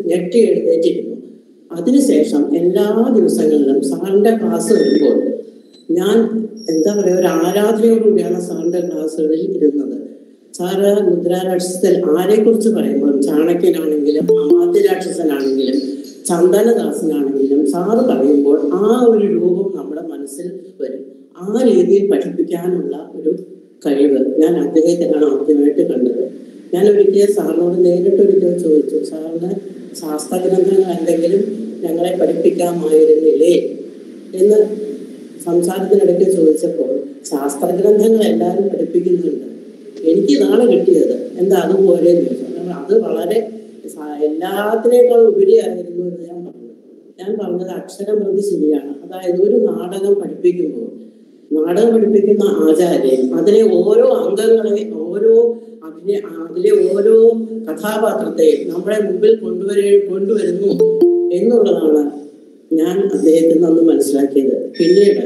ഞെട്ടി എഴുന്നേറ്റിരുന്നു അതിനുശേഷം എല്ലാ ദിവസങ്ങളിലും സാറിന്റെ ക്ലാസ് വരുമ്പോൾ ഞാൻ എന്താ പറയുക ഒരു ആരാധനയോടുകൂടിയാണ് സാറിന്റെ ക്ലാസ്സുകളിൽ ഇരുന്നത് സാറ് മുദ്രാരാക്ഷസത്തിൽ ആരെക്കുറിച്ച് പറയുമ്പോഴും ചാണക്യനാണെങ്കിലും അമാത്യരാക്ഷസനാണെങ്കിലും ചന്ദനദാസനാണെങ്കിലും സാറ് പറയുമ്പോൾ ആ ഒരു രൂപം നമ്മുടെ മനസ്സിൽ വരും ആ രീതിയിൽ പഠിപ്പിക്കാനുള്ള ഒരു കഴിവ് ഞാൻ അദ്ദേഹത്തിനാണ് ആദ്യമായിട്ട് കണ്ടത് ഞാൻ ഒരിക്കൽ സാറിനോട് നേരിട്ട് ഒരിക്കൽ ചോദിച്ചു സാറിന് ശാസ്ത്രഗ്രന്ഥങ്ങൾ എന്തെങ്കിലും ഞങ്ങളെ പഠിപ്പിക്കാമായിരുന്നില്ലേ എന്ന് സംസാരത്തിനിടയ്ക്ക് ചോദിച്ചപ്പോൾ ശാസ്ത്രഗ്രന്ഥങ്ങൾ എല്ലാവരും പഠിപ്പിക്കുന്നുണ്ട് എനിക്ക് ഇതാണ് കിട്ടിയത് എന്താ അതുപോലെ എന്ന് ചോദിച്ചു അപ്പോൾ അത് വളരെ സ- എല്ലാത്തിനേക്കാളും ഉപരിയായിരുന്നു എന്ന് ഞാൻ പറഞ്ഞു ഞാൻ പറഞ്ഞത് അക്ഷരം പ്രതി ശരിയാണ് അതായത് ഒരു നാടകം പഠിപ്പിക്കുമ്പോൾ നാടകം പഠിപ്പിക്കുന്ന ആചാര്യൻ അതിലെ ഓരോ അംഗങ്ങളെ ഓരോ അതിലെ അതിലെ ഓരോ കഥാപാത്രത്തെയും നമ്മുടെ മുമ്പിൽ കൊണ്ടുവരെ കൊണ്ടുവരുന്നു എന്നുള്ളതാണ് ഞാൻ അദ്ദേഹത്തിൽ നിന്ന് മനസ്സിലാക്കിയത് പിന്നീട്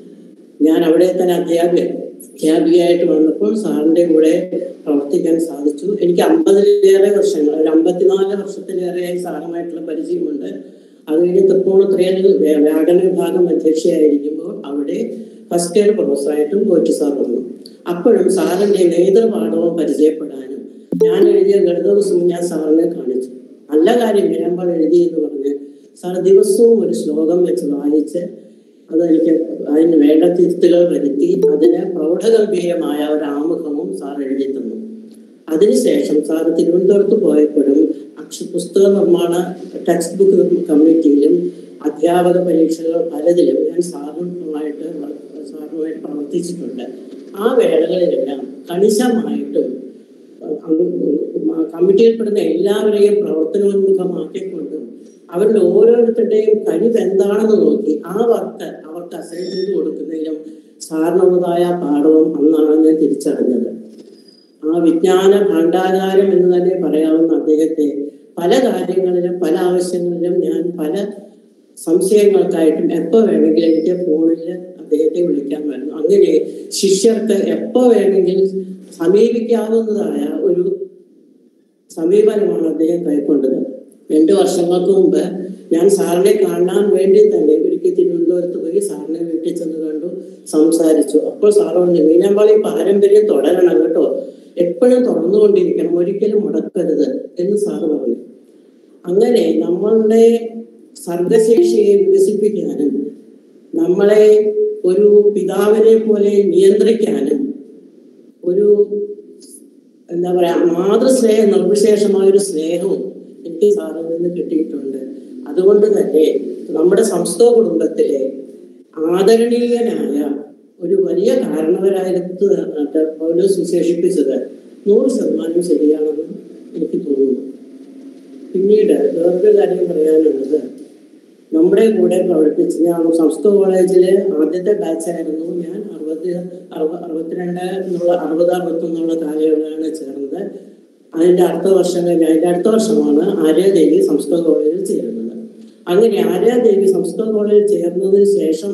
ഞാൻ അവിടെ തന്നെ അധ്യാപിക അധ്യാപികയായിട്ട് വന്നപ്പോൾ സാറിന്റെ കൂടെ പ്രവർത്തിക്കാൻ സാധിച്ചു എനിക്ക് അമ്പതിലേറെ വർഷങ്ങൾ ഒരു അമ്പത്തിനാല് വർഷത്തിലേറെയായി സാറുമായിട്ടുള്ള പരിചയമുണ്ട് അത് കഴിഞ്ഞ് തൃപ്പൂണിത്തുറയിൽ വ്യ- വ്യാകരണ വിഭാഗം അധ്യക്ഷയായിരിക്കുമ്പോൾ അവിടെ ഫസ്റ്റ് ഇയർ പ്രൊഫസറായിട്ടും കോച്ച് സാർ വന്നു അപ്പോഴും സാറിന്റെ നേതൃപാഠവും പരിചയപ്പെടാനും ഞാൻ എഴുതിയ ഗണിത പുസ്തകം ഞാൻ സാറിനെ കാണിച്ചു നല്ല കാര്യം വീരാമ്പാട് എഴുതി എന്ന് പറഞ്ഞ് സാർ ദിവസവും ഒരു ശ്ലോകം വെച്ച് വായിച്ച് അതെനിക്ക് അതിന് വേണ്ട തിരുത്തുകൾ വരുത്തി അതിന് പ്രൗഢഗംഭീരമായ ഒരു ആമുഖവും സാർ എഴുതി തന്നു അതിനുശേഷം സാർ തിരുവനന്തപുരത്ത് പോയപ്പോഴും അക്ഷ പുസ്തക നിർമ്മാണ ടെക്സ്റ്റ് ബുക്ക് കമ്മിറ്റിയിലും അധ്യാപക പരീക്ഷകൾ പലതിലും ഞാൻ സാറുമായിട്ട് വ- സാറുമായിട്ട് പ്രവർത്തിച്ചിട്ടുണ്ട് ആ വേളകളിലെല്ലാം കണിശമായിട്ടും അഹ് കമ്മിറ്റിയിൽപ്പെടുന്ന എല്ലാവരെയും പ്രവർത്തനോന്മുഖമാക്കിക്കൊണ്ടും അവരുടെ ഓരോരുത്തരുടെയും കഴിവ് എന്താണെന്ന് നോക്കി ആ വർക്ക് അവർക്ക് അസൈൻ ചെയ്ത് കൊടുക്കുന്നതിലും സാറിനുള്ളതായ പാഠവും അന്നാണ് ഞാൻ തിരിച്ചറിഞ്ഞത് ആ വിജ്ഞാന ഭണ്ഡാകാരം എന്ന് തന്നെ പറയാവുന്ന അദ്ദേഹത്തെ പല കാര്യങ്ങളിലും പല ആവശ്യങ്ങളിലും ഞാൻ പല സംശയങ്ങൾക്കായിട്ടും എപ്പോ വേണമെങ്കിലും എനിക്ക് ഫോണിൽ അദ്ദേഹത്തെ വിളിക്കാൻ വരുന്നു അങ്ങനെ ശിഷ്യർക്ക് എപ്പോ വേണമെങ്കിലും സമീപിക്കാവുന്നതായ ഒരു സമീപനമാണ് അദ്ദേഹം കൈക്കൊണ്ടത് രണ്ടു വർഷങ്ങൾക്ക് മുമ്പ് ഞാൻ സാറിനെ കാണാൻ വേണ്ടി തന്നെ ഒരിക്കൽ തിരുവനന്തപുരത്ത് പോയി സാറിനെ വീട്ടിൽ ചെന്ന് കണ്ടു സംസാരിച്ചു അപ്പോൾ സാർ പറഞ്ഞു മീനാമ്പാളി പാരമ്പര്യം തുടരണം കേട്ടോ എപ്പോഴും തുറന്നുകൊണ്ടിരിക്കണം ഒരിക്കലും മുടക്കരുത് എന്ന് സാറ് പറഞ്ഞു അങ്ങനെ നമ്മളുടെ സർഗശേഷിയെ വികസിപ്പിക്കാനും നമ്മളെ ഒരു പിതാവിനെ പോലെ നിയന്ത്രിക്കാനും ഒരു എന്താ പറയാ മാതൃസ്നേഹം നിർവിശേഷമായ ഒരു സ്നേഹവും എനിക്ക് സാറിൽ നിന്ന് കിട്ടിയിട്ടുണ്ട് അതുകൊണ്ട് തന്നെ നമ്മുടെ സംസ്കൃത കുടുംബത്തിലെ ആദരണീയനായ ഒരു വലിയ കാരണവരായിട്ട് പൗലോസ് വിശേഷിപ്പിച്ചത് നൂറ് ശതമാനം ശരിയാണെന്ന് എനിക്ക് തോന്നുന്നു പിന്നീട് വേറൊരു കാര്യം പറയാനുള്ളത് നമ്മുടെ കൂടെ പ്രവർത്തിച്ച് ഞാൻ സംസ്കൃത കോളേജിലെ ആദ്യത്തെ ബാച്ചായിരുന്നു ഞാൻ അറുപത് അറുപ അറുപത്തിരണ്ട് എന്നുള്ള അറുപത് അറുപത്തൊന്നുള്ള കാലയളവിലാണ് ചേർന്നത് അതിന്റെ അടുത്ത വർഷം കഴിഞ്ഞ് അതിന്റെ അടുത്ത വർഷമാണ് ആര്യാദേവി സംസ്കൃത കോളേജിൽ ചേരുന്നത് അങ്ങനെ ആര്യാദേവി സംസ്കൃത കോളേജിൽ ചേർന്നതിന് ശേഷം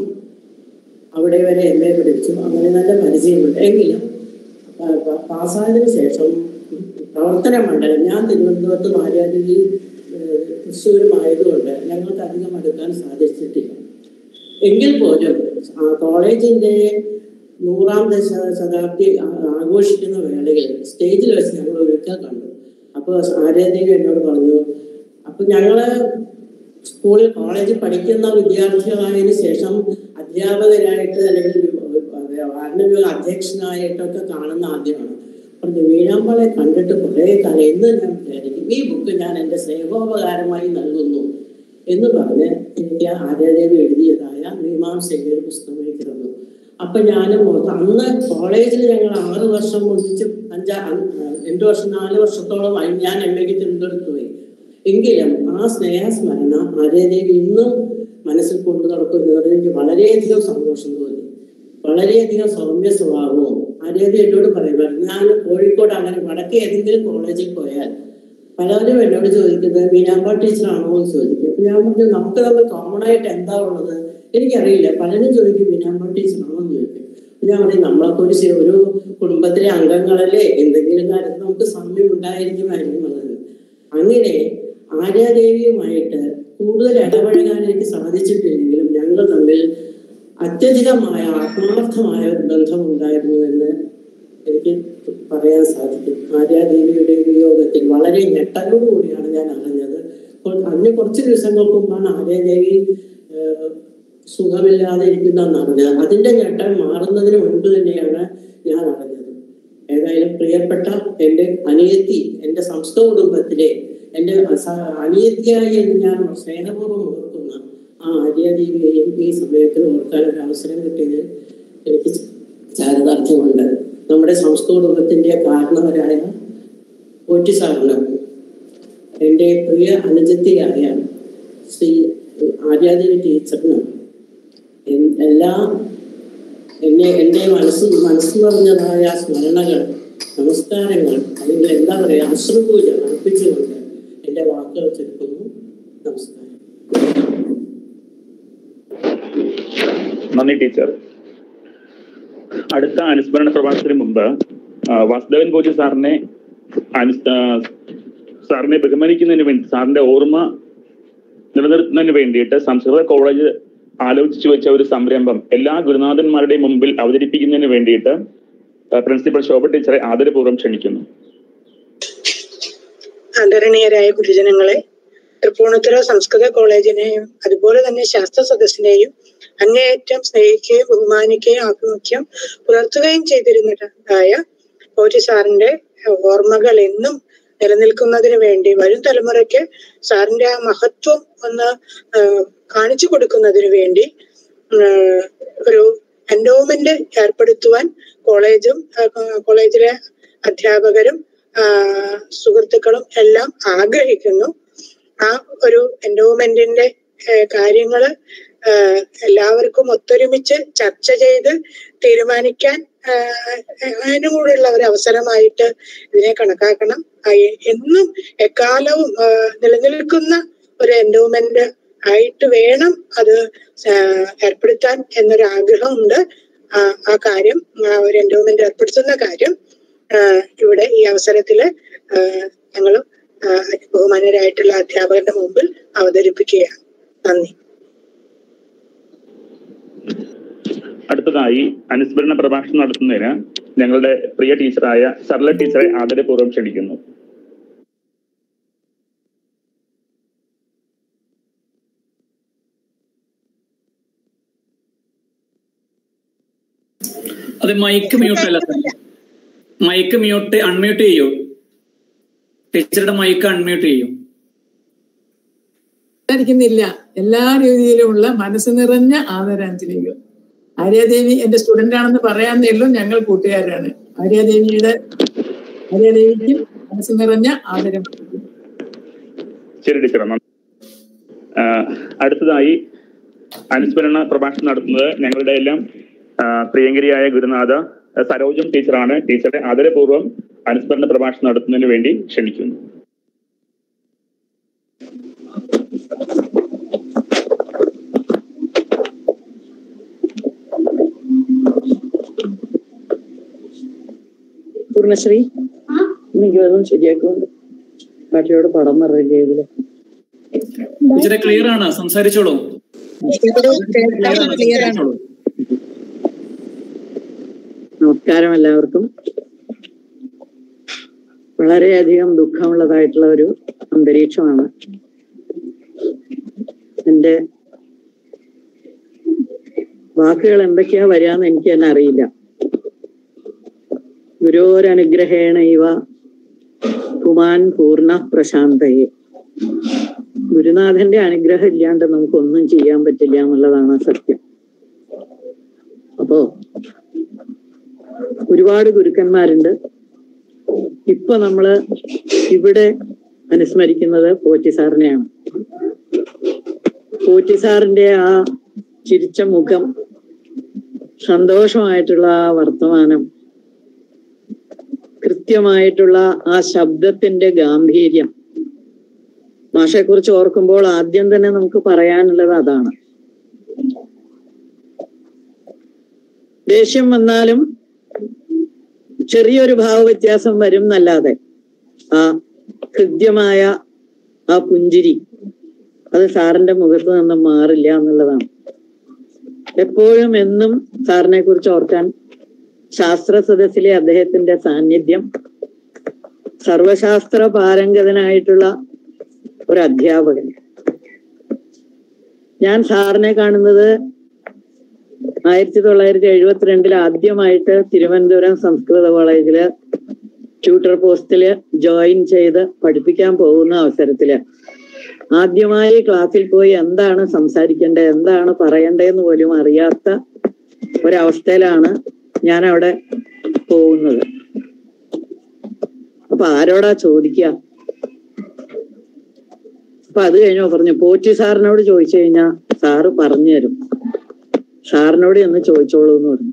അവിടെ വരെ എം എ പഠിച്ചു അങ്ങനെ നല്ല പരിചയമുണ്ട് എങ്കിലും പ- പ- പാസ്സായതിനു ശേഷം പ്രവർത്തന മണ്ഡലം ഞാൻ തിരുവനന്തപുരത്തും ആര്യാദേവി ഏഹ്, തൃശ്ശൂരും ആയതുകൊണ്ട് ഞങ്ങൾക്ക് അധികം അടുക്കാൻ സാധിച്ചിട്ടില്ല എങ്കിൽ പോലും ആ കോളേജിന്റെ നൂറാം ദശ ശതാബ്ദി ആ- ആഘോഷിക്കുന്ന വേളയിൽ സ്റ്റേജിൽ വെച്ച് ഞങ്ങൾ ഒരിക്കൽ കണ്ടു അപ്പോൾ ആര്യാദേവി എന്നോട് പറഞ്ഞു അപ്പൊ ഞങ്ങള് സ്കൂളിൽ കോളേജിൽ പഠിക്കുന്ന വിദ്യാർത്ഥികളായതിനു ശേഷം അധ്യാപകരായിട്ട് അല്ലെങ്കിൽ വാർഡ് അധ്യക്ഷനായിട്ടൊക്കെ കാണുന്ന ആദ്യമാണ് പറഞ്ഞു വീരാമ്പാളെ കണ്ടിട്ട് കുറേ കാലം എന്ന് ഞാൻ വിചാരിക്കും ഈ ബുക്ക് ഞാൻ എൻ്റെ സ്നേഹോപകാരമായി നൽകുന്നു എന്ന് പറഞ്ഞ് എനിക്ക് ആര്യാദേവി എഴുതിയതായ മീമാംസയുടെ ഒരു പുസ്തകം എനിക്ക് തന്നു അപ്പൊ ഞാനും ഓർത്തു അന്ന് കോളേജിൽ ഞങ്ങൾ ആറ് വർഷം ഒന്നിച്ച് അഞ്ചാ അ- രണ്ടു വർഷം നാല് വർഷത്തോളമായി ഞാൻ എം എക്ക് തിരുവനന്തപുരത്ത് പോയി എങ്കിലും ആ സ്നേഹസ്മരണ ആര്യദേവി ഇന്നും മനസ്സിൽ കൊണ്ടു നടക്കുന്നത് എനിക്ക് വളരെയധികം സന്തോഷം തോന്നി വളരെയധികം സൗമ്യ സ്വഭാവവും ആര്യദേവി എന്നോട് പറയുമായിരുന്നു ഞാൻ കോഴിക്കോട് അങ്ങനെ വടക്കേ ഏതെങ്കിലും കോളേജിൽ പോയാൽ പലരും എന്നോട് ചോദിക്കുന്നത് മീനാമ്പാ ടീച്ചറാണോ എന്ന് ചോദിക്കും അപ്പൊ ഞാൻ പറഞ്ഞു നമുക്ക് തമ്മിൽ കോമൺ ആയിട്ട് എന്താ ഉള്ളത് എനിക്കറിയില്ല പലരും ചോദിക്കും മീനാമ്പാ ടീച്ചറാണോ എന്ന് ചോദിക്കും അപ്പൊ ഞാൻ പറയും നമ്മളൊക്കെ ഒരു ശരി- ഒരു കുടുംബത്തിലെ അംഗങ്ങളല്ലേ എന്തെങ്കിലും കാര്യത്തിൽ നമുക്ക് സമയം ഉണ്ടായിരിക്കുമായിരിക്കും അത് അങ്ങനെ ആര്യാദേവിയുമായിട്ട് കൂടുതൽ ഇടപഴകാൻ എനിക്ക് സാധിച്ചിട്ടില്ലെങ്കിലും ഞങ്ങൾ തമ്മിൽ അത്യധികമായ ആത്മാർത്ഥമായ ഒരു ബന്ധമുണ്ടായിരുന്നു എന്ന് എനിക്ക് പറയാൻ സാധിക്കും ആര്യാദേവിയുടെ വിയോഗത്തിൽ വളരെ ഞെട്ടലോടുകൂടിയാണ് ഞാൻ അറിഞ്ഞത് അപ്പോൾ അന്ന് കുറച്ച് ദിവസങ്ങൾക്ക് മുമ്പാണ് ആര്യാദേവി ഏഹ്, സുഖമില്ലാതെ ഇരിക്കുന്നതെന്ന് അറിഞ്ഞത് അതിന്റെ ഞെട്ടൽ മാറുന്നതിന് മുൻപ് തന്നെയാണ് ഞാൻ അറിഞ്ഞത് ഏതായാലും പ്രിയപ്പെട്ട എൻ്റെ അനിയത്തി എൻ്റെ സംസ്കൃത കുടുംബത്തിലെ എൻ്റെ സ- അനിയത്തിയായി എന്ന് ഞാൻ സ്നേഹപൂർവ്വം ഓർക്കുന്ന ആ ആര്യാദേവിയെയും ഈ സമയത്ത് ഓർക്കാൻ ഒരു അവസരം കിട്ടിയത് എനിക്ക് ചാരിതാർത്ഥ്യമുണ്ട് നമ്മുടെ സംസ്കൃത കുടുംബത്തിന്റെ കാരണവരായ പോറ്റി സാറിന് എൻ്റെ പ്രിയ അനുജത്തിയായ ശ്രീ ആര്യാദേവി ടീച്ചറിന് എൻ- എല്ലാ എന്നെ എൻ്റെ മനസ്സ് മനസ്സ് നിറഞ്ഞതായ സ്മരണകൾ നമസ്കാരങ്ങൾ അല്ലെങ്കിൽ എന്താ പറയുക അശ്രുപൂജ അർപ്പിച്ചുകൊണ്ട് എൻ്റെ വാക്കുകൾ ചുരുക്കുന്നു നമസ്കാരം നന്ദി ടീച്ചർ അടുത്ത അനുസ്മരണ പ്രഭാഷണത്തിന് മുമ്പ് ആ, വാസുദേവൻ കോച്ച് സാറിനെ അനു- ആ, സാറിനെ ബഹുമാനിക്കുന്നതിന് വേണ്ടി സാറിന്റെ ഓർമ്മ നിലനിർത്തുന്നതിന് വേണ്ടിയിട്ട് സംസ്കൃത കോളേജ് ആലോചിച്ചു വെച്ച ഒരു സംരംഭം എല്ലാ ഗുരുനാഥന്മാരുടെയും മുമ്പിൽ അവതരിപ്പിക്കുന്നതിന് വേണ്ടിയിട്ട് ആ, പ്രിൻസിപ്പൽ ശോഭ ടീച്ചറെ ആദരപൂർവ്വം ക്ഷണിക്കുന്നു ആദരണീയരായ ഗുരുജനങ്ങളെ തൃപ്പൂണിത്തുറ സംസ്കൃത കോളേജിനെയും അതുപോലെ തന്നെ ശാസ്ത്ര സദസ്സിനെയും അങ്ങേയറ്റം സ്നേഹിക്കുകയും ബഹുമാനിക്കുകയും ആഭിമുഖ്യം പുലർത്തുകയും ചെയ്തിരുന്നതായ പോറ്റി സാറിന്റെ ഓർമ്മകൾ എന്നും നിലനിൽക്കുന്നതിന് വേണ്ടി വരും തലമുറയ്ക്ക് സാറിന്റെ ആ മഹത്വം ഒന്ന് ആ, കാണിച്ചു കൊടുക്കുന്നതിന് വേണ്ടി ആ, ഒരു എൻഡോമെന്റ് ഏർപ്പെടുത്തുവാൻ കോളേജും ആ, കോളേജിലെ അധ്യാപകരും ആ, സുഹൃത്തുക്കളും എല്ലാം ആഗ്രഹിക്കുന്നു ആ ഒരു എൻഡോമെന്റിന്റെ കാര്യങ്ങള് ആ, എല്ലാവർക്കും ഒത്തൊരുമിച്ച് ചർച്ച ചെയ്ത് തീരുമാനിക്കാൻ ആ, അതിനും കൂടെയുള്ള ഒരു അവസരമായിട്ട് ഇതിനെ കണക്കാക്കണം ആ, എ- എന്നും എക്കാലവും ആ, നിലനിൽക്കുന്ന ഒരു എൻഡോമെന്റ് ആയിട്ട് വേണം അത് ആ, ഏർപ്പെടുത്താൻ എന്നൊരു ആഗ്രഹമുണ്ട് ആ ആ കാര്യം ആ ഒരു എൻഡോമെന്റ് ഏർപ്പെടുത്തുന്ന കാര്യം ആ, ഇവിടെ ഈ അവസരത്തില് ഞങ്ങൾ ബഹുമാനരായിട്ടുള്ള അധ്യാപകരുടെ മുമ്പിൽ അവതരിപ്പിക്കുകയാണ് നന്ദി അടുത്തതായി അനുസ്മരണ പ്രഭാഷണം നടത്തുന്നതിന് ഞങ്ങളുടെ പ്രിയ ടീച്ചറായ സർല ടീച്ചറെ ആദരപൂർവ്വം ക്ഷണിക്കുന്നു അത് മൈക്ക് മ്യൂട്ട് അല്ല സാർ മൈക്ക് മ്യൂട്ട് അൺമ്യൂട്ട് ചെയ്യൂ ടീച്ചറുടെ മൈക്ക് അൺമ്യൂട്ട് ചെയ്യൂ സംസാരിക്കുന്നില്ല എല്ലാ രീതിയിലുമുള്ള മനസ്സ് നിറഞ്ഞ ആദരാഞ്ജലികൾ ആര്യാദേവി എന്റെ സ്റ്റുഡന്റ് ആണെന്ന് പറയാന്നേ ഉള്ളൂ ഞങ്ങൾ കൂട്ടുകാരാണ് ആര്യാദേവിയുടെ ആര്യാദേവിക്കും മനസ്സ് നിറഞ്ഞ ആദരം ശരി ടീച്ചർ നന്ദി. ആ, അടുത്തതായി അനുസ്മരണ പ്രഭാഷണം നടത്തുന്നത് ഞങ്ങളുടെ എല്ലാം ആ, പ്രിയങ്കരിയായ ഗുരുനാഥ ആ, സരോജം ടീച്ചറാണ് ടീച്ചറെ ആദരപൂർവ്വം അനുസ്മരണ പ്രഭാഷണം നടത്തുന്നതിന് വേണ്ടി ക്ഷണിക്കുന്നു പൂർണ്ണശ്രീ എനിക്ക് അതും ശരിയാക്കുന്നുണ്ട് ബാക്കിയോട് പടം മറിയില്ലേ ഇതില് ടീച്ചറെ ക്ലിയർ ആണ് സംസാരിച്ചോളൂ ക്ലിയർ ആണ് നമസ്കാരം എല്ലാവർക്കും വളരെയധികം ദുഃഖമുള്ളതായിട്ടുള്ള ഒരു അന്തരീക്ഷമാണ് എന്റെ വാക്കുകൾ എന്തൊക്കെയാ വരാന്ന് എനിക്ക് തന്നെ അറിയില്ല ഗുരോരനുഗ്രഹേണ ഇവ പുമാൻ പൂർണ്ണ പ്രശാന്തയെ ഗുരുനാഥന്റെ അനുഗ്രഹം ഇല്ലാണ്ട് നമുക്കൊന്നും ചെയ്യാൻ പറ്റില്ല എന്നുള്ളതാണ് സത്യം അപ്പോ ഒരുപാട് ഗുരുക്കന്മാരുണ്ട് ഇപ്പൊ നമ്മള് ഇവിടെ അനുസ്മരിക്കുന്നത് പോറ്റി സാറിനെയാണ് പോറ്റി സാറിന്റെ ആ ചിരിച്ച മുഖം സന്തോഷമായിട്ടുള്ള ആ വർത്തമാനം കൃത്യമായിട്ടുള്ള ആ ശബ്ദത്തിന്റെ ഗാംഭീര്യം മാഷെ കുറിച്ച് ഓർക്കുമ്പോൾ ആദ്യം തന്നെ നമുക്ക് പറയാനുള്ളത് അതാണ് ദേഷ്യം വന്നാലും ചെറിയൊരു ഭാവവ്യത്യാസം വരും എന്നല്ലാതെ ആ ഹൃദ്യമായ ആ പുഞ്ചിരി അത് സാറിന്റെ മുഖത്ത് നിന്ന് മാറില്ല എന്നുള്ളതാണ് എപ്പോഴും എന്നും സാറിനെ കുറിച്ച് ഓർക്കാൻ ശാസ്ത്ര സദസ്സിലെ അദ്ദേഹത്തിന്റെ സാന്നിധ്യം സർവശാസ്ത്ര പാരംഗതനായിട്ടുള്ള ഒരു അധ്യാപകൻ ഞാൻ സാറിനെ കാണുന്നത് ആയിരത്തി തൊള്ളായിരത്തി എഴുപത്തിരണ്ടിൽ ആദ്യമായിട്ട് തിരുവനന്തപുരം സംസ്കൃത കോളേജില് ട്യൂട്ടർ പോസ്റ്റില് ജോയിൻ ചെയ്ത് പഠിപ്പിക്കാൻ പോകുന്ന അവസരത്തില് ആദ്യമായി ക്ലാസ്സിൽ പോയി എന്താണ് സംസാരിക്കേണ്ടത് എന്താണ് പറയേണ്ടതെന്ന് പോലും അറിയാത്ത ഒരവസ്ഥയിലാണ് ഞാൻ അവിടെ പോകുന്നത് അപ്പൊ ആരോടാ ചോദിക്കുക അപ്പൊ അത് കഴിഞ്ഞോ പറഞ്ഞു പോറ്റി സാറിനോട് ചോദിച്ചു കഴിഞ്ഞാ സാറ് പറഞ്ഞു തരും സാറിനോട് എന്ന് ചോദിച്ചോളൂ എന്ന് പറഞ്ഞു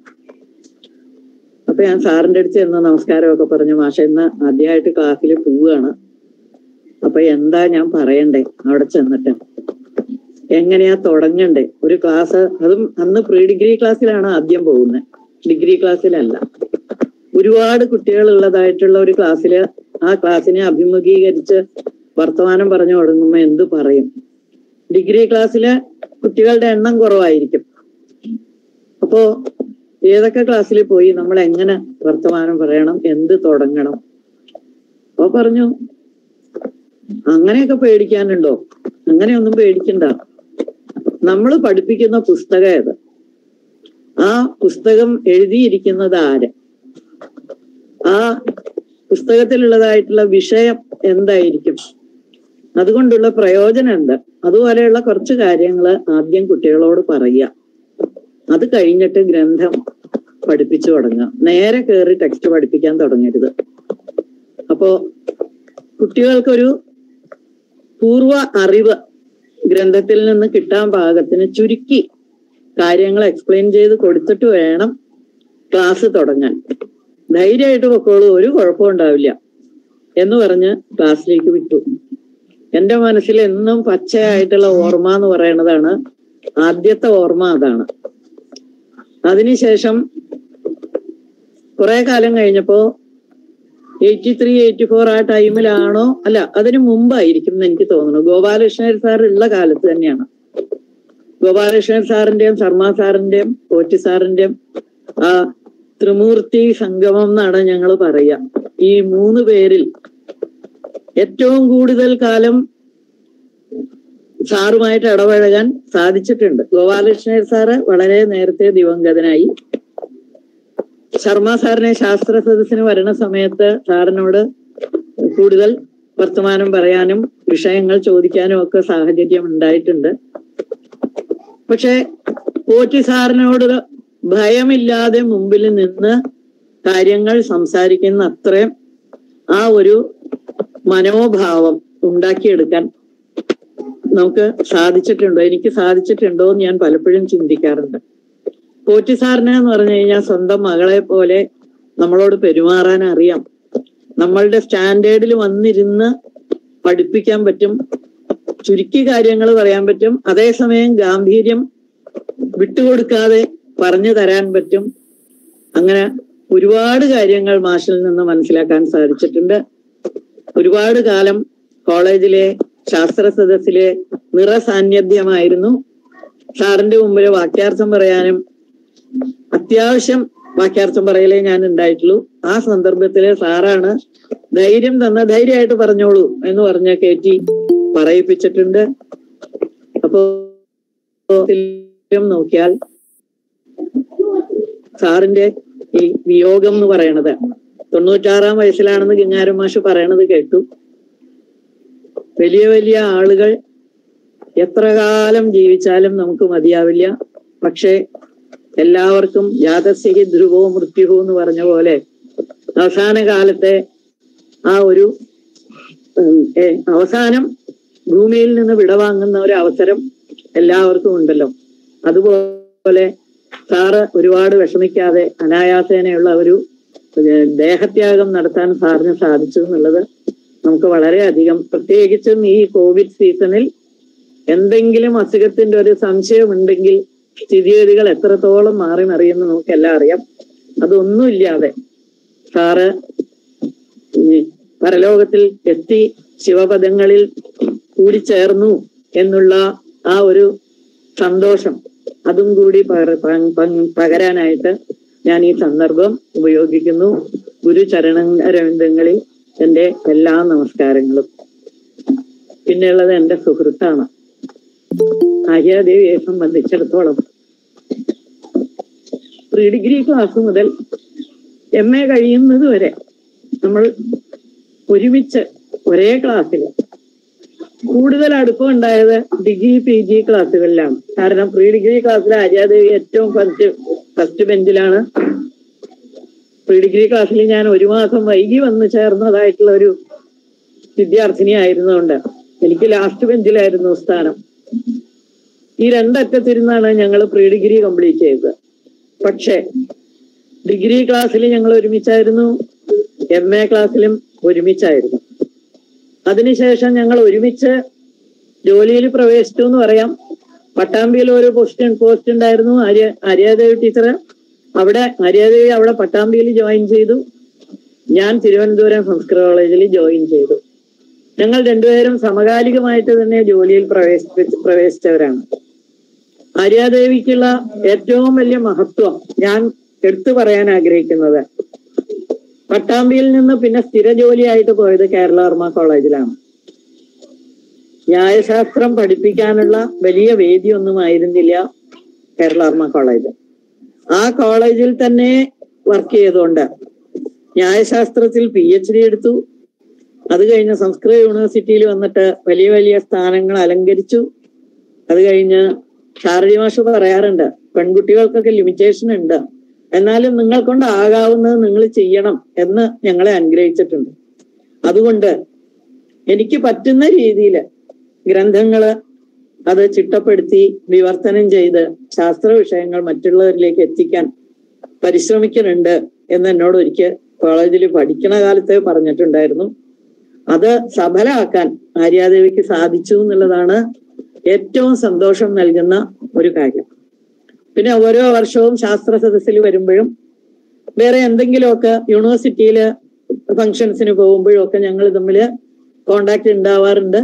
അപ്പൊ ഞാൻ സാറിന്റെ അടുത്ത് ചെന്ന് നമസ്കാരമൊക്കെ പറഞ്ഞു മാഷ ഇന്ന് ആദ്യമായിട്ട് ക്ലാസ്സിൽ പോവുകയാണ് അപ്പൊ എന്താ ഞാൻ പറയണ്ടേ അവിടെ ചെന്നിട്ട് എങ്ങനെയാ തുടങ്ങണ്ടേ ഒരു ക്ലാസ് അതും അന്ന് പ്രീ ഡിഗ്രി ക്ലാസ്സിലാണ് ആദ്യം പോകുന്നത് ഡിഗ്രി ക്ലാസ്സിലല്ല ഒരുപാട് കുട്ടികൾ ഉള്ളതായിട്ടുള്ള ഒരു ക്ലാസ്സില് ആ ക്ലാസ്സിനെ അഭിമുഖീകരിച്ച് വർത്തമാനം പറഞ്ഞു തുടങ്ങുമ്പോ എന്ത് പറയും ഡിഗ്രി ക്ലാസ്സില് കുട്ടികളുടെ എണ്ണം കുറവായിരിക്കും അപ്പോ ഏതൊക്കെ ക്ലാസ്സിൽ പോയി നമ്മൾ എങ്ങനെ വർത്തമാനം പറയണം എന്ത് തുടങ്ങണം അപ്പൊ പറഞ്ഞു അങ്ങനെയൊക്കെ പേടിക്കാനുണ്ടോ അങ്ങനെയൊന്നും പേടിക്കണ്ട നമ്മൾ പഠിപ്പിക്കുന്ന പുസ്തകം ഏത് ആ പുസ്തകം എഴുതിയിരിക്കുന്നത് ആര് ആ പുസ്തകത്തിലുള്ളതായിട്ടുള്ള വിഷയം എന്തായിരിക്കും അതുകൊണ്ടുള്ള പ്രയോജനം എന്ത് അതുപോലെയുള്ള കുറച്ച് കാര്യങ്ങൾ ആദ്യം കുട്ടികളോട് പറയുക അത് കഴിഞ്ഞിട്ട് ഗ്രന്ഥം പഠിപ്പിച്ചു തുടങ്ങുക നേരെ കയറി ടെക്സ്റ്റ് പഠിപ്പിക്കാൻ തുടങ്ങരുത് അപ്പോ കുട്ടികൾക്കൊരു പൂർവ അറിവ് ഗ്രന്ഥത്തിൽ നിന്ന് കിട്ടാൻ പാകത്തിന് ചുരുക്കി കാര്യങ്ങൾ എക്സ്പ്ലെയിൻ ചെയ്ത് കൊടുത്തിട്ട് വേണം ക്ലാസ് തുടങ്ങാൻ ധൈര്യമായിട്ട് പൊക്കോളൂ ഒരു കുഴപ്പവും ഉണ്ടാവില്ല എന്ന് പറഞ്ഞ് ക്ലാസ്സിലേക്ക് വിട്ടു എന്റെ മനസ്സിൽ എന്നും പച്ചയായിട്ടുള്ള ഓർമ്മ എന്ന് പറയുന്നതാണ് ആദ്യത്തെ ഓർമ്മ അതാണ് അതിനുശേഷം കുറെ കാലം കഴിഞ്ഞപ്പോ എയ്റ്റി ത്രീ എയ്റ്റി ഫോർ ആ ടൈമിലാണോ അല്ല അതിന് മുമ്പായിരിക്കും എന്ന് എനിക്ക് തോന്നുന്നു ഗോപാലകൃഷ്ണൻ സാർ ഉള്ള കാലത്ത് തന്നെയാണ് ഗോപാലകൃഷ്ണൻ സാറിന്റെയും ശർമ്മ സാറിന്റെയും കോറ്റി സാറിന്റെയും ആ ത്രിമൂർത്തി സംഗമം എന്നാണ് ഞങ്ങൾ പറയുക ഈ മൂന്ന് പേരിൽ ഏറ്റവും കൂടുതൽ കാലം സാറുമായിട്ട് ഇടപഴകാൻ സാധിച്ചിട്ടുണ്ട് ഗോപാലകൃഷ്ണൻ സാറ് വളരെ നേരത്തെ ദിവംഗതനായി ശർമ്മ സാറിനെ ശാസ്ത്ര സദസ്സിന് വരണ സമയത്ത് സാറിനോട് കൂടുതൽ വർത്തമാനം പറയാനും വിഷയങ്ങൾ ചോദിക്കാനും ഒക്കെ സാഹചര്യം ഉണ്ടായിട്ടുണ്ട് പക്ഷെ പോറ്റി സാറിനോട് ഭയമില്ലാതെ മുമ്പിൽ നിന്ന് കാര്യങ്ങൾ സംസാരിക്കുന്ന അത്രയും ആ ഒരു മനോഭാവം ഉണ്ടാക്കിയെടുക്കാൻ നമുക്ക് സാധിച്ചിട്ടുണ്ടോ എനിക്ക് സാധിച്ചിട്ടുണ്ടോ എന്ന് ഞാൻ പലപ്പോഴും ചിന്തിക്കാറുണ്ട് പോറ്റി സാറിന് എന്ന് പറഞ്ഞു കഴിഞ്ഞാൽ സ്വന്തം മകളെ പോലെ നമ്മളോട് പെരുമാറാൻ അറിയാം നമ്മളുടെ സ്റ്റാൻഡേർഡിൽ വന്നിരുന്ന് പഠിപ്പിക്കാൻ പറ്റും ചുരുക്കി കാര്യങ്ങൾ പറയാൻ പറ്റും അതേസമയം ഗാംഭീര്യം വിട്ടുകൊടുക്കാതെ പറഞ്ഞു തരാൻ പറ്റും അങ്ങനെ ഒരുപാട് കാര്യങ്ങൾ മാഷിൽ നിന്ന് മനസ്സിലാക്കാൻ സാധിച്ചിട്ടുണ്ട് ഒരുപാട് കാലം കോളേജിലെ ശാസ്ത്ര സദസ്സിലെ നിറസാന്നിധ്യമായിരുന്നു സാറിന്റെ മുമ്പിൽ വാക്യാർത്ഥം പറയാനും അത്യാവശ്യം വാക്യാർത്ഥം പറയലേ ഞാൻ ഉണ്ടായിട്ടുള്ളൂ ആ സന്ദർഭത്തില് സാറാണ് ധൈര്യം തന്ന ധൈര്യമായിട്ട് പറഞ്ഞോളൂ എന്ന് പറഞ്ഞ കയറ്റി പറയിപ്പിച്ചിട്ടുണ്ട് അപ്പോ നോക്കിയാൽ സാറിന്റെ ഈ വിയോഗം എന്ന് പറയണത് തൊണ്ണൂറ്റാറാം വയസ്സിലാണെന്ന് ഗംഗാരം മാഷ് പറയണത് കേട്ടു വലിയ വലിയ ആളുകൾ എത്ര കാലം ജീവിച്ചാലും നമുക്ക് മതിയാവില്ല പക്ഷെ എല്ലാവർക്കും യാതസ്യഹി ധ്രുവോ മൃത്യുവോ എന്ന് പറഞ്ഞ പോലെ അവസാന കാലത്തെ ആ ഒരു ഉം, ഏ, അവസാനം ഭൂമിയിൽ നിന്ന് വിടവാങ്ങുന്ന ഒരു അവസരം എല്ലാവർക്കും ഉണ്ടല്ലോ അതുപോലെ സാറ് ഒരുപാട് വിഷമിക്കാതെ അനായാസേനയുള്ള ഒരു ഏ, ദേഹത്യാഗം നടത്താൻ സാറിന് സാധിച്ചു എന്നുള്ളത് നമുക്ക് വളരെയധികം പ്രത്യേകിച്ചും ഈ കോവിഡ് സീസണിൽ എന്തെങ്കിലും അസുഖത്തിന്റെ ഒരു സംശയം ഉണ്ടെങ്കിൽ സ്ഥിതിഗതികൾ എത്രത്തോളം മാറി മറിയുമെന്ന് നമുക്കെല്ലാം അറിയാം അതൊന്നുമില്ലാതെ സാറ് ഈ പരലോകത്തിൽ എത്തി ശിവപദങ്ങളിൽ കൂടിച്ചേർന്നു എന്നുള്ള ആ ഒരു സന്തോഷം അതും കൂടി പകര- പ- പ- പകരാനായിട്ട് ഞാൻ ഈ സന്ദർഭം ഉപയോഗിക്കുന്നു ഗുരു ചരണരവിന്ദങ്ങളിൽ എൻ്റെ എല്ലാ നമസ്കാരങ്ങളും പിന്നെയുള്ളത് എൻ്റെ സുഹൃത്താണ് ആര്യാദേവിയെ സംബന്ധിച്ചിടത്തോളം പ്രീ ഡിഗ്രി ക്ലാസ് മുതൽ എം എ കഴിയുന്നത് വരെ നമ്മൾ ഒരുമിച്ച് ഒരേ ക്ലാസ്സിൽ കൂടുതൽ അടുപ്പം ഉണ്ടായത് ഡിഗ്രി പി ജി ക്ലാസ്സുകളിലാണ് കാരണം പ്രീ ഡിഗ്രി ക്ലാസ്സിൽ ആര്യാദേവി ഏറ്റവും ഫസ്റ്റ് ഫസ്റ്റ് ബെഞ്ചിലാണ് പ്രീ ഡിഗ്രി ക്ലാസ്സിൽ ഞാൻ ഒരു മാസം വൈകി വന്ന് ചേർന്നതായിട്ടുള്ള ഒരു വിദ്യാർത്ഥിനി ആയിരുന്നുകൊണ്ട് എനിക്ക് ലാസ്റ്റ് ബെഞ്ചിലായിരുന്നു സ്ഥാനം ഈ രണ്ടറ്റത്തിരുന്നാണ് ഞങ്ങൾ പ്രീ ഡിഗ്രി കംപ്ലീറ്റ് ചെയ്തത് പക്ഷേ ഡിഗ്രി ക്ലാസ്സിൽ ഞങ്ങൾ ഒരുമിച്ചായിരുന്നു എം എ ക്ലാസ്സിലും ഒരുമിച്ചായിരുന്നു അതിനുശേഷം ഞങ്ങൾ ഒരുമിച്ച് ജോലിയിൽ പ്രവേശിച്ചു എന്ന് പറയാം പട്ടാമ്പിയിൽ ഒരു പോസ്റ്റ് പോസ്റ്റ് ഉണ്ടായിരുന്നു ആര്യ ആര്യാദേവി ടീച്ചർ അവിടെ ആര്യാദേവി അവിടെ പട്ടാമ്പിയിൽ ജോയിൻ ചെയ്തു ഞാൻ തിരുവനന്തപുരം സംസ്കൃത കോളേജിൽ ജോയിൻ ചെയ്തു ഞങ്ങൾ രണ്ടുപേരും സമകാലികമായിട്ട് തന്നെ ജോലിയിൽ പ്രവേശിപ്പിച്ച് പ്രവേശിച്ചവരാണ് ആര്യാദേവിക്കുള്ള ഏറ്റവും വലിയ മഹത്വം ഞാൻ എടുത്തു പറയാൻ ആഗ്രഹിക്കുന്നത് പട്ടാമ്പിയിൽ നിന്ന് പിന്നെ സ്ഥിര ജോലിയായിട്ട് പോയത് കേരളവർമ്മ കോളേജിലാണ് ന്യായശാസ്ത്രം പഠിപ്പിക്കാനുള്ള വലിയ വേദിയൊന്നും ആയിരുന്നില്ല കേരളവർമ്മ കോളേജ് ആ കോളേജിൽ തന്നെ വർക്ക് ചെയ്തുകൊണ്ട് ന്യായശാസ്ത്രത്തിൽ പി എച്ച് ഡി എടുത്തു അത് കഴിഞ്ഞ് സംസ്കൃത യൂണിവേഴ്സിറ്റിയിൽ വന്നിട്ട് വലിയ വലിയ സ്ഥാനങ്ങൾ അലങ്കരിച്ചു അത് കഴിഞ്ഞ് ഷാരടി മാഷ് പറയാറുണ്ട് പെൺകുട്ടികൾക്കൊക്കെ ലിമിറ്റേഷൻ ഉണ്ട് എന്നാലും നിങ്ങൾ കൊണ്ട് ആകാവുന്നത് നിങ്ങൾ ചെയ്യണം എന്ന് ഞങ്ങളെ അനുഗ്രഹിച്ചിട്ടുണ്ട് അതുകൊണ്ട് എനിക്ക് പറ്റുന്ന രീതിയിൽ ഗ്രന്ഥങ്ങള് അത് ചിട്ടപ്പെടുത്തി വിവർത്തനം ചെയ്ത് ശാസ്ത്ര വിഷയങ്ങൾ മറ്റുള്ളവരിലേക്ക് എത്തിക്കാൻ പരിശ്രമിക്കുന്നുണ്ട് എന്ന് എന്നോട് ഒരിക്കൽ കോളേജിൽ പഠിക്കണ കാലത്തെ പറഞ്ഞിട്ടുണ്ടായിരുന്നു അത് സഫലമാക്കാൻ ആര്യാദേവിക്ക് സാധിച്ചു എന്നുള്ളതാണ് ഏറ്റവും സന്തോഷം നൽകുന്ന ഒരു കാര്യം പിന്നെ ഓരോ വർഷവും ശാസ്ത്ര സദസ്സിൽ വരുമ്പോഴും വേറെ എന്തെങ്കിലുമൊക്കെ യൂണിവേഴ്സിറ്റിയിൽ ഫങ്ഷൻസിന് പോകുമ്പോഴും ഒക്കെ ഞങ്ങൾ തമ്മിൽ കോണ്ടാക്ട് ഉണ്ടാവാറുണ്ട്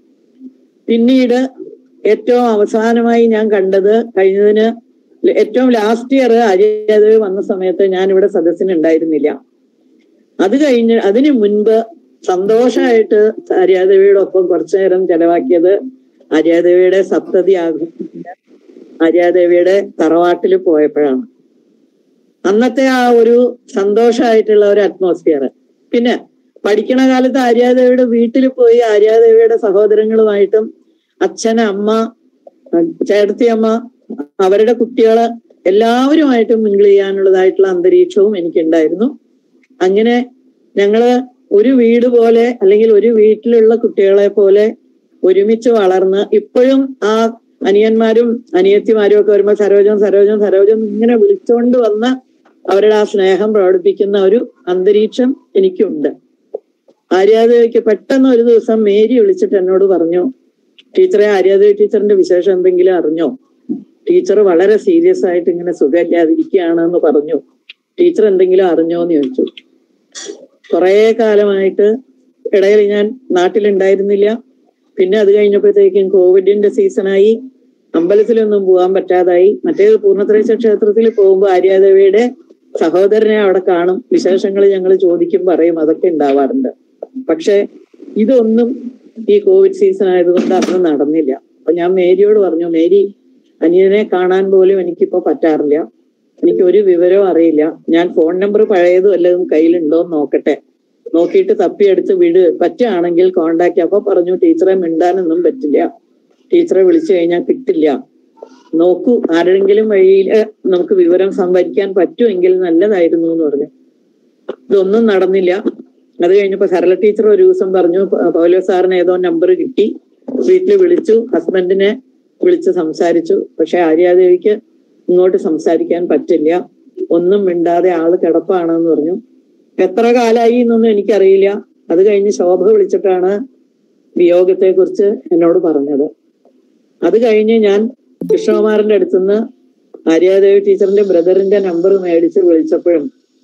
പിന്നീട് ഏറ്റവും അവസാനമായി ഞാൻ കണ്ടത് കഴിഞ്ഞതിന് ഏറ്റവും ലാസ്റ്റ് ഇയർ അജയദേവ് വന്ന സമയത്ത് ഞാൻ ഇവിടെ സദസ്സിന് ഉണ്ടായിരുന്നില്ല അത് കഴിഞ്ഞ് അതിനു മുൻപ് സന്തോഷമായിട്ട് ആര്യാദേവിയുടെ ഒപ്പം കുറച്ചു നേരം ചെലവാക്കിയത് ആര്യാദേവിയുടെ സപ്തതി ആഘോഷിച്ച ആര്യാദേവിയുടെ തറവാട്ടിൽ പോയപ്പോഴാണ് അന്നത്തെ ആ ഒരു സന്തോഷമായിട്ടുള്ള ഒരു അറ്റ്മോസ്ഫിയർ പിന്നെ പഠിക്കണ കാലത്ത് ആര്യാദേവിയുടെ വീട്ടിൽ പോയി ആര്യാദേവിയുടെ സഹോദരങ്ങളുമായിട്ടും അച്ഛൻ അമ്മ ചേട്ടത്തി അമ്മ അവരുടെ കുട്ടികള് എല്ലാവരുമായിട്ടും മിങ്കിൾ ചെയ്യാനുള്ളതായിട്ടുള്ള അന്തരീക്ഷവും എനിക്കുണ്ടായിരുന്നു അങ്ങനെ ഞങ്ങള് ഒരു വീട് പോലെ അല്ലെങ്കിൽ ഒരു വീട്ടിലുള്ള കുട്ടികളെ പോലെ ഒരുമിച്ച് വളർന്ന് ഇപ്പോഴും ആ അനിയന്മാരും അനിയത്തിമാരും ഒക്കെ വരുമ്പോൾ സരോജം സരോജം സരോജം ഇങ്ങനെ വിളിച്ചുകൊണ്ട് വന്ന് അവരുടെ ആ സ്നേഹം പ്രകടിപ്പിക്കുന്ന ഒരു അന്തരീക്ഷം എനിക്കുണ്ട് ആര്യാദേവിക്ക് പെട്ടെന്ന് ഒരു ദിവസം മേരി വിളിച്ചിട്ട് എന്നോട് പറഞ്ഞു ടീച്ചറെ ആര്യാദേവി ടീച്ചറിന്റെ വിശേഷം എന്തെങ്കിലും അറിഞ്ഞോ ടീച്ചർ വളരെ സീരിയസ് ആയിട്ട് ഇങ്ങനെ സുഖമില്ലാതിരിക്കുകയാണെന്ന് പറഞ്ഞു ടീച്ചർ എന്തെങ്കിലും അറിഞ്ഞോ എന്ന് ചോദിച്ചു കുറെ കാലമായിട്ട് ഇടയിൽ ഞാൻ നാട്ടിലുണ്ടായിരുന്നില്ല പിന്നെ അത് കഴിഞ്ഞപ്പോഴത്തേക്കും കോവിഡിന്റെ സീസണായി അമ്പലത്തിലൊന്നും പോകാൻ പറ്റാതായി മറ്റേത് പൂർണ്ണത്രേശ ക്ഷേത്രത്തിൽ പോകുമ്പോൾ ആര്യാദേവിയുടെ സഹോദരനെ അവിടെ കാണും വിശേഷങ്ങൾ ഞങ്ങൾ ചോദിക്കും പറയും അതൊക്കെ ഉണ്ടാവാറുണ്ട് പക്ഷെ ഇതൊന്നും ഈ കോവിഡ് സീസൺ ആയതുകൊണ്ട് അന്ന് നടന്നില്ല അപ്പൊ ഞാൻ മേരിയോട് പറഞ്ഞു മേരി അനിയനെ കാണാൻ പോലും എനിക്കിപ്പോ പറ്റാറില്ല എനിക്ക് ഒരു വിവരവും അറിയില്ല ഞാൻ ഫോൺ നമ്പർ പഴയതും വല്ലതും കയ്യിലുണ്ടോ എന്ന് നോക്കട്ടെ നോക്കിയിട്ട് തപ്പിയെടുത്ത് വിട് പറ്റുകയാണെങ്കിൽ കോണ്ടാക്ട് അപ്പൊ പറഞ്ഞു ടീച്ചറെ മിണ്ടാനൊന്നും പറ്റില്ല ടീച്ചറെ വിളിച്ചു കഴിഞ്ഞാൽ കിട്ടില്ല നോക്കൂ ആരെങ്കിലും വഴിയിൽ നമുക്ക് വിവരം സംഭരിക്കാൻ പറ്റുമെങ്കിൽ നല്ലതായിരുന്നു എന്ന് പറഞ്ഞു ഇതൊന്നും നടന്നില്ല അത് കഴിഞ്ഞപ്പോ സരള ടീച്ചർ ഒരു ദിവസം പറഞ്ഞു പ- പൗലോ സാറിന് ഏതോ നമ്പർ കിട്ടി വീട്ടിൽ വിളിച്ചു ഹസ്ബൻഡിനെ വിളിച്ച് സംസാരിച്ചു പക്ഷെ ആര്യാദേവിക്ക് ഇങ്ങോട്ട് സംസാരിക്കാൻ പറ്റില്ല ഒന്നും മിണ്ടാതെ ആള് കിടപ്പാണെന്ന് പറഞ്ഞു എത്ര കാലായി എന്നൊന്നും എനിക്കറിയില്ല അത് കഴിഞ്ഞ് ശോഭ വിളിച്ചിട്ടാണ് വിയോഗത്തെ കുറിച്ച് എന്നോട് പറഞ്ഞത് അത് കഴിഞ്ഞ് ഞാൻ കൃഷ്ണകുമാറിന്റെ അടുത്തുനിന്ന് ആര്യാദേവി ടീച്ചറിന്റെ ബ്രദറിന്റെ നമ്പർ മേടിച്ച് വിളിച്ചപ്പോഴും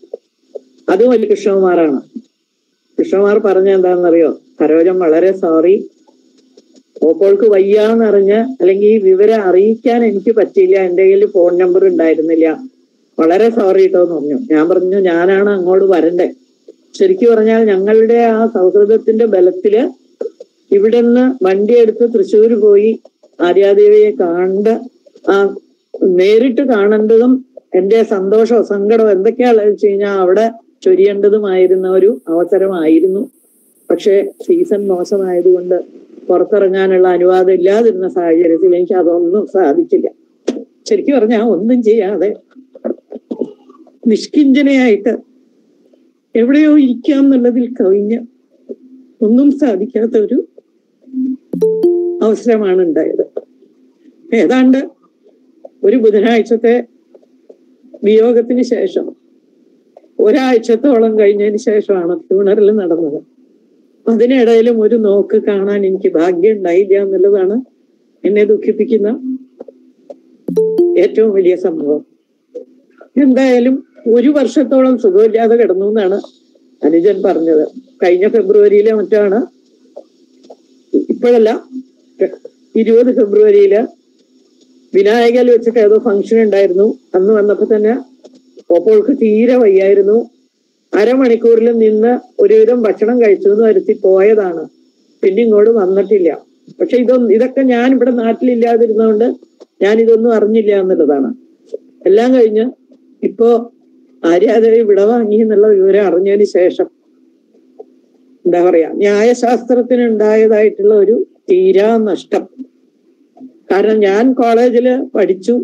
അതും ഒരു കൃഷ്ണകുമാറാണ് കൃഷ്ണകുമാർ പറഞ്ഞ എന്താണെന്നറിയോ സരോജം വളരെ സോറി ഓപ്പോൾക്ക് വയ്യാന്നറിഞ്ഞ് അല്ലെങ്കിൽ ഈ വിവരം അറിയിക്കാൻ എനിക്ക് പറ്റിയില്ല എൻ്റെ കയ്യിൽ ഫോൺ നമ്പർ ഉണ്ടായിരുന്നില്ല വളരെ സോറി കേട്ടോ എന്ന് പറഞ്ഞു ഞാൻ പറഞ്ഞു ഞാനാണ് അങ്ങോട്ട് വരണ്ടേ ശരിക്കും പറഞ്ഞാൽ ഞങ്ങളുടെ ആ സൗഹൃദത്തിന്റെ ബലത്തില് ഇവിടെ നിന്ന് വണ്ടി എടുത്ത് തൃശ്ശൂർ പോയി ആര്യാദേവിയെ കണ്ട് ആ നേരിട്ട് കാണേണ്ടതും എന്റെ സന്തോഷമോ സങ്കടമോ എന്തൊക്കെയാണെന്ന് വെച്ച് കഴിഞ്ഞാൽ അവിടെ ചൊരിയേണ്ടതുമായിരുന്ന ഒരു അവസരമായിരുന്നു പക്ഷെ സീസൺ മോശമായതുകൊണ്ട് പുറത്തിറങ്ങാനുള്ള അനുവാദം ഇല്ലാതിരുന്ന സാഹചര്യത്തിൽ എനിക്ക് അതൊന്നും സാധിച്ചില്ല ശരിക്കും പറഞ്ഞാൽ ഒന്നും ചെയ്യാതെ നിഷ്കിഞ്ചനയായിട്ട് എവിടെയോ ഇരിക്കാം എന്നുള്ളതിൽ കവിഞ്ഞ് ഒന്നും സാധിക്കാത്ത ഒരു അവസരമാണ് ഉണ്ടായത് ഏതാണ്ട് ഒരു ബുധനാഴ്ചത്തെ വിയോഗത്തിന് ശേഷം ഒരാഴ്ചത്തോളം കഴിഞ്ഞതിന് ശേഷമാണ് ഫ്യൂണറൽ നടന്നത് അതിനിടയിലും ഒരു നോക്ക് കാണാൻ എനിക്ക് ഭാഗ്യം ഉണ്ടായില്ല എന്നുള്ളതാണ് എന്നെ ദുഃഖിപ്പിക്കുന്ന ഏറ്റവും വലിയ സംഭവം എന്തായാലും ഒരു വർഷത്തോളം സുഖമില്ലാതെ കിടന്നു എന്നാണ് അനുജൻ പറഞ്ഞത് കഴിഞ്ഞ ഫെബ്രുവരിയിലെ മറ്റാണ് ഇപ്പോഴല്ല ഇരുപത് ഫെബ്രുവരിയില് വിനായകയിൽ വെച്ചിട്ട് ഏതോ ഫംഗ്ഷൻ ഉണ്ടായിരുന്നു അന്ന് വന്നപ്പോ തന്നെ ഓപ്പോൾക്ക് തീരെ വയ്യായിരുന്നു അരമണിക്കൂറിൽ നിന്ന് ഒരുവിധം ഭക്ഷണം കഴിച്ചു എന്ന് വരുത്തി പോയതാണ് പിന്നെ ഇങ്ങോട്ട് വന്നിട്ടില്ല പക്ഷെ ഇതൊന്നും ഇതൊക്കെ ഞാൻ ഇവിടെ നാട്ടിലില്ലാതിരുന്നതുകൊണ്ട് ഞാൻ ഇതൊന്നും അറിഞ്ഞില്ല എന്നുള്ളതാണ് എല്ലാം കഴിഞ്ഞ് ഇപ്പോ ആര്യാദേവി വിടവാങ്ങി എന്നുള്ള വിവരം അറിഞ്ഞതിന് ശേഷം എന്താ പറയാ ന്യായശാസ്ത്രത്തിന് ഉണ്ടായതായിട്ടുള്ള ഒരു തീരാ നഷ്ടം കാരണം ഞാൻ കോളേജില് പഠിച്ചു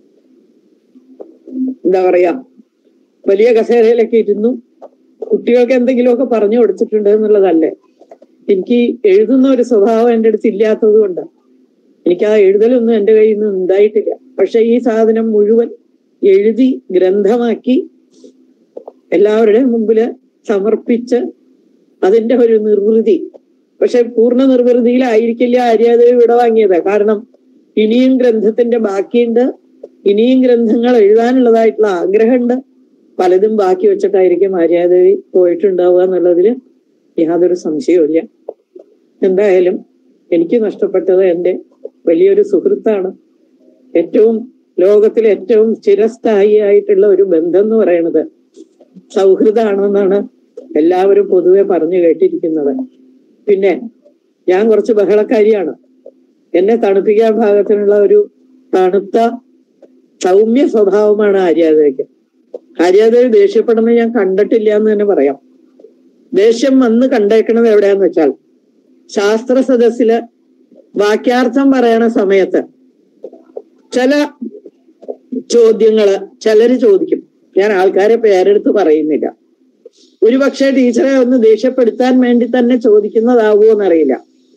എന്താ പറയാ വലിയ കസേരയിലൊക്കെ ഇരുന്നു കുട്ടികൾക്ക് എന്തെങ്കിലുമൊക്കെ പറഞ്ഞു കൊടുത്തിട്ടുണ്ട് എന്നുള്ളതല്ലേ എനിക്ക് എഴുതുന്ന ഒരു സ്വഭാവം എൻ്റെ അടുത്ത് ഇല്ലാത്തത് കൊണ്ട് എനിക്ക് ആ എഴുതലൊന്നും എൻ്റെ കയ്യിൽ നിന്ന് ഉണ്ടായിട്ടില്ല പക്ഷെ ഈ സാധനം മുഴുവൻ എഴുതി ഗ്രന്ഥമാക്കി എല്ലാവരുടെയും മുമ്പില് സമർപ്പിച്ച് അതിന്റെ ഒരു നിർവൃതി പക്ഷെ പൂർണ്ണ നിർവൃതിയിലായിരിക്കില്ല ആര്യാദേവി വിട വാങ്ങിയത് കാരണം ഇനിയും ഗ്രന്ഥത്തിന്റെ ബാക്കിയുണ്ട് ഇനിയും ഗ്രന്ഥങ്ങൾ എഴുതാനുള്ളതായിട്ടുള്ള ആഗ്രഹമുണ്ട് പലതും ബാക്കി വെച്ചിട്ടായിരിക്കും ആര്യാദേവി പോയിട്ടുണ്ടാവുക എന്നുള്ളതില് യാതൊരു സംശയവുമില്ല എന്തായാലും എനിക്ക് നഷ്ടപ്പെട്ടത് എൻ്റെ വലിയൊരു സുഹൃത്താണ് ഏറ്റവും ലോകത്തിലെ ഏറ്റവും ചിരസ്ഥായി ആയിട്ടുള്ള ഒരു ബന്ധം എന്ന് പറയുന്നത് സൗഹൃദമാണെന്നാണ് എല്ലാവരും പൊതുവെ പറഞ്ഞു കേട്ടിരിക്കുന്നത് പിന്നെ ഞാൻ കുറച്ച് ബഹളക്കാരിയാണ് എന്നെ തണുപ്പിക്കാൻ ഭാഗത്തിനുള്ള ഒരു തണുത്ത സൗമ്യ സ്വഭാവമാണ് ആര്യാദേവിക്ക് ആര്യാദേവി ദേഷ്യപ്പെടുന്നത് ഞാൻ കണ്ടിട്ടില്ല എന്ന് തന്നെ പറയാം ദേഷ്യം വന്ന് കണ്ടേക്കണത് എവിടെയാന്ന് വെച്ചാൽ ശാസ്ത്ര സദസ്സില് വാക്യാർത്ഥം പറയണ സമയത്ത് ചില ചോദ്യങ്ങള് ചിലര് ചോദിക്കും ഞാൻ ആൾക്കാരെ പേരെടുത്ത് പറയുന്നില്ല ഒരുപക്ഷെ ടീച്ചറെ ഒന്ന് ദേഷ്യപ്പെടുത്താൻ വേണ്ടി തന്നെ ചോദിക്കുന്നതാവോ എന്നറിയില്ല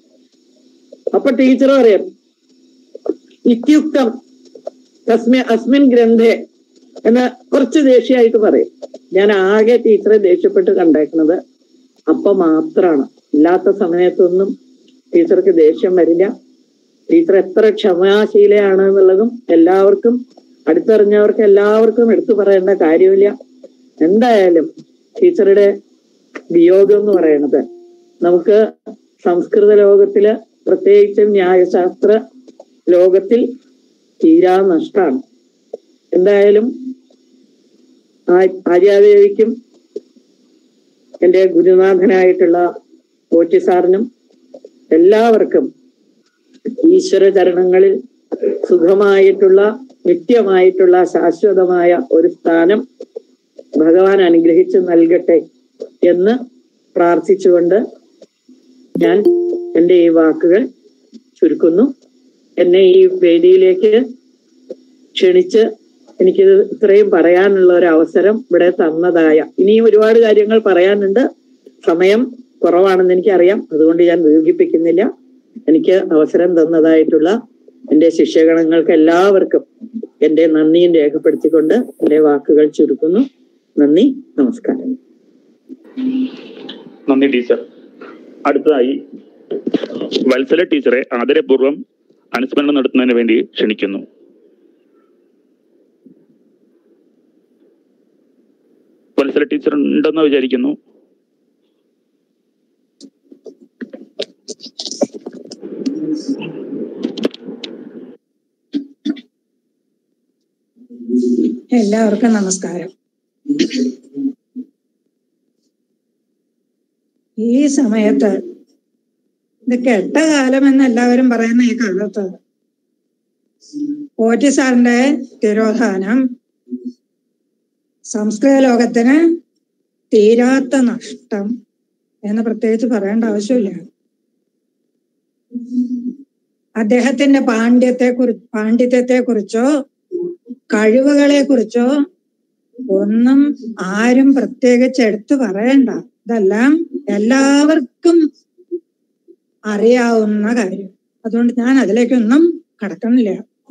അപ്പൊ ടീച്ചർ പറയും ഇത്യുക്തം തസ്മി അസ്മിൻ ഗ്രന്ഥേ എന്ന് കുറച്ച് ദേഷ്യമായിട്ട് പറയും ഞാൻ ആകെ ടീച്ചറെ ദേഷ്യപ്പെട്ട് കണ്ടേക്കുന്നത് അപ്പൊ മാത്രാണ് ഇല്ലാത്ത സമയത്തൊന്നും ടീച്ചർക്ക് ദേഷ്യം വരില്ല ടീച്ചർ എത്ര ക്ഷമാശീലയാണ് എന്നുള്ളതും എല്ലാവർക്കും അടുത്തറിഞ്ഞവർക്ക് എല്ലാവർക്കും എടുത്തു പറയേണ്ട കാര്യമില്ല എന്തായാലും ടീച്ചറുടെ വിയോഗം എന്ന് പറയുന്നത് നമുക്ക് സംസ്കൃത ലോകത്തില് പ്രത്യേകിച്ചും ന്യായശാസ്ത്ര ലോകത്തിൽ തീരാ നഷ്ടമാണ് എന്തായാലും ആ- ആര്യാദേവിക്കും എൻ്റെ ഗുരുനാഥനായിട്ടുള്ള കോച്ചി സാറിനും എല്ലാവർക്കും ഈശ്വര ചരണങ്ങളിൽ സുഖമായിട്ടുള്ള നിത്യമായിട്ടുള്ള ശാശ്വതമായ ഒരു സ്ഥാനം ഭഗവാൻ അനുഗ്രഹിച്ച് നൽകട്ടെ എന്ന് പ്രാർത്ഥിച്ചുകൊണ്ട് ഞാൻ എൻ്റെ ഈ വാക്കുകൾ ചുരുക്കുന്നു എന്നെ ഈ വേദിയിലേക്ക് ക്ഷണിച്ച് എനിക്കിത് ഇത്രയും പറയാനുള്ള ഒരു അവസരം ഇവിടെ തന്നതായ ഇനിയും ഒരുപാട് കാര്യങ്ങൾ പറയാനുണ്ട് സമയം കുറവാണെന്ന് എനിക്കറിയാം അതുകൊണ്ട് ഞാൻ ദീർഘിപ്പിക്കുന്നില്ല എനിക്ക് അവസരം തന്നതായിട്ടുള്ള എൻ്റെ ശിഷ്യഗണങ്ങൾക്ക് എല്ലാവർക്കും എൻ്റെ നന്ദിയും രേഖപ്പെടുത്തിക്കൊണ്ട് എൻ്റെ വാക്കുകൾ ചുരുക്കുന്നു നന്ദി നമസ്കാരം നന്ദി ടീച്ചർ അടുത്തതായി വത്സല ടീച്ചറെ ആദരപൂർവ്വം അനുസ്മരണം നടത്തുന്നതിന് വേണ്ടി ക്ഷണിക്കുന്നു വത്സല ടീച്ചർ ഉണ്ടെന്ന് വിചാരിക്കുന്നു എല്ലാവർക്കും നമസ്കാരം ഈ സമയത്ത് ഇത് കെട്ട കാലം എന്ന് എല്ലാവരും പറയുന്ന ഈ കാലത്ത് പോറ്റി സാറിന്റെ തിരോധാനം സംസ്കൃത ലോകത്തിന് തീരാത്ത നഷ്ടം എന്ന് പ്രത്യേകിച്ച് പറയേണ്ട ആവശ്യമില്ല അദ്ദേഹത്തിന്റെ പാണ്ഡ്യത്തെ കുറി പാണ്ഡിത്യത്തെ കുറിച്ചോ കഴിവുകളെ കുറിച്ചോ ഒന്നും ആരും പ്രത്യേകിച്ച് എടുത്തു പറയണ്ട ഇതെല്ലാം എല്ലാവർക്കും അറിയാവുന്ന കാര്യം അതുകൊണ്ട് ഞാൻ അതിലേക്കൊന്നും കടക്കുന്നില്ല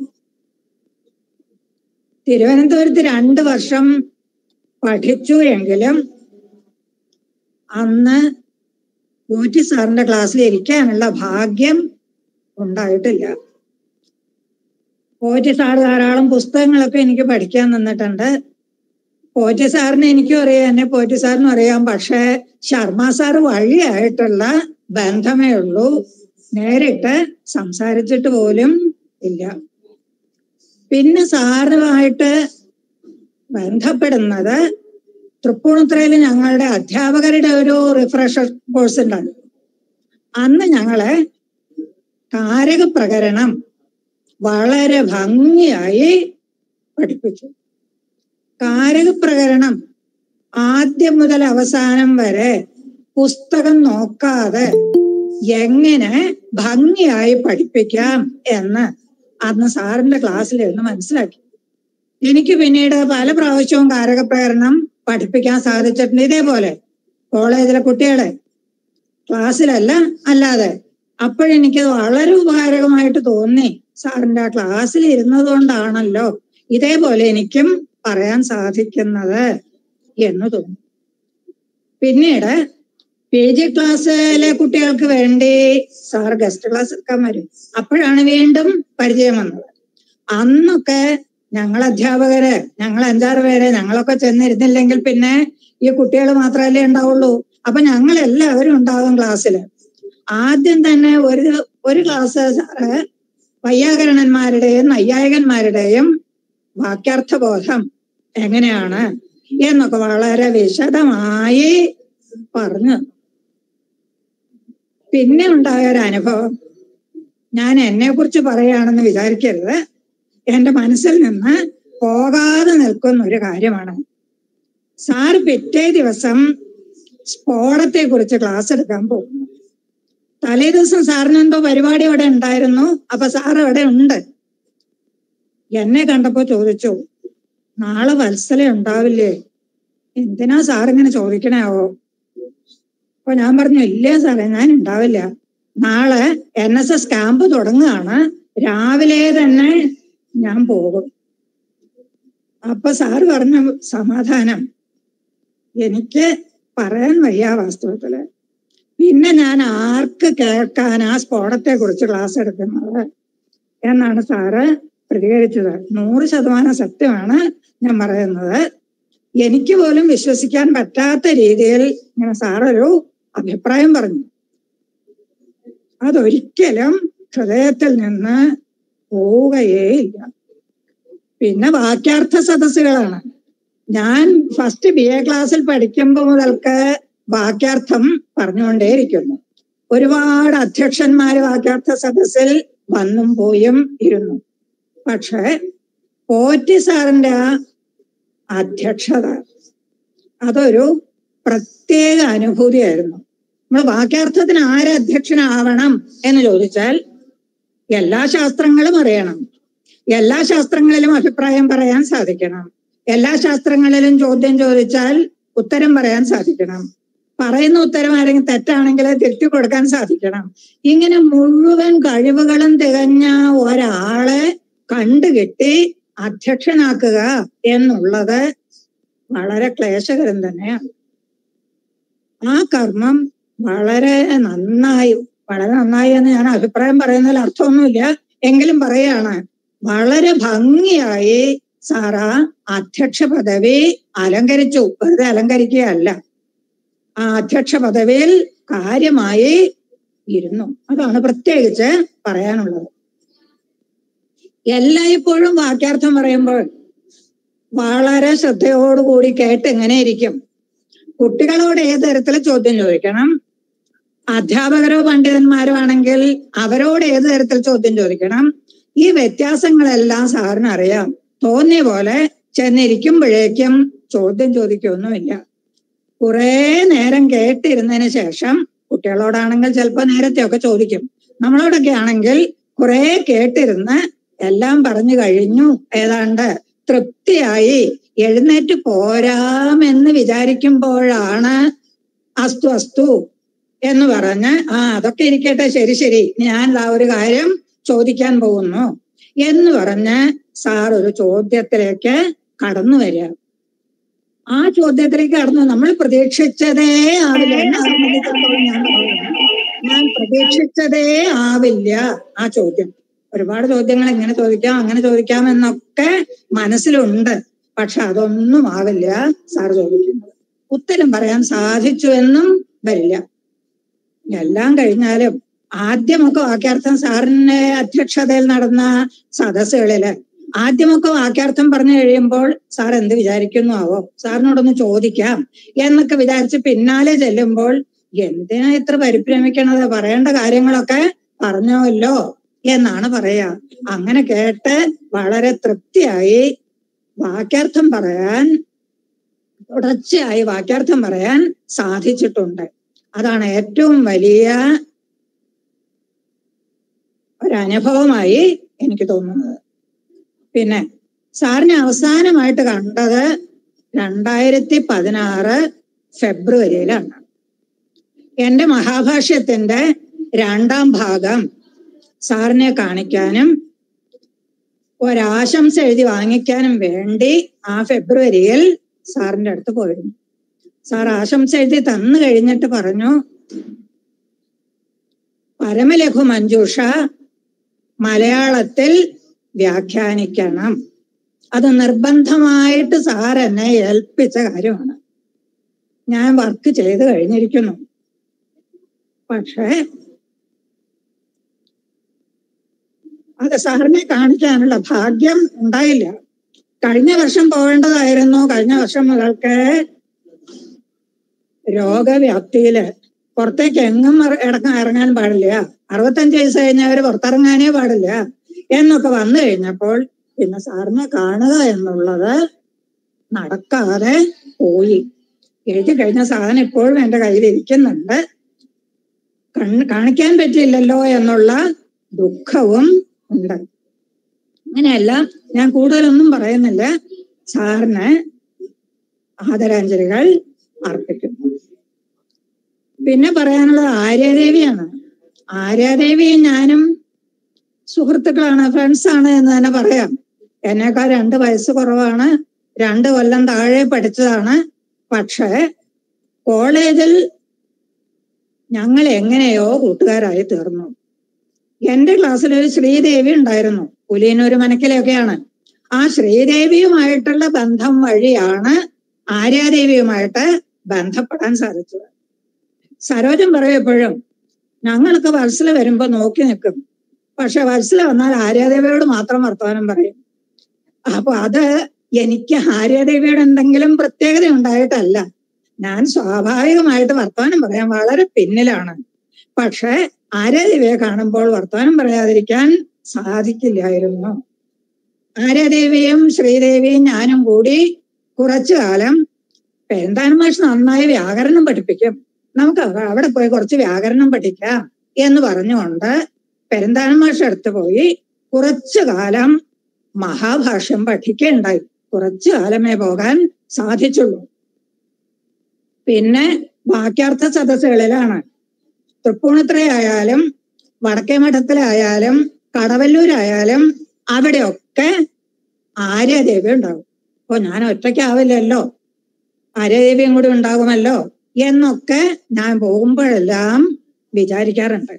തിരുവനന്തപുരത്ത് രണ്ട് വർഷം പഠിച്ചു എങ്കിലും അന്ന് ഊറ്റി സാറിന്റെ ക്ലാസ്സിൽ ഇരിക്കാനുള്ള ഭാഗ്യം ഉണ്ടായിട്ടില്ല പോറ്റി സാർ ധാരാളം പുസ്തകങ്ങളൊക്കെ എനിക്ക് പഠിക്കാൻ തന്നിട്ടുണ്ട് പോറ്റി സാറിന് എനിക്കും അറിയാം എന്നെ പോറ്റി സാറിനും അറിയാം പക്ഷേ ശർമ്മ സാർ വഴിയായിട്ടുള്ള ബന്ധമേ ഉള്ളൂ നേരിട്ട് സംസാരിച്ചിട്ട് പോലും ഇല്ല പിന്നെ സാറുമായിട്ട് ബന്ധപ്പെടുന്നത് തൃപ്പൂണിത്തുറയിൽ ഞങ്ങളുടെ അധ്യാപകരുടെ ഒരു റിഫ്രഷർ കോഴ്സ് ഉണ്ടായിരുന്നു അന്ന് ഞങ്ങളെ കാരക പ്രകരണം വളരെ ഭംഗിയായി പഠിപ്പിച്ചു കാരക പ്രകരണം ആദ്യം മുതൽ അവസാനം വരെ പുസ്തകം നോക്കാതെ എങ്ങനെ ഭംഗിയായി പഠിപ്പിക്കാം എന്ന് അന്ന് സാറിന്റെ ക്ലാസ്സിലിരുന്ന് മനസ്സിലാക്കി എനിക്ക് പിന്നീട് പല പ്രാവശ്യവും കാരക പ്രകരണം പഠിപ്പിക്കാൻ സാധിച്ചിട്ടുണ്ട് ഇതേപോലെ കോളേജിലെ കുട്ടികളെ ക്ലാസ്സിലല്ല അല്ലാതെ അപ്പോഴെനിക്കത് വളരെ ഉപകാരകമായിട്ട് തോന്നി സാറിന്റെ ആ ക്ലാസ്സിൽ ഇരുന്നത് കൊണ്ടാണല്ലോ ഇതേപോലെ എനിക്കും പറയാൻ സാധിക്കുന്നത് എന്ന് തോന്നി പിന്നീട് പി ജി ക്ലാസ്സിലെ കുട്ടികൾക്ക് വേണ്ടി സാർ ഗസ്റ്റ് ക്ലാസ് എടുക്കാൻ വരും അപ്പോഴാണ് വീണ്ടും പരിചയം വന്നത് അന്നൊക്കെ ഞങ്ങൾ അധ്യാപകര് ഞങ്ങൾ അഞ്ചാറ് പേര് ഞങ്ങളൊക്കെ ചെന്നിരുന്നില്ലെങ്കിൽ പിന്നെ ഈ കുട്ടികൾ മാത്രമല്ലേ ഉണ്ടാവുള്ളൂ അപ്പൊ ഞങ്ങൾ എല്ലാവരും ഉണ്ടാവും ക്ലാസ്സിൽ ആദ്യം തന്നെ ഒരു ഒരു ക്ലാസ് സാറ് വൈയാകരണന്മാരുടെയും നൈയായികന്മാരുടെയും വാക്യാർത്ഥബോധം എങ്ങനെയാണ് എന്നൊക്കെ വളരെ വിശദമായി പറഞ്ഞു പിന്നെ ഉണ്ടായ ഒരു അനുഭവം ഞാൻ എന്നെ കുറിച്ച് പറയുകയാണെന്ന് വിചാരിക്കരുത് എന്റെ മനസ്സിൽ നിന്ന് പോകാതെ നിൽക്കുന്ന ഒരു കാര്യമാണ് സാർ പിറ്റേ ദിവസം സ്ഫോടത്തെ കുറിച്ച് ക്ലാസ് എടുക്കാൻ പോകുന്നു തലേ ദിവസം സാറിന് എന്തോ പരിപാടി അവിടെ ഉണ്ടായിരുന്നു അപ്പൊ സാർ അവിടെ ഉണ്ട് എന്നെ കണ്ടപ്പോ ചോദിച്ചു നാളെ വത്സല ഉണ്ടാവില്ലേ എന്തിനാ സാർ ഇങ്ങനെ ചോദിക്കണാവോ അപ്പൊ ഞാൻ പറഞ്ഞു ഇല്ല സാറേ ഞാൻ ഉണ്ടാവില്ല നാളെ എൻ എസ് എസ് ക്യാമ്പ് തുടങ്ങുകയാണ് രാവിലെ തന്നെ ഞാൻ പോകും അപ്പൊ സാറ് പറഞ്ഞ സമാധാനം എനിക്ക് പറയാൻ വയ്യ വാസ്തവത്തില് പിന്നെ ഞാൻ ആർക്ക് കേൾക്കാൻ ആ സ്ഫോടത്തെ കുറിച്ച് ക്ലാസ് എടുക്കുന്നത് എന്നാണ് സാറ് പ്രതികരിച്ചത് നൂറ് ശതമാനം സത്യമാണ് ഞാൻ പറയുന്നത് എനിക്ക് പോലും വിശ്വസിക്കാൻ പറ്റാത്ത രീതിയിൽ ഇങ്ങനെ സാറൊരു അഭിപ്രായം പറഞ്ഞു അതൊരിക്കലും ഹൃദയത്തിൽ നിന്ന് പോവുകയേ ഇല്ല പിന്നെ വാക്യാർത്ഥ സദസ്സുകളാണ് ഞാൻ ഫസ്റ്റ് ബി എ ക്ലാസ്സിൽ പഠിക്കുമ്പോൾ മുതൽക്ക് വാക്യാർത്ഥം പറഞ്ഞുകൊണ്ടേയിരിക്കുന്നു ഒരുപാട് അധ്യക്ഷന്മാര് വാക്യാർത്ഥ സദസ്സിൽ വന്നും പോയും ഇരുന്നു പക്ഷെ പോറ്റി സാറിന്റെ ആ അധ്യക്ഷത അതൊരു പ്രത്യേക അനുഭൂതിയായിരുന്നു നമ്മൾ വാക്യാർത്ഥത്തിന് ആര് അധ്യക്ഷനാവണം എന്ന് ചോദിച്ചാൽ എല്ലാ ശാസ്ത്രങ്ങളും അറിയണം എല്ലാ ശാസ്ത്രങ്ങളിലും അഭിപ്രായം പറയാൻ സാധിക്കണം എല്ലാ ശാസ്ത്രങ്ങളിലും ചോദ്യം ചോദിച്ചാൽ ഉത്തരം പറയാൻ സാധിക്കണം പറയുന്ന ഉത്തരം ആരെങ്കിലും തെറ്റാണെങ്കിൽ തിരുത്തി കൊടുക്കാൻ സാധിക്കണം ഇങ്ങനെ മുഴുവൻ കഴിവുകളും തികഞ്ഞ ഒരാളെ കണ്ടുകെട്ടി അധ്യക്ഷനാക്കുക എന്നുള്ളത് വളരെ ക്ലേശകരം തന്നെയാണ് ആ കർമ്മം വളരെ നന്നായി വളരെ നന്നായി എന്ന് ഞാൻ അഭിപ്രായം പറയുന്നതിൽ അർത്ഥമൊന്നുമില്ല എങ്കിലും പറയാണ് വളരെ ഭംഗിയായി സാറ അധ്യക്ഷ പദവി അലങ്കരിച്ചു വെറുതെ അലങ്കരിക്കുകയല്ല ആ അധ്യക്ഷ പദവിയിൽ കാര്യമായി ഇരുന്നു അതാണ് പ്രത്യേകിച്ച് പറയാനുള്ളത് എല്ലായ്പ്പോഴും വാക്യാർത്ഥം പറയുമ്പോൾ വളരെ ശ്രദ്ധയോടുകൂടി കേട്ട് എങ്ങനെ ഇരിക്കും കുട്ടികളോട് ഏത് തരത്തിൽ ചോദ്യം ചോദിക്കണം അധ്യാപകരോ പണ്ഡിതന്മാരോ ആണെങ്കിൽ അവരോട് ഏത് തരത്തിൽ ചോദ്യം ചോദിക്കണം ഈ വ്യത്യാസങ്ങളെല്ലാം സാറിന് അറിയാം തോന്നിയ പോലെ ചെന്നിരിക്കുമ്പോഴേക്കും ചോദ്യം ചോദിക്കൊന്നുമില്ല കുറെ നേരം കേട്ടിരുന്നതിന് ശേഷം കുട്ടികളോടാണെങ്കിൽ ചിലപ്പോൾ നേരത്തെയൊക്കെ ചോദിക്കും നമ്മളോടൊക്കെ ആണെങ്കിൽ കുറെ കേട്ടിരുന്ന് എല്ലാം പറഞ്ഞു കഴിഞ്ഞു ഏതാണ്ട് തൃപ്തിയായി എഴുന്നേറ്റ് പോരാമെന്ന് വിചാരിക്കുമ്പോഴാണ് അസ്തു അസ്തു എന്ന് പറഞ്ഞ് ആ അതൊക്കെ ഇരിക്കട്ടെ ശരി ശരി ഞാൻ ആ ഒരു കാര്യം ചോദിക്കാൻ പോകുന്നു എന്ന് പറഞ്ഞ് സാർ ഒരു ചോദ്യത്തിലേക്ക് കടന്നു വരിക ആ ചോദ്യത്തിലേക്ക് കടന്നു നമ്മൾ പ്രതീക്ഷിച്ചതേ ആവില്ല എന്നെ സംബന്ധിച്ചിടത്തോളം ഞാൻ പറയുകയാണ് ഞാൻ പ്രതീക്ഷിച്ചതേ ആവില്ല ആ ചോദ്യം ഒരുപാട് ചോദ്യങ്ങൾ ഇങ്ങനെ ചോദിക്കാം അങ്ങനെ ചോദിക്കാം എന്നൊക്കെ മനസ്സിലുണ്ട് പക്ഷെ അതൊന്നും ആവില്ല സാർ ചോദിക്കുന്നത് ഉത്തരം പറയാൻ സാധിച്ചു എന്നും വരില്ല എല്ലാം കഴിഞ്ഞാലും ആദ്യമൊക്കെ വാക്യാർത്ഥം സാറിന്റെ അധ്യക്ഷതയിൽ നടന്ന സദസ്സുകളില് ആദ്യമൊക്കെ വാക്യാർത്ഥം പറഞ്ഞു കഴിയുമ്പോൾ സാർ എന്ത് വിചാരിക്കുന്നു ആവോ സാറിനോടൊന്ന് ചോദിക്കാം എന്നൊക്കെ വിചാരിച്ച് പിന്നാലെ ചെല്ലുമ്പോൾ എന്തിനാ ഇത്ര പരിഭ്രമിക്കണത് പറയേണ്ട കാര്യങ്ങളൊക്കെ പറഞ്ഞോല്ലോ എന്നാണ് പറയാ അങ്ങനെ കേട്ട് വളരെ തൃപ്തിയായി വാക്യാർത്ഥം പറയാൻ തുടർച്ചയായി വാക്യാർത്ഥം പറയാൻ സാധിച്ചിട്ടുണ്ട് അതാണ് ഏറ്റവും വലിയ ഒരനുഭവമായി എനിക്ക് തോന്നുന്നത് പിന്നെ സാറിനെ അവസാനമായിട്ട് കണ്ടത് രണ്ടായിരത്തി പതിനാറ് ഫെബ്രുവരിയിലാണ് എന്റെ മഹാഭാഷ്യത്തിന്റെ രണ്ടാം ഭാഗം സാറിനെ കാണിക്കാനും ഒരാശംസ എഴുതി വാങ്ങിക്കാനും വേണ്ടി ആ ഫെബ്രുവരിയിൽ സാറിന്റെ അടുത്ത് പോയിരുന്നു സാർ ആശംസ എഴുതി തന്നു കഴിഞ്ഞിട്ട് പറഞ്ഞു പരമലഘു മഞ്ജുഷ മലയാളത്തിൽ വ്യാഖ്യാനിക്കണം അത് നിർബന്ധമായിട്ട് സാർ എന്നെ ഏൽപ്പിച്ച കാര്യമാണ് ഞാൻ വർക്ക് ചെയ്ത് കഴിഞ്ഞിരിക്കുന്നു പക്ഷേ അത് സാറിനെ കാണിക്കാനുള്ള ഭാഗ്യം ഉണ്ടായില്ല കഴിഞ്ഞ വർഷം പോവേണ്ടതായിരുന്നു കഴിഞ്ഞ വർഷം മുതൽക്ക് രോഗവ്യാപ്തിയില് പുറത്തേക്ക് എങ്ങും ഇറ- ഇടക്ക- ഇറങ്ങാൻ പാടില്ല അറുപത്തഞ്ച് വയസ്സ് കഴിഞ്ഞവര് പുറത്തിറങ്ങാനേ പാടില്ല എന്നൊക്കെ വന്നു കഴിഞ്ഞപ്പോൾ പിന്നെ സാറിനെ കാണുക എന്നുള്ളത് നടക്കാതെ പോയി എഴുതി കഴിഞ്ഞ സാധനം ഇപ്പോഴും എന്റെ കയ്യിൽ ഇരിക്കുന്നുണ്ട് കണ്ണ് കാണിക്കാൻ പറ്റില്ലല്ലോ എന്നുള്ള ദുഃഖവും ഉണ്ട് അങ്ങനെയല്ല ഞാൻ കൂടുതലൊന്നും പറയുന്നില്ല സാറിന് ആദരാഞ്ജലികൾ അർപ്പിക്കുന്നു പിന്നെ പറയാനുള്ളത് ആര്യാദേവിയാണ് ആര്യാദേവിയും ഞാനും സുഹൃത്തുക്കളാണ് ഫ്രണ്ട്സ് ആണ് എന്ന് തന്നെ പറയാം എന്നേക്കാൾ രണ്ട് വയസ്സ് കുറവാണ് രണ്ട് കൊല്ലം താഴെ പഠിച്ചതാണ് പക്ഷേ കോളേജിൽ ഞങ്ങൾ എങ്ങനെയോ കൂട്ടുകാരായി തീർന്നു എന്റെ ക്ലാസ്സിൽ ഒരു ശ്രീദേവി ഉണ്ടായിരുന്നു പുലിയന്നൂർ മനക്കിലൊക്കെയാണ് ആ ശ്രീദേവിയുമായിട്ടുള്ള ബന്ധം വഴിയാണ് ആര്യാദേവിയുമായിട്ട് ബന്ധപ്പെടാൻ സാധിച്ചത് സരോജം പറയപ്പോഴും ഞങ്ങളൊക്കെ വത്സല വരുമ്പോ നോക്കി നിൽക്കും പക്ഷെ വത്സല വന്നാൽ ആര്യാദേവിയോട് മാത്രം വർത്തമാനം പറയും അപ്പൊ അത് എനിക്ക് ആര്യാദേവിയുടെ എന്തെങ്കിലും പ്രത്യേകത ഉണ്ടായിട്ടല്ല ഞാൻ സ്വാഭാവികമായിട്ട് വർത്തമാനം പറയാൻ വളരെ പിന്നിലാണ് പക്ഷെ ആര്യാദേവിയെ കാണുമ്പോൾ വർത്തമാനം പറയാതിരിക്കാൻ സാധിക്കില്ലായിരുന്നു ആര്യാദേവിയും ശ്രീദേവിയും ഞാനും കൂടി കുറച്ചു കാലം പെരുന്താനം മാഷ് നന്നായി വ്യാകരണം പഠിപ്പിക്കും നമുക്ക് അവ- അവിടെ പോയി കുറച്ച് വ്യാകരണം പഠിക്കാം എന്ന് പറഞ്ഞുകൊണ്ട് പെരുന്താനം മാഷ് അടുത്ത് പോയി കുറച്ചു കാലം മഹാഭാഷ്യം പഠിക്കുകയുണ്ടായി കുറച്ചു കാലമേ പോകാൻ സാധിച്ചുള്ളൂ പിന്നെ വാക്യാർത്ഥ സദസ്സുകളിലാണ് തൃപ്പൂണിത്തുറയായാലും വടക്കേ മഠത്തിലായാലും കടവല്ലൂരായാലും അവിടെയൊക്കെ ആര്യദേവി ഉണ്ടാകും അപ്പൊ ഞാൻ ഒറ്റയ്ക്കാവില്ലല്ലോ ആര്യദേവിയും കൂടി ഉണ്ടാകുമല്ലോ എന്നൊക്കെ ഞാൻ പോകുമ്പോഴെല്ലാം വിചാരിക്കാറുണ്ട്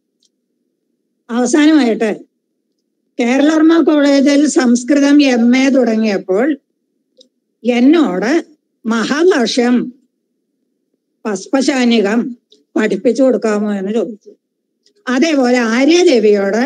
അവസാനമായിട്ട് കേരളർമ്മ കോളേജിൽ സംസ്കൃതം എം എ തുടങ്ങിയപ്പോൾ എന്നോട് മഹാഭാഷ്യം പസ്പശാനികം പഠിപ്പിച്ചു കൊടുക്കാമോ എന്ന് ചോദിച്ചു അതേപോലെ ആര്യദേവിയോട്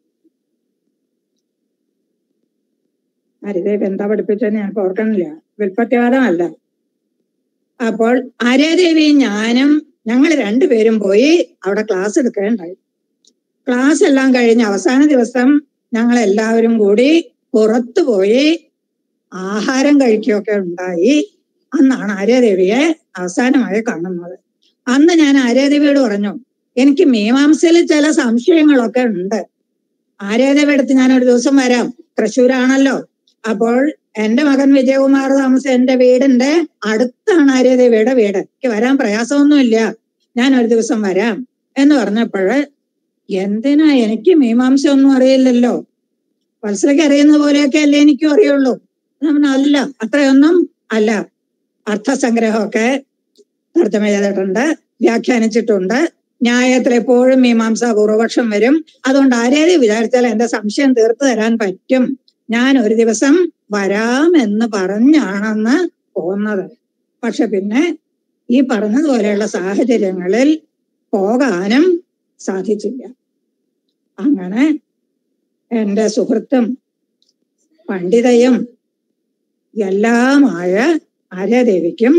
ആര്യദേവി എന്താ പഠിപ്പിച്ചെന്ന് ഞാൻ ഓർക്കണില്ല വിൽപ്പത്യവാദമല്ല അപ്പോൾ ആര്യദേവിയും ഞാനും ഞങ്ങൾ രണ്ടുപേരും പോയി അവിടെ ക്ലാസ് എടുക്കുകയുണ്ടായി ക്ലാസ് എല്ലാം കഴിഞ്ഞ് അവസാന ദിവസം ഞങ്ങൾ എല്ലാവരും കൂടി പുറത്തു പോയി ആഹാരം കഴിക്കുകയൊക്കെ ഉണ്ടായി അന്നാണ് ആര്യദേവിയെ അവസാനമായി കാണുന്നത് അന്ന് ഞാൻ ആര്യദേവിയോട് പറഞ്ഞു എനിക്ക് മീമാംസയിൽ ചില സംശയങ്ങളൊക്കെ ഉണ്ട് ആര്യദേവി അടുത്ത് ഞാൻ ഒരു ദിവസം വരാം തൃശ്ശൂരാണല്ലോ അപ്പോൾ എന്റെ മകൻ വിജയകുമാർ താമസം എന്റെ വീടിന്റെ അടുത്താണ് ആര്യദേവിയുടെ വീട് എനിക്ക് വരാൻ പ്രയാസമൊന്നുമില്ല ഞാൻ ഒരു ദിവസം വരാം എന്ന് പറഞ്ഞപ്പോഴ് എന്തിനാ എനിക്ക് മീമാംസ ഒന്നും അറിയില്ലല്ലോ വത്സരയ്ക്ക് അറിയുന്ന പോലെയൊക്കെ അല്ലേ എനിക്കും അറിയുള്ളൂ ഞാൻ പറഞ്ഞു, അല്ല അത്രയൊന്നും അല്ല അർത്ഥസംഗ്രഹമൊക്കെ തർജ്ജമ ചെയ്തിട്ടുണ്ട് വ്യാഖ്യാനിച്ചിട്ടുണ്ട് ന്യായത്തിൽ എപ്പോഴും മീമാംസ പൂർവപക്ഷം വരും അതുകൊണ്ട് ആരേത് വിചാരിച്ചാൽ എന്റെ സംശയം തീർത്തു തരാൻ പറ്റും ഞാൻ ഒരു ദിവസം വരാമെന്ന് പറഞ്ഞാണെന്ന് പോന്നത് പക്ഷെ പിന്നെ ഈ പറഞ്ഞതുപോലെയുള്ള സാഹചര്യങ്ങളിൽ പോകാനും സാധിച്ചില്ല അങ്ങനെ എന്റെ സുഹൃത്തും പണ്ഡിതയും എല്ലാമായ ആര്യദേവിക്കും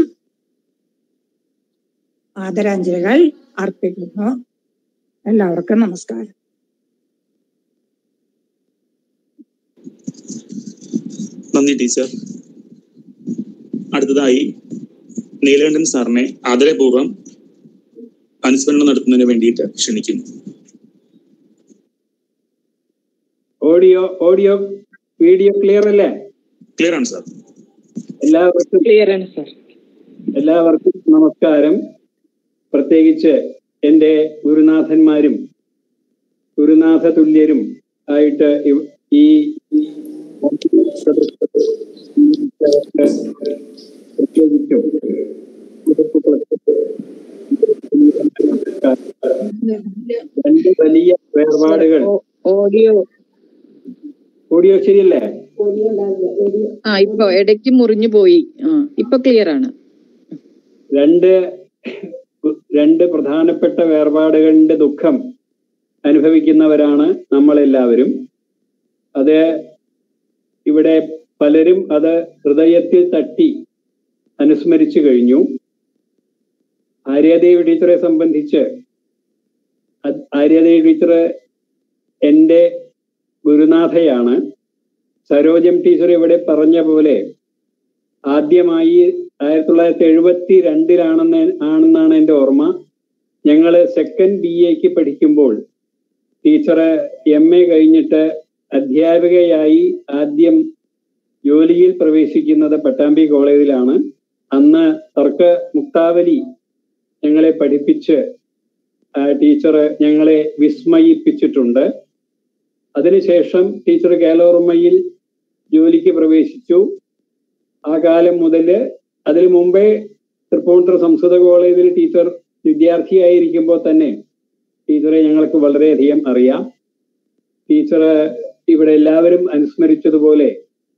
ആദരാഞ്ജലികൾ അർപ്പിക്കുന്നു എല്ലാവർക്കും നമസ്കാരം നന്ദി ടീച്ചർ അടുത്തതായി നീലകണ്ഠൻ സാറിനെ ആദരപൂർവ്വം അനുസ്മരണം നടത്തുന്നതിന് വേണ്ടിയിട്ട് ക്ഷണിക്കുന്നു ഓഡിയോ ഓഡിയോ വീഡിയോ ക്ലിയർ അല്ലേ ക്ലിയർ ആണ് സാർ എല്ലാവർക്കും ക്ലിയർ ആണ് സർ എല്ലാവർക്കും നമസ്കാരം പ്രത്യേകിച്ച് എൻ്റെ ഗുരുനാഥന്മാരും ഗുരുനാഥ തുല്യരും ആയിട്ട് ഇവ്- ഈ പ്രത്യേകിച്ചും രണ്ട് വലിയ വേർപാടുകൾ ഓഡിയോ ഓഡിയോ ശരിയല്ലേ ആ ഇപ്പൊ ഇടയ്ക്ക് മുറിഞ്ഞു പോയി ആ ഇപ്പൊ ക്ലിയർ ആണ് രണ്ട് രണ്ട് പ്രധാനപ്പെട്ട വേർപാടുകളുടെ ദുഃഖം അനുഭവിക്കുന്നവരാണ് നമ്മളെല്ലാവരും അത് ഇവിടെ പലരും അത് ഹൃദയത്തിൽ തട്ടി അനുസ്മരിച്ചു കഴിഞ്ഞു ആര്യാദേവി ടീച്ചറെ സംബന്ധിച്ച് അത് ആര്യാദേവി ടീച്ചർ എൻ്റെ ഗുരുനാഥയാണ് സരോജം ടീച്ചർ ഇവിടെ പറഞ്ഞ പോലെ ആദ്യമായി ആയിരത്തി തൊള്ളായിരത്തി എഴുപത്തി രണ്ടിലാണെന്ന് ആണെന്നാണ് എൻ്റെ ഓർമ്മ ഞങ്ങൾ സെക്കൻഡ് ബി എക്ക് പഠിക്കുമ്പോൾ ടീച്ചർ എം എ കഴിഞ്ഞിട്ട് അധ്യാപികയായി ആദ്യം ജോലിയിൽ പ്രവേശിക്കുന്നത് പട്ടാമ്പി കോളേജിലാണ് അന്ന് തർക്ക മുക്താവലി ഞങ്ങളെ പഠിപ്പിച്ച് ടീച്ചർ ഞങ്ങളെ വിസ്മയിപ്പിച്ചിട്ടുണ്ട് അതിനുശേഷം ടീച്ചർ കേലോർമ്മയിൽ ജോലിക്ക് പ്രവേശിച്ചു ആ കാലം മുതൽ അതിനു മുമ്പേ തൃപ്പൂണിത്തുറ സംസ്കൃത കോളേജിൽ ടീച്ചർ വിദ്യാർത്ഥിയായിരിക്കുമ്പോൾ തന്നെ ടീച്ചറെ ഞങ്ങൾക്ക് വളരെയധികം അറിയാം ടീച്ചർ ഇവിടെ എല്ലാവരും അനുസ്മരിച്ചതുപോലെ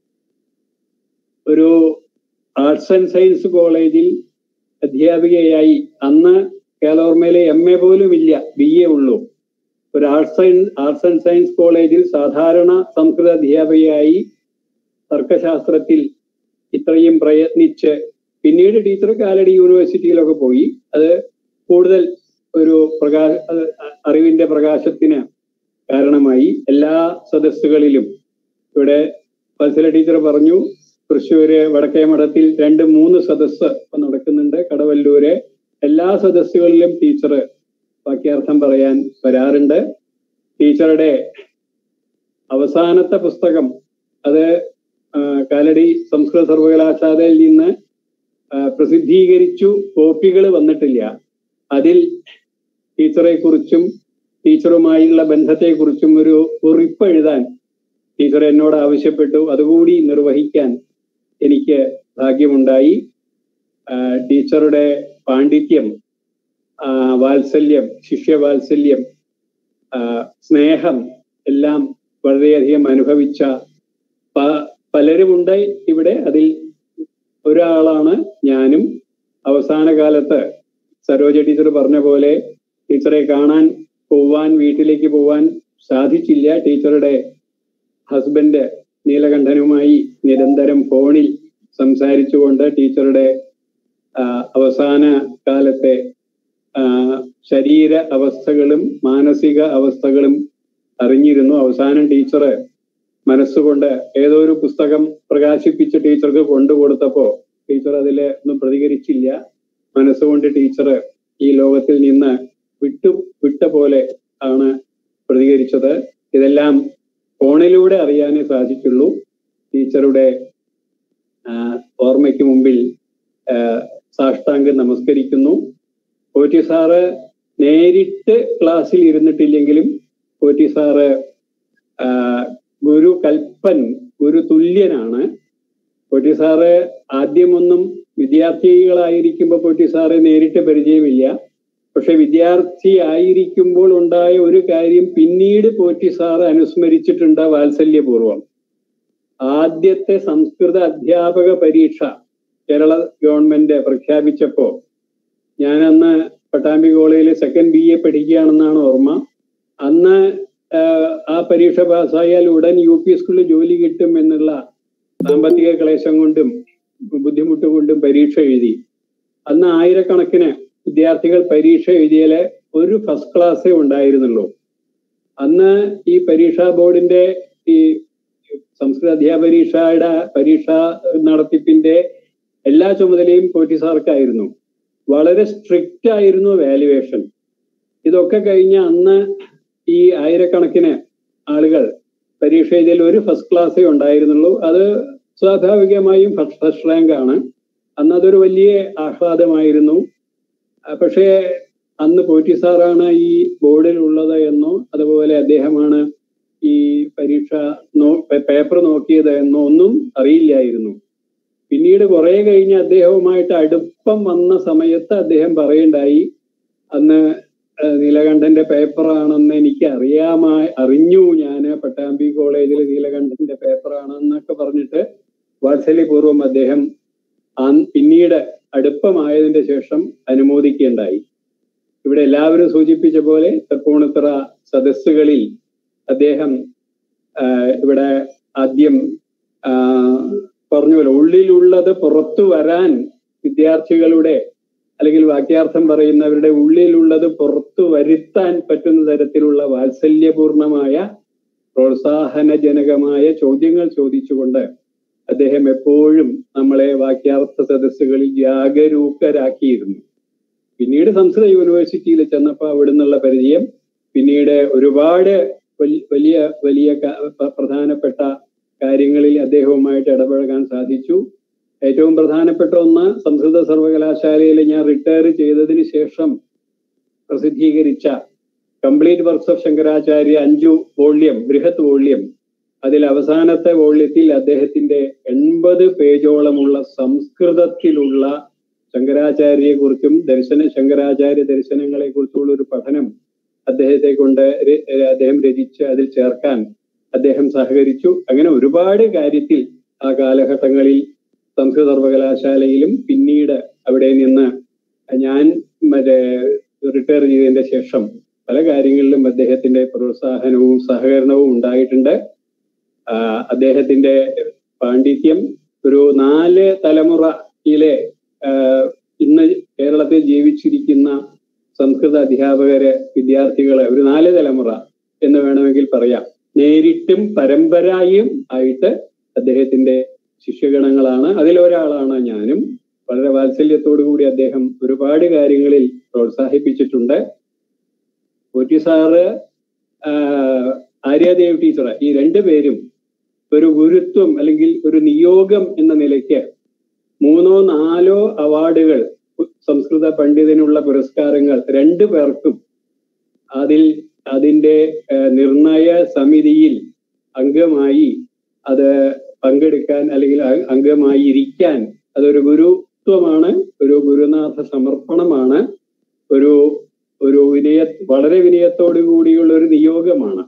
ഒരു ആർട്സ് ആൻഡ് സയൻസ് കോളേജിൽ അധ്യാപികയായി അന്ന് കേലോർമയിലെ എം എ പോലും ഇല്ല ബി എ ഉള്ളൂ ഒരു arts and arts and science കോളേജിൽ സാധാരണ സംസ്കൃത അധ്യാപികയായി തർക്കശാസ്ത്രത്തിൽ ഇത്രയും പ്രയത്നിച്ച് പിന്നീട് ടീച്ചർ കാലടി യൂണിവേഴ്സിറ്റിയിലൊക്കെ പോയി അത് കൂടുതൽ ഒരു പ്രകാശ അത് അറിവിന്റെ പ്രകാശത്തിന് കാരണമായി എല്ലാ സദസ്സുകളിലും ഇവിടെ വത്സല ടീച്ചർ പറഞ്ഞു തൃശ്ശൂര് വടക്കേ മഠത്തിൽ രണ്ട് മൂന്ന് സദസ്സ് ഇപ്പൊ നടക്കുന്നുണ്ട് കടവല്ലൂര് എല്ലാ സദസ്സുകളിലും ടീച്ചർ വാക്യാർത്ഥം പറയാൻ വരാറുണ്ട് ടീച്ചറുടെ അവസാനത്തെ പുസ്തകം അത് ആ, കാലടി സംസ്കൃത സർവകലാശാലയിൽ നിന്ന് ആ, പ്രസിദ്ധീകരിച്ചു കോപ്പികൾ വന്നിട്ടില്ല അതിൽ ടീച്ചറെ കുറിച്ചും ടീച്ചറുമായുള്ള ബന്ധത്തെക്കുറിച്ചും ഒരു കുറിപ്പ് എഴുതാൻ ടീച്ചർ എന്നോട് ആവശ്യപ്പെട്ടു അതുകൂടി നിർവഹിക്കാൻ എനിക്ക് ഭാഗ്യമുണ്ടായി ആ, ടീച്ചറുടെ പാണ്ഡിത്യം ആ, വാത്സല്യം ശിഷ്യവാത്സല്യം ആ, സ്നേഹം എല്ലാം വളരെയധികം അനുഭവിച്ച പ- പലരുമുണ്ട് ഇവിടെ അതിൽ ഒരാളാണ് ഞാനും അവസാന കാലത്ത് സരോജ ടീച്ചർ പറഞ്ഞ പോലെ ടീച്ചറെ കാണാൻ പോവാൻ വീട്ടിലേക്ക് പോവാൻ സാധിച്ചില്ല ടീച്ചറുടെ ഹസ്ബൻഡ് നീലകണ്ഠനുമായി നിരന്തരം ഫോണിൽ സംസാരിച്ചുകൊണ്ട് ടീച്ചറുടെ ആ, അവസാന കാലത്തെ ആ, ശരീര അവസ്ഥകളും മാനസിക അവസ്ഥകളും അറിഞ്ഞിരുന്നു അവസാനം ടീച്ചർ മനസ്സുകൊണ്ട് ഏതോ ഒരു പുസ്തകം പ്രകാശിപ്പിച്ച് ടീച്ചർക്ക് കൊണ്ടുകൊടുത്തപ്പോ ടീച്ചർ അതിൽ ഒന്നും പ്രതികരിച്ചില്ല മനസ്സുകൊണ്ട് ടീച്ചർ ഈ ലോകത്തിൽ നിന്ന് വിട്ടു വിട്ട പോലെ ആണ് പ്രതികരിച്ചത് ഇതെല്ലാം ഫോണിലൂടെ അറിയാനേ സാധിച്ചുള്ളൂ ടീച്ചറുടെ ആ, ഓർമ്മയ്ക്ക് മുമ്പിൽ ആ, സാഷ്ടാംഗം നമസ്കരിക്കുന്നു പോറ്റി സാറ് നേരിട്ട് ക്ലാസ്സിൽ ഇരുന്നിട്ടില്ലെങ്കിലും പോറ്റി സാറ് ആ, ഗുരു കൽപ്പൻ ഗുരു തുല്യനാണ് പോറ്റി സാറ് ആദ്യമൊന്നും വിദ്യാർത്ഥികളായിരിക്കുമ്പോൾ പോറ്റി സാറെ നേരിട്ട് പരിചയമില്ല പക്ഷെ വിദ്യാർത്ഥി ആയിരിക്കുമ്പോൾ ഉണ്ടായ ഒരു കാര്യം പിന്നീട് പോറ്റി സാറ് അനുസ്മരിച്ചിട്ടുണ്ട് വാത്സല്യപൂർവം ആദ്യത്തെ സംസ്കൃത അധ്യാപക പരീക്ഷ കേരള ഗവൺമെന്റ് പ്രഖ്യാപിച്ചപ്പോ ഞാൻ അന്ന് പട്ടാമ്പി കോളേജിൽ സെക്കൻഡ് ബി എ പഠിക്കുകയാണെന്നാണ് ഓർമ്മ അന്ന് ആഹ്, ആ പരീക്ഷ പാസ്സായാൽ ഉടൻ യു പി സ്കൂളിൽ ജോലി കിട്ടും എന്നുള്ള സാമ്പത്തിക ക്ലേശം കൊണ്ടും ബുദ്ധിമുട്ട് കൊണ്ടും പരീക്ഷ എഴുതി അന്ന് ആയിരക്കണക്കിന് വിദ്യാർത്ഥികൾ പരീക്ഷ എഴുതിയാല് ഒരു ഫസ്റ്റ് ക്ലാസ്സേ ഉണ്ടായിരുന്നുള്ളൂ അന്ന് ഈ പരീക്ഷാ ബോർഡിന്റെ ഈ സംസ്കൃത അധ്യാപരീക്ഷയുടെ പരീക്ഷ നടത്തിപ്പിന്റെ എല്ലാ ചുമതലയും പോറ്റി സാർക്കായിരുന്നു വളരെ സ്ട്രിക്റ്റ് ആയിരുന്നു വാല്യുവേഷൻ ഇതൊക്കെ കഴിഞ്ഞ് അന്ന് ഈ ആയിരക്കണക്കിന് ആളുകൾ പരീക്ഷ എഴുതിയതിൽ ഒരു ഫസ്റ്റ് ക്ലാസ്സേ ഉണ്ടായിരുന്നുള്ളൂ അത് സ്വാഭാവികമായും ഫസ്റ്റ് ഫസ്റ്റ് റാങ്ക് ആണ് അന്ന് അതൊരു വലിയ ആഹ്ലാദമായിരുന്നു ആ, പക്ഷേ അന്ന് പോറ്റി സാറാണ് ഈ ബോർഡിൽ ഉള്ളത് എന്നോ അതുപോലെ അദ്ദേഹമാണ് ഈ പരീക്ഷ നോ പേപ്പർ നോക്കിയത് എന്നോ ഒന്നും അറിയില്ലായിരുന്നു പിന്നീട് കുറെ കഴിഞ്ഞ് അദ്ദേഹവുമായിട്ട് അടുപ്പം വന്ന സമയത്ത് അദ്ദേഹം പറയുണ്ടായി അന്ന് ആ, നീലകണ്ഠന്റെ പേപ്പറാണെന്ന് എനിക്ക് അറിയാമായി അറിഞ്ഞു ഞാൻ പട്ടാമ്പി കോളേജിൽ നീലകണ്ഠന്റെ പേപ്പറാണെന്നൊക്കെ പറഞ്ഞിട്ട് വാത്സല്യപൂർവ്വം അദ്ദേഹം അന്ന് പിന്നീട് അടുപ്പമായതിന്റെ ശേഷം അനുമോദിക്കുകയുണ്ടായി ഇവിടെ എല്ലാവരും സൂചിപ്പിച്ച പോലെ തൃപ്പൂണിത്തുറ സദസ്സുകളിൽ അദ്ദേഹം ആ, ഇവിടെ ആദ്യം ആ, പറഞ്ഞ പോലെ ഉള്ളിലുള്ളത് പുറത്തു വരാൻ വിദ്യാർത്ഥികളുടെ അല്ലെങ്കിൽ വാക്യാർത്ഥം പറയുന്നവരുടെ ഉള്ളിലുള്ളത് പുറത്തു വരുത്താൻ പറ്റുന്ന തരത്തിലുള്ള വാത്സല്യപൂർണമായ പ്രോത്സാഹനജനകമായ ചോദ്യങ്ങൾ ചോദിച്ചുകൊണ്ട് അദ്ദേഹം എപ്പോഴും നമ്മളെ വാക്യാർത്ഥ സദസ്സുകളിൽ ജാഗരൂകരാക്കിയിരുന്നു പിന്നീട് സംസ്കൃത യൂണിവേഴ്സിറ്റിയിൽ ചെന്നപ്പോൾ അവിടെ നിന്നുള്ള പരിചയം പിന്നീട് ഒരുപാട് വലി- വലിയ വലിയ ക- പ്ര- പ്രധാനപ്പെട്ട കാര്യങ്ങളിൽ അദ്ദേഹവുമായിട്ട് ഇടപഴകാൻ സാധിച്ചു ഏറ്റവും പ്രധാനപ്പെട്ട ഒന്ന് സംസ്കൃത സർവകലാശാലയിൽ ഞാൻ റിട്ടയർ ചെയ്തതിന് ശേഷം പ്രസിദ്ധീകരിച്ച കംപ്ലീറ്റ് വർക്ക്സ് ഓഫ് ശങ്കരാചാര്യ അഞ്ചു വോള്യം ബൃഹത് വോള്യം അതിൽ അവസാനത്തെ വോള്യത്തിൽ അദ്ദേഹത്തിന്റെ എൺപത് പേജോളമുള്ള സംസ്കൃതത്തിലുള്ള ശങ്കരാചാര്യയെ കുറിച്ചും ദർശന ശങ്കരാചാര്യ ദർശനങ്ങളെ കുറിച്ചുള്ള ഒരു പഠനം അദ്ദേഹത്തെ കൊണ്ട് ര- അദ്ദേഹം രചിച്ച് അതിൽ ചേർക്കാൻ അദ്ദേഹം സഹകരിച്ചു അങ്ങനെ ഒരുപാട് കാര്യത്തിൽ ആ കാലഘട്ടങ്ങളിൽ സംസ്കൃത സർവകലാശാലയിലും പിന്നീട് അവിടെ നിന്ന് ഞാൻ മറ്റേ റിട്ടയർ ചെയ്തതിന്റെ ശേഷം പല കാര്യങ്ങളിലും അദ്ദേഹത്തിന്റെ പ്രോത്സാഹനവും സഹകരണവും ഉണ്ടായിട്ടുണ്ട് ആ, അദ്ദേഹത്തിന്റെ പാണ്ഡിത്യം ഒരു നാല് തലമുറയിലെ ആ, ഇന്ന് കേരളത്തിൽ ജീവിച്ചിരിക്കുന്ന സംസ്കൃത അധ്യാപകര് വിദ്യാർത്ഥികളെ ഒരു നാല് തലമുറ എന്ന് വേണമെങ്കിൽ പറയാം നേരിട്ടും പരമ്പരയും ആയിട്ട് അദ്ദേഹത്തിന്റെ ശിഷ്യഗണങ്ങളാണ് അതിലൊരാളാണ് ഞാനും വളരെ വാത്സല്യത്തോടു കൂടി അദ്ദേഹം ഒരുപാട് കാര്യങ്ങളിൽ പ്രോത്സാഹിപ്പിച്ചിട്ടുണ്ട് പോറ്റി സാറ് ആഹ് ആര്യാദേവ് ടീച്ചർ ഈ രണ്ടുപേരും ഒരു ഗുരുത്വം അല്ലെങ്കിൽ ഒരു നിയോഗം എന്ന നിലയ്ക്ക് മൂന്നോ നാലോ അവാർഡുകൾ സംസ്കൃത പണ്ഡിതനുള്ള പുരസ്കാരങ്ങൾ രണ്ടു പേർക്കും അതിൽ അതിന്റെ ഏഹ്, നിർണയ സമിതിയിൽ അംഗമായി അത് പങ്കെടുക്കാൻ അല്ലെങ്കിൽ അ- അംഗമായി ഇരിക്കാൻ അതൊരു ഗുരുത്വമാണ് ഒരു ഗുരുനാഥ സമർപ്പണമാണ് ഒരു ഒരു വിനയ വളരെ വിനയത്തോടു കൂടിയുള്ള ഒരു നിയോഗമാണ്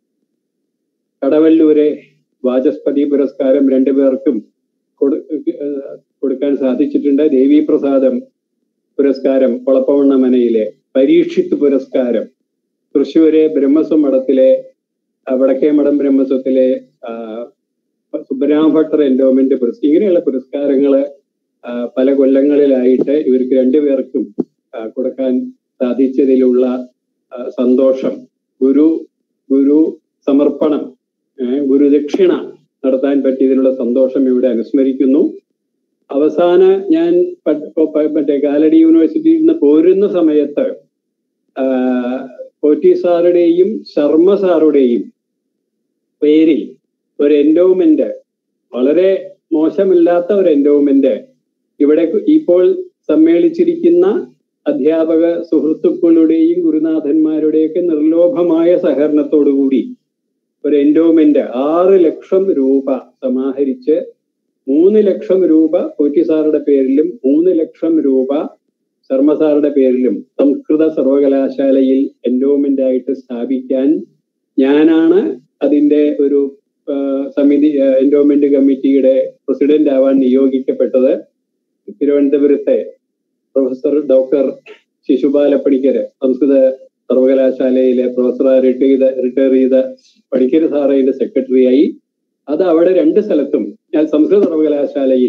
കടവല്ലൂരെ വാചസ്പതി പുരസ്കാരം രണ്ടുപേർക്കും കൊടു ഏഹ് കൊടുക്കാൻ സാധിച്ചിട്ടുണ്ട് ദേവി പ്രസാദം പുരസ്കാരം കൊളപ്പവണ്ണ മനയിലെ പരീക്ഷിത്ത് പുരസ്കാരം തൃശ്ശൂര് ബ്രഹ്മസ്വം മഠത്തിലെ ആ, വടക്കേമഠം ബ്രഹ്മസ്വത്തിലെ ആ, സുബ്രഹ്മണ്യ ഭട്ടർ എൻഡോമെന്റ് പുരസ്കാരം ഇങ്ങനെയുള്ള പുരസ്കാരങ്ങള് ആ, പല കൊല്ലങ്ങളിലായിട്ട് ഇവർക്ക് രണ്ടുപേർക്കും ആ, കൊടുക്കാൻ സാധിച്ചതിലുള്ള ആ, സന്തോഷം ഗുരു ഗുരു സമർപ്പണം ഏഹ് ഗുരുദക്ഷിണ നടത്താൻ പറ്റിയതിലുള്ള സന്തോഷം ഇവിടെ അനുസ്മരിക്കുന്നു അവസാന ഞാൻ പ- പ- മറ്റേ കാലടി യൂണിവേഴ്സിറ്റിയിൽ നിന്ന് പോരുന്ന സമയത്ത് ആ, പോറ്റി സാറുടെയും ശർമ്മ സാറുടെയും പേരിൽ ഒരു എൻഡോമെന്റ് വളരെ മോശമില്ലാത്ത ഒരു എൻഡോമെന്റ് ഇവിടെ ഇപ്പോൾ സമ്മേളിച്ചിരിക്കുന്ന അധ്യാപക സുഹൃത്തുക്കളുടെയും ഗുരുനാഥന്മാരുടെയൊക്കെ നിർലോഭമായ സഹകരണത്തോടുകൂടി ഒരു എൻഡോമെന്റ് ആറ് ലക്ഷം രൂപ സമാഹരിച്ച് മൂന്ന് ലക്ഷം രൂപ പോറ്റി സാറുടെ പേരിലും മൂന്ന് ലക്ഷം രൂപ ശർമ്മ സാറുടെ പേരിലും സംസ്കൃത സർവകലാശാലയിൽ എൻഡോമെന്റ് ആയിട്ട് സ്ഥാപിക്കാൻ ഞാനാണ് അതിന്റെ ഒരു ആ, സമിതി എൻഡോമെന്റ് കമ്മിറ്റിയുടെ പ്രസിഡന്റ് ആവാൻ നിയോഗിക്കപ്പെട്ടത് തിരുവനന്തപുരത്തെ പ്രൊഫസർ ഡോക്ടർ ശിശുപാല പണിക്കര് സംസ്കൃത സർവകലാശാലയിലെ പ്രൊഫസർ റിട്ടയർ ചെയ്ത റിട്ടയർ ചെയ്ത പണിക്കര് സാറ് അതിന്റെ സെക്രട്ടറിയായി അത് അവിടെ രണ്ട് സ്ഥലത്തും ഞാൻ സംസ്കൃത സർവകലാശാലയിൽ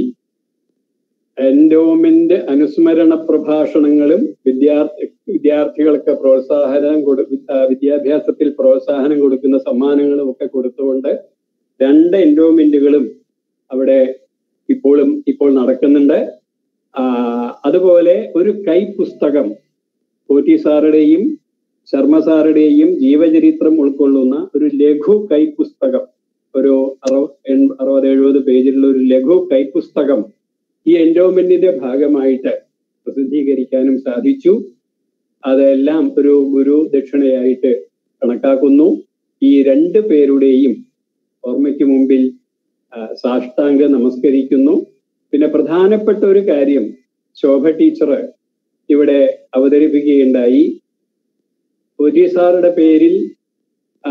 എൻഡോമെന്റ് അനുസ്മരണ പ്രഭാഷണങ്ങളും വിദ്യാർത്ഥി വിദ്യാർത്ഥികൾക്ക് പ്രോത്സാഹനം കൊടു ആ, വിദ്യാഭ്യാസത്തിൽ പ്രോത്സാഹനം കൊടുക്കുന്ന സമ്മാനങ്ങളും ഒക്കെ കൊടുത്തുകൊണ്ട് രണ്ട് എൻഡോമെന്റുകളും അവിടെ ഇപ്പോഴും ഇപ്പോൾ നടക്കുന്നുണ്ട് ആ, അതുപോലെ ഒരു കൈപ്പുസ്തകം പോറ്റി സാറുടെയും ശർമ്മ സാറുടെയും ജീവചരിത്രം ഉൾക്കൊള്ളുന്ന ഒരു ലഘു കൈപ്പുസ്തകം ഒരു അറു എൺ- അറുപത് എഴുപത് പേജിലുള്ള ഒരു ലഘു കൈപ്പുസ്തകം ഈ എൻഡോമെന്റിന്റെ ഭാഗമായിട്ട് പ്രസിദ്ധീകരിക്കാനും സാധിച്ചു അതെല്ലാം ഒരു ഗുരു ദക്ഷിണയായിട്ട് കണക്കാക്കുന്നു ഈ രണ്ട് പേരുടെയും ഓർമ്മയ്ക്ക് മുമ്പിൽ ആ, സാഷ്ടാംഗ നമസ്കരിക്കുന്നു പിന്നെ പ്രധാനപ്പെട്ട ഒരു കാര്യം ശോഭ ടീച്ചർ ഇവിടെ അവതരിപ്പിക്കുകയുണ്ടായി ഒരി സാറുടെ പേരിൽ ആ,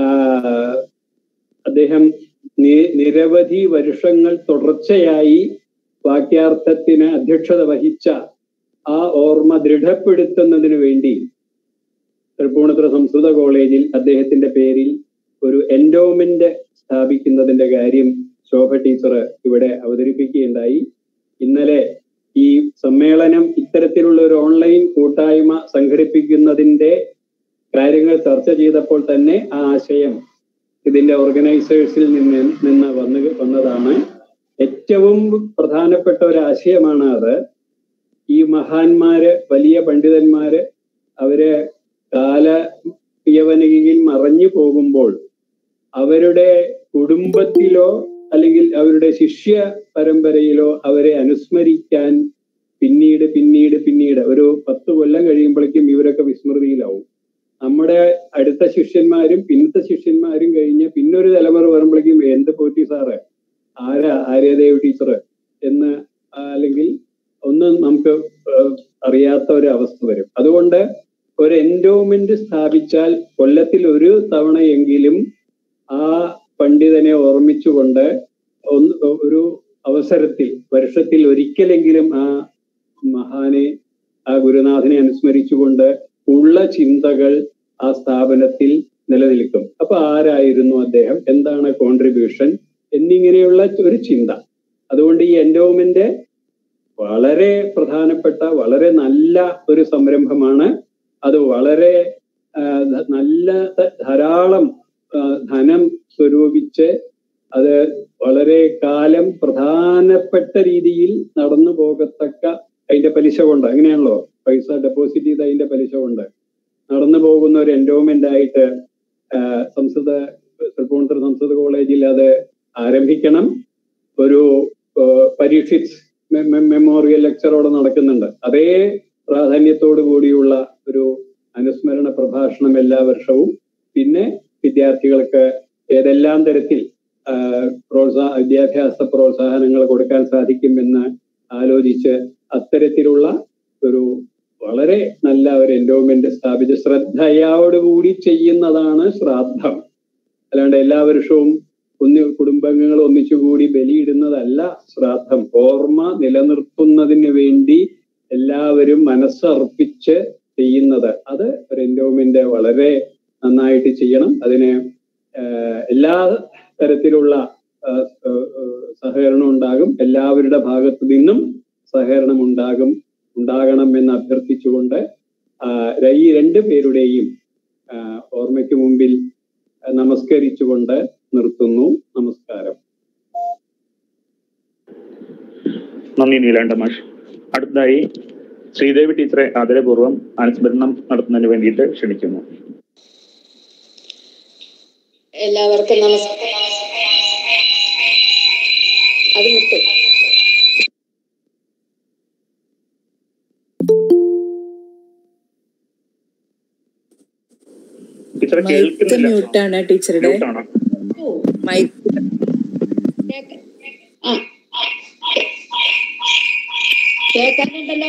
അദ്ദേഹം നി- നിരവധി വർഷങ്ങൾ തുടർച്ചയായി വാക്യാർത്ഥത്തിന് അധ്യക്ഷത വഹിച്ച ആ ഓർമ്മ ദൃഢപ്പെടുത്തുന്നതിന് വേണ്ടി തൃപ്പൂണിത്തുറ സംസ്കൃത കോളേജിൽ അദ്ദേഹത്തിന്റെ പേരിൽ ഒരു എൻഡോമെന്റ് സ്ഥാപിക്കുന്നതിന്റെ കാര്യം ശോഭ ടീച്ചർ ഇവിടെ അവതരിപ്പിക്കുകയുണ്ടായി ഇന്നലെ ഈ സമ്മേളനം ഇത്തരത്തിലുള്ള ഒരു ഓൺലൈൻ കൂട്ടായ്മ സംഘടിപ്പിക്കുന്നതിന്റെ കാര്യങ്ങൾ ചർച്ച ചെയ്തപ്പോൾ തന്നെ ആ ആശയം ഇതിന്റെ ഓർഗനൈസേഴ്സിൽ നിന്ന് നിന്ന് വന്ന് വന്നതാണ് ഏറ്റവും പ്രധാനപ്പെട്ട ഒരു ആശയമാണ് അത് ഈ മഹാന്മാര് വലിയ പണ്ഡിതന്മാര് അവര് കാല യവനികയിൽ മറഞ്ഞു പോകുമ്പോൾ അവരുടെ കുടുംബത്തിലോ അല്ലെങ്കിൽ അവരുടെ ശിഷ്യ പരമ്പരയിലോ അവരെ അനുസ്മരിക്കാൻ പിന്നീട് പിന്നീട് പിന്നീട് ഒരു പത്ത് കൊല്ലം കഴിയുമ്പോഴേക്കും ഇവരൊക്കെ വിസ്മൃതിയിലാവും നമ്മുടെ അടുത്ത ശിഷ്യന്മാരും പിന്നത്തെ ശിഷ്യന്മാരും കഴിഞ്ഞ് പിന്നൊരു തലമുറ വരുമ്പോഴേക്കും എന്ത് പോറ്റി സാറ് ആരാ ആര്യദേവ് ടീച്ചർ എന്ന് ആ, അല്ലെങ്കിൽ ഒന്നും നമുക്ക് ഏഹ്, അറിയാത്ത ഒരു അവസ്ഥ വരും അതുകൊണ്ട് ഒരു എൻഡോമെന്റ് സ്ഥാപിച്ചാൽ കൊല്ലത്തിൽ ഒരു തവണയെങ്കിലും ആ പണ്ഡിതനെ ഓർമ്മിച്ചുകൊണ്ട് ഒന്ന് ഒരു അവസരത്തിൽ വർഷത്തിൽ ഒരിക്കലെങ്കിലും ആ മഹാനെ ആ ഗുരുനാഥനെ അനുസ്മരിച്ചുകൊണ്ട് ഉള്ള ചിന്തകൾ ആ സ്ഥാപനത്തിൽ നിലനിൽക്കും അപ്പൊ ആരായിരുന്നു അദ്ദേഹം എന്താണ് കോൺട്രിബ്യൂഷൻ എന്നിങ്ങനെയുള്ള ഒരു ചിന്ത അതുകൊണ്ട് ഈ എൻഡോമെന്റ് വളരെ പ്രധാനപ്പെട്ട വളരെ നല്ല ഒരു സംരംഭമാണ് അത് വളരെ ആ, ധ- നല്ല ധ- ധാരാളം ആ, ധനം സ്വരൂപിച്ച് അത് വളരെ കാലം പ്രധാനപ്പെട്ട രീതിയിൽ നടന്നു പോകത്തക്ക അതിന്റെ പലിശ കൊണ്ട് അങ്ങനെയാണല്ലോ പൈസ ഡെപ്പോസിറ്റ് ചെയ്ത് അതിന്റെ പലിശ കൊണ്ട് നടന്നു പോകുന്ന ഒരു എൻഡോമെന്റ് ആയിട്ട് ആ, സംസ്കൃത തൃപ്പൂണിത്തുറ സംസ്കൃത കോളേജിൽ അത് ആരംഭിക്കണം ഒരു ആ, പരീക്ഷിത് മെ- മെ- മെമ്മോറിയൽ ലെക്ചറോടെ നടക്കുന്നുണ്ട് അതേ പ്രാധാന്യത്തോടു കൂടിയുള്ള ഒരു അനുസ്മരണ പ്രഭാഷണം എല്ലാ വർഷവും പിന്നെ വിദ്യാർത്ഥികൾക്ക് ഏതെല്ലാം തരത്തിൽ ആ, പ്രോത്സാഹ വിദ്യാഭ്യാസ പ്രോത്സാഹനങ്ങൾ കൊടുക്കാൻ സാധിക്കുമെന്ന് ആലോചിച്ച് അത്തരത്തിലുള്ള ഒരു വളരെ നല്ല ഒരു എൻഡോമെന്റ് സ്ഥാപിച്ച് ശ്രദ്ധയോടുകൂടി ചെയ്യുന്നതാണ് ശ്രാദ്ധം അല്ലാണ്ട് എല്ലാ വർഷവും ഒന്ന് കുടുംബാംഗങ്ങൾ ഒന്നിച്ചുകൂടി ബലിയിടുന്നതല്ല ശ്രാദ്ധം ഓർമ്മ നിലനിർത്തുന്നതിന് വേണ്ടി എല്ലാവരും മനസ്സർപ്പിച്ച് ചെയ്യുന്നത് അത് ഒരു എൻഡോമെന്റ് വളരെ നന്നായിട്ട് ചെയ്യണം അതിന് ആഹ് എല്ലാ തരത്തിലുള്ള ആഹ് ആഹ് സഹകരണം ഉണ്ടാകും എല്ലാവരുടെ ഭാഗത്തു നിന്നും സഹകരണം ഉണ്ടാകും ഉണ്ടാകണം എന്ന് അഭ്യർത്ഥിച്ചുകൊണ്ട് ആഹ് ഈ രണ്ട് പേരുടെയും ആഹ് ഓർമ്മയ്ക്ക് മുമ്പിൽ നമസ്കരിച്ചുകൊണ്ട് നിർത്തുന്നു നമസ്കാരം നന്ദി നീലാണ്ട മാഷ് അടുത്തതായി ശ്രീദേവി ടീച്ചറെ ആദരപൂർവ്വം അനുസ്മരണം നടത്തുന്നതിന് വേണ്ടിയിട്ട് ക്ഷണിക്കുന്നു എല്ലാവർക്കും നമസ്കാരം അത് മുട്ടു ടീച്ചറെ മൈക്ക് കേൾക്കുന്നില്ല മ്യൂട്ടാണ് ടീച്ചറുടെ മ്യൂട്ടാണോ മൈക്ക് ആ കേൾക്കാനുണ്ടല്ലോ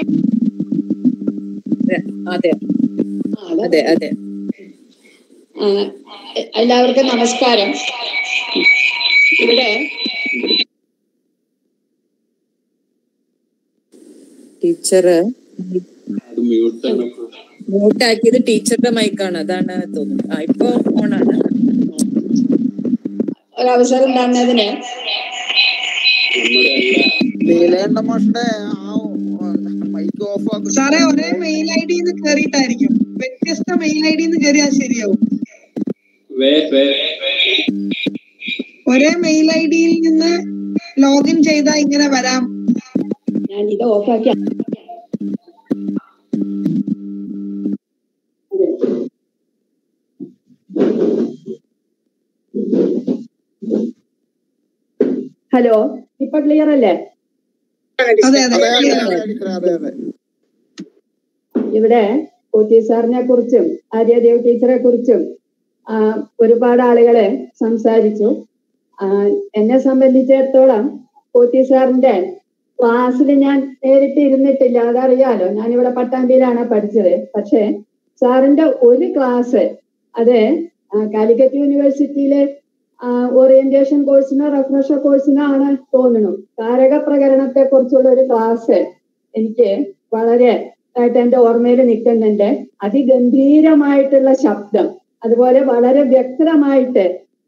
അതെ ആ, അതാ അതെ അതെ ആ, എല്ലാവർക്കും നമസ്കാരം ഇവിടെ ടീച്ചർ അത് മ്യൂട്ടാണ് മ്യൂട്ട് ആക്കിയത് ടീച്ചറുടെ മൈക്കാണ് അതാണ് തോന്നുന്നത് ആ ഇപ്പൊ ഓണാണ് ഒരവസരം തന്നതിന് നീലേണ്ട മാഷിന്റെ ആ മൈക്ക് ഓഫ് ആക്കും സാറേ ഒരേ മെയിൽ ഐ ഡിന്ന് കയറിയിട്ടായിരിക്കും വ്യത്യസ്ത മെയിൽ ഐ ഡിന്ന് കയറിയാൽ ശരിയാവും വേ വേ ഒരേ മെയിൽ ഐ ഡിയിൽ നിന്ന് ലോഗിൻ ചെയ്താൽ ഇങ്ങനെ വരാം ഞാൻ ഇത് ഓഫാക്കി ഹലോ ഇപ്പൊ ക്ലിയർ അല്ലേ അതെ അതെ അതെ അതെ clear ആണ്. അതെ ടീച്ചറെ അതെ അതെ ഇവിടെ കോട്ടി സാറിനെ കുറിച്ചും ആര്യദേവ് ടീച്ചറെ കുറിച്ചും ആ, ഒരുപാട് ആളുകളെ സംസാരിച്ചു ആ, എന്നെ സംബന്ധിച്ചിടത്തോളം കോട്ടി സാറിന്റെ ക്ലാസ്സിൽ ഞാൻ നേരിട്ട് ഇരുന്നിട്ടില്ല അതറിയാലോ ഞാൻ ഇവിടെ പട്ടാമ്പിയിലാണ് പഠിച്ചത് പക്ഷെ സാറിന്റെ ഒരു ക്ലാസ് അത് ആ, കാലിക്കറ്റ് യൂണിവേഴ്സിറ്റിയിലെ ഓറിയന്റേഷൻ കോഴ്സിനോ റെഫ്രഷർ കോഴ്സിനോ ആണ് തോന്നുന്നു കാരക പ്രകരണത്തെ കുറിച്ചുള്ള ഒരു ക്ലാസ് എനിക്ക് വളരെ ആയിട്ട് എന്റെ ഓർമ്മയിൽ നിൽക്കുന്നുണ്ട് അതിഗംഭീരമായിട്ടുള്ള ശബ്ദം അതുപോലെ വളരെ വ്യക്തമായിട്ട്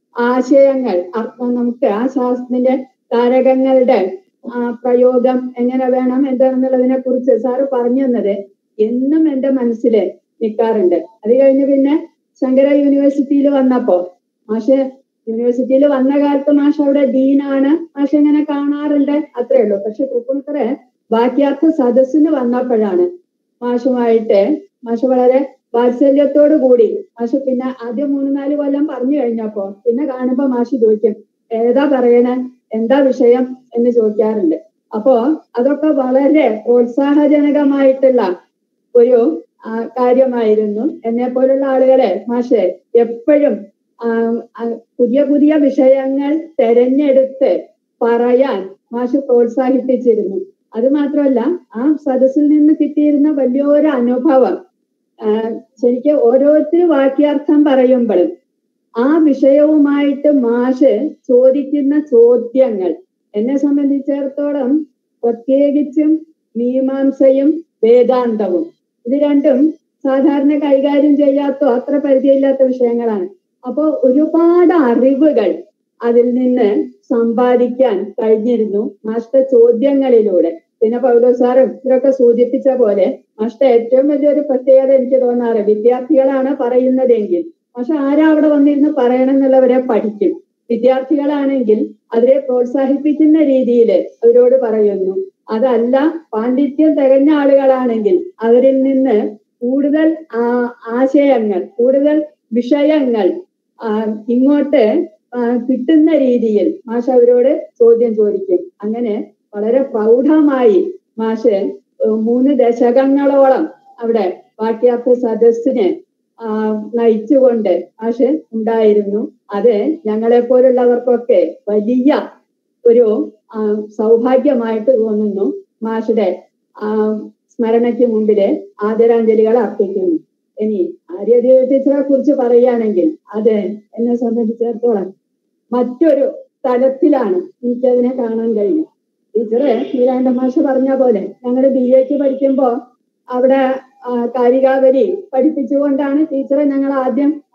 ആശയങ്ങൾ അർത്ഥം നമുക്ക് ആ ശാസ്ത്രത്തിന്റെ കാരകങ്ങളുടെ ആ, പ്രയോഗം എങ്ങനെ വേണം എന്താണെന്നുള്ളതിനെ കുറിച്ച് സാറ് പറഞ്ഞു തന്നത് എന്നും എന്റെ മനസ്സിൽ നിൽക്കാറുണ്ട് അത് കഴിഞ്ഞ് പിന്നെ ശങ്കര യൂണിവേഴ്സിറ്റിയിൽ വന്നപ്പോ മാഷ് യൂണിവേഴ്സിറ്റിയിൽ വന്ന കാലത്ത് മാഷ് അവിടെ ഡീനാണ് മാഷ് ഇങ്ങനെ കാണാറുണ്ട് അത്രേ ഉള്ളൂ പക്ഷെ തൃപ്പൂണിത്തുറ വാക്യാർത്ഥ സദസ്സിന് വന്നപ്പോഴാണ് മാഷുമായിട്ട് മാഷ് വളരെ വാത്സല്യത്തോടു കൂടി മാഷ് പിന്നെ ആദ്യം മൂന്ന് നാല് കൊല്ലം പറഞ്ഞു കഴിഞ്ഞപ്പോ പിന്നെ കാണുമ്പോ മാഷ് ചോദിക്കും ഏതാ പറയണേ എന്താ വിഷയം എന്ന് ചോദിക്കാറുണ്ട് അപ്പോ അതൊക്കെ വളരെ പ്രോത്സാഹജനകമായിട്ടുള്ള ഒരു ആ, കാര്യമായിരുന്നു എന്നെ പോലുള്ള ആളുകളെ മാഷെ എപ്പോഴും ആം, ആ, പുതിയ പുതിയ വിഷയങ്ങൾ തെരഞ്ഞെടുത്ത് പറയാൻ മാഷ് പ്രോത്സാഹിപ്പിച്ചിരുന്നു അത് മാത്രമല്ല ആ സദസ്സിൽ നിന്ന് കിട്ടിയിരുന്ന വലിയൊരു അനുഭവം ആ, ശരിക്കും ഓരോരുത്തരും വാക്യാർത്ഥം പറയുമ്പോഴും ആ വിഷയവുമായിട്ട് മാഷ് ചോദിക്കുന്ന ചോദ്യങ്ങൾ എന്നെ സംബന്ധിച്ചിടത്തോളം പ്രത്യേകിച്ചും മീമാംസയും വേദാന്തവും ഇത് രണ്ടും സാധാരണ കൈകാര്യം ചെയ്യാത്ത അത്ര പരിചയമില്ലാത്ത വിഷയങ്ങളാണ് അപ്പോ ഒരുപാട് അറിവുകൾ അതിൽ നിന്ന് സമ്പാദിക്കാൻ കഴിഞ്ഞിരുന്നു മാഷ്ട ചോദ്യങ്ങളിലൂടെ പിന്നെ പൗലോ സാറും ഇവരൊക്കെ സൂചിപ്പിച്ച പോലെ മാഷ്ട ഏറ്റവും വലിയൊരു പ്രത്യേകത എനിക്ക് തോന്നാറ് വിദ്യാർത്ഥികളാണ് പറയുന്നതെങ്കിൽ പക്ഷെ ആരാ അവിടെ വന്നിരുന്ന് പറയണം എന്നുള്ളവരെ പഠിക്കും വിദ്യാർത്ഥികളാണെങ്കിൽ അവരെ പ്രോത്സാഹിപ്പിക്കുന്ന രീതിയിൽ അവരോട് പറയുന്നു അതല്ല പാണ്ഡിത്യം തികഞ്ഞ ആളുകളാണെങ്കിൽ അവരിൽ നിന്ന് കൂടുതൽ ആ, ആശയങ്ങൾ കൂടുതൽ വിഷയങ്ങൾ ആ, ഇങ്ങോട്ട് ആ, കിട്ടുന്ന രീതിയിൽ മാഷ് അവരോട് ചോദ്യം ചോദിക്കും അങ്ങനെ വളരെ പ്രൗഢമായി മാഷ് ഏഹ് മൂന്ന് ദശകങ്ങളോളം അവിടെ വാക്യാർത്ഥ സദസ്സിനെ ആ, നയിച്ചുകൊണ്ട് മാഷ് ഉണ്ടായിരുന്നു അത് ഞങ്ങളെ പോലുള്ളവർക്കൊക്കെ വലിയ ഒരു ആ, സൗഭാഗ്യമായിട്ട് തോന്നുന്നു മാഷുടെ ആ, സ്മരണയ്ക്ക് മുമ്പില് ആദരാഞ്ജലികൾ അർപ്പിക്കുന്നു ഇനി ആര്യദേവ ടീച്ചറെ കുറിച്ച് പറയുകയാണെങ്കിൽ അത് എന്നെ സംബന്ധിച്ചിടത്തോളം മറ്റൊരു തലത്തിലാണ് എനിക്കതിനെ കാണാൻ കഴിയും ടീച്ചറ് നീലാണ്ട മാഷ് പറഞ്ഞ പോലെ ഞങ്ങൾ ബി എക്ക് പഠിക്കുമ്പോ അവിടെ ആ, കാരികാവലി പഠിപ്പിച്ചുകൊണ്ടാണ് ടീച്ചറെ ഞങ്ങൾ ആദ്യം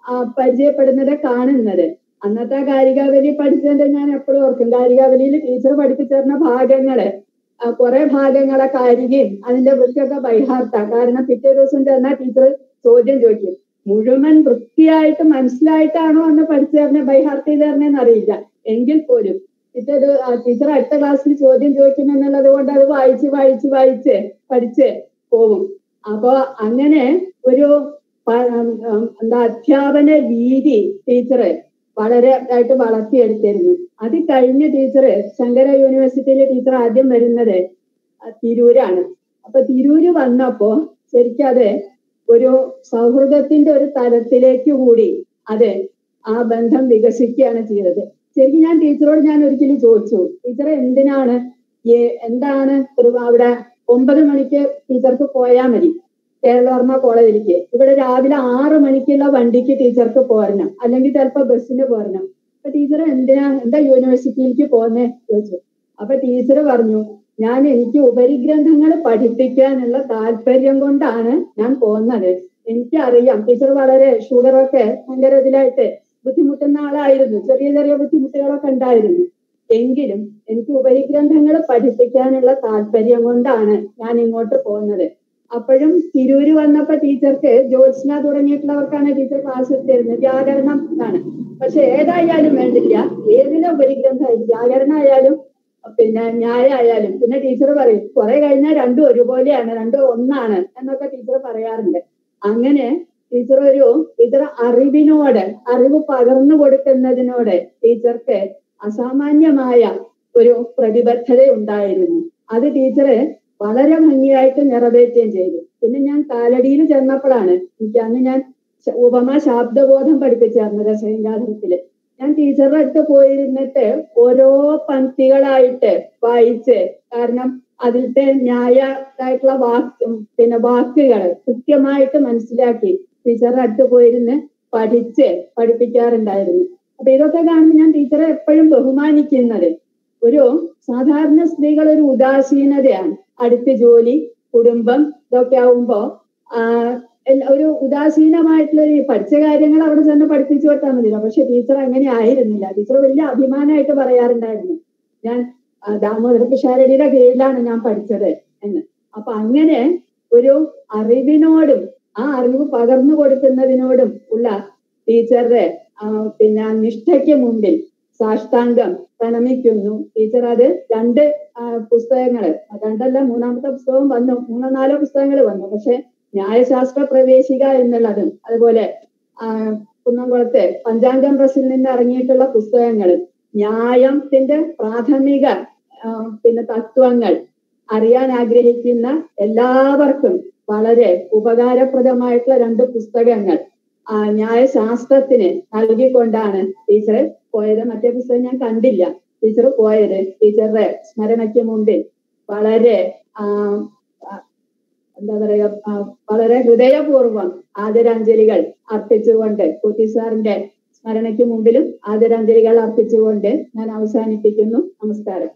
ആ, പരിചയപ്പെടുന്നത് കാണുന്നത് അന്നത്തെ കാരികാവലി പഠിച്ചതിന്റെ ഞാൻ എപ്പോഴും ഓർക്കും കാരികാവലിയിൽ ടീച്ചർ പഠിപ്പിച്ചിരുന്ന ഭാഗങ്ങള് ആ, കുറെ ഭാഗങ്ങളെ കാരികയും അതിന്റെ വൃത്തിയൊക്കെ ബൈഹാർത്ത കാരണം പിറ്റേ ദിവസം ചെന്നാൽ ടീച്ചർ ചോദ്യം ചോദിക്കും മുഴുവൻ വൃത്തിയായിട്ട് മനസ്സിലായിട്ടാണോ അന്ന് പഠിച്ചു തരണേ ബൈഹാർട്ട് ചെയ്ത് തരണേന്ന് അറിയില്ല എങ്കിൽ പോലും പിറ്റേ ദിവ- ആ, ടീച്ചർ അടുത്ത ക്ലാസ്സിൽ ചോദ്യം ചോദിക്കും എന്നുള്ളത് കൊണ്ട് അത് വായിച്ച് വായിച്ച് വായിച്ച് പഠിച്ച് പോവും അപ്പൊ അങ്ങനെ ഒരു പ- ഉം, ഉം, എന്താ അധ്യാപന രീതി ടീച്ചറ് വളരെ ആയിട്ട് വളർത്തിയെടുത്തിരുന്നു അത് കഴിഞ്ഞ് ടീച്ചർ ശങ്കര യൂണിവേഴ്സിറ്റിയിലെ ടീച്ചർ ആദ്യം വരുന്നത് ആ, തിരൂരാണ് അപ്പൊ തിരൂര് വന്നപ്പോ ശരിക്കും അത് ഒരു സൗഹൃദത്തിന്റെ ഒരു തലത്തിലേക്ക് കൂടി അത് ആ ബന്ധം വികസിക്കുകയാണ് ചെയ്തത് ശരിക്കും ഞാൻ ടീച്ചറോട് ഞാൻ ഒരിക്കലും ചോദിച്ചു ടീച്ചർ എന്തിനാണ് ഈ- എന്താണ് ഒരു അവിടെ ഒമ്പത് മണിക്ക് ടീച്ചർക്ക് പോയാൽ മതി കേരളവർമ്മ കോളേജിലേക്ക് ഇവിടെ രാവിലെ ആറ് മണിക്കുള്ള വണ്ടിക്ക് ടീച്ചർക്ക് പോരണം അല്ലെങ്കിൽ ചിലപ്പോ ബസ്സിന് പോരണം അപ്പൊ ടീച്ചർ എന്തിനാ എന്താ യൂണിവേഴ്സിറ്റിയിലേക്ക് പോന്നേ ചോദിച്ചു അപ്പൊ ടീച്ചർ പറഞ്ഞു ഞാൻ എനിക്ക് ഉപരിഗ്രന്ഥങ്ങൾ പഠിപ്പിക്കാനുള്ള താല്പര്യം കൊണ്ടാണ് ഞാൻ പോകുന്നത് എനിക്കറിയാം ടീച്ചർ വളരെ ഷുഗറൊക്കെ ഭയങ്കര ഇതിലായിട്ട് ബുദ്ധിമുട്ടുന്ന ആളായിരുന്നു ചെറിയ ചെറിയ ബുദ്ധിമുട്ടുകളൊക്കെ ഉണ്ടായിരുന്നു എങ്കിലും എനിക്ക് ഉപരിഗ്രന്ഥങ്ങൾ പഠിപ്പിക്കാനുള്ള താല്പര്യം കൊണ്ടാണ് ഞാൻ ഇങ്ങോട്ട് പോകുന്നത് അപ്പോഴും തിരൂര് വന്നപ്പോ ടീച്ചർക്ക് ജ്യോത്സ്ന തുടങ്ങിയിട്ടുള്ളവർക്കാണ് ടീച്ചർ ക്ലാസ് എടുത്തിരുന്നത് വ്യാകരണം ആണ് പക്ഷെ ഏതായാലും വേണ്ടില്ല ഏതിലെ ഉപരിഗ്രന്ഥമായാലും വ്യാകരണം ആയാലും പിന്നെ ന്യായ ആയാലും പിന്നെ ടീച്ചർ പറയും കുറെ കഴിഞ്ഞാൽ രണ്ടും ഒരുപോലെയാണ് രണ്ടും ഒന്നാണ് എന്നൊക്കെ ടീച്ചർ പറയാറുണ്ട് അങ്ങനെ ടീച്ചർ ഒരു ടീച്ചർ അറിവിനോട് അറിവ് പകർന്നു കൊടുക്കുന്നതിനോട് ടീച്ചർക്ക് അസാമാന്യമായ ഒരു പ്രതിബദ്ധത ഉണ്ടായിരുന്നു അത് ടീച്ചറ് വളരെ ഭംഗിയായിട്ട് നിറവേറ്റുകയും ചെയ്തു പിന്നെ ഞാൻ കാലടിയിൽ ചെന്നപ്പോഴാണ് എനിക്ക് അന്ന് ഞാൻ ശ- ഉപമ ശാബ്ദബോധം പഠിപ്പിച്ചായിരുന്നു രസഗംഗാധരത്തില് ഞാൻ ടീച്ചറുടെ അടുത്ത് പോയിരുന്നിട്ട് ഓരോ പങ്ക്തികളായിട്ട് വായിച്ച് കാരണം അതിലത്തെ ന്യായമായിട്ടുള്ള വാക്ക് പിന്നെ വാക്കുകൾ കൃത്യമായിട്ട് മനസ്സിലാക്കി ടീച്ചറുടെ അടുത്ത് പോയിരുന്ന് പഠിച്ച് പഠിപ്പിക്കാറുണ്ടായിരുന്നു അപ്പൊ ഇതൊക്കെ കാണുമ്പോൾ ഞാൻ ടീച്ചറെ എപ്പോഴും ബഹുമാനിക്കുന്നത് ഒരു സാധാരണ സ്ത്രീകൾ ഒരു ഉദാസീനതയാണ് അടുത്ത ജോലി കുടുംബം ഇതൊക്കെ ആവുമ്പോ ആ, എല്ല- ഒരു ഉദാസീനമായിട്ടുള്ള ഒരു പഠിച്ച കാര്യങ്ങൾ അവിടെ ചെന്ന് പഠിപ്പിച്ചു കൊടുത്താൽ മതിയല്ലോ പക്ഷെ ടീച്ചർ അങ്ങനെ ആയിരുന്നില്ല ടീച്ചർ വലിയ അഭിമാനമായിട്ട് പറയാറുണ്ടായിരുന്നു ഞാൻ ആ, ദാമോദര പിഷാരടിയുടെ കീഴിലാണ് ഞാൻ പഠിച്ചത് എന്ന് അപ്പൊ അങ്ങനെ ഒരു അറിവിനോടും ആ അറിവ് പകർന്നു കൊടുക്കുന്നതിനോടും ഉള്ള ടീച്ചറുടെ ആ, പിന്നെ നിഷ്ഠയ്ക്ക് മുമ്പിൽ സാഷ്ടാംഗം പ്രണമിക്കുന്നു ടീച്ചർ അത് രണ്ട് ആ, പുസ്തകങ്ങള് രണ്ടല്ല മൂന്നാമത്തെ പുസ്തകം വന്നു മൂന്നോ നാലോ പുസ്തകങ്ങൾ വന്നു പക്ഷെ ന്യായശാസ്ത്ര പ്രവേശിക എന്നുള്ളതും അതുപോലെ ആ, കുന്നംകുളത്തെ പഞ്ചാംഗം പ്രസിൽ നിന്ന് ഇറങ്ങിയിട്ടുള്ള പുസ്തകങ്ങൾ ന്യായത്തിന്റെ പ്രാഥമിക ആ, പിന്നെ തത്വങ്ങൾ അറിയാൻ ആഗ്രഹിക്കുന്ന എല്ലാവർക്കും വളരെ ഉപകാരപ്രദമായിട്ടുള്ള രണ്ട് പുസ്തകങ്ങൾ ആ, ന്യായശാസ്ത്രത്തിന് നൽകിക്കൊണ്ടാണ് ടീച്ചർ പോയത് മറ്റേ പുസ്തകം ഞാൻ കണ്ടില്ല ടീച്ചർ പോയത് ടീച്ചറുടെ സ്മരണയ്ക്ക് മുമ്പിൽ വളരെ ആ, ആ, എന്താ പറയാ ആ, വളരെ ഹൃദയപൂർവ്വം ആദരാഞ്ജലികൾ അർപ്പിച്ചുകൊണ്ട് കുട്ടി സാറിന്റെ സ്മരണയ്ക്ക് മുമ്പിലും ആദരാഞ്ജലികൾ അർപ്പിച്ചുകൊണ്ട് ഞാൻ അവസാനിപ്പിക്കുന്നു നമസ്കാരം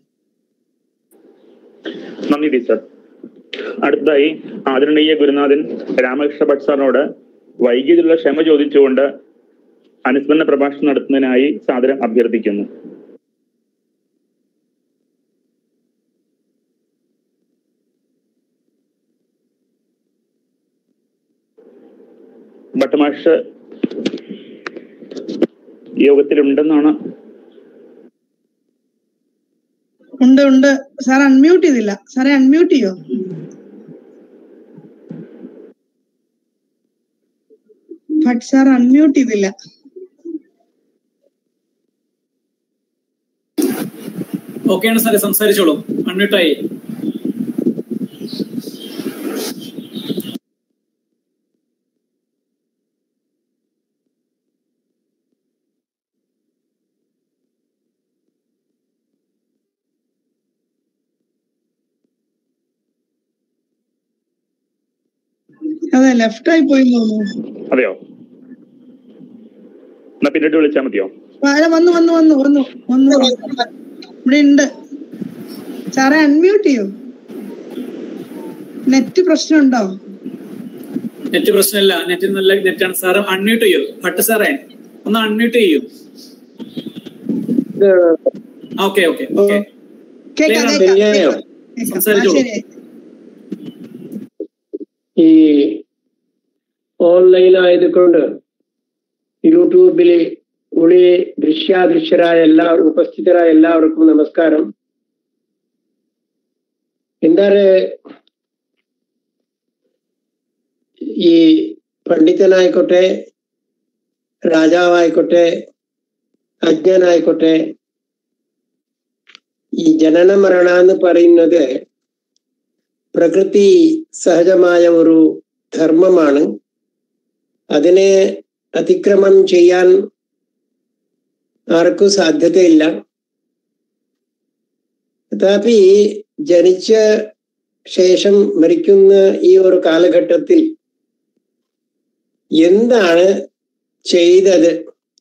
നന്ദി ടീച്ചർ അടുത്തതായി ആദരണീയ ഗുരുനാഥൻ രാമകൃഷ്ണ ഭട്ട് സാറിനോട് വൈകിയതിലുള്ള ക്ഷമ ചോദിച്ചുകൊണ്ട് അനുസ്മരണ പ്രഭാഷണം നടത്തുന്നതിനായി സാദരം അഭ്യർത്ഥിക്കുന്നു ഭട്ടമാഷ് യോഗത്തിലുണ്ടെന്നാണ് ഉണ്ട് ഉണ്ട് സാർ അൺമ്യൂട്ട് ചെയ്തില്ല സാറെ അൺമ്യൂട്ട് ചെയ്യോ ഭട്ട് സാർ അൺമ്യൂട്ട് ചെയ്തില്ല ഓക്കെയാണ് സാറേ സംസാരിച്ചോളൂ അൺമ്യൂട്ടായി അതെ ലെഫ്റ്റ് ആയി പോയി എന്ന് തോന്നുന്നു അതെയോ എന്നാ പിന്നീട് വിളിച്ചാൽ മതിയോ ആ, അല്ല, വന്നു വന്നു വന്നു വന്നു വന്നു ഇവിടെ ഉണ്ട് സാറെ അൺമ്യൂട്ട് ചെയ്യൂ നെറ്റ് പ്രശ്നമുണ്ടോ നെറ്റ് പ്രശ്നമില്ല നെറ്റ് നല്ല നെറ്റാണ് സാറ് അൺമ്യൂട്ട് ചെയ്യൂ ഭട്ട് സാറേ ഒന്ന് അൺമ്യൂട്ട് ചെയ്യൂ ഓക്കെ ഓക്കെ ഓക്കെ കേക്കാം കേക്കാം ശരിയായോ കേക്കാം. ആ, സംസാരിച്ചോളൂ ശരി ഈ ഓൺലൈൻ ആയതുകൊണ്ട് യൂട്യൂബിൽ ഉള്ളിൽ ദൃശ്യാദൃശ്യരായ എല്ലാവരും ഉപസ്ഥിതരായ എല്ലാവർക്കും നമസ്കാരം എന്താണ് ഈ പണ്ഡിതനായിക്കോട്ടെ രാജാവായിക്കോട്ടെ അജ്ഞനായിക്കോട്ടെ ഈ ജനന മരണ എന്ന് പറയുന്നത് പ്രകൃതി സഹജമായ ഒരു ധർമ്മമാണ് അതിനെ അതിക്രമം ചെയ്യാൻ ആർക്കും സാധ്യതയില്ല തഥാപി ജനിച്ച ശേഷം മരിക്കുന്ന ഈ ഒരു കാലഘട്ടത്തിൽ എന്താണ് ചെയ്തത്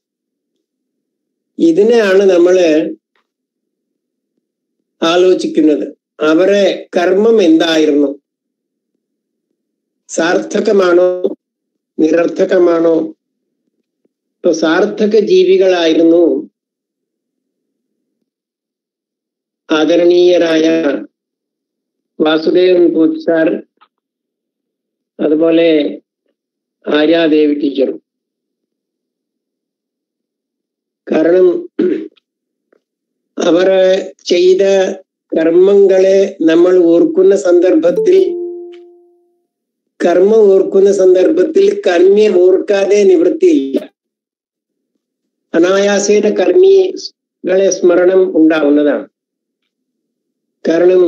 ഇതിനെയാണ് നമ്മള് ആലോചിക്കുന്നത് അവരെ കർമ്മം എന്തായിരുന്നു സാർത്ഥകമാണോ നിരർത്ഥകമാണോ ഇപ്പൊ സാർത്ഥക ജീവികളായിരുന്നു ആദരണീയരായ വാസുദേവൻ പൂത്ത് സാർ അതുപോലെ ആര്യാദേവി ടീച്ചറും കാരണം അവർ ചെയ്ത കർമ്മങ്ങളെ നമ്മൾ ഓർക്കുന്ന സന്ദർഭത്തിൽ കർമ്മം ഓർക്കുന്ന സന്ദർഭത്തിൽ കർമ്മ്യം ഓർക്കാതെ നിവൃത്തിയില്ല അനായാസേന കർമ്മികളെ സ്മരണം ഉണ്ടാവുന്നതാണ് കാരണം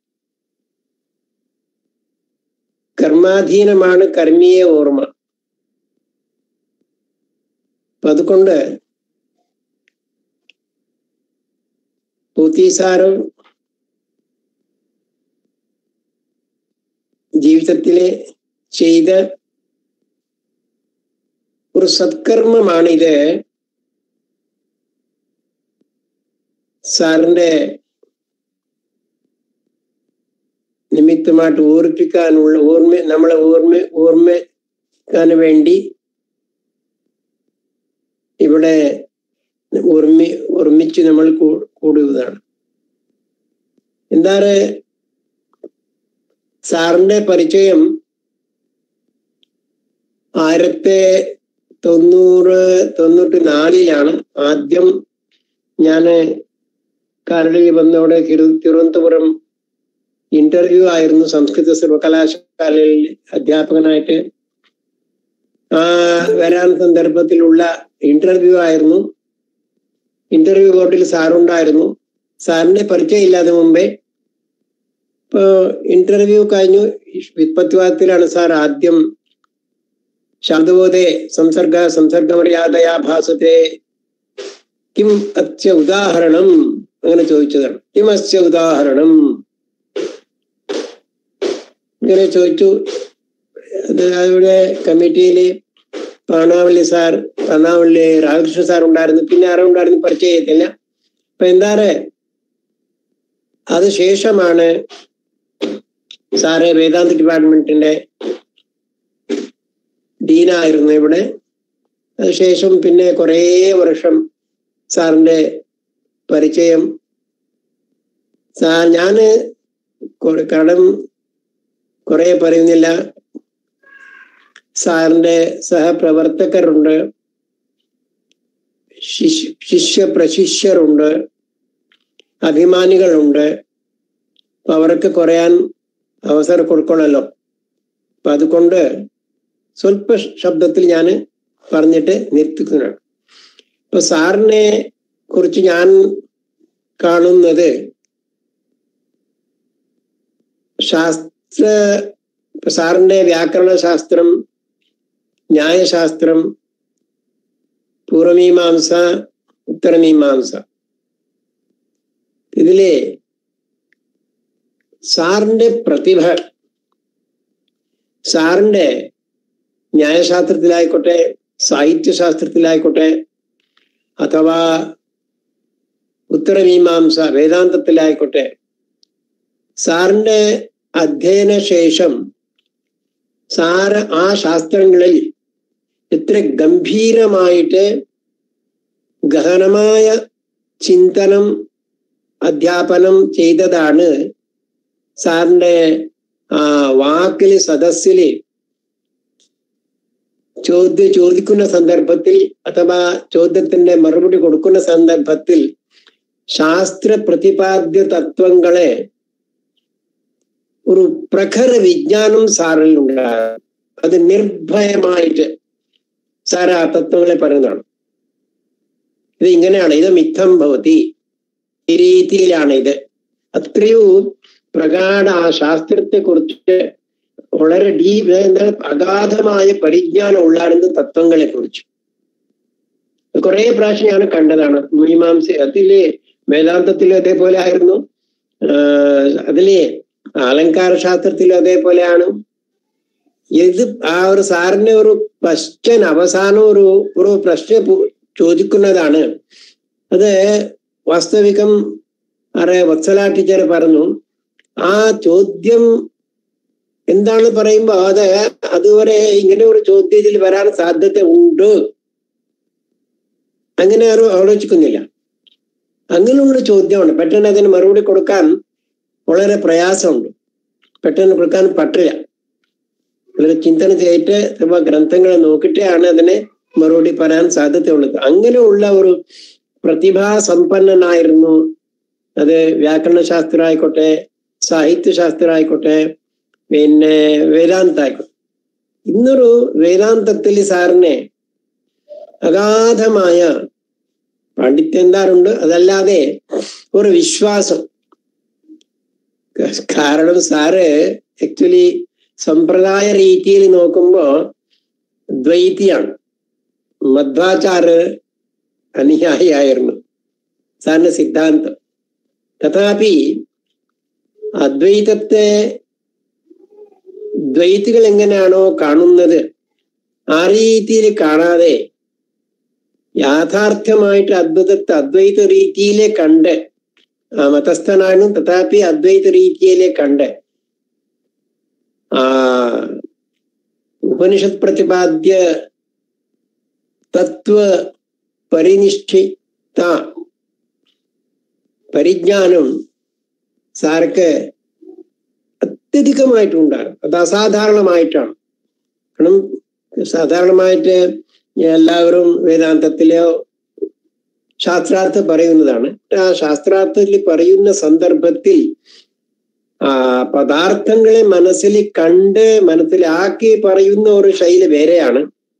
കർമാധീനമാണ് കർമ്മിയെ ഓർമ്മ അപ്പൊ അതുകൊണ്ട് പൂത്തീസാറും ജീവിതത്തിലെ ചെയ്ത ഒരു സത്കർമ്മമാണിത് സാറിന്റെ നിമിത്തമായിട്ട് ഓർപ്പിക്കാനുള്ള ഓർമ്മ നമ്മളെ ഓർമ്മ ഓർമ്മിക്കാൻ വേണ്ടി ഇവിടെ ഓർമ്മി ഓർമ്മിച്ച് നമ്മൾ കൂ- കൂടുന്നതാണ് എന്താണ് സാറിന്റെ പരിചയം ആയിരത്തി തൊണ്ണൂറ് തൊണ്ണൂറ്റി നാലിലാണ് ആദ്യം ഞാന് കരടി വന്നവിടെ തിരു- തിരുവനന്തപുരം ഇന്റർവ്യൂ ആയിരുന്നു സംസ്കൃത സർവകലാശാലയിൽ അധ്യാപകനായിട്ട് ആ വരാൻ സന്ദർഭത്തിലുള്ള ഇന്റർവ്യൂ ആയിരുന്നു ഇന്റർവ്യൂ ബോർഡിൽ സാറുണ്ടായിരുന്നു സാറിനെ പരിചയം ഇല്ലാതെ മുമ്പേ ഇപ്പോ ഇന്റർവ്യൂ കഴിഞ്ഞു വിത്പത്വാദത്തിലാണ് സാർ ആദ്യം ശബ്ദബോധേ സംസർഗ സംസർഗമര്യാദയാ ഭാസത്തെ കിം അസ്യ ഉദാഹരണം അങ്ങനെ ചോദിച്ചതാണ് കിം അസ്യ ഉദാഹരണം ഇങ്ങനെ ചോദിച്ചു അത് അവിടെ കമ്മിറ്റിയില് പാണാവള്ളി സാർ പാണാവള്ളി രാമകൃഷ്ണ സാർ ഉണ്ടായിരുന്നു പിന്നെ ആരും ഉണ്ടായിരുന്നു പരിചയം ചെയ്തില്ല അപ്പൊ എന്താണ് അത് ശേഷമാണ് സാറ് വേദാന്ത ഡിപ്പാർട്ട്മെന്റിന്റെ ഡീനായിരുന്നു ഇവിടെ അതിനുശേഷം പിന്നെ കുറേ വർഷം സാറിന്റെ പരിചയം സാർ ഞാന് കൊ- കടം കുറെ പറയുന്നില്ല സാറിന്റെ സഹപ്രവർത്തകരുണ്ട് ശിഷ്യ ശിഷ്യ പ്രശിഷ്യരുണ്ട് അഭിമാനികളുണ്ട് അപ്പൊ അവർക്ക് കുറയാൻ അവസരം കൊടുക്കണമല്ലോ അപ്പൊ അതുകൊണ്ട് സ്വല്പ ശബ്ദത്തിൽ ഞാൻ പറഞ്ഞിട്ട് നിർത്തിക്കുന്നതാണ് ഇപ്പൊ സാറിനെ കുറിച്ച് ഞാൻ കാണുന്നത് ശാസ്ത്ര ഇപ്പൊ സാറിന്റെ വ്യാകരണ ശാസ്ത്രം ന്യായശാസ്ത്രം പൂർവമീമാംസ ഉത്തരമീമാംസ ഇതിലെ സാറിന്റെ പ്രതിഭ സാറിന്റെ ന്യായശാസ്ത്രത്തിലായിക്കോട്ടെ സാഹിത്യശാസ്ത്രത്തിലായിക്കോട്ടെ അഥവാ ഉത്തരമീമാംസ വേദാന്തത്തിലായിക്കോട്ടെ സാറിന്റെ അധ്യയന ശേഷം സാറ് ആ ശാസ്ത്രങ്ങളിൽ ഇത്ര ഗംഭീരമായിട്ട് ഗഹനമായ ചിന്തനം അധ്യാപനം ചെയ്തതാണ് സാറിന്റെ ആ വാക്കില് സദസ്സില് ചോദ്യം ചോദിക്കുന്ന സന്ദർഭത്തിൽ അഥവാ ചോദ്യത്തിന്റെ മറുപടി കൊടുക്കുന്ന സന്ദർഭത്തിൽ ശാസ്ത്ര പ്രതിപാദ്യ തത്വങ്ങളെ ഒരു പ്രഖര വിജ്ഞാനം സാറിൽ ഉണ്ടാകും അത് നിർഭയമായിട്ട് സാർ ആ തത്വങ്ങളെ പറയുന്നതാണ് ഇത് ഇങ്ങനെയാണ് ഇത് മിഥം ഭവതി ഈ രീതിയിലാണ് ഇത് അത്രയോ പ്രകാട ആ ശാസ്ത്രത്തെ കുറിച്ച് വളരെ ഡീപ് എന്താ അഗാധമായ പരിജ്ഞാനം ഉള്ളായിരുന്നു തത്വങ്ങളെ കുറിച്ച് കുറെ പ്രാവശ്യം ഞാൻ കണ്ടതാണ് മീമാംസ അതിലെ വേദാന്തത്തിലും അതേപോലെ ആയിരുന്നു ആഹ് അതിലെ അലങ്കാര ശാസ്ത്രത്തിലും അതേപോലെയാണ് ഇത് ആ ഒരു സാറിന്റെ ഒരു ക്വസ്റ്റ്യൻ അവസാനം ഒരു ഒരു പ്രശ്നം പു- ചോദിക്കുന്നതാണ് അത് വാസ്തവികം അറെ വത്സല ടീച്ചർ പറഞ്ഞു ആ ചോദ്യം എന്താണ് പറയുമ്പോ അത് അതുവരെ ഇങ്ങനെ ഒരു ചോദ്യത്തിൽ വരാൻ സാധ്യത ഉണ്ട് അങ്ങനെ ആരും ആലോചിക്കുന്നില്ല അങ്ങനെയുള്ള ചോദ്യമാണ് പെട്ടെന്ന് അതിന് മറുപടി കൊടുക്കാൻ വളരെ പ്രയാസമുണ്ട് പെട്ടെന്ന് കൊടുക്കാൻ പറ്റില്ല വളരെ ചിന്തനം ചെയ്തിട്ട് ഇപ്പൊ ഗ്രന്ഥങ്ങളെ നോക്കിയിട്ടാണ് അതിനെ മറുപടി പറയാൻ സാധ്യതയുള്ളത് അങ്ങനെയുള്ള ഒരു പ്രതിഭാസമ്പന്നനായിരുന്നു അത് വ്യാകരണ ശാസ്ത്രം ആയിക്കോട്ടെ സാഹിത്യ ശാസ്ത്രം ആയിക്കോട്ടെ പിന്നെ വേദാന്ത ആയിക്കോട്ടെ ഇന്നൊരു വേദാന്തത്തിൽ സാറിനെ അഗാധമായ പാണ്ഡിത്യം എന്താറുണ്ട് അതല്ലാതെ ഒരു വിശ്വാസം കാരണം സാറ് ആക്ച്വലി സമ്പ്രദായ രീതിയിൽ നോക്കുമ്പോ ദ്വൈതിയാണ് മധ്വാചാര് അനുയായിയായിരുന്നു സാറിന്റെ സിദ്ധാന്തം തഥാപി അദ്വൈതത്തെ ദ്വൈതികൾ എങ്ങനെയാണോ കാണുന്നത് ആ രീതിയിൽ കാണാതെ യാഥാർത്ഥ്യമായിട്ട് അദ്വൈതത്തെ അദ്വൈത രീതിയിലെ കണ്ട് ആ മതസ്ഥനാണ് തഥാപി അദ്വൈത രീതിയിലെ കണ്ട് ആ ഉപനിഷത് പ്രതിപാദ്യ തത്വ പരിനിഷ്ഠിത പരിജ്ഞാനം സാർക്ക് അത്യധികമായിട്ടുണ്ടാകും അത് അസാധാരണമായിട്ടാണ് കാരണം സാധാരണമായിട്ട് എല്ലാവരും വേദാന്തത്തിലോ ശാസ്ത്രാർത്ഥം പറയുന്നതാണ് ആ ശാസ്ത്രാർത്ഥത്തിൽ പറയുന്ന സന്ദർഭത്തിൽ ആ പദാർത്ഥങ്ങളെ മനസ്സിൽ കണ്ട് മനസ്സിലാക്കി പറയുന്ന ഒരു ശൈലി വേറെയാണ്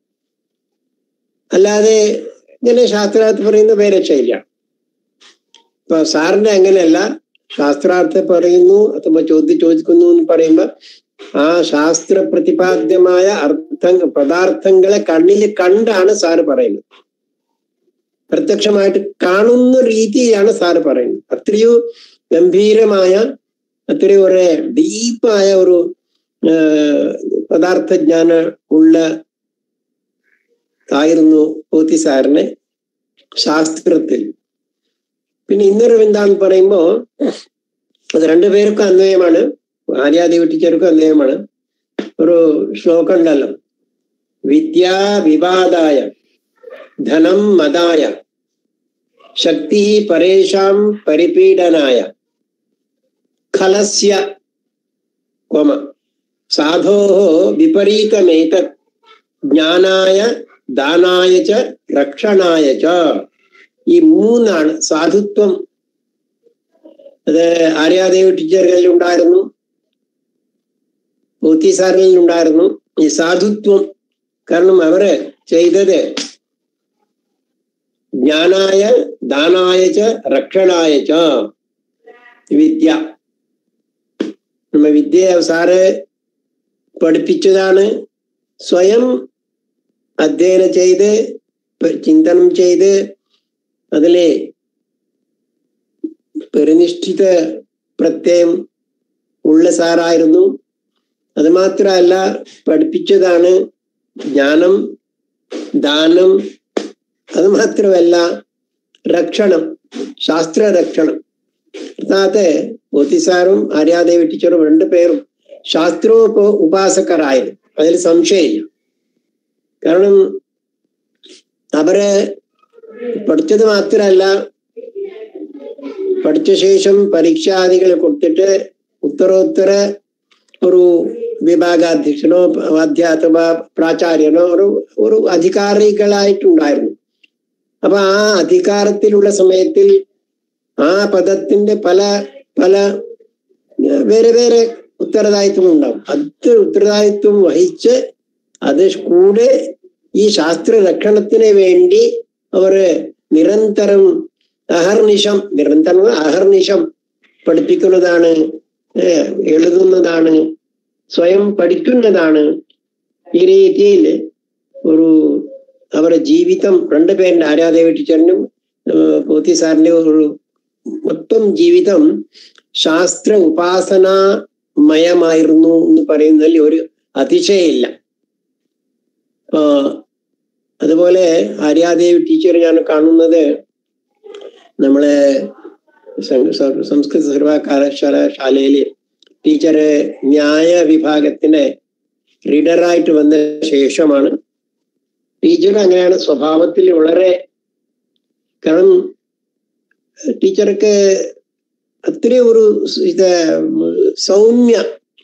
അല്ലാതെ ഇങ്ങനെ ശാസ്ത്രാർത്ഥം പറയുന്ന വേറെ ശൈലിയാണ് ഇപ്പൊ സാറിന്റെ അങ്ങനെയല്ല ശാസ്ത്രാർത്ഥം പറയുന്നു അഥവാ ചോദ്യം ചോദിക്കുന്നു എന്ന് പറയുമ്പോ ആ ശാസ്ത്ര പ്രതിപാദ്യമായ അർത്ഥ പദാർത്ഥങ്ങളെ കണ്ണിൽ കണ്ടാണ് സാറ് പറയുന്നത് പ്രത്യക്ഷമായിട്ട് കാണുന്ന രീതിയാണ് സാറ് പറയുന്നത് അത്രയോ ഗംഭീരമായ അത്രയും ഒരു ഡീപ്പായ ഒരു പദാർത്ഥ ജ്ഞാന ഉള്ള ആയിരുന്നു പോത്തി സാറിന് ശാസ്ത്രത്തിൽ പിന്നെ ഇന്നൊരു എന്താന്ന് പറയുമ്പോ അത് രണ്ടുപേർക്കും അന്വയമാണ് ആര്യാദേവി ടീച്ചർക്കും അന്വയമാണ് ഒരു ശ്ലോകം ഉണ്ടല്ലോ വിദ്യാ വിവാദായ ധനം മതായ ശക്തി പരേഷാം പരിപീഡനായ ഖലസ്യ കൊമ സാധോ വിപരീതമേത ജ്ഞാനായ ദാനായ ച രക്ഷണായ ച ഈ മൂന്നാണ് സാധുത്വം അത് ആര്യാദേവി ടീച്ചറുകളിൽ ഉണ്ടായിരുന്നു പോത്തി സാറിൽ ഉണ്ടായിരുന്നു ഈ സാധുത്വം കാരണം അവര് ചെയ്തത് ജ്ഞാനായ ദാനായ ച രക്ഷണായ ച വിദ്യ നമ്മ വിദ്യ സാറ് പഠിപ്പിച്ചതാണ് സ്വയം അധ്യയനം ചെയ്ത് ചിന്തനം ചെയ്ത് അതിലെ പരിനിഷ്ഠിത പ്രത്യയം ഉള്ള സാറായിരുന്നു അത് മാത്രമല്ല പഠിപ്പിച്ചതാണ് ജ്ഞാനം ദാനം അത് മാത്രമല്ല രക്ഷണം ശാസ്ത്ര രക്ഷണം അർത്ഥാത്ത് മോത്തി സാറും ആര്യാദേവി ടീച്ചറും രണ്ടു പേരും ശാസ്ത്രോപ ഉപാസകരായിരുന്നു അതിൽ സംശയമില്ല കാരണം അവര് പഠിച്ചത് മാത്രമല്ല പഠിച്ച ശേഷം പരീക്ഷാദികൾ കൊടുത്തിട്ട് ഉത്തരോത്തര ഒരു വിഭാഗാധ്യക്ഷനോ അധ്യാപക പ്രാചാര്യനോ ഒരു ഒരു അധികാരികളായിട്ടുണ്ടായിരുന്നു അപ്പൊ ആ അധികാരത്തിലുള്ള സമയത്തിൽ ആ പദത്തിന്റെ പല പല ഏർ വേറെ വേറെ ഉത്തരവാദിത്വം ഉണ്ടാവും അത് ഉത്തരവാദിത്വം വഹിച്ച് അത് കൂടെ ഈ ശാസ്ത്ര രക്ഷണത്തിന് വേണ്ടി അവര് നിരന്തരം അഹർനിശം നിരന്തരം അഹർനിശം പഠിപ്പിക്കുന്നതാണ് ഏർ എഴുതുന്നതാണ് സ്വയം പഠിക്കുന്നതാണ് ഈ രീതിയിൽ ഒരു അവരുടെ ജീവിതം രണ്ടുപേരുടെ ആരാധേവ ടീച്ചറിനും ഏർ പോത്തി സാറിന്റെ ഒരു മൊത്തം ജീവിതം ശാസ്ത്ര ഉപാസനാമയമായിരുന്നു എന്ന് പറയുന്നതിൽ ഒരു അതിശയമില്ല ആ അതുപോലെ ആര്യാദേവി ടീച്ചർ ഞാൻ കാണുന്നത് നമ്മളെ സം- സം- സംസ്കൃത സർവകലാശാല ശാലയില് ടീച്ചർ ന്യായ വിഭാഗത്തിന്റെ റീഡറായിട്ട് വന്ന ശേഷമാണ് ടീച്ചർ അങ്ങനെയാണ് സ്വഭാവത്തിൽ വളരെ കാരണം ടീച്ചർക്ക് അത്രയും ഒരു ഇത് സൗമ്യ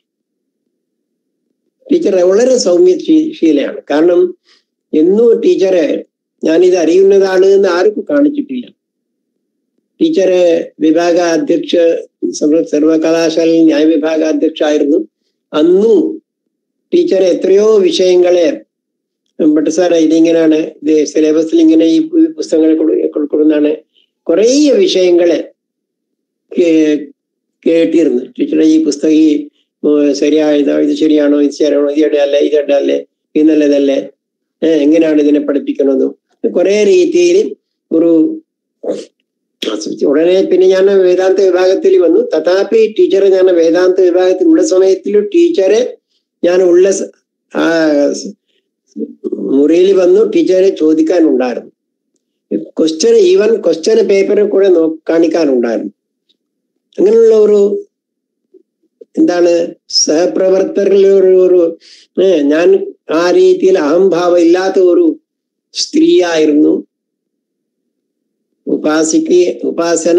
ടീച്ചർ വളരെ സൗമ്യ ശീ- ശീലയാണ് കാരണം എന്നും ടീച്ചറെ ഞാനിത് അറിയുന്നതാണ് എന്ന് ആർക്കും കാണിച്ചിട്ടില്ല ടീച്ചറ് വിഭാഗ അധ്യക്ഷ സർവ- സർവകലാശാലയിൽ ന്യായ വിഭാഗ അധ്യക്ഷ അന്നും ടീച്ചർ എത്രയോ വിഷയങ്ങളെ ഭട്ട് സാറേ ഇതിങ്ങനെയാണ് ഇത് സിലബസിൽ ഇങ്ങനെ ഈ പുസ്തകങ്ങൾ കൊടുക്കുന്നതാണ് കുറേ വിഷയങ്ങളെ കേ- കേട്ടിരുന്നു ടീച്ചറെ ഈ പുസ്തകം ഈ ഏർ ശരിയായതോ ഇത് ശരിയാണോ ഇത് ശരിയാണോ ഇത് ഇടല്ലേ ഇത് ഇടല്ലേ ഇത് നല്ലതല്ലേ ഏഹ് എങ്ങനെയാണ് ഇതിനെ പഠിപ്പിക്കുന്നതും കുറെ രീതിയിൽ ഒരു ഉടനെ പിന്നെ ഞാൻ വേദാന്ത വിഭാഗത്തിൽ വന്നു തഥാപി ടീച്ചറെ ഞാൻ വേദാന്ത വിഭാഗത്തിൽ ഉള്ള സമയത്തിൽ ടീച്ചറെ ഞാൻ ഉള്ള സ- ആ സ് മുറിയിൽ വന്നു ടീച്ചറെ ചോദിക്കാനുണ്ടായിരുന്നു ക്വസ്റ്റ്യൻ ഈവൻ ക്വസ്റ്റ്യൻ പേപ്പറിൽ കൂടെ നോ കാണിക്കാനുണ്ടായിരുന്നു അങ്ങനെയുള്ള ഒരു എന്താണ് സഹപ്രവർത്തകരിൽ ഒരു ഒരു ഏ, ഞാൻ ആ രീതിയിൽ അഹംഭാവം ഇല്ലാത്ത ഒരു സ്ത്രീയായിരുന്നു ഉപാസിക്ക് ഉപാസന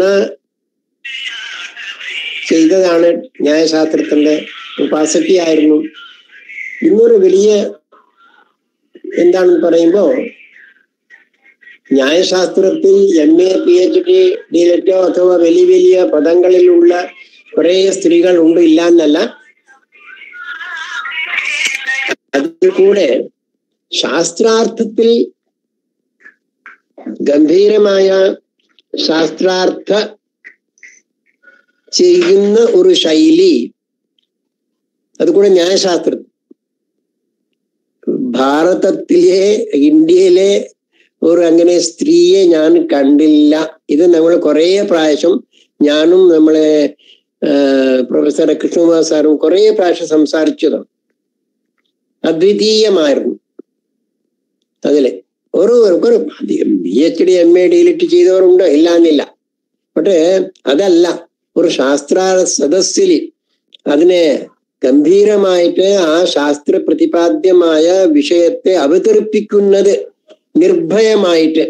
ചെയ്തതാണ് ന്യായശാസ്ത്രത്തിന്റെ ഉപാസകയായിരുന്നു ഇന്നൊരു വലിയ എന്താണെന്ന് പറയുമ്പോ ന്യായശാസ്ത്രത്തിൽ M A P H D ഡിലെറ്റോ അഥവാ വലിയ വലിയ പദങ്ങളിലുള്ള കുറെ സ്ത്രീകൾ ഉണ്ട് ഇല്ല എന്നല്ല അതിൽ കൂടെ ശാസ്ത്രാർത്ഥത്തിൽ ഗംഭീരമായ ശാസ്ത്രാർത്ഥ ചെയ്യുന്ന ഒരു ശൈലി അതുകൂടെ ന്യായശാസ്ത്രം ഭാരതത്തിലെ ഇന്ത്യയിലെ ഒരു അങ്ങനെ സ്ത്രീയെ ഞാൻ കണ്ടില്ല ഇത് നമ്മൾ കുറേ പ്രാവശ്യം ഞാനും നമ്മളെ പ്രൊഫസർ കൃഷ്ണകുമാർ സാറും കുറേ പ്രാവശ്യം സംസാരിച്ചതാണ് അദ്വിതീയമായിരുന്നു അതിലെ ഒരു ഒരു P H D M A D Litt ചെയ്തവരുണ്ട് ഇല്ല എന്നില്ല പക്ഷേ അതല്ല ഒരു ശാസ്ത്ര സദസ്സിൽ അതിനെ ഗംഭീരമായിട്ട് ആ ശാസ്ത്ര പ്രതിപാദ്യമായ വിഷയത്തെ അവതരിപ്പിക്കുന്നത് നിർഭയമായിട്ട്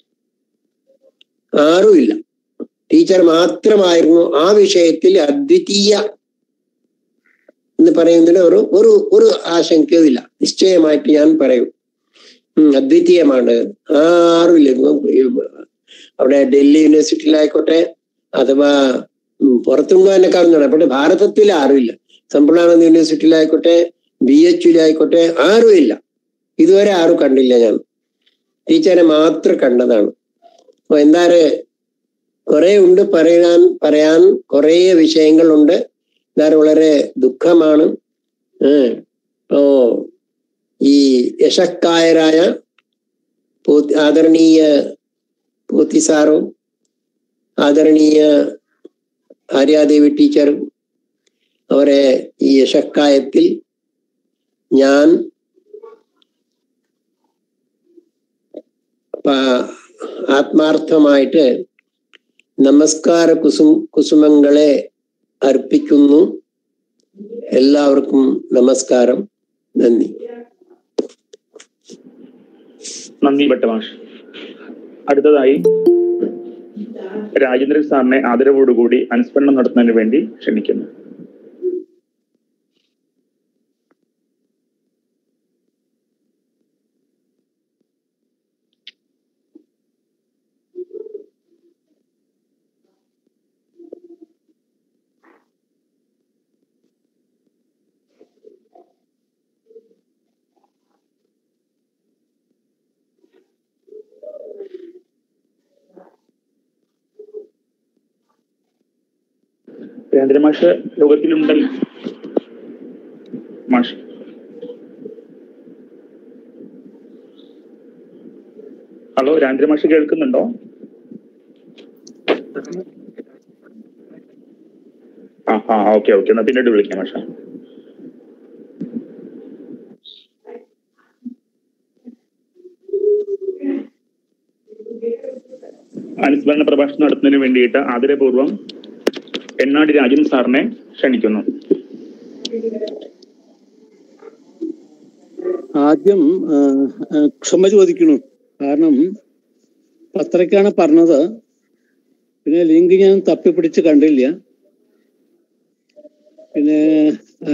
ആരുമില്ല ടീച്ചർ മാത്രമായിരുന്നു ആ വിഷയത്തിൽ അദ്വിതീയ എന്ന് പറയുന്നതിന് ഒരു ഒരു ഒരു ആശങ്കയുമില്ല നിശ്ചയമായിട്ട് ഞാൻ പറയും ഉം, അദ്വിതീയമാണ് ആരുമില്ല ഇപ്പം അവിടെ ഡൽഹി യൂണിവേഴ്സിറ്റിയിലായിക്കോട്ടെ അഥവാ ഉം, പുറത്തുനിന്ന് തന്നെ കാണുന്നതാണ് പക്ഷെ ഭാരതത്തിൽ ആരുമില്ല സമ്പൂർണ്ണാനന്ദ യൂണിവേഴ്സിറ്റിയിലായിക്കോട്ടെ ബി എച്ച് യുലായിക്കോട്ടെ ആരുമില്ല ഇതുവരെ ആരും കണ്ടില്ല ഞാൻ ടീച്ചറെ മാത്രം കണ്ടതാണ് അപ്പൊ എന്താണ് കുറെ ഉണ്ട് പറയാൻ പറയാൻ കുറെ വിഷയങ്ങളുണ്ട് എന്താണ് വളരെ ദുഃഖമാണ് ഏഹ് ഇപ്പോ ഈ യശക്കായരായ പോത്തി ആദരണീയ പോത്തി സാറും ആദരണീയ ആര്യാദേവി ടീച്ചറും അവരെ ഈ യശക്കായത്തിൽ ഞാൻ പ- ആത്മാർത്ഥമായിട്ട് നമസ്കാര കുസും കുസുമങ്ങളെ അർപ്പിക്കുന്നു എല്ലാവർക്കും നമസ്കാരം നന്ദി നന്ദി ഭട്ടമാഷ് അടുത്തതായി രാജേന്ദ്രൻ സാറിനെ ആദരവോടുകൂടി അനുസ്മരണം നടത്തുന്നതിന് വേണ്ടി ക്ഷണിക്കുന്നു രാജേന്ദ്ര മാഷ് ലോകത്തിലുണ്ടല്ലോ മാഷ് ഹലോ രാജേന്ദ്ര മാഷ് കേൾക്കുന്നുണ്ടോ ആ ആ ഓക്കെ ഓക്കെ എന്നാ പിന്നീട് വിളിക്കാം മാഷ അനുസ്മരണ പ്രഭാഷണം നടത്തുന്നതിന് വേണ്ടിയിട്ട് ആദരപൂർവ്വം എണ്ണാടി രാജൻ സാറിനെ ക്ഷണിക്കുന്നു ആദ്യം ആ, ആ, ക്ഷമ ചോദിക്കണു കാരണം പത്രക്കാണ് പറഞ്ഞത് പിന്നെ ലിങ്ക് ഞാൻ തപ്പിപ്പിടിച്ച് കണ്ടില്ല പിന്നെ ആ,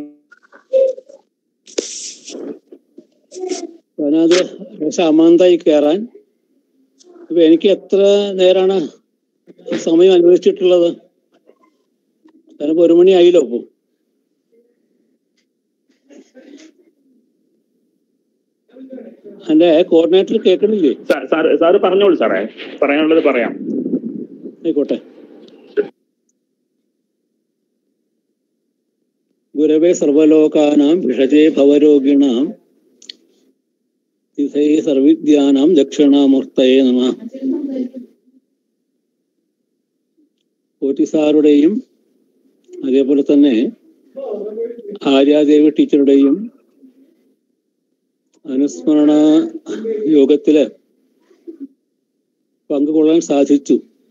അതിനകത്ത് കുറച്ച് അമാന്തായി കയറാൻ അപ്പൊ എനിക്ക് എത്ര നേരാണ് സമയം അനുവദിച്ചിട്ടുള്ളത് കാരണം ഒരു മണി ആയില്ലോ ഇപ്പൊ എന്റെ കോർഡിനേറ്റർ കേൾക്കണില്ലേ സാർ സാറ് പറഞ്ഞോളൂ സാറേ പറയാനുള്ളത് പറയാം ആയിക്കോട്ടെ ഗുരവേ സർവലോകാനാം ഭിഷജേ ഭവരോഗിണാം തിഥേ സർവിദ്യാനാം ദക്ഷിണാമൂർത്തയെ നമ പോറ്റിസാറുടെയും അതേപോലെ തന്നെ ആര്യാദേവി ടീച്ചറുടെയും അനുസ്മരണ യോഗത്തില് പങ്കുകൊള്ളാൻ സാധിച്ചു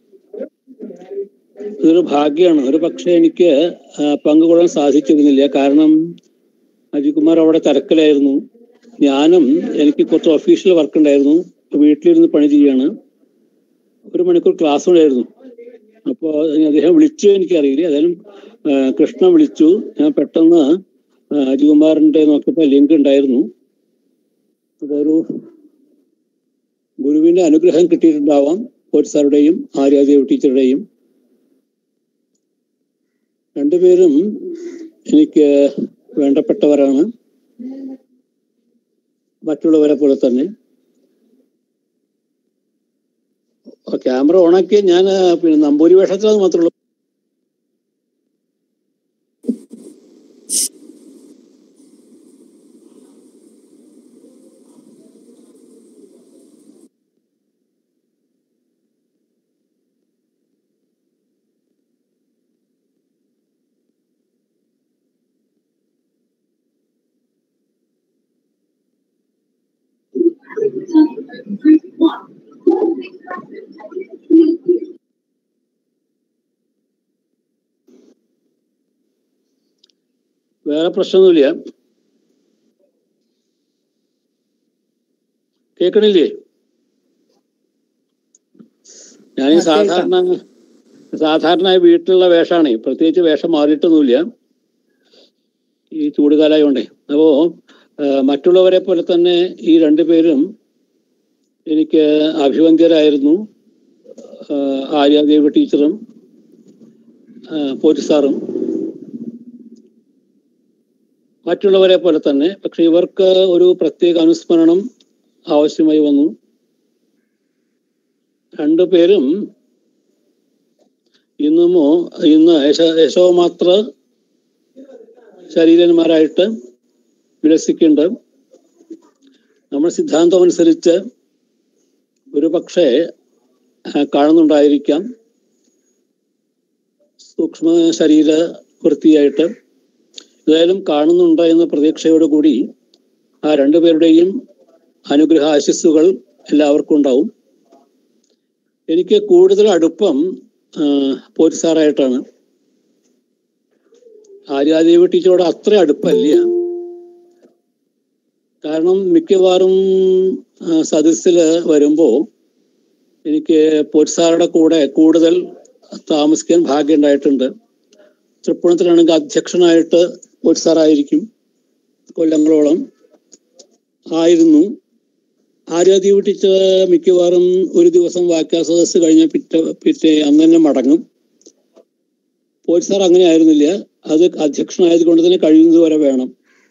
ഇതൊരു ഭാഗ്യമാണ് ഒരു പക്ഷേ എനിക്ക് ആ, പങ്കുകൊള്ളാൻ സാധിച്ചിരുന്നില്ല കാരണം അജികുമാർ അവിടെ തിരക്കിലായിരുന്നു ഞാനും എനിക്ക് കുറച്ച് ഒഫീഷ്യൽ വർക്ക് ഉണ്ടായിരുന്നു വീട്ടിലിരുന്ന് പണി ചെയ്യാണ് ഒരു മണിക്കൂർ ക്ലാസ് ഉണ്ടായിരുന്നു അപ്പോൾ അദ്ദേഹം വിളിച്ചു എനിക്കറിയില്ല ഏതായാലും ആ, കൃഷ്ണ വിളിച്ചു ഞാൻ പെട്ടെന്ന് ആ, അജികുമാറിന്റെ നോക്കിയപ്പോൾ ലിങ്ക് ഉണ്ടായിരുന്നു അപ്പോൾ ഒരു ഗുരുവിന്റെ അനുഗ്രഹം കിട്ടിയിട്ടുണ്ടാവാം കോച്ച് സാറുടെയും ആര്യാദേവ് ടീച്ചറുടെയും രണ്ടുപേരും എനിക്ക് വേണ്ടപ്പെട്ടവരാണ് മറ്റുള്ളവരെ പോലെ തന്നെ ക്യാമറ ഓണാക്കിയ ഞാൻ ആ, പിന്നെ നമ്പൂരി വേഷത്തിലത് മാത്രമേ ഉള്ളൂ വേറെ പ്രശ്നമൊന്നുമില്ല കേൾക്കണില്ലേ ഞാൻ ഈ സാധാരണ സാധാരണ വീട്ടിലുള്ള വേഷമാണ് പ്രത്യേകിച്ച് വേഷം മാറിയിട്ടൊന്നുമില്ല ഈ ചൂടുകാലായോണ്ടേ അപ്പോ ആ, മറ്റുള്ളവരെ പോലെ തന്നെ ഈ രണ്ടുപേരും എനിക്ക് അഭിവന്ദ്യരായിരുന്നു ആ, ആര്യാദേവി ടീച്ചറും ആ, പോറ്റി സാറും മറ്റുള്ളവരെ പോലെ തന്നെ പക്ഷെ ഇവർക്ക് ഒരു പ്രത്യേക അനുസ്മരണം ആവശ്യമായി വന്നു രണ്ടുപേരും ഇന്നുമോ ഇന്ന് യശ യശോമാത്ര ശരീരന്മാരായിട്ട് വിലസിക്കുന്നുണ്ട് നമ്മുടെ സിദ്ധാന്തം അനുസരിച്ച് ഒരു പക്ഷേ ആ, കാണുന്നുണ്ടായിരിക്കാം സൂക്ഷ്മ ശരീര വൃത്തിയായിട്ട് ഏതായാലും കാണുന്നുണ്ട് എന്ന പ്രതീക്ഷയോടുകൂടി ആ രണ്ടുപേരുടെയും അനുഗ്രഹ ആശിസ്സുകൾ എല്ലാവർക്കും ഉണ്ടാവും എനിക്ക് കൂടുതൽ അടുപ്പം ആ, പോറ്റി സാറായിട്ടാണ് ആര്യാദേവി ടീച്ചറോട് അത്ര അടുപ്പമില്ല കാരണം മിക്കവാറും ആ, സദസ്സില് വരുമ്പോ എനിക്ക് പോലീസുകാരുടെ കൂടെ കൂടുതൽ താമസിക്കാൻ ഭാഗ്യം ഉണ്ടായിട്ടുണ്ട് തൃപ്പൂണിത്തലാണെങ്കിൽ അധ്യക്ഷനായിട്ട് പോലീസുകാരായിരിക്കും കൊല്ലങ്ങളോളം ആയിരുന്നു ആര്യാദീപ് ടീച്ചർ മിക്കവാറും ഒരു ദിവസം വാക്യ സദസ്സ് കഴിഞ്ഞ പിറ്റേ പിറ്റേ അന്ന് തന്നെ മടങ്ങും പോലീസുകാർ അങ്ങനെ ആയിരുന്നില്ല അത് അധ്യക്ഷനായത് കൊണ്ട് തന്നെ കഴിയുന്നത് വരെ വേണം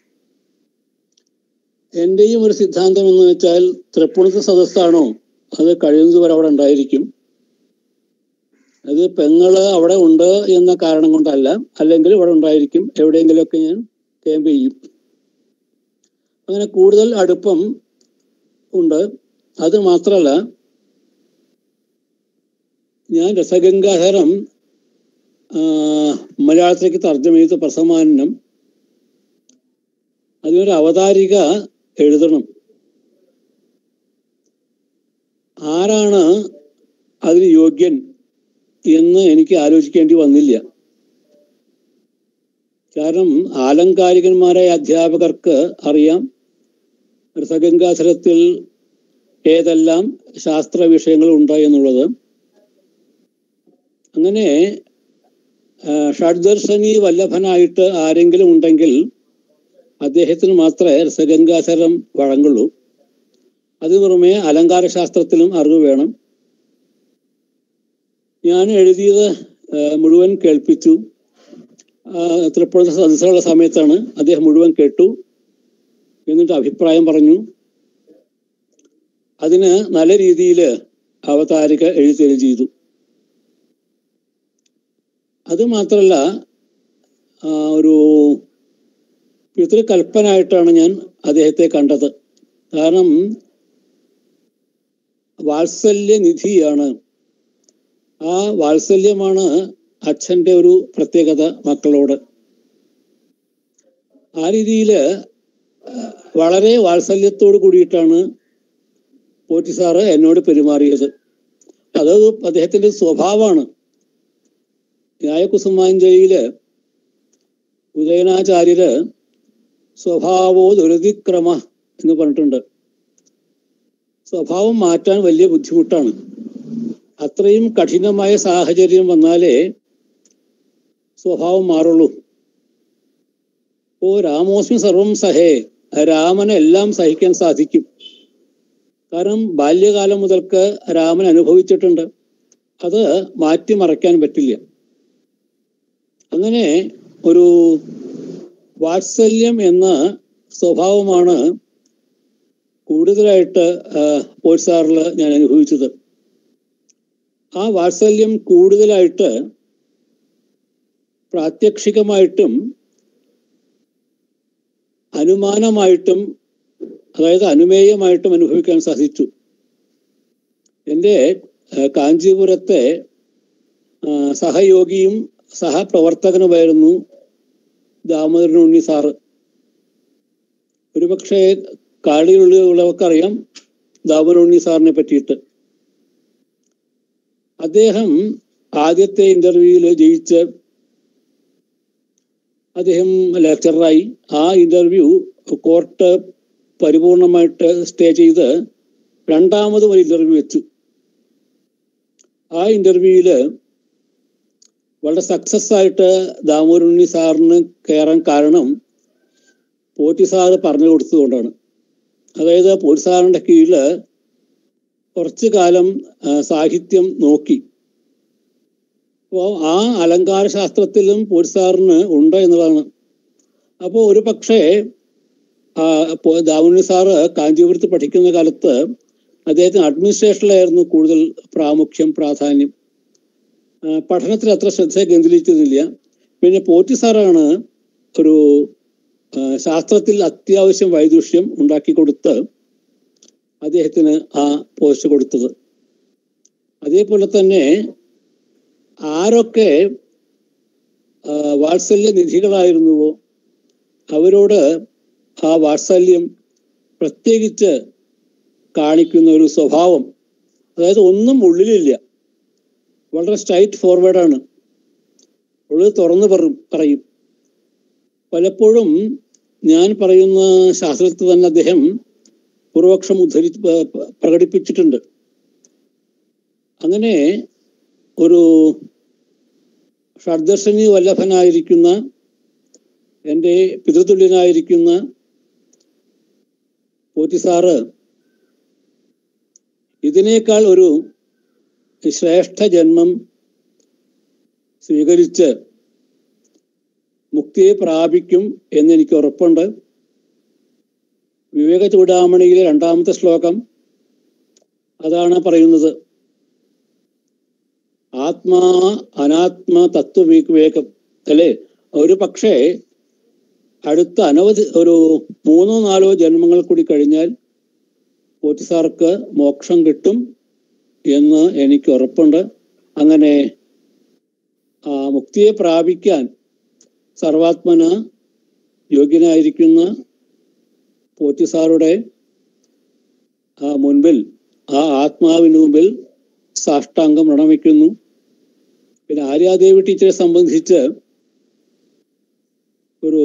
എന്റെയും ഒരു സിദ്ധാന്തം എന്ന് വെച്ചാൽ തൃപ്പൂണിത്ത സദസ്സാണോ അത് കഴിയുന്നത് വരെ അവിടെ ഉണ്ടായിരിക്കും അത് പെങ്ങള് അവിടെ ഉണ്ട് എന്ന കാരണം കൊണ്ടല്ല അല്ലെങ്കിൽ ഇവിടെ ഉണ്ടായിരിക്കും എവിടെയെങ്കിലുമൊക്കെ ഞാൻ ക്യാമ്പ് ചെയ്യും അങ്ങനെ കൂടുതൽ അടുപ്പം ഉണ്ട് അത് മാത്രമല്ല ഞാൻ രസഗംഗാധരം ആ, മലയാളത്തിലേക്ക് തർജ്ജമ ചെയ്ത പ്രസമാനം അതിനൊരു അവതാരിക എഴുതണം ആരാണ് അതിന് യോഗ്യൻ എന്ന് എനിക്ക് ആലോചിക്കേണ്ടി വന്നില്ല കാരണം ആലങ്കാരികന്മാരായ അധ്യാപകർക്ക് അറിയാം രസഗംഗാധരത്തിൽ ഏതെല്ലാം ശാസ്ത്ര വിഷയങ്ങൾ ഉണ്ട് എന്നുള്ളത് അങ്ങനെ ആ, ഷഡ്ദർശനി വല്ലഭനായിട്ട് ആരെങ്കിലും ഉണ്ടെങ്കിൽ അദ്ദേഹത്തിന് മാത്രമേ രസഗംഗാധരം വഴങ്ങുള്ളൂ അതിനു പുറമെ അലങ്കാര ശാസ്ത്രത്തിലും അറിവ് വേണം ഞാൻ എഴുതിയത് ആ, മുഴുവൻ കേൾപ്പിച്ചു ആ, തൃപ്പൂണിത്തുറ സദസ്സുള്ള സമയത്താണ് അദ്ദേഹം മുഴുവൻ കേട്ടു എന്നിട്ട് അഭിപ്രായം പറഞ്ഞു അതിന് നല്ല രീതിയിൽ അവതാരിക എഴുത്തുകയും ചെയ്തു അത് മാത്രമല്ല ആ, ഒരു പിതൃകൽപ്പനായിട്ടാണ് ഞാൻ അദ്ദേഹത്തെ കണ്ടത് കാരണം വാത്സല്യനിധിയാണ് ആ വാത്സല്യമാണ് അച്ഛൻ്റെ ഒരു പ്രത്യേകത മക്കളോട് ആ രീതിയിൽ വളരെ വാത്സല്യത്തോട് കൂടിയിട്ടാണ് പോറ്റി സാറ് എന്നോട് പെരുമാറിയത് അത് അദ്ദേഹത്തിന്റെ സ്വഭാവമാണ് ന്യായകുസുമാഞ്ജലിയില് ഉദയനാചാര്യര് സ്വഭാവോ ദുരതിക്രമ എന്ന് പറഞ്ഞിട്ടുണ്ട് സ്വഭാവം മാറ്റാൻ വലിയ ബുദ്ധിമുട്ടാണ് അത്രയും കഠിനമായ സാഹചര്യം വന്നാലേ സ്വഭാവം മാറുള്ളൂ ഓ രാമോസ്മി സർവം സഹേ രാമന് എല്ലാം സഹിക്കാൻ സാധിക്കും കാരണം ബാല്യകാലം മുതൽക്ക് രാമൻ അനുഭവിച്ചിട്ടുണ്ട് അത് മാറ്റിമറയ്ക്കാൻ പറ്റില്ല അങ്ങനെ ഒരു വാത്സല്യം എന്ന സ്വഭാവമാണ് കൂടുതലായിട്ട് പോഴ്സാറിൽ ഞാൻ അനുഭവിച്ചത് ആ വാത്സല്യം കൂടുതലായിട്ട് പ്രാത്യക്ഷികമായിട്ടും അനുമാനമായിട്ടും അതായത് അനുമേയമായിട്ടും അനുഭവിക്കാൻ സാധിച്ചു എൻ്റെ ആ, കാഞ്ചീപുരത്തെ ആ, സഹയോഗിയും സഹപ്രവർത്തകനുമായിരുന്നു ദാമോദരൻ ഉണ്ണി സാറ് ഒരുപക്ഷെ കാടിയുള്ളവർക്കറിയാം ദാമോദരൻ ഉണ്ണി സാറിനെ പറ്റിയിട്ട് അദ്ദേഹം ആദ്യത്തെ ഇന്റർവ്യൂവിൽ ജയിച്ച് അദ്ദേഹം ലെക്ചറായി ആ ഇന്റർവ്യൂ കോർട്ട് പരിപൂർണമായിട്ട് സ്റ്റേ ചെയ്ത് രണ്ടാമതും ഒരു ഇന്റർവ്യൂ വെച്ചു ആ ഇന്റർവ്യൂവില് വളരെ സക്സസ് ആയിട്ട് ദാമോരുണ്ണി സാറിന് കയറാൻ കാരണം പോറ്റി സാറ് പറഞ്ഞു കൊടുത്തതുകൊണ്ടാണ് അതായത് പോറ്റി സാറിന്റെ കീഴില് കുറച്ചു കാലം ആ, സാഹിത്യം നോക്കി അപ്പോൾ ആ അലങ്കാര ശാസ്ത്രത്തിലും പോറ്റി സാറിന് ഉണ്ട് എന്നുള്ളതാണ് അപ്പോൾ ഒരു പക്ഷേ ദാമുണ്ണി സാറ് കാഞ്ചീപുരത്ത് പഠിക്കുന്ന കാലത്ത് അദ്ദേഹത്തിന് അഡ്മിനിസ്ട്രേഷനിലായിരുന്നു കൂടുതൽ പ്രാമുഖ്യം പ്രാധാന്യം ആ, പഠനത്തിൽ അത്ര ശ്രദ്ധ കേന്ദ്രീകരിക്കുന്നില്ല പിന്നെ പോറ്റി സാറാണ് ഒരു ആ, ശാസ്ത്രത്തിൽ അത്യാവശ്യം വൈദൂഷ്യം ഉണ്ടാക്കി കൊടുത്ത് അദ്ദേഹത്തിന് ആ പോസ്റ്റ് കൊടുത്തത് അതേപോലെ തന്നെ ആരൊക്കെ ആ, വാത്സല്യ നിധികളായിരുന്നുവോ അവരോട് ആ വാത്സല്യം പ്രത്യേകിച്ച് കാണിക്കുന്ന ഒരു സ്വഭാവം അതായത് ഒന്നും ഉള്ളിലില്ല വളരെ സ്ട്രൈറ്റ് ഫോർവേഡാണ് ഉള്ളിൽ തുറന്നു പറയും പറയും പലപ്പോഴും ഞാൻ പറയുന്ന ശാസ്ത്രത്തിൽ തന്നെ അദ്ദേഹം പൂർവപക്ഷം ഉദ്ധരി പ- പ- പ്രകടിപ്പിച്ചിട്ടുണ്ട് അങ്ങനെ ഒരു ഷഡ്ദർശനി വല്ലഭനായിരിക്കുന്ന എൻ്റെ പിതൃതുല്യനായിരിക്കുന്ന പോറ്റി സാറ് ഇതിനേക്കാൾ ഒരു ശ്രേഷ്ഠ ജന്മം സ്വീകരിച്ച് മുക്തിയെ പ്രാപിക്കും എന്നെനിക്ക് ഉറപ്പുണ്ട് വിവേക ചൂടാമണിയിലെ രണ്ടാമത്തെ ശ്ലോകം അതാണ് പറയുന്നത് ആത്മാ അനാത്മ തത്വവിവേകം അല്ലേ ഒരു പക്ഷേ അടുത്ത അനവധി ഒരു മൂന്നോ നാലോ ജന്മങ്ങൾ കൂടി കഴിഞ്ഞാൽ പോറ്റിസാർക്ക് മോക്ഷം കിട്ടും എന്ന് എനിക്ക് ഉറപ്പുണ്ട് അങ്ങനെ ആ മുക്തിയെ പ്രാപിക്കാൻ സർവാത്മന യോഗ്യനായിരിക്കുന്ന പോറ്റിസാറുടെ ആ മുൻപിൽ ആ ആത്മാവിന് മുമ്പിൽ സാഷ്ടാംഗം പ്രണമിക്കുന്നു പിന്നെ ആര്യാദേവി ടീച്ചറെ സംബന്ധിച്ച് ഒരു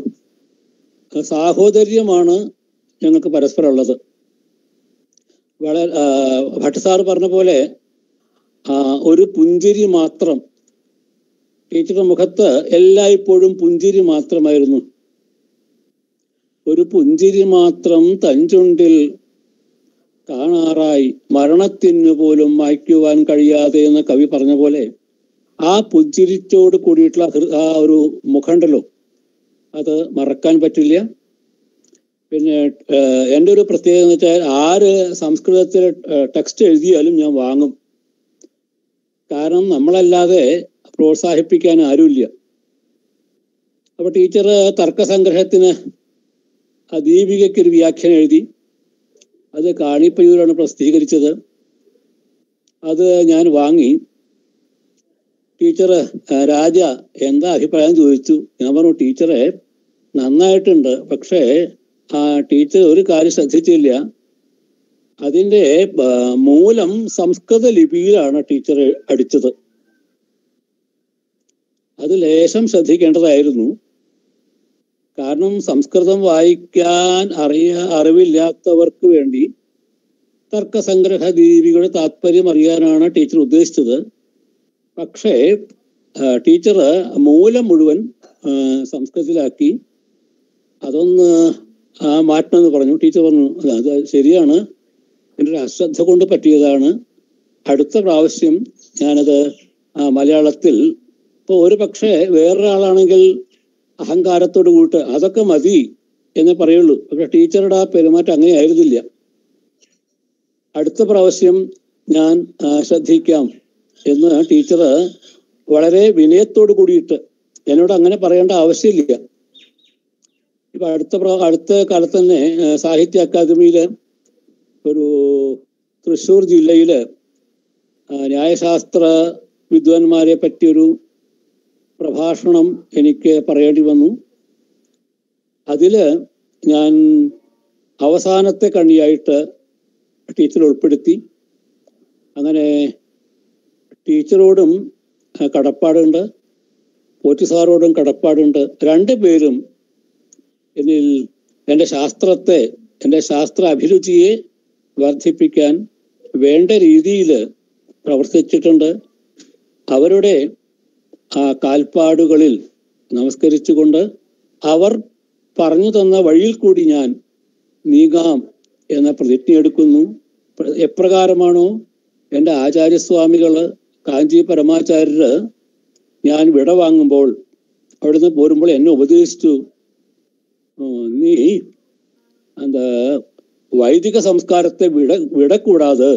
സാഹോദര്യമാണ് ഞങ്ങൾക്ക് പരസ്പരം ഉള്ളത് വളരെ ഭട്ട് സാർ പറഞ്ഞ പോലെ ആ, ഒരു പുഞ്ചിരി മാത്രം ടീച്ചറുടെ മുഖത്ത് എല്ലായ്പ്പോഴും പുഞ്ചിരി മാത്രമായിരുന്നു ഒരു പുഞ്ചിരി മാത്രം തഞ്ചുണ്ടിൽ കാണാറായി മരണത്തിന് പോലും മായ്ക്കുവാൻ കഴിയാതെ എന്ന് കവി പറഞ്ഞ പോലെ ആ പുഞ്ചിരിച്ചോട് കൂടിയിട്ടുള്ള ഹൃ- ആ ഒരു മുഖമുണ്ടല്ലോ അത് മറക്കാൻ പറ്റില്ല പിന്നെ ഏഹ്, എൻ്റെ ഒരു പ്രത്യേകത എന്ന് വെച്ചാൽ ആര് സംസ്കൃതത്തിൽ ടെക്സ്റ്റ് എഴുതിയാലും ഞാൻ വാങ്ങും കാരണം നമ്മളല്ലാതെ പ്രോത്സാഹിപ്പിക്കാൻ ആരുമില്ല അപ്പൊ ടീച്ചർ തർക്കസംഗ്രഹത്തിന് ആ ദീപികയ്ക്ക് ഒരു വ്യാഖ്യാനം എഴുതി അത് കാണിപ്പയ്യൂരാണ് പ്രസിദ്ധീകരിച്ചത് അത് ഞാൻ വാങ്ങി ടീച്ചർ രാജ എന്താ അഭിപ്രായം ചോദിച്ചു ഞാൻ പറഞ്ഞു ടീച്ചറെ നന്നായിട്ടുണ്ട് പക്ഷേ ആ ടീച്ചർ ഒരു കാര്യം ശ്രദ്ധിച്ചില്ല അതിന്റെ ആ, മൂലം സംസ്കൃത ലിപിയിലാണ് ടീച്ചർ അടിച്ചത് അത് ലേശം ശ്രദ്ധിക്കേണ്ടതായിരുന്നു കാരണം സംസ്കൃതം വായിക്കാൻ അറിയ അറിവില്ലാത്തവർക്ക് വേണ്ടി തർക്കസംഗ്രഹ ദീപികളുടെ താല്പര്യം അറിയാനാണ് ടീച്ചർ ഉദ്ദേശിച്ചത് പക്ഷേ ടീച്ചർ മൂലം മുഴുവൻ ആ, സംസ്കൃതത്തിലാക്കി അതൊന്ന് ആ മാറ്റണമെന്ന് പറഞ്ഞു ടീച്ചർ പറഞ്ഞു "അല്ല, അത് ശരിയാണ് എൻ്റെ ഒരു അശ്രദ്ധ കൊണ്ട് പറ്റിയതാണ് അടുത്ത പ്രാവശ്യം ഞാനത് ആ, മലയാളത്തിൽ ഇപ്പോൾ ഒരു പക്ഷേ വേറൊരാളാണെങ്കിൽ അഹങ്കാരത്തോട് കൂട്ട് അതൊക്കെ മതി എന്ന് പറയുള്ളൂ പക്ഷെ ടീച്ചറുടെ ആ പെരുമാറ്റം അങ്ങനെ ആയിരുന്നില്ല അടുത്ത പ്രാവശ്യം ഞാൻ ആ, ശ്രദ്ധിക്കാം എന്ന് ടീച്ചർ വളരെ വിനയത്തോട് കൂടിയിട്ട് എന്നോട് അങ്ങനെ പറയേണ്ട ആവശ്യമില്ല ഇപ്പൊ അടുത്ത പ്ര- അടുത്ത കാലത്ത് തന്നെ ആ, സാഹിത്യ അക്കാദമിയില് ഒരു തൃശ്ശൂർ ജില്ലയില് ആ, ന്യായശാസ്ത്ര വിദ്വാൻമാരെ പറ്റിയൊരു പ്രഭാഷണം എനിക്ക് പറയേണ്ടി വന്നു അതില് ഞാൻ അവസാനത്തെ കണ്ണിയായിട്ട് ടീച്ചർ ഉൾപ്പെടുത്തി അങ്ങനെ ടീച്ചറോടും ആ, കടപ്പാടുണ്ട് പോറ്റി സാറോടും കടപ്പാടുണ്ട് രണ്ടുപേരും എന്നിൽ എൻ്റെ ശാസ്ത്രത്തെ എൻ്റെ ശാസ്ത്ര അഭിരുചിയെ വർദ്ധിപ്പിക്കാൻ വേണ്ട രീതിയിൽ പ്രവർത്തിച്ചിട്ടുണ്ട് അവരുടെ ആ കാൽപ്പാടുകളിൽ നമസ്കരിച്ചുകൊണ്ട് അവർ പറഞ്ഞു തന്ന വഴിയിൽ കൂടി ഞാൻ നീങ്ങാം എന്ന പ്രതിജ്ഞ എടുക്കുന്നു പ്ര- എപ്രകാരമാണോ എൻ്റെ ആചാര്യസ്വാമികള് കാഞ്ചി പരമാചാര്യര് ഞാൻ വിട വാങ്ങുമ്പോൾ അവിടുന്ന് പോരുമ്പോൾ എന്നെ ഉപദേശിച്ചു "ഉം, നീ அந்த வைதிக சம்ஸ்காரத்தை விட விடக்கூடாது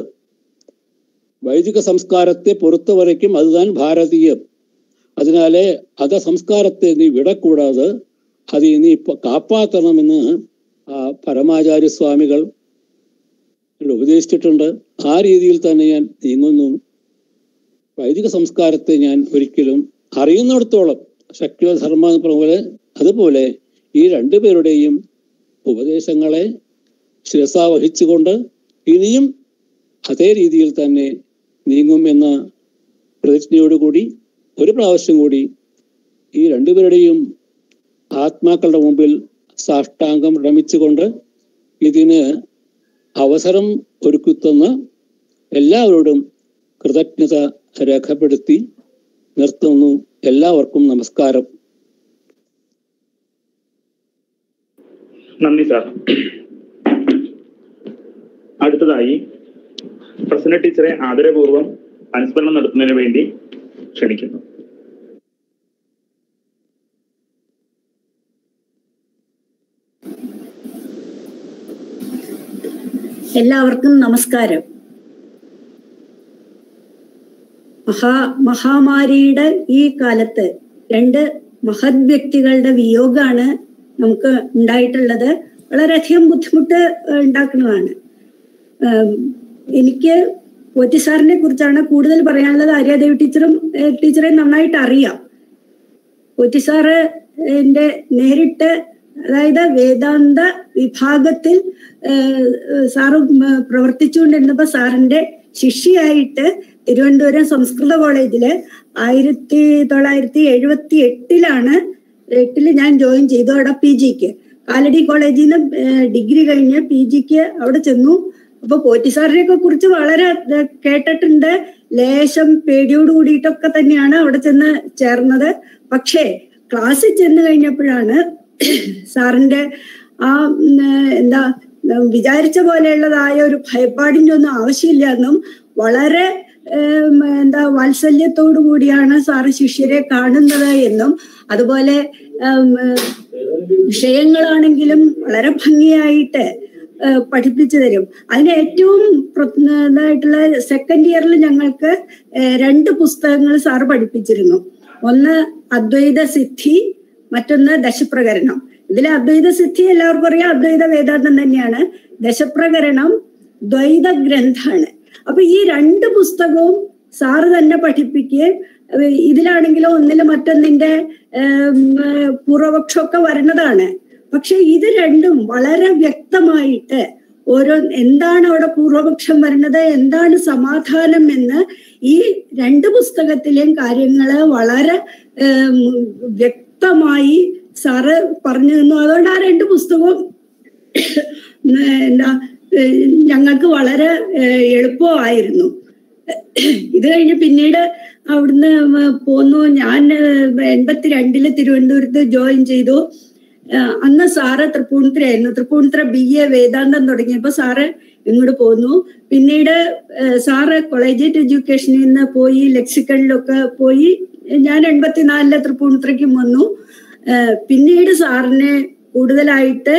வைதிக சம்ஸ்காரத்தை பொறுத்த வரைக்கும் அதுதான் பாரதியம் அதனாலே அத സംസ്കാരത്തെ നീ വിടക്കൂടാതെ അത് നീ ഇപ്പൊ കാപ്പാത്തണമെന്ന് ആ പരമാചാര്യ സ്വാമികൾ എന്നോട് ഉപദേശിച്ചിട്ടുണ്ട് ആ രീതിയിൽ തന്നെ ഞാൻ നീങ്ങുന്നു വൈദിക സംസ്കാരത്തെ ഞാൻ ഒരിക്കലും അറിയുന്നിടത്തോളം ശക്തിയോ ധർമ്മ എന്ന് പറഞ്ഞ പോലെ അതുപോലെ ഈ രണ്ടുപേരുടെയും ഉപദേശങ്ങളെ ശിരസ വഹിച്ചുകൊണ്ട് ഇനിയും അതേ രീതിയിൽ തന്നെ നീങ്ങും എന്ന പ്രതിജ്ഞയോടുകൂടി ഒരു പ്രാവശ്യം കൂടി ഈ രണ്ടുപേരുടെയും ആത്മാക്കളുടെ മുമ്പിൽ സാഷ്ടാംഗം പ്രണമിച്ചുകൊണ്ട് ഇതിന് അവസരം ഒരുക്കുത്തുന്ന എല്ലാവരോടും കൃതജ്ഞത രേഖപ്പെടുത്തി നിർത്തുന്നു എല്ലാവർക്കും നമസ്കാരം നന്ദി സാർ അടുത്തതായി പ്രസന്ന ടീച്ചറെ ആദരപൂർവ്വം അനുസ്മരണം നടത്തുന്നതിന് വേണ്ടി ക്ഷണിക്കുന്നു എല്ലാവർക്കും നമസ്കാരം മഹാ മഹാമാരിയുടെ ഈ കാലത്ത് രണ്ട് മഹത് വ്യക്തികളുടെ വിയോഗമാണ് നമുക്ക് ഉണ്ടായിട്ടുള്ളത് വളരെയധികം ബുദ്ധിമുട്ട് ഏഹ്, ഉണ്ടാക്കുന്നതാണ് ഏഹ്, എനിക്ക് പോറ്റി സാറിനെ കുറിച്ചാണ് കൂടുതൽ പറയാനുള്ളത് ആര്യാദേവി ടീച്ചറും ഏഹ്, ടീച്ചറെ നന്നായിട്ട് അറിയാം പോറ്റി സാറ് എന്റെ നേരിട്ട് അതായത് വേദാന്ത വിഭാഗത്തിൽ ഏഹ്, സാറ് ഉം, പ്രവർത്തിച്ചുകൊണ്ടിരുന്നപ്പോ സാറിന്റെ ശിഷ്യയായിട്ട് തിരുവനന്തപുരം സംസ്കൃത കോളേജില് ആയിരത്തി തൊള്ളായിരത്തി എഴുപത്തി എട്ടിലാണ് എട്ടില് ഞാൻ ജോയിൻ ചെയ്തു അവിടെ പി ജിക്ക് കാലടി കോളേജിൽ നിന്ന് ഡിഗ്രി കഴിഞ്ഞ് പി ജിക്ക് അവിടെ ചെന്നു അപ്പൊ പോറ്റി സാറിനെ ഒക്കെ കുറിച്ച് വളരെ ഏഹ്, കേട്ടിട്ടുണ്ട് ലേശം പേടിയോട് കൂടിയിട്ടൊക്കെ തന്നെയാണ് അവിടെ ചെന്ന് ചേർന്നത് പക്ഷേ ക്ലാസ്സിൽ ചെന്ന് കഴിഞ്ഞപ്പോഴാണ് സാറിന്റെ ആ ഉം, ഏഹ്, എന്താ ഉം, വിചാരിച്ച പോലെയുള്ളതായ ഒരു ഭയപ്പാടിന്റെ ഒന്നും ആവശ്യമില്ല എന്നും വളരെ ഏം, എന്താ വാത്സല്യത്തോടു കൂടിയാണ് സാറ് ശിഷ്യരെ കാണുന്നത് എന്നും അതുപോലെ ഉം, ഏഹ്, വിഷയങ്ങളാണെങ്കിലും വളരെ ഭംഗിയായിട്ട് ഏഹ്, പഠിപ്പിച്ചു തരും അതിന് ഏറ്റവും പ്ര- ഇതായിട്ടുള്ള സെക്കൻഡ് ഇയറിൽ ഞങ്ങൾക്ക് ഏഹ്, രണ്ട് പുസ്തകങ്ങൾ സാറ് പഠിപ്പിച്ചിരുന്നു ഒന്ന് അദ്വൈത സിദ്ധി മറ്റൊന്ന് ദശപ്രകരണം ഇതിലെ അദ്വൈത സിദ്ധി എല്ലാവർക്കും അറിയാം അദ്വൈത വേദാന്തം തന്നെയാണ് ദശപ്രകരണം ദ്വൈത ഗ്രന്ഥാണ് അപ്പൊ ഈ രണ്ട് പുസ്തകവും സാറ് തന്നെ പഠിപ്പിക്കുകയും ഏഹ് ഇതിലാണെങ്കിലോ ഒന്നില് മറ്റൊന്നിന്റെ ഏം, ഏഹ് പൂർവപക്ഷമൊക്കെ വരുന്നതാണ് പക്ഷെ ഇത് രണ്ടും വളരെ വ്യക്തമായിട്ട് ഓരോ എന്താണ് അവിടെ പൂർവപക്ഷം വരുന്നത് എന്താണ് സമാധാനം എന്ന് ഈ രണ്ട് പുസ്തകത്തിലെയും കാര്യങ്ങള് വളരെ ഏം, വ്യക്തമായി സാറ് പറഞ്ഞു തന്നു അതുകൊണ്ട് ആ രണ്ട് പുസ്തകവും ഏഹ് എന്താ ഏഹ് ഞങ്ങൾക്ക് വളരെ ഏഹ് എളുപ്പമായിരുന്നു ഇത് കഴിഞ്ഞ് പിന്നീട് അവിടുന്ന് പോന്നു ഞാൻ ഏഹ് എൺപത്തിരണ്ടില് തിരുവനന്തപുരത്ത് ജോയിൻ ചെയ്തു ഏഹ് അന്ന് സാറ് തൃപ്പൂണിത്തുറയായിരുന്നു തൃപ്പൂണിത്തുറ ബി എ വേദാന്തം തുടങ്ങിയപ്പോ സാറ് ഇങ്ങോട്ട് പോന്നു പിന്നീട് ഏഹ് സാറ് കോളേജിയറ്റ് എഡ്യൂക്കേഷനിൽ നിന്ന് പോയി ലെക്സിക്കണിലൊക്കെ പോയി ഞാൻ എൺപത്തിനാലില് തൃപ്പൂണിത്തുറയ്ക്കും വന്നു ഏഹ് പിന്നീട് സാറിനെ കൂടുതലായിട്ട്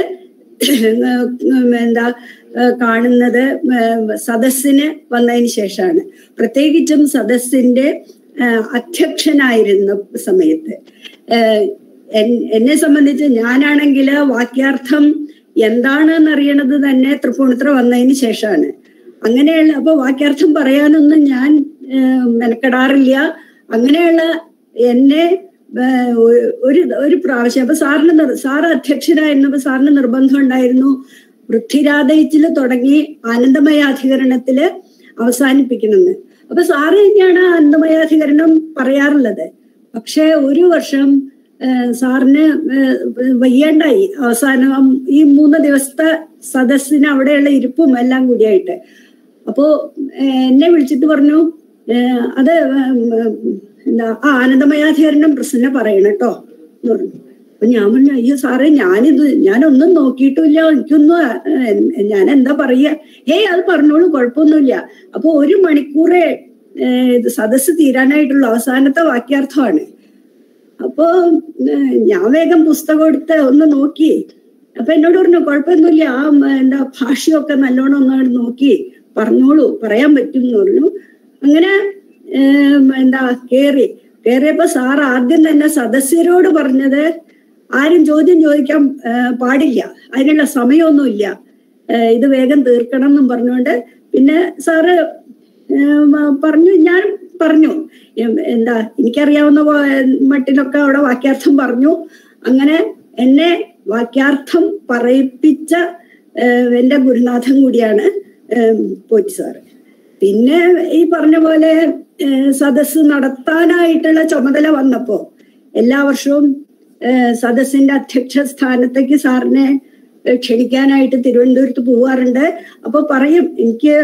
എന്താ ഏഹ് കാണുന്നത് ഏഹ് സദസ്സിന് വന്നതിന് ശേഷമാണ് പ്രത്യേകിച്ചും സദസ്സിന്റെ ഏഹ് അധ്യക്ഷനായിരുന്ന സമയത്ത് ഏഹ് എൻ- എന്നെ സംബന്ധിച്ച് ഞാനാണെങ്കിൽ വാക്യാർത്ഥം എന്താണെന്ന് അറിയണത് തന്നെ തൃപ്പൂണിത്തുറ വന്നതിന് ശേഷമാണ് അങ്ങനെയുള്ള അപ്പൊ വാക്യാർത്ഥം പറയാനൊന്നും ഞാൻ ഏഹ് മെനക്കെടാറില്ല അങ്ങനെയുള്ള എന്നെ ഏഹ് ഒരു- ഒരു ഒരു പ്രാവശ്യം അപ്പൊ സാറിന് നിർ- സാറ് അധ്യക്ഷനായിരുന്നപ്പോ സാറിന് നിർബന്ധം ഉണ്ടായിരുന്നു പൃഥ്വിരാധയിച്ചില് തുടങ്ങി ആനന്ദമയാധികരണത്തില് അവസാനിപ്പിക്കണമെന്ന് അപ്പൊ സാറ് തന്നെയാണ് ആനന്ദമയാധികരണം പറയാറുള്ളത് പക്ഷെ ഒരു വർഷം ഏഹ് സാറിന് ഏഹ് വയ്യാണ്ടായി അവസാനം ഈ മൂന്ന് ദിവസത്തെ സദസ്സിന് അവിടെയുള്ള ഇരിപ്പും എല്ലാം കൂടിയായിട്ട് അപ്പോ ഏഹ് എന്നെ വിളിച്ചിട്ട് പറഞ്ഞു ഏഹ് അത് ഉം, ഉം, എന്താ ആ ആനന്ദമയാധികരണം പ്രസന്ന പറയണം കേട്ടോ എന്ന് പറഞ്ഞു അപ്പൊ ഞാൻ പറഞ്ഞു അയ്യോ സാറേ ഞാനിത് ഞാനൊന്നും നോക്കിയിട്ടുമില്ല എനിക്കൊന്നും ഏഹ്, ഞാൻ എന്താ പറയാ ഏയ് അത് പറഞ്ഞോളൂ കുഴപ്പമൊന്നുമില്ല അപ്പൊ ഒരു മണിക്കൂറേ ഏഹ്, ഇത് സദസ്സ് തീരാനായിട്ടുള്ള അവസാനത്തെ വാക്യാർത്ഥമാണ് അപ്പോ ഏഹ്, ഞാൻ വേഗം പുസ്തകം എടുത്ത് ഒന്ന് നോക്കി അപ്പൊ എന്നോട് പറഞ്ഞു കുഴപ്പമൊന്നുമില്ല ആ ഉം, എന്താ ഭാഷയൊക്കെ നല്ലോണം ഒന്നാണ് നോക്കി പറഞ്ഞോളൂ പറയാൻ പറ്റും എന്ന് പറഞ്ഞു അങ്ങനെ ഏം, എന്താ കേറി കേറിയപ്പോ സാർ ആദ്യം തന്നെ സദസ്യരോട് പറഞ്ഞത് ആരും ചോദ്യം ചോദിക്കാൻ ഏഹ്, പാടില്ല അതിനുള്ള സമയമൊന്നുമില്ല ഏഹ്, ഇത് വേഗം തീർക്കണം എന്നും പറഞ്ഞുകൊണ്ട് പിന്നെ സാറ് ഏം, പറഞ്ഞു ഞാൻ പറഞ്ഞു എം, എന്താ എനിക്കറിയാവുന്ന പോ- മട്ടിലൊക്കെ അവിടെ വാക്യാർത്ഥം പറഞ്ഞു അങ്ങനെ എന്നെ വാക്യാർത്ഥം പറയിപ്പിച്ച ഏഹ്, എന്റെ ഗുരുനാഥൻ കൂടിയാണ് ഏം, പോറ്റി സാറ് പിന്നെ ഈ പറഞ്ഞ പോലെ ഏഹ്, സദസ്സ് നടത്താനായിട്ടുള്ള ചുമതല വന്നപ്പോ എല്ലാ വർഷവും ഏഹ് സദസ്സിന്റെ അധ്യക്ഷ സ്ഥാനത്തേക്ക് സാറിനെ ഏഹ് ക്ഷണിക്കാനായിട്ട് തിരുവനന്തപുരത്ത് പോവാറുണ്ട് അപ്പൊ പറയും എനിക്ക്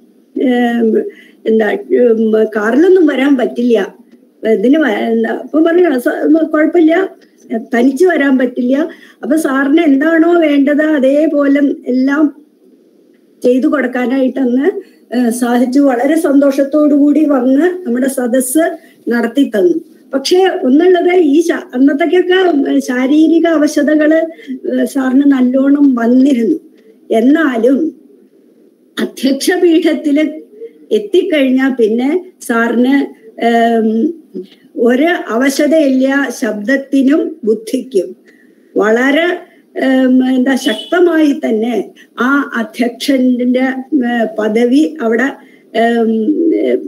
ഏം, എന്താ ഉം, കാറിലൊന്നും വരാൻ പറ്റില്ല ഇതിന് വ- എന്താ അപ്പൊ പറഞ്ഞു "സ- കുഴപ്പമില്ല തനിച്ച് വരാൻ പറ്റില്ല അപ്പൊ സാറിന് എന്താണോ വേണ്ടത് അതേപോലെ എല്ലാം ചെയ്തു കൊടുക്കാനായിട്ട് അന്ന് ഏഹ് സാധിച്ചു വളരെ സന്തോഷത്തോടു കൂടി വന്ന് നമ്മുടെ സദസ്സ് നടത്തി തന്നു പക്ഷെ ഒന്നുള്ളത് ഈ ശ- അന്നത്തേക്കൊക്കെ ശാരീരിക അവശതകള് ഏഹ് സാറിന് നല്ലോണം വന്നിരുന്നു എന്നാലും അധ്യക്ഷ പീഠത്തില് എത്തിക്കഴിഞ്ഞാൽ പിന്നെ സാറിന് ഏം, ഒരു അവശതയില്ല ശബ്ദത്തിനും ബുദ്ധിക്കും വളരെ ഏം, എന്താ ശക്തമായി തന്നെ ആ അധ്യക്ഷന്റെ ഏ, പദവി അവിടെ ഏം, ഏം,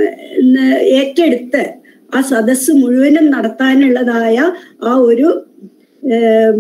ഏ, ഏറ്റെടുത്ത് ആ സദസ്സ് മുഴുവനും നടത്താനുള്ളതായ ആ ഒരു ഏം,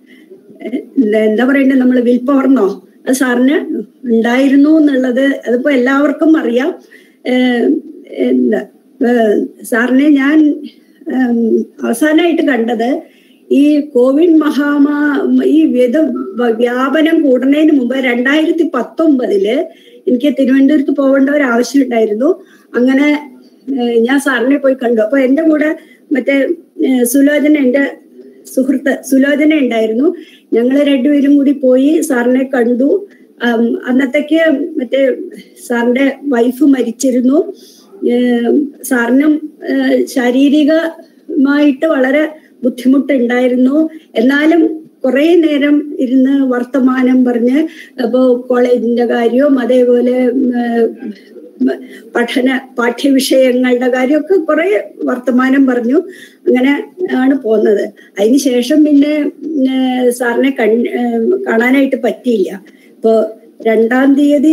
എന്താ- എന്താ പറയണ്ടേ നമ്മൾ വിൽ പവർന്നോ അത് സാറിന് ഉണ്ടായിരുന്നു എന്നുള്ളത് അതിപ്പോ എല്ലാവർക്കും അറിയാം ഏഹ് എന്താ ഏഹ് സാറിനെ ഞാൻ ഏം, അവസാനമായിട്ട് കണ്ടത് ഈ കോവിഡ് മഹാമാ ഈ വിധ വ്യാപനം കൂടുന്നതിന് മുമ്പ് രണ്ടായിരത്തി പത്തൊമ്പതില് എനിക്ക് തിരുവനന്തപുരത്ത് പോകേണ്ട ഒരു ആവശ്യം ഉണ്ടായിരുന്നു അങ്ങനെ ഏഹ് ഞാൻ സാറിനെ പോയി കണ്ടു അപ്പൊ എന്റെ കൂടെ മറ്റേ ഏഹ് സുലോചന എന്റെ സുഹൃത്ത് സുലോചന ഉണ്ടായിരുന്നു ഞങ്ങൾ രണ്ടുപേരും കൂടി പോയി സാറിനെ കണ്ടു ആം, അന്നത്തേക്ക് മറ്റേ സാറിന്റെ വൈഫ് മരിച്ചിരുന്നു ഏം, സാറിനും ഏഹ്, ശാരീരികമായിട്ട് വളരെ ബുദ്ധിമുട്ടുണ്ടായിരുന്നു എന്നാലും കുറെ നേരം ഇരുന്ന് വർത്തമാനം പറഞ്ഞ് അപ്പോ കോളേജിന്റെ കാര്യവും അതേപോലെ ഉം, ഏഹ്, പഠന പാഠ്യവിഷയങ്ങളുടെ കാര്യമൊക്കെ കുറെ വർത്തമാനം പറഞ്ഞു അങ്ങനെ ആണ് പോന്നത് അതിനുശേഷം പിന്നെ ഏർ സാറിനെ കൺ ഏർ കാണാനായിട്ട് പറ്റിയില്ല ഇപ്പൊ രണ്ടാം തീയതി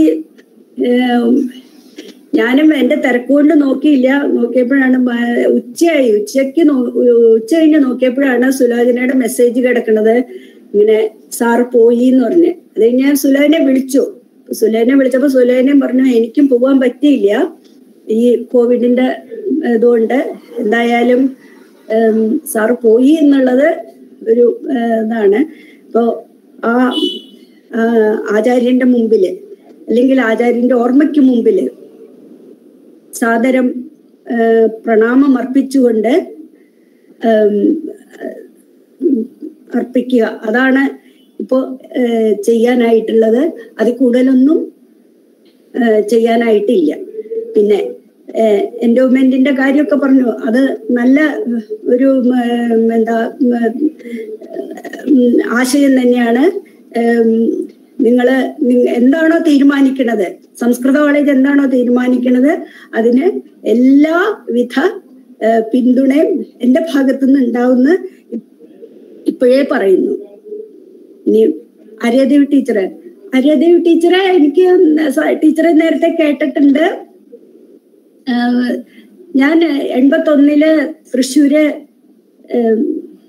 ഏർ ഞാനും എന്റെ തിരക്കുകൊണ്ട് നോക്കിയില്ല നോക്കിയപ്പോഴാണ് മ- ഉച്ചയായി ഉച്ചയ്ക്ക് നോ- ഉച്ച കഴിഞ്ഞ് നോക്കിയപ്പോഴാണ് സുലോചനയുടെ മെസ്സേജ് കിടക്കുന്നത് ഇങ്ങനെ സാറ് പോയി എന്ന് പറഞ്ഞ് അത് കഴിഞ്ഞ് ഞാൻ സുലോചനെ വിളിച്ചു സുലേനെ വിളിച്ചപ്പോ സുലേനയും പറഞ്ഞു എനിക്കും പോകാൻ പറ്റിയില്ല ഈ കോവിഡിന്റെ ഇതുകൊണ്ട് എന്തായാലും ഉം, സാറ് പോയി എന്നുള്ളത് ഒരു ഏഹ്, ഇതാണ് ഇപ്പോ ആ ആ, ആചാര്യന്റെ മുമ്പില് അല്ലെങ്കിൽ ആചാര്യന്റെ ഓർമ്മയ്ക്ക് മുമ്പില് സാദരം ഏഹ്, പ്രണാമം അർപ്പിച്ചുകൊണ്ട് ഉം, ഉം, അർപ്പിക്കുക അതാണ് ഇപ്പോ ഏഹ്, ചെയ്യാനായിട്ടുള്ളത് അതിൽ കൂടുതലൊന്നും ഏഹ്, ചെയ്യാനായിട്ടില്ല പിന്നെ എൻഡോമെന്റിന്റെ കാര്യമൊക്കെ പറഞ്ഞു അത് നല്ല ഒരു ഉം, എന്താ ഉം, ആശയം തന്നെയാണ് ഉം, നിങ്ങള് നി- എന്താണോ തീരുമാനിക്കുന്നത് സംസ്കൃത കോളേജ് എന്താണോ തീരുമാനിക്കുന്നത് അതിന് എല്ലാവിധ ഏഹ്, പിന്തുണയും എന്റെ ഭാഗത്തുനിന്ന് ഉണ്ടാവുന്ന ഇപ്പോഴേ പറയുന്നു ഇനി ആര്യദേവ് ടീച്ചറ് ആര്യദേവ് ടീച്ചറെ എനിക്ക് സ- ടീച്ചറെ നേരത്തെ കേട്ടിട്ടുണ്ട് ആഹ് ഞാൻ എൺപത്തൊന്നില് തൃശ്ശൂര് ഏം,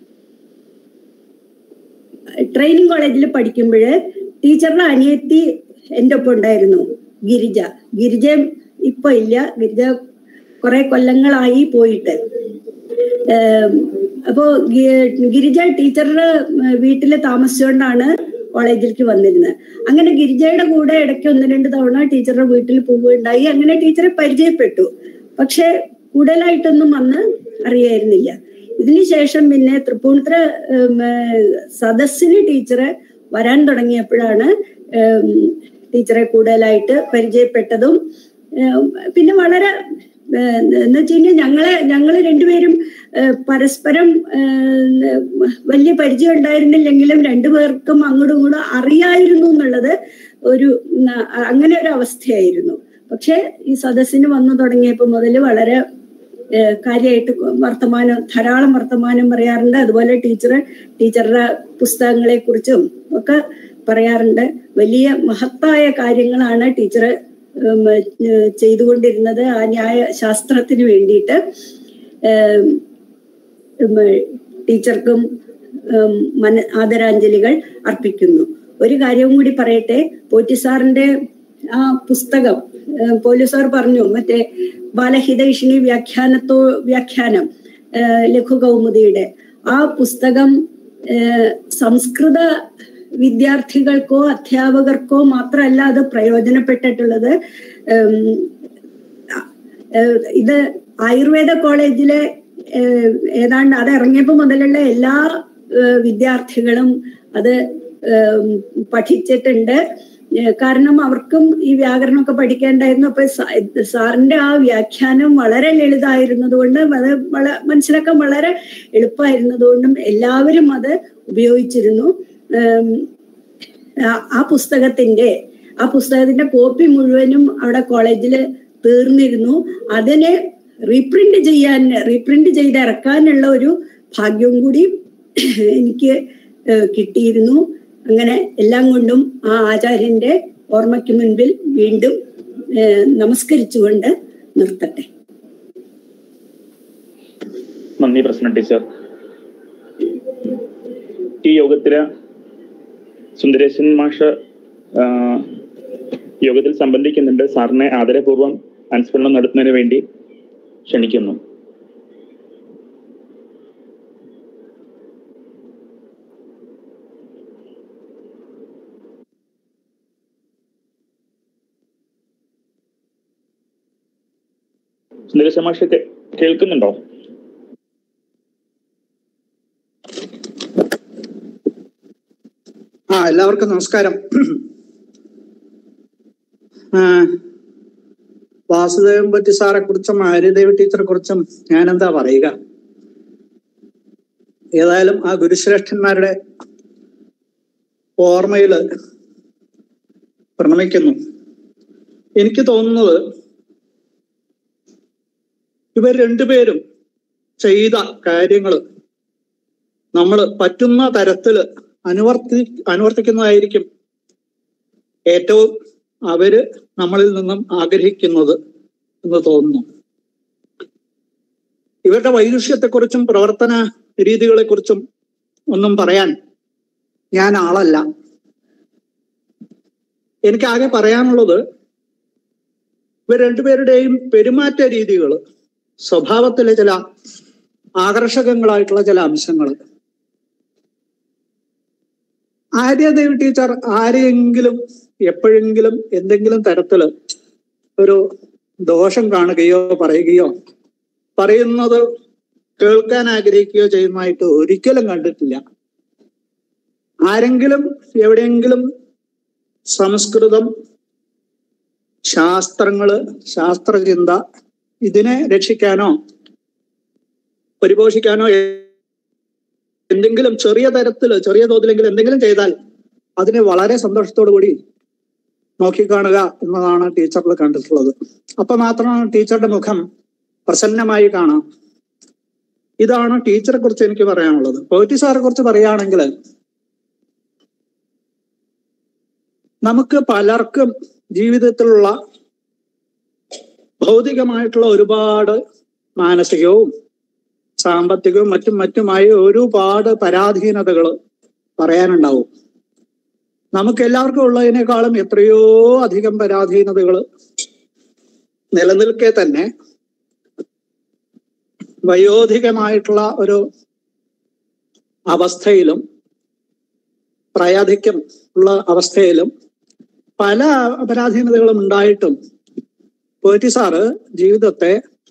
ട്രെയിനിങ് കോളേജിൽ പഠിക്കുമ്പോൾ ടീച്ചറുടെ അനിയത്തി എൻ്റെ ഒപ്പം ഉണ്ടായിരുന്നു ഗിരിജ ഗിരിജ ഇപ്പൊ ഇല്ല ഗിരിജ കുറെ കൊല്ലങ്ങളായി പോയിട്ട് ഏം, അപ്പോ ഗി- ഗിരിജ ടീച്ചറുടെ വീട്ടിൽ താമസിച്ചുകൊണ്ടാണ് കോളേജിലേക്ക് വന്നിരുന്നത് അങ്ങനെ ഗിരിജയുടെ കൂടെ ഇടയ്ക്ക് ഒന്ന് രണ്ട് തവണ ടീച്ചറുടെ വീട്ടിൽ പോവുകയുണ്ടായി അങ്ങനെ ടീച്ചറെ പരിചയപ്പെട്ടു പക്ഷെ കൂടുതലായിട്ടൊന്നും അന്ന് അറിയായിരുന്നില്ല ഇതിനുശേഷം പിന്നെ തൃപ്പൂണിത്തുറ ഉം, ഏഹ്, സദസ്സിന് ടീച്ചറെ വരാൻ തുടങ്ങിയപ്പോഴാണ് ഉം, ടീച്ചറെ കൂടുതലായിട്ട് പരിചയപ്പെട്ടതും ഏഹ്, പിന്നെ വളരെ ഏഹ്, എന്ന് വെച്ച് കഴിഞ്ഞാൽ ഞങ്ങളെ ഞങ്ങള് രണ്ടുപേരും ഏഹ്, പരസ്പരം ഏഹ്, വലിയ പരിചയം ഉണ്ടായിരുന്നില്ലെങ്കിലും രണ്ടുപേർക്കും അങ്ങോട്ടും ഇങ്ങോട്ടും അറിയായിരുന്നു എന്നുള്ളത് ഒരു ന- അങ്ങനെ ഒരു അവസ്ഥയായിരുന്നു പക്ഷെ ഈ സദസ്സിന് വന്നു തുടങ്ങിയപ്പോൾ മുതൽ വളരെ ഏഹ്, കാര്യമായിട്ട് വർത്തമാനം ധാരാളം വർത്തമാനം പറയാറുണ്ട് അതുപോലെ ടീച്ചർ ടീച്ചറുടെ പുസ്തകങ്ങളെ കുറിച്ചും ഒക്കെ പറയാറുണ്ട് വലിയ മഹത്തായ കാര്യങ്ങളാണ് ടീച്ചർ ചെയ്തുകൊണ്ടിരുന്നത് ആ ന്യായ ശാസ്ത്രത്തിന് വേണ്ടിയിട്ട് ഏം, ഉം, ടീച്ചർക്കും ഉം, മന ആദരാഞ്ജലികൾ അർപ്പിക്കുന്നു ഒരു കാര്യവും കൂടി പറയട്ടെ പോറ്റി സാറിന്റെ ആ പുസ്തകം ഏഹ്, പോലീസ് സാർ പറഞ്ഞു മറ്റേ ബാലഹിതൈഷിണി വ്യാഖ്യാനത്തോ വ്യാഖ്യാനം ഏഹ്, ലഘു കൗമുദിയുടെ ആ പുസ്തകം ഏഹ്, സംസ്കൃത വിദ്യാർത്ഥികൾക്കോ അധ്യാപകർക്കോ മാത്രമല്ല അത് പ്രയോജനപ്പെട്ടിട്ടുള്ളത് ഉം, ഏഹ്, ഇത് ആയുർവേദ കോളേജിലെ ഏഹ്, ഏതാണ്ട് അത് ഇറങ്ങിയപ്പോൾ മുതലുള്ള എല്ലാ ഏഹ്, വിദ്യാർത്ഥികളും അത് ഏഹ്, പഠിച്ചിട്ടുണ്ട് ഏഹ്, കാരണം അവർക്കും ഈ വ്യാകരണമൊക്കെ പഠിക്കേണ്ടായിരുന്നു അപ്പൊ സാ- സാറിന്റെ ആ വ്യാഖ്യാനം വളരെ ലളിതമായിരുന്നതുകൊണ്ട് അത് വള മനസ്സിലാക്കാൻ വളരെ എളുപ്പമായിരുന്നതുകൊണ്ടും എല്ലാവരും അത് ഉപയോഗിച്ചിരുന്നു ഏം, ആ- ആ പുസ്തകത്തിന്റെ ആ പുസ്തകത്തിന്റെ കോപ്പി മുഴുവനും അവിടെ കോളേജിൽ തീർന്നിരുന്നു അതിനെ റീപ്രിന്റ് ചെയ്യാൻ റീപ്രിന്റ് ചെയ്ത് ഇറക്കാനുള്ള ഒരു ഭാഗ്യവും കൂടി എനിക്ക് ഏഹ് കിട്ടിയിരുന്നു അങ്ങനെ എല്ലാം കൊണ്ടും ആ ആചാര്യന്റെ ഓർമ്മയ്ക്ക് മുൻപിൽ വീണ്ടും ഏഹ് നമസ്കരിച്ചുകൊണ്ട് നിർത്തട്ടെ നന്ദി പ്രസന്ന ടീച്ചർ ഈ യോഗത്തില് സുന്ദരേശൻ മാഷ് ആ, യോഗത്തിൽ സംബന്ധിക്കുന്നുണ്ട് സാറിനെ ആദരപൂർവ്വം അനുസ്മരണം നടത്തുന്നതിന് വേണ്ടി ക്ഷണിക്കുന്നു സുന്ദരേശൻ മാഷ് കേ- കേൾക്കുന്നുണ്ടോ ആ എല്ലാവർക്കും നമസ്കാരം ആ, വാസുദേവൻ പറ്റി സാറെ കുറിച്ചും ആര്യദേവി ടീച്ചറെ കുറിച്ചും ഞാൻ എന്താ പറയുക ഏതായാലും ആ ഗുരുശ്രേഷ്ഠന്മാരുടെ ഓർമ്മയില് പ്രണമിക്കുന്നു എനിക്ക് തോന്നുന്നത് ഇവർ രണ്ടുപേരും ചെയ്ത കാര്യങ്ങള് നമ്മൾ പറ്റുന്ന തരത്തില് അനുവർത്തി അനുവർത്തിക്കുന്നതായിരിക്കും ഏറ്റവും അവര് നമ്മളിൽ നിന്നും ആഗ്രഹിക്കുന്നത് എന്ന് തോന്നുന്നു ഇവരുടെ വൈദുഷ്യത്തെക്കുറിച്ചും പ്രവർത്തന രീതികളെക്കുറിച്ചും ഒന്നും പറയാൻ ഞാൻ ആളല്ല എനിക്ക് ആകെ പറയാനുള്ളത് ഇവർ രണ്ടുപേരുടെയും പെരുമാറ്റ രീതികൾ സ്വഭാവത്തിലെ ചില ആകർഷകങ്ങളായിട്ടുള്ള ചില അംശങ്ങൾ ആര്യദേവി ടീച്ചർ ആരെയെങ്കിലും എപ്പോഴെങ്കിലും എന്തെങ്കിലും തരത്തില് ഒരു ദോഷം കാണുകയോ പറയുകയോ പറയുന്നത് കേൾക്കാൻ ആഗ്രഹിക്കുകയോ ചെയ്യുന്നതായിട്ട് ഒരിക്കലും കണ്ടിട്ടില്ല ആരെങ്കിലും എവിടെയെങ്കിലും സംസ്കൃതം ശാസ്ത്രങ്ങള് ശാസ്ത്രചിന്ത ഇതിനെ രക്ഷിക്കാനോ പരിപോഷിക്കാനോ എന്തെങ്കിലും ചെറിയ തരത്തില് ചെറിയ തോതിലെങ്കിലും എന്തെങ്കിലും ചെയ്താൽ അതിനെ വളരെ സന്തോഷത്തോടു കൂടി നോക്കിക്കാണുക എന്നതാണ് ടീച്ചറിൽ കണ്ടിട്ടുള്ളത് അപ്പൊ മാത്രമാണ് ടീച്ചറുടെ മുഖം പ്രസന്നമായി കാണാം ഇതാണ് ടീച്ചറെ കുറിച്ച് എനിക്ക് പറയാനുള്ളത് പോറ്റി സാറെ കുറിച്ച് പറയുകയാണെങ്കിൽ നമുക്ക് പലർക്കും ജീവിതത്തിലുള്ള ഭൗതികമായിട്ടുള്ള ഒരുപാട് മാനസികവും സാമ്പത്തികവും മറ്റും മറ്റുമായി ഒരുപാട് പരാധീനതകൾ പറയാനുണ്ടാവും നമുക്ക് എല്ലാവർക്കും ഉള്ളതിനേക്കാളും എത്രയോ അധികം പരാധീനതകൾ നിലനിൽക്കെ തന്നെ വയോധികമായിട്ടുള്ള ഒരു അവസ്ഥയിലും പ്രായാധിക്യം ഉള്ള അവസ്ഥയിലും പല പരാധീനതകളും ഉണ്ടായിട്ടും പോറ്റി സാറ് ജീവിതത്തെ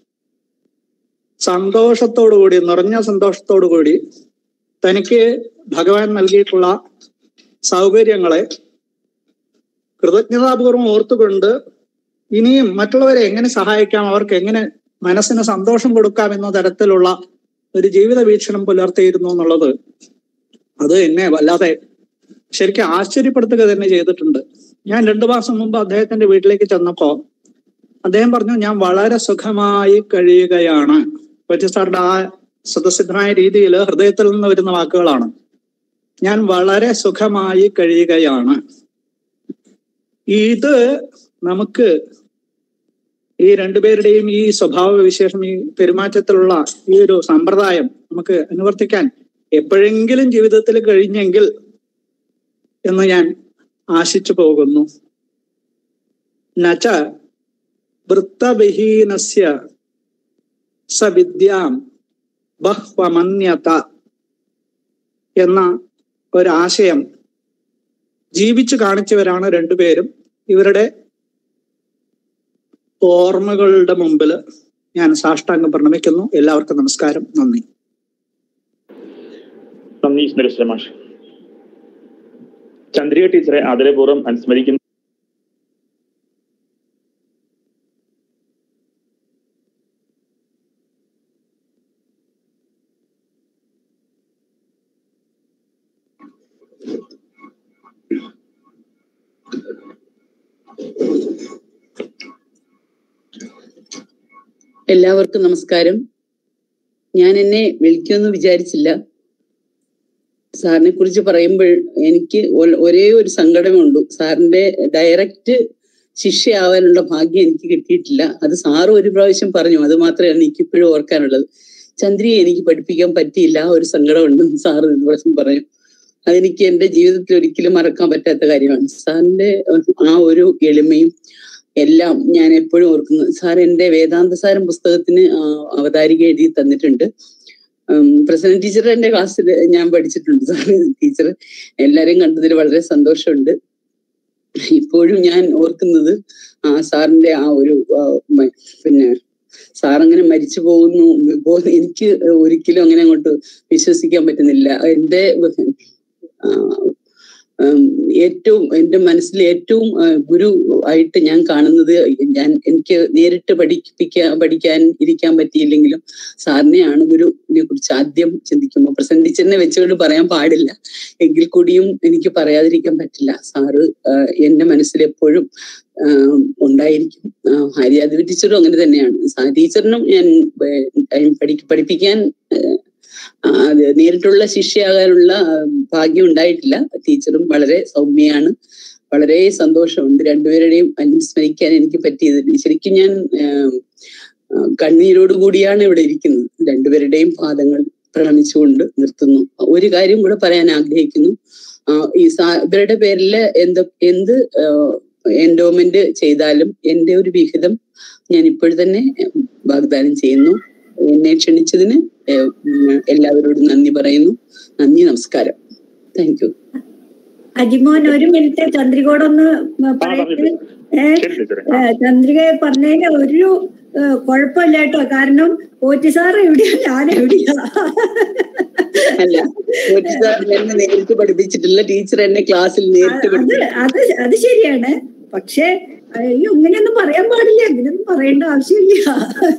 സന്തോഷത്തോടുകൂടി നിറഞ്ഞ സന്തോഷത്തോടുകൂടി തനിക്ക് ഭഗവാൻ നൽകിയിട്ടുള്ള സൗകര്യങ്ങളെ കൃതജ്ഞതാപൂർവം ഓർത്തുകൊണ്ട് ഇനിയും മറ്റുള്ളവരെ എങ്ങനെ സഹായിക്കാം അവർക്ക് എങ്ങനെ മനസ്സിന് സന്തോഷം കൊടുക്കാം എന്ന തരത്തിലുള്ള ഒരു ജീവിത വീക്ഷണം പുലർത്തിയിരുന്നു എന്നുള്ളത് അത് എന്നെ വല്ലാതെ ശരിക്കും ആശ്ചര്യപ്പെടുത്തുക തന്നെ ചെയ്തിട്ടുണ്ട് ഞാൻ രണ്ടു മാസം മുമ്പ് അദ്ദേഹത്തിന്റെ വീട്ടിലേക്ക് ചെന്നപ്പോ അദ്ദേഹം പറഞ്ഞു ഞാൻ വളരെ സുഖമായി കഴിയുകയാണ് പറ്റി സാറിന്റെ ആ സ്വതസിദ്ധമായ രീതിയിൽ ഹൃദയത്തിൽ നിന്ന് വരുന്ന വാക്കുകളാണ് ഞാൻ വളരെ സുഖമായി കഴിയുകയാണ് ഇത് നമുക്ക് ഈ രണ്ടുപേരുടെയും ഈ സ്വഭാവ വിശേഷം ഈ പെരുമാറ്റത്തിലുള്ള ഈ ഒരു സമ്പ്രദായം നമുക്ക് അനുവർത്തിക്കാൻ എപ്പോഴെങ്കിലും ജീവിതത്തിൽ കഴിഞ്ഞെങ്കിൽ എന്ന് ഞാൻ ആശിച്ചു പോകുന്നു നച്ച വൃത്തവിഹീനസ്യ സ വിദ്യാം ബഹ്വമന്യത എന്ന ഒരാശയം ജീവിച്ചു കാണിച്ചവരാണ് രണ്ടുപേരും ഇവരുടെ ഓർമ്മകളുടെ മുമ്പിൽ ഞാൻ സാഷ്ടാംഗം പ്രണമിക്കുന്നു എല്ലാവർക്കും നമസ്കാരം നന്ദി നന്ദി സുരേഷ് മാഷ് ചന്ദ്രിക ടീച്ചറെ ആദരപൂർവ്വം അനുസ്മരിക്കുന്നു എല്ലാവർക്കും നമസ്കാരം ഞാൻ എന്നെ വിളിക്കുമെന്ന് വിചാരിച്ചില്ല സാറിനെ കുറിച്ച് പറയുമ്പോൾ എനിക്ക് ഒ- ഒരേ ഒരു സങ്കടമേ ഉള്ളൂ സാറിന്റെ ഡയറക്റ്റ് ശിക്ഷയാവാനുള്ള ഭാഗ്യം എനിക്ക് കിട്ടിയിട്ടില്ല അത് സാറ് ഒരു പ്രാവശ്യം പറഞ്ഞു അത് മാത്രമാണ് എനിക്ക് ഇപ്പോഴും ഓർക്കാനുള്ളത് ചന്ദ്രിയെ എനിക്ക് പഠിപ്പിക്കാൻ പറ്റിയില്ല ആ ഒരു സങ്കടമുണ്ടെന്ന് സാറ് ഒരു പ്രാവശ്യം പറഞ്ഞു അതെനിക്ക് എന്റെ ജീവിതത്തിൽ ഒരിക്കലും മറക്കാൻ പറ്റാത്ത കാര്യമാണ് സാറിന്റെ ആ ഒരു എളിമയും എല്ലാം ഞാൻ എപ്പോഴും ഓർക്കുന്നു സാർ എന്റെ വേദാന്ത സാരം പുസ്തകത്തിന് ആ, അവതാരിക എഴുതി തന്നിട്ടുണ്ട് ഉം, പ്രസന്ന ടീച്ചർ എന്റെ ക്ലാസ്സിൽ ഞാൻ പഠിച്ചിട്ടുണ്ട് സാർ ടീച്ചർ എല്ലാരെയും കണ്ടതിൽ വളരെ സന്തോഷമുണ്ട് ഇപ്പോഴും ഞാൻ ഓർക്കുന്നത് ആ സാറിന്റെ ആ ഒരു ആ, മ- പിന്നെ സാർ അങ്ങനെ മരിച്ചു പോകുന്നു പോ- എനിക്ക് ഒരിക്കലും അങ്ങനെ അങ്ങോട്ട് വിശ്വസിക്കാൻ പറ്റുന്നില്ല എന്റെ ആ, ഉം, ഏറ്റവും എന്റെ മനസ്സിൽ ഏറ്റവും ആ, ഗുരു ആയിട്ട് ഞാൻ കാണുന്നത് ഞാൻ എനിക്ക് നേരിട്ട് പഠിപ്പിക്കാൻ പഠിക്കാൻ ഇരിക്കാൻ പറ്റിയില്ലെങ്കിലും സാറിനെയാണ് ഗുരുവിനെ കുറിച്ച് ആദ്യം ചിന്തിക്കുമ്പോൾ പ്രസന്റ് ടീച്ചറിനെ വെച്ചുകൊണ്ട് പറയാൻ പാടില്ല എങ്കിൽ കൂടിയും എനിക്ക് പറയാതിരിക്കാൻ പറ്റില്ല സാറ് ആ, എന്റെ മനസ്സിൽ എപ്പോഴും ആ, ഉണ്ടായിരിക്കും ആ, ഹരിയാദേവി ടീച്ചറും അങ്ങനെ തന്നെയാണ് സാ- ടീച്ചറിനും ഞാൻ ഏ, പഠി പഠിപ്പിക്കാൻ ഏ, ആ, അത് നേരിട്ടുള്ള ശിഷ്യയാകാനുള്ള ആ, ഭാഗ്യം ഉണ്ടായിട്ടില്ല ടീച്ചറും വളരെ സൗമ്യയാണ് വളരെ സന്തോഷമുണ്ട് രണ്ടുപേരുടെയും അനുസ്മരിക്കാൻ എനിക്ക് പറ്റിയത് ശരിക്കും ഞാൻ ആം, ആ, കണ്ണീരോട് കൂടിയാണ് ഇവിടെ ഇരിക്കുന്നത് രണ്ടുപേരുടെയും പാദങ്ങൾ പ്രണമിച്ചുകൊണ്ട് നിർത്തുന്നു ഒരു കാര്യം കൂടെ പറയാൻ ആഗ്രഹിക്കുന്നു ആ, ഈ സാ- ഇവരുടെ പേരിൽ എന്ത് എന്ത് എൻഡോമെന്റ് ചെയ്താലും എന്റെ ഒരു വിഹിതം ഞാൻ ഇപ്പോൾ തന്നെ വാഗ്ദാനം ചെയ്യുന്നു എന്നെ ക്ഷണിച്ചതിന് ഏഹ്, ഉം, എല്ലാവരോടും നന്ദി പറയുന്നു നന്ദി നമസ്കാരം താങ്ക് യു അജിമോൻ ഒരു മിനിറ്റ് ചന്ദ്രികോടൊന്ന് പറയട്ടെ ഏ, ഏ, ചന്ദ്രിക പറഞ്ഞതിന് ഒരു ഏ, കുഴപ്പമില്ല കേട്ടോ കാരണം പോറ്റി സാർ എവിടെയാ ഞാൻ എവിടെയാ അല്ല ഒരു സാർ എന്നെ നേരിട്ട് പഠിപ്പിച്ചിട്ടില്ല ടീച്ചർ എന്നെ ക്ലാസ്സിൽ നേരിട്ട് അത് അത് അത് ശരിയാണ് പക്ഷേ അയ്യോ ഇങ്ങനെയൊന്നും പറയാൻ പാടില്ല ഇങ്ങനെയൊന്നും പറയേണ്ട ആവശ്യമില്ല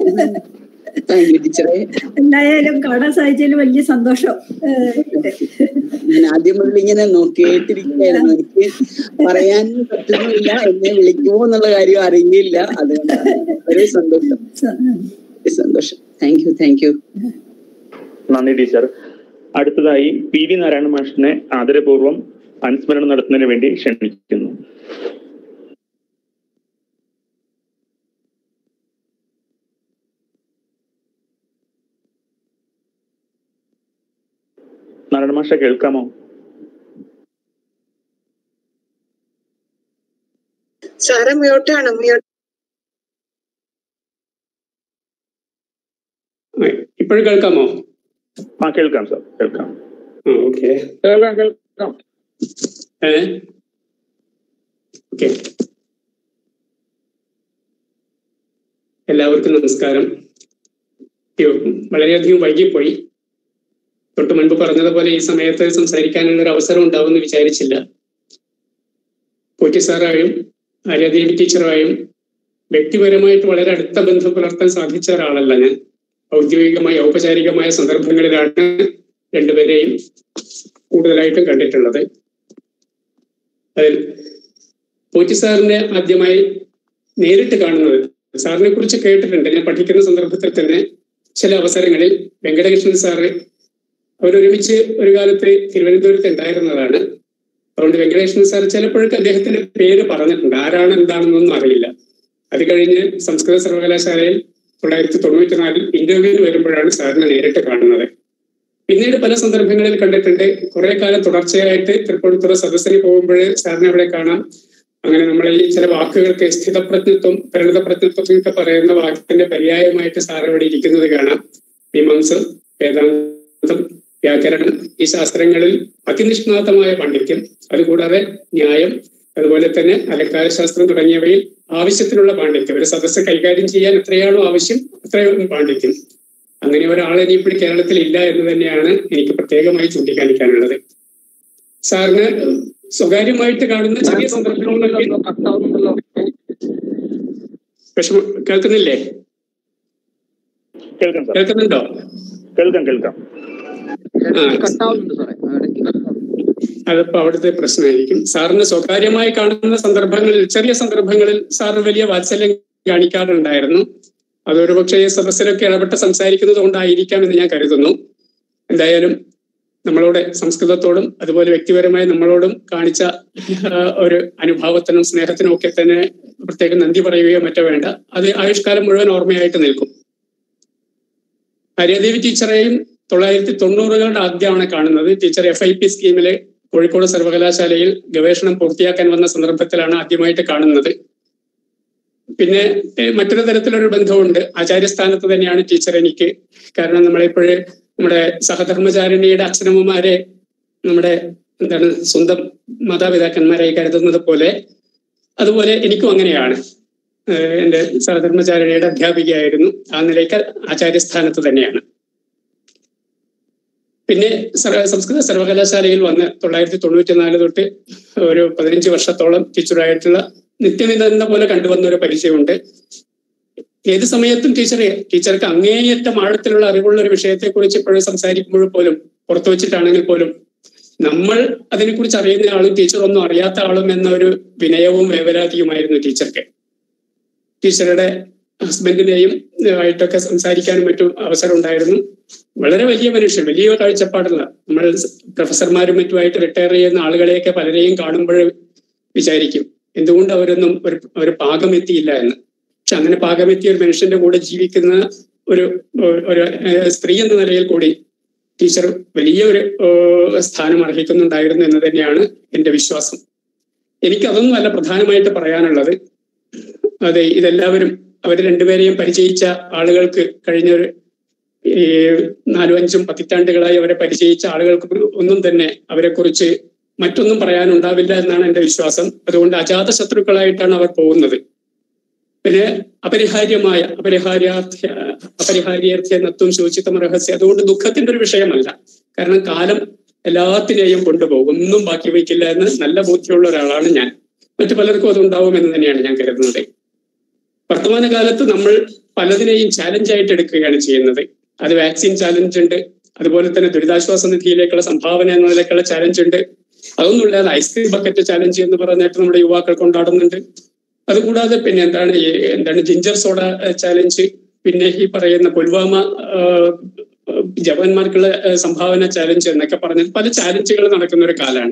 താങ്ക് യു ടീച്ചറെ എന്തായാലും കാണാൻ സാധിച്ചതിൽ വലിയ സന്തോഷം ഏ, ഞാൻ ആദ്യം മുതൽ ഇങ്ങനെ നോക്കിയിട്ടിരിക്കുകയായിരുന്നു എനിക്ക് പറയാൻ പറ്റുന്നില്ല എന്നെ വിളിക്കുമോ എന്നുള്ള കാര്യം അറിയില്ല അതുകൊണ്ടാണ് വളരെ സന്തോഷം വളരെ സന്തോഷം താങ്ക് യു താങ്ക് യു നന്ദി ടീച്ചർ അടുത്തതായി പി വി നാരായണ മാഷിനെ ആദരപൂർവ്വം അനുസ്മരണം നടത്തുന്നതിന് വേണ്ടി ക്ഷണിക്കുന്നു നാരായണ മാഷ കേൾക്കാമോ സാറ് മ്യൂട്ടാണ് മ്യൂട്ട് ഇപ്പോഴും കേൾക്കാമോ ആ കേൾക്കാം സാർ കേൾക്കാം ഓക്കെ കേൾക്കാം കേൾക്കാം ഏ ഓക്കെ എല്ലാവർക്കും നമസ്കാരം അയ്യോ, വളരെയധികം വൈകിപ്പോയി തൊട്ട് മുൻപ് പറഞ്ഞതുപോലെ ഈ സമയത്ത് സംസാരിക്കാനുള്ള ഒരു അവസരം ഉണ്ടാവുമെന്ന് വിചാരിച്ചില്ല പോറ്റി സാറായും ആര്യാദേവി ടീച്ചറുമായും വ്യക്തിപരമായിട്ട് വളരെ അടുത്ത ബന്ധം പുലർത്താൻ സാധിച്ച ഒരാളല്ല ഞാൻ ഔദ്യോഗികമായ ഔപചാരികമായ സന്ദർഭങ്ങളിലാണ് രണ്ടുപേരെയും കൂടുതലായിട്ടും കണ്ടിട്ടുള്ളത് അതിൽ പോറ്റി സാറിനെ ആദ്യമായി നേരിട്ട് കാണുന്നത് സാറിനെ കുറിച്ച് കേട്ടിട്ടുണ്ട് ഞാൻ പഠിക്കുന്ന സന്ദർഭത്തിൽ തന്നെ ചില അവസരങ്ങളിൽ വെങ്കടകൃഷ്ണൻ സാറ് അവരൊരുമിച്ച് ഒരു കാലത്ത് തിരുവനന്തപുരത്ത് ഉണ്ടായിരുന്നതാണ് അതുകൊണ്ട് വെങ്കടേശ്വരൻ സാർ ചിലപ്പോഴൊക്കെ അദ്ദേഹത്തിന്റെ പേര് പറഞ്ഞിട്ടുണ്ട് ആരാണ് എന്താണെന്നൊന്നും അറിയില്ല അത് കഴിഞ്ഞ് സംസ്കൃത സർവകലാശാലയിൽ തൊള്ളായിരത്തി തൊണ്ണൂറ്റിനാലിൽ ഇന്റർവ്യൂവിന് വരുമ്പോഴാണ് സാറിനെ നേരിട്ട് കാണുന്നത് പിന്നീട് പല സന്ദർഭങ്ങളിൽ കണ്ടിട്ടുണ്ട് കുറെ കാലം തുടർച്ചയായിട്ട് തൃപ്പൂണിത്തുറ സദസ്സിന് പോകുമ്പോൾ സാറിനെ അവിടെ കാണാം അങ്ങനെ നമ്മൾ ഈ ചില വാക്കുകൾക്ക് സ്ഥിതപ്രജ്ഞത്വം പരിണിതപ്രജ്ഞത്വം എന്നൊക്കെ പറയുന്ന വാക്കിന്റെ പര്യായമായിട്ട് സാർ അവിടെ ഇരിക്കുന്നത് കാണാം മീമാംസം വേദാന്തം വ്യാകരണം ഈ ശാസ്ത്രങ്ങളിൽ അതിനിഷ്ണാതമായ പാണ്ഡിത്യം അതുകൂടാതെ ന്യായം അതുപോലെ തന്നെ അലങ്കാര ശാസ്ത്രം തുടങ്ങിയവയിൽ ആവശ്യത്തിനുള്ള പാണ്ഡിത്യം ഒരു സദസ്സ് കൈകാര്യം ചെയ്യാൻ എത്രയാണോ ആവശ്യം അത്രയും പാണ്ഡിത്യം അങ്ങനെ ഒരാൾ ഇനിയിപ്പോഴും കേരളത്തിൽ ഇല്ല എന്ന് തന്നെയാണ് എനിക്ക് പ്രത്യേകമായി ചൂണ്ടിക്കാണിക്കാനുള്ളത് സാറിന് സ്വകാര്യമായിട്ട് കാണുന്ന ചെറിയ സന്ദർഭങ്ങളൊക്കെ വിഷമം കേൾക്കുന്നില്ലേ കേൾക്കാം സാർ കേൾക്കുന്നുണ്ടോ കേൾക്കാം കേൾക്കാം അതിപ്പോ അവിടുത്തെ പ്രശ്നമായിരിക്കും സാറിന് സ്വകാര്യമായി കാണുന്ന സന്ദർഭങ്ങളിൽ ചെറിയ സന്ദർഭങ്ങളിൽ സാറിന് വലിയ വാത്സല്യം കാണിക്കാറുണ്ടായിരുന്നു അതൊരു പക്ഷേ ഈ സദസ്സിലൊക്കെ ഇടപെട്ട് സംസാരിക്കുന്നത് കൊണ്ടായിരിക്കാം എന്ന് ഞാൻ കരുതുന്നു എന്തായാലും നമ്മളോട് സംസ്കൃതത്തോടും അതുപോലെ വ്യക്തിപരമായി നമ്മളോടും കാണിച്ച ആ, ഒരു അനുഭാവത്തിനും സ്നേഹത്തിനും ഒക്കെ തന്നെ പ്രത്യേകം നന്ദി പറയുകയോ മറ്റോ വേണ്ട അത് ആയുഷ്കാലം മുഴുവൻ ഓർമ്മയായിട്ട് നിൽക്കും ഹരിയദേവി ടീച്ചറെയും തൊള്ളായിരത്തി തൊണ്ണൂറുകളുടെ ആദ്യമാണ് കാണുന്നത് ടീച്ചർ എഫ് ഐ പി സ്കീമിലെ കോഴിക്കോട് സർവകലാശാലയിൽ ഗവേഷണം പൂർത്തിയാക്കാൻ വന്ന സന്ദർഭത്തിലാണ് ആദ്യമായിട്ട് കാണുന്നത് പിന്നെ ഏഹ്, മറ്റൊരു തരത്തിലൊരു ബന്ധമുണ്ട് ആചാര്യസ്ഥാനത്ത് തന്നെയാണ് ടീച്ചർ എനിക്ക് കാരണം നമ്മളിപ്പോഴ് നമ്മുടെ സഹധർമ്മചാരിണിയുടെ അച്ഛനമ്മമാരെ നമ്മുടെ എന്താണ് സ്വന്തം മാതാപിതാക്കന്മാരായി കരുതുന്നത് പോലെ അതുപോലെ എനിക്കും അങ്ങനെയാണ് ഏഹ്, എന്റെ സഹധർമ്മചാരിണിയുടെ അധ്യാപികയായിരുന്നു ആ നിലയ്ക്ക് ആചാര്യസ്ഥാനത്ത് തന്നെയാണ് പിന്നെ സർവ സംസ്കൃത സർവകലാശാലയിൽ വന്ന് തൊള്ളായിരത്തി തൊണ്ണൂറ്റി നാല് തൊട്ട് ഒരു പതിനഞ്ച് വർഷത്തോളം ടീച്ചറായിട്ടുള്ള നിത്യനിന്ന പോലെ കണ്ടുവന്ന ഒരു പരിചയമുണ്ട് ഏത് സമയത്തും ടീച്ചർ ടീച്ചർക്ക് അങ്ങേയറ്റം ആഴത്തിലുള്ള അറിവുള്ള ഒരു വിഷയത്തെക്കുറിച്ച് ഇപ്പോഴും സംസാരിക്കുമ്പോൾ പോലും പുറത്തു വെച്ചിട്ടാണെങ്കിൽ പോലും നമ്മൾ അതിനെക്കുറിച്ച് അറിയുന്ന ആളും ടീച്ചർ ഒന്നും അറിയാത്ത ആളും എന്ന ഒരു വിനയവും വേവലാതിയുമായിരുന്നു ടീച്ചർക്ക് ടീച്ചറുടെ ഹസ്ബൻഡിനെയും ആയിട്ടൊക്കെ സംസാരിക്കാനും മറ്റും അവസരം ഉണ്ടായിരുന്നു വളരെ വലിയ മനുഷ്യൻ വലിയ കാഴ്ചപ്പാടുള്ള നമ്മൾ പ്രൊഫസർമാരും മറ്റുമായിട്ട് റിട്ടയർ ചെയ്യുന്ന ആളുകളെയൊക്കെ പലരെയും കാണുമ്പോൾ വിചാരിക്കും എന്തുകൊണ്ട് അവരൊന്നും ഒരു ഒരു പാകമെത്തിയില്ല എന്ന് പക്ഷെ അങ്ങനെ പാകമെത്തിയ ഒരു മനുഷ്യന്റെ കൂടെ ജീവിക്കുന്ന ഒരു ഒരു ഏഹ്, സ്ത്രീ എന്ന നിലയിൽ കൂടി ടീച്ചർ വലിയ ഒരു ഏഹ്, സ്ഥാനം അർഹിക്കുന്നുണ്ടായിരുന്നു എന്ന് തന്നെയാണ് എന്റെ വിശ്വാസം എനിക്ക് അതൊന്നും അല്ല പ്രധാനമായിട്ട് പറയാനുള്ളത് അതെ ഇതെല്ലാവരും അവർ രണ്ടുപേരെയും പരിചയിച്ച ആളുകൾക്ക് കഴിഞ്ഞ ഒരു ഈ നാലും അഞ്ചും പതിറ്റാണ്ടുകളായി അവരെ പരിചയിച്ച ആളുകൾക്ക് ഒന്നും തന്നെ അവരെ കുറിച്ച് മറ്റൊന്നും പറയാനുണ്ടാവില്ല എന്നാണ് എന്റെ വിശ്വാസം അതുകൊണ്ട് അജാത ശത്രുക്കളായിട്ടാണ് അവർ പോകുന്നത് പിന്നെ അപരിഹാര്യമായ അപരിഹാര്യാർത്ഥ്യ അപരിഹാര്യാർത്ഥ്യ നത്വം ശോചിതം രഹസ്യം അതുകൊണ്ട് ദുഃഖത്തിന്റെ ഒരു വിഷയമല്ല കാരണം കാലം എല്ലാത്തിനെയും കൊണ്ടുപോകും ഒന്നും ബാക്കി വയ്ക്കില്ല എന്ന് നല്ല ബോധ്യമുള്ള ഒരാളാണ് ഞാൻ മറ്റു പലർക്കും അതുണ്ടാവും എന്ന് തന്നെയാണ് ഞാൻ കരുതുന്നത് വർത്തമാനകാലത്ത് നമ്മൾ പലതിനെയും ചാലഞ്ച് ആയിട്ട് എടുക്കുകയാണ് ചെയ്യുന്നത് അത് വാക്സിൻ ചാലഞ്ച് ഉണ്ട് അതുപോലെ തന്നെ ദുരിതാശ്വാസ നിധിയിലേക്കുള്ള സംഭാവന എന്ന നിലയ്ക്കുള്ള ചാലഞ്ച് ഉണ്ട് അതൊന്നും ഇല്ലാതെ ഐസ്ക്രീം ബക്കറ്റ് ചാലഞ്ച് എന്ന് പറഞ്ഞിട്ട് നമ്മുടെ യുവാക്കൾ കൊണ്ടാടുന്നുണ്ട് അതുകൂടാതെ പിന്നെ എന്താണ് ഈ എന്താണ് ജിഞ്ചർ സോഡ ചാലഞ്ച് പിന്നെ ഈ പറയുന്ന പുൽവാമ ആ, ജവാന്മാർക്കുള്ള ആ, സംഭാവന ചാലഞ്ച് എന്നൊക്കെ പറഞ്ഞ് പല ചാലഞ്ചുകൾ നടക്കുന്ന ഒരു കാലമാണ്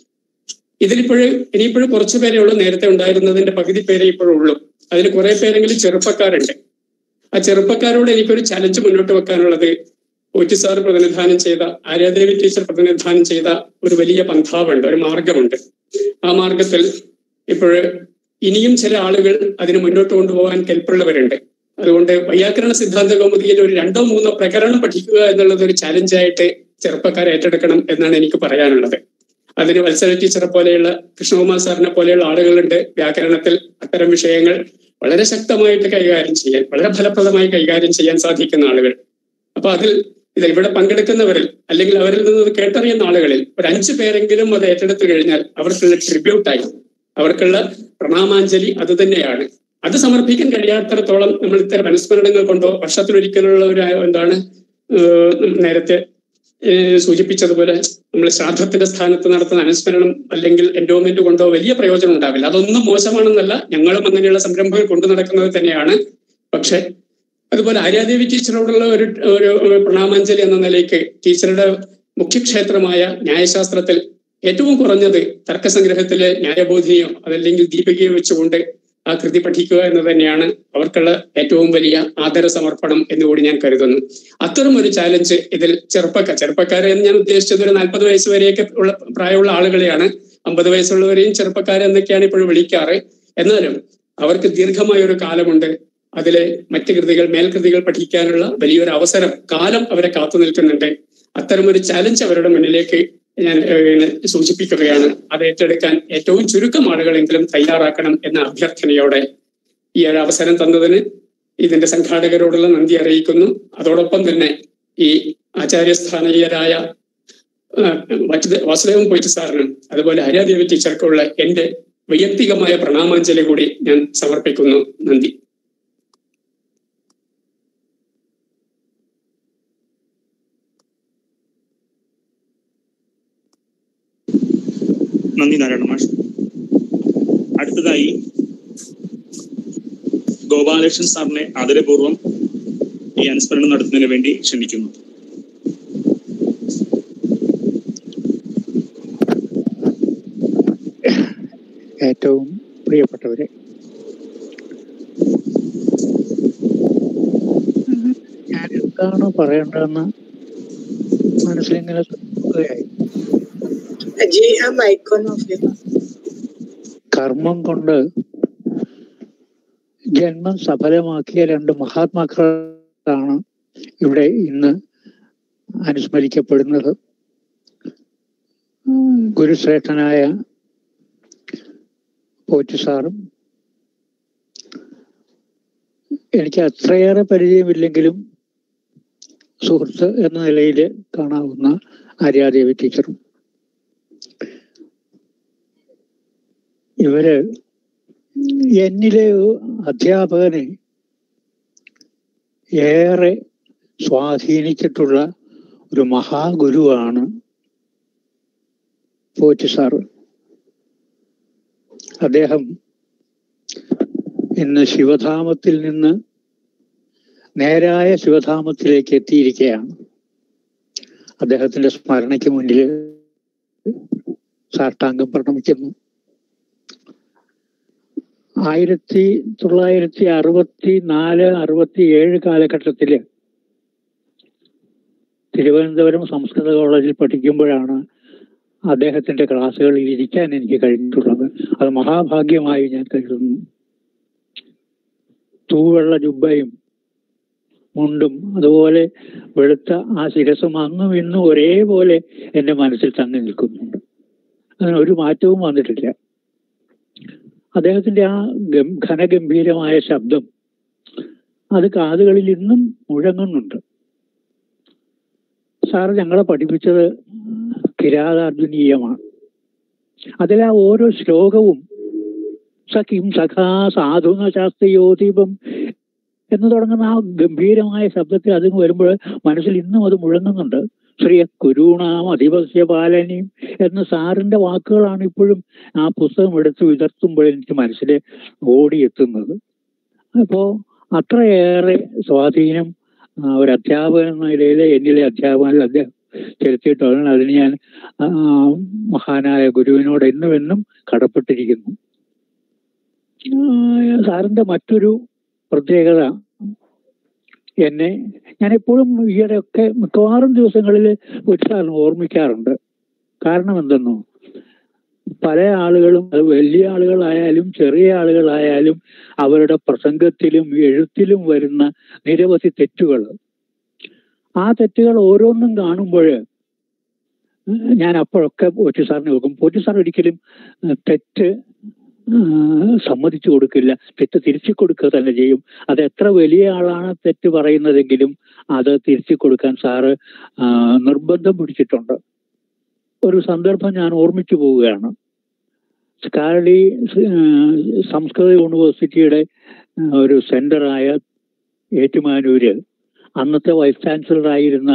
ഇതിലിപ്പോഴും ഇനിയിപ്പോഴും കുറച്ചു പേരേ ഉള്ളൂ നേരത്തെ ഉണ്ടായിരുന്നതിന്റെ പകുതി പേരെ ഇപ്പോഴും ഉള്ളൂ അതിൽ കുറെ പേരെങ്കിലും ചെറുപ്പക്കാരുണ്ട് ആ ചെറുപ്പക്കാരോട് എനിക്കൊരു ചലഞ്ച് മുന്നോട്ട് വെക്കാനുള്ളത് ഒറ്റി സാർ പ്രതിനിധാനം ചെയ്ത ആര്യാദേവി ടീച്ചർ പ്രതിനിധാനം ചെയ്ത ഒരു വലിയ പന്ഥാവുണ്ട് ഒരു മാർഗമുണ്ട് ആ മാർഗത്തിൽ ഇപ്പോഴ് ഇനിയും ചില ആളുകൾ അതിന് മുന്നോട്ട് കൊണ്ടുപോകാൻ കെൽപ്പുള്ളവരുണ്ട് അതുകൊണ്ട് വൈയാകരണ സിദ്ധാന്ത കൗമുദിയിൽ ഒരു രണ്ടോ മൂന്നോ പ്രകരണം പഠിക്കുക എന്നുള്ളത് ഒരു ചലഞ്ചായിട്ട് ചെറുപ്പക്കാർ ഏറ്റെടുക്കണം എന്നാണ് എനിക്ക് പറയാനുള്ളത് അതിന് വത്സല ടീച്ചറെ പോലെയുള്ള കൃഷ്ണകുമാർ സാറിനെ പോലെയുള്ള ആളുകളുണ്ട് വ്യാകരണത്തിൽ അത്തരം വിഷയങ്ങൾ വളരെ ശക്തമായിട്ട് കൈകാര്യം ചെയ്യാൻ വളരെ ഫലപ്രദമായി കൈകാര്യം ചെയ്യാൻ സാധിക്കുന്ന ആളുകൾ അപ്പൊ അതിൽ ഇത് ഇവിടെ പങ്കെടുക്കുന്നവരിൽ അല്ലെങ്കിൽ അവരിൽ നിന്ന് ഇത് കേട്ടറിയുന്ന ആളുകളിൽ ഒരു അഞ്ചു പേരെങ്കിലും അത് ഏറ്റെടുത്തു കഴിഞ്ഞാൽ അവർക്കുള്ള ട്രിബ്യൂട്ടായി അവർക്കുള്ള പ്രണാമാഞ്ജലി അത് തന്നെയാണ് അത് സമർപ്പിക്കാൻ കഴിയാത്തടത്തോളം നമ്മൾ ഇത്തരം അനുസ്മരണങ്ങൾ കൊണ്ടോ വർഷത്തിലൊരിക്കലുള്ള ഒരു എന്താണ് ഏഹ് നേരത്തെ ഏഹ് സൂചിപ്പിച്ചതുപോലെ നമ്മൾ ശ്രാദ്ധത്തിന്റെ സ്ഥാനത്ത് നടത്തുന്ന അനുസ്മരണം അല്ലെങ്കിൽ എൻഡോമെന്റ് കൊണ്ടോ വലിയ പ്രയോജനം ഉണ്ടാവില്ല അതൊന്നും മോശമാണെന്നല്ല ഞങ്ങളും അങ്ങനെയുള്ള സംരംഭങ്ങൾ കൊണ്ടു നടക്കുന്നത് തന്നെയാണ് പക്ഷെ അതുപോലെ ആര്യാദേവി ടീച്ചറോടുള്ള ഒരു ഒരു പ്രണാമാഞ്ജലി എന്ന നിലയ്ക്ക് ടീച്ചറുടെ മുഖ്യക്ഷേത്രമായ ന്യായശാസ്ത്രത്തിൽ ഏറ്റവും കുറഞ്ഞത് തർക്കസംഗ്രഹത്തിലെ ന്യായബോധിനിയോ അതല്ലെങ്കിൽ ദീപികയോ വെച്ചുകൊണ്ട് ആ കൃതി പഠിക്കുക എന്ന് തന്നെയാണ് അവർക്കുള്ള ഏറ്റവും വലിയ ആദര സമർപ്പണം എന്നുകൂടി ഞാൻ കരുതുന്നു അത്തരം ഒരു ചാലഞ്ച് ഇതിൽ ചെറുപ്പക്കാർ ചെറുപ്പക്കാരെ എന്ന് ഞാൻ ഉദ്ദേശിച്ചത് ഒരു നാൽപ്പത് വയസ്സ് വരെയൊക്കെ ഉള്ള പ്രായമുള്ള ആളുകളെയാണ് അമ്പത് വയസ്സുള്ളവരെയും ചെറുപ്പക്കാരെ എന്നൊക്കെയാണ് ഇപ്പോഴും വിളിക്കാറ് എന്നാലും അവർക്ക് ദീർഘമായ ഒരു കാലമുണ്ട് അതിലെ മറ്റ് കൃതികൾ മേൽകൃതികൾ പഠിക്കാനുള്ള വലിയൊരു അവസരം കാലം അവരെ കാത്തു നിൽക്കുന്നുണ്ട് അത്തരമൊരു ചലഞ്ച് അവരുടെ മുന്നിലേക്ക് ഞാൻ ഏഹ്, സൂചിപ്പിക്കുകയാണ് അത് ഏറ്റെടുക്കാൻ ഏറ്റവും ചുരുക്കം ആളുകളെങ്കിലും തയ്യാറാക്കണം എന്ന അഭ്യർത്ഥനയോടെ ഈ ഒരു അവസരം തന്നതിന് ഇതിന്റെ സംഘാടകരോടുള്ള നന്ദി അറിയിക്കുന്നു അതോടൊപ്പം തന്നെ ഈ ആചാര്യസ്ഥാനീയരായ ആ, വാസുദേ- വാസുദേവൻ പോയിട്ട് സാറിനും അതുപോലെ ഹരിയാദേവി ടീച്ചർക്കുള്ള എന്റെ വൈയക്തികമായ പ്രണാമാഞ്ജലി കൂടി ഞാൻ സമർപ്പിക്കുന്നു നന്ദി നന്ദി നാരായണ മാഷ് അടുത്തതായി ഗോപാലകൃഷ്ണൻ സാറിനെ ആദരപൂർവ്വം ഈ അനുസ്മരണം നടത്തുന്നതിന് വേണ്ടി ക്ഷണിക്കുന്നു ഏറ്റവും പ്രിയപ്പെട്ടവരെ ഞാൻ എന്താണ് പറയേണ്ടതെന്ന് മനസ്സിലിങ്ങനെ തോന്നുകയായി ജി ആ മൈക്കൊന്ന് ഓഫ് ചെയ്തു കർമ്മം കൊണ്ട് ജന്മം സഫലമാക്കിയ രണ്ട് മഹാത്മാക്കളാണ് ഇവിടെ ഇന്ന് അനുസ്മരിക്കപ്പെടുന്നത് ഗുരുശ്രേഷ്ഠനായ പോറ്റി സാറും എനിക്ക് അത്രയേറെ പരിചയമില്ലെങ്കിലും സുഹൃത്ത് എന്ന നിലയിൽ കാണാവുന്ന ആര്യാദേവി ടീച്ചറും ഇവര് എന്നിലെ അധ്യാപകനെ ഏറെ സ്വാധീനിച്ചിട്ടുള്ള ഒരു മഹാഗുരുവാണ് പോറ്റി സാറ് അദ്ദേഹം ഇന്ന് ശിവധാമത്തിൽ നിന്ന് നേരായ ശിവധാമത്തിലേക്ക് എത്തിയിരിക്കുകയാണ് അദ്ദേഹത്തിന്റെ സ്മരണയ്ക്ക് മുന്നിൽ സാഷ്ടാംഗം പ്രണമിക്കുന്നു ആയിരത്തി തൊള്ളായിരത്തി അറുപത്തി നാല് അറുപത്തി ഏഴ് കാലഘട്ടത്തില് തിരുവനന്തപുരം സംസ്കൃത കോളേജിൽ പഠിക്കുമ്പോഴാണ് അദ്ദേഹത്തിന്റെ ക്ലാസ്സുകളിൽ ഇരിക്കാൻ എനിക്ക് കഴിഞ്ഞിട്ടുള്ളത് അത് മഹാഭാഗ്യമായി ഞാൻ കരുതുന്നു തൂവെള്ള ജുബയും മുണ്ടും അതുപോലെ വെളുത്ത ആ ശിരസും അന്നും ഇന്നും ഒരേപോലെ എൻ്റെ മനസ്സിൽ തങ്ങി നിൽക്കുന്നുണ്ട് അതിന് ഒരു മാറ്റവും വന്നിട്ടില്ല അദ്ദേഹത്തിന്റെ ആ ഗം- ഘനഗംഭീരമായ ശബ്ദം അത് കാതുകളിൽ ഇന്നും മുഴങ്ങുന്നുണ്ട് സാറ് ഞങ്ങളെ പഠിപ്പിച്ചത് കിരാതാർജുനീയമാണ് അതിലെ ആ ഓരോ ശ്ലോകവും സഖിം സഖാ സാധുന ശാസ്ത്രയോദീപം എന്ന് തുടങ്ങുന്ന ആ ഗംഭീരമായ ശബ്ദത്തിൽ അത് വരുമ്പോൾ മനസ്സിൽ ഇന്നും അത് മുഴങ്ങുന്നുണ്ട് ശ്രീ കുരുണാം അധിപസ്യ പാലനിയും എന്ന സാറിന്റെ വാക്കുകളാണ് ഇപ്പോഴും ആ പുസ്തകം എടുത്ത് വിതർത്തുമ്പോൾ എനിക്ക് മനസ്സിൽ ഓടിയെത്തുന്നത് അപ്പോ അത്രയേറെ സ്വാധീനം ആ, ഒരു അധ്യാപകൻ എന്ന നിലയിൽ എന്നിലെ അധ്യാപകനിൽ അദ്ദേഹം ചെലുത്തിയിട്ടാണ് അതിന് ഞാൻ ആ, മഹാനായ ഗുരുവിനോട് എന്നും എന്നും കടപ്പെട്ടിരിക്കുന്നു ആ, സാറിന്റെ മറ്റൊരു പ്രത്യേകത എന്നെ ഞാൻ എപ്പോഴും ഈയിടെയൊക്കെ മിക്കവാറും ദിവസങ്ങളിൽ ഒരു സാറിന് ഓർമ്മിക്കാറുണ്ട് കാരണം എന്തെന്നോ പല ആളുകളും അത് വലിയ ആളുകളായാലും ചെറിയ ആളുകളായാലും അവരുടെ പ്രസംഗത്തിലും എഴുത്തിലും വരുന്ന നിരവധി തെറ്റുകൾ ആ തെറ്റുകൾ ഓരോന്നും കാണുമ്പോൾ ഞാൻ അപ്പോഴൊക്കെ പോറ്റി സാറിനെ നോക്കും പോറ്റി സാർ ഒരിക്കലും ഏഹ്, തെറ്റ് ഏഹ്, സമ്മതിച്ചു കൊടുക്കില്ല തെറ്റ് തിരിച്ചു കൊടുക്കുക തന്നെ ചെയ്യും അത് എത്ര വലിയ ആളാണ് തെറ്റ് പറയുന്നതെങ്കിലും അത് തിരിച്ചു കൊടുക്കാൻ സാറ് ആ, നിർബന്ധം പിടിച്ചിട്ടുണ്ട് ഒരു സന്ദർഭം ഞാൻ ഓർമ്മിച്ചു പോവുകയാണ് സ്കാലി ഏഹ്, സംസ്കൃത യൂണിവേഴ്സിറ്റിയുടെ ഏഹ്, ഒരു സെന്ററായ ഏറ്റുമാനൂര് അന്നത്തെ വൈസ് ചാൻസലർ ആയിരുന്ന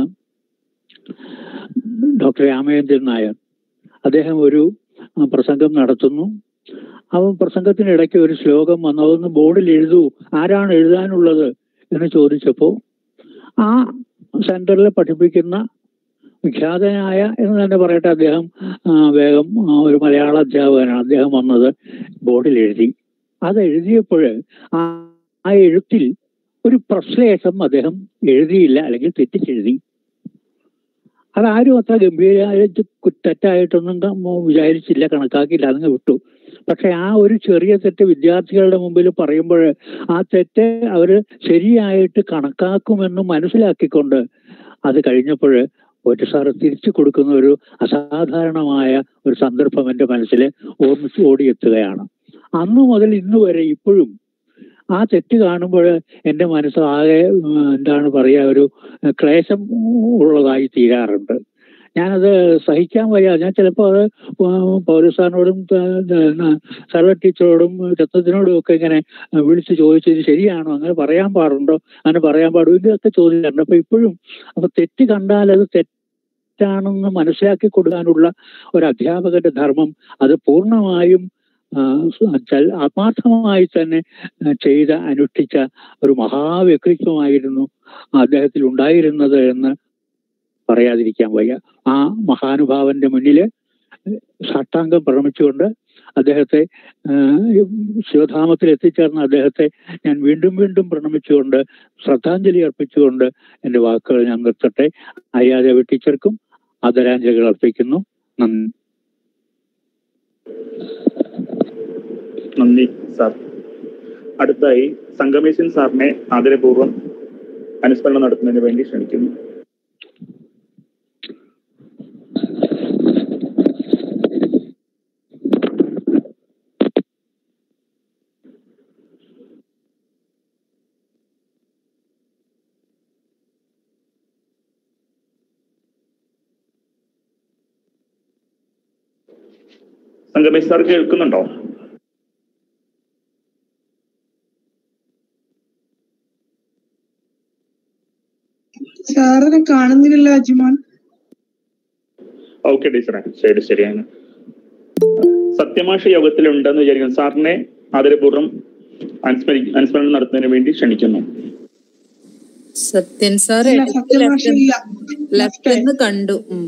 ഡോക്ടർ രാമചന്ദ്രൻ നായർ അദ്ദേഹം ഒരു ആ, പ്രസംഗം നടത്തുന്നു ആ പ്രസംഗത്തിനിടയ്ക്ക് ഒരു ശ്ലോകം വന്നു അതൊന്ന് ബോർഡിൽ എഴുതൂ ആരാണ് എഴുതാനുള്ളത് എന്ന് ചോദിച്ചപ്പോൾ ആ സെന്ററിൽ പഠിപ്പിക്കുന്ന വിഖ്യാതനായ എന്ന് തന്നെ പറയട്ടെ അദ്ദേഹം ആ, വേഗം ആ, ഒരു മലയാള അധ്യാപകനാണ് അദ്ദേഹം വന്നത് ബോർഡിൽ എഴുതി അത് എഴുതിയപ്പോൾ ആ ആ എഴുത്തിൽ ഒരു പ്രശ്ലേഷം അദ്ദേഹം എഴുതിയില്ല അല്ലെങ്കിൽ തെറ്റിച്ചെഴുതി അതാരും അത്ര ഗംഭീരമായിട്ട് കു- തെറ്റായിട്ടൊന്നും ക- മോ- വിചാരിച്ചില്ല കണക്കാക്കിയില്ല അതങ്ങ് വിട്ടു പക്ഷെ ആ ഒരു ചെറിയ തെറ്റ് വിദ്യാർത്ഥികളുടെ മുമ്പിൽ പറയുമ്പോൾ ആ തെറ്റ് അവർ ശരിയായിട്ട് കണക്കാക്കുമെന്ന് മനസ്സിലാക്കിക്കൊണ്ട് അത് കഴിഞ്ഞപ്പോൾ പോറ്റി സാറ് തിരിച്ചു കൊടുക്കുന്ന ഒരു അസാധാരണമായ ഒരു സന്ദർഭം എൻ്റെ മനസ്സിൽ ഓർമ്മിച്ച് ഓടിയെത്തുകയാണ് അന്ന് മുതൽ ഇന്ന് വരെ ഇപ്പോഴും ആ തെറ്റ് കാണുമ്പോൾ എൻ്റെ മനസ്സ് ആകെ ഉം, എന്താണ് പറയുക ഒരു ക്ലേശം ഉള്ളതായി തീരാറുണ്ട് ഞാനത് സഹിക്കാൻ വയ്യ ഞാൻ ചിലപ്പോൾ അത് പൗരസാറിനോടും സർവ ടീച്ചറോടും രത്നത്തിനോടും ഒക്കെ ഇങ്ങനെ വിളിച്ച് ചോദിച്ചത് ശരിയാണോ അങ്ങനെ പറയാൻ പാടുണ്ടോ അങ്ങനെ പറയാൻ പാടും ഇതൊക്കെ ചോദിക്കാറുണ്ട് അപ്പൊ ഇപ്പോഴും അപ്പൊ തെറ്റ് കണ്ടാൽ അത് തെറ്റാണെന്ന് മനസ്സിലാക്കി കൊടുക്കാനുള്ള ഒരു അധ്യാപകന്റെ ധർമ്മം അത് പൂർണ്ണമായും ആ, ചൽ- ആത്മാർത്ഥമായി തന്നെ ആ, ചെയ്ത അനുഷ്ഠിച്ച ഒരു മഹാവ്യക്തിത്വമായിരുന്നു അദ്ദേഹത്തിൽ ഉണ്ടായിരുന്നത് എന്ന് പറയാതിരിക്കാൻ വയ്യ ആ മഹാനുഭാവന്റെ മുന്നില് സാഷ്ടാംഗം പ്രണമിച്ചുകൊണ്ട് അദ്ദേഹത്തെ ആ, ശിവധാമത്തിൽ എത്തിച്ചേർന്ന അദ്ദേഹത്തെ ഞാൻ വീണ്ടും വീണ്ടും പ്രണമിച്ചുകൊണ്ട് ശ്രദ്ധാഞ്ജലി അർപ്പിച്ചുകൊണ്ട് എൻ്റെ വാക്കുകൾ ഞാൻ നിർത്തട്ടെ അയ്യാദേവി ടീച്ചർക്കും ആദരാഞ്ജലികൾ അർപ്പിക്കുന്നു നന്ദി നന്ദി സാർ അടുത്തായി സംഗമേശൻ സാറിനെ ആദരപൂർവ്വം അനുസ്മരണം നടത്തുന്നതിന് വേണ്ടി ക്ഷണിക്കുന്നു സംഗമേശ് സാർ കേൾക്കുന്നുണ്ടോ സാറിനെ കാണുന്നില്ലല്ലോ അജിമോൻ ഓക്കെ ടീച്ചറെ ശരി ശരിയാണ് സത്യമാഷ യോഗത്തിൽ ഉണ്ടെന്ന് വിചാരിക്കുന്നു സാറിനെ ആദരപൂർവ്വം അനുസ്മരി അനുസ്മരണം നടത്തുന്നതിന് വേണ്ടി ക്ഷണിക്കുന്നു സത്യൻ സാർ ഇല്ല, സത്യമാഷ ഇല്ല. ലെഫ്റ്റ് എന്ന് കണ്ടു ഉം.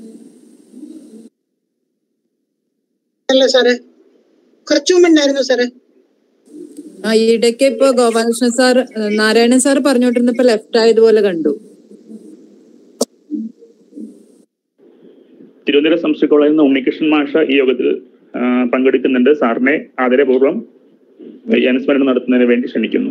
അല്ല സാറേ കുറച്ചു മുമ്പ് ഉണ്ടായിരുന്നു സാറേ ആ ഇടയ്ക്ക് ഇപ്പൊ ഗോപാലകൃഷ്ണൻ സാർ ഏഹ്, നാരായണൻ സാർ പറഞ്ഞോണ്ടിരുന്നപ്പോ ലെഫ്റ്റ് ആയതുപോലെ കണ്ടു തിരുവനന്തപുരം സംസ്കൃത കോളേജിൽ നിന്ന് ഉണ്ണികൃഷ്ണൻ മാഷ ഈ യോഗത്തിൽ ആ, പങ്കെടുക്കുന്നുണ്ട് സാറിനെ ആദരപൂർവ്വം ഈ അനുസ്മരണം നടത്തുന്നതിന് വേണ്ടി ക്ഷണിക്കുന്നു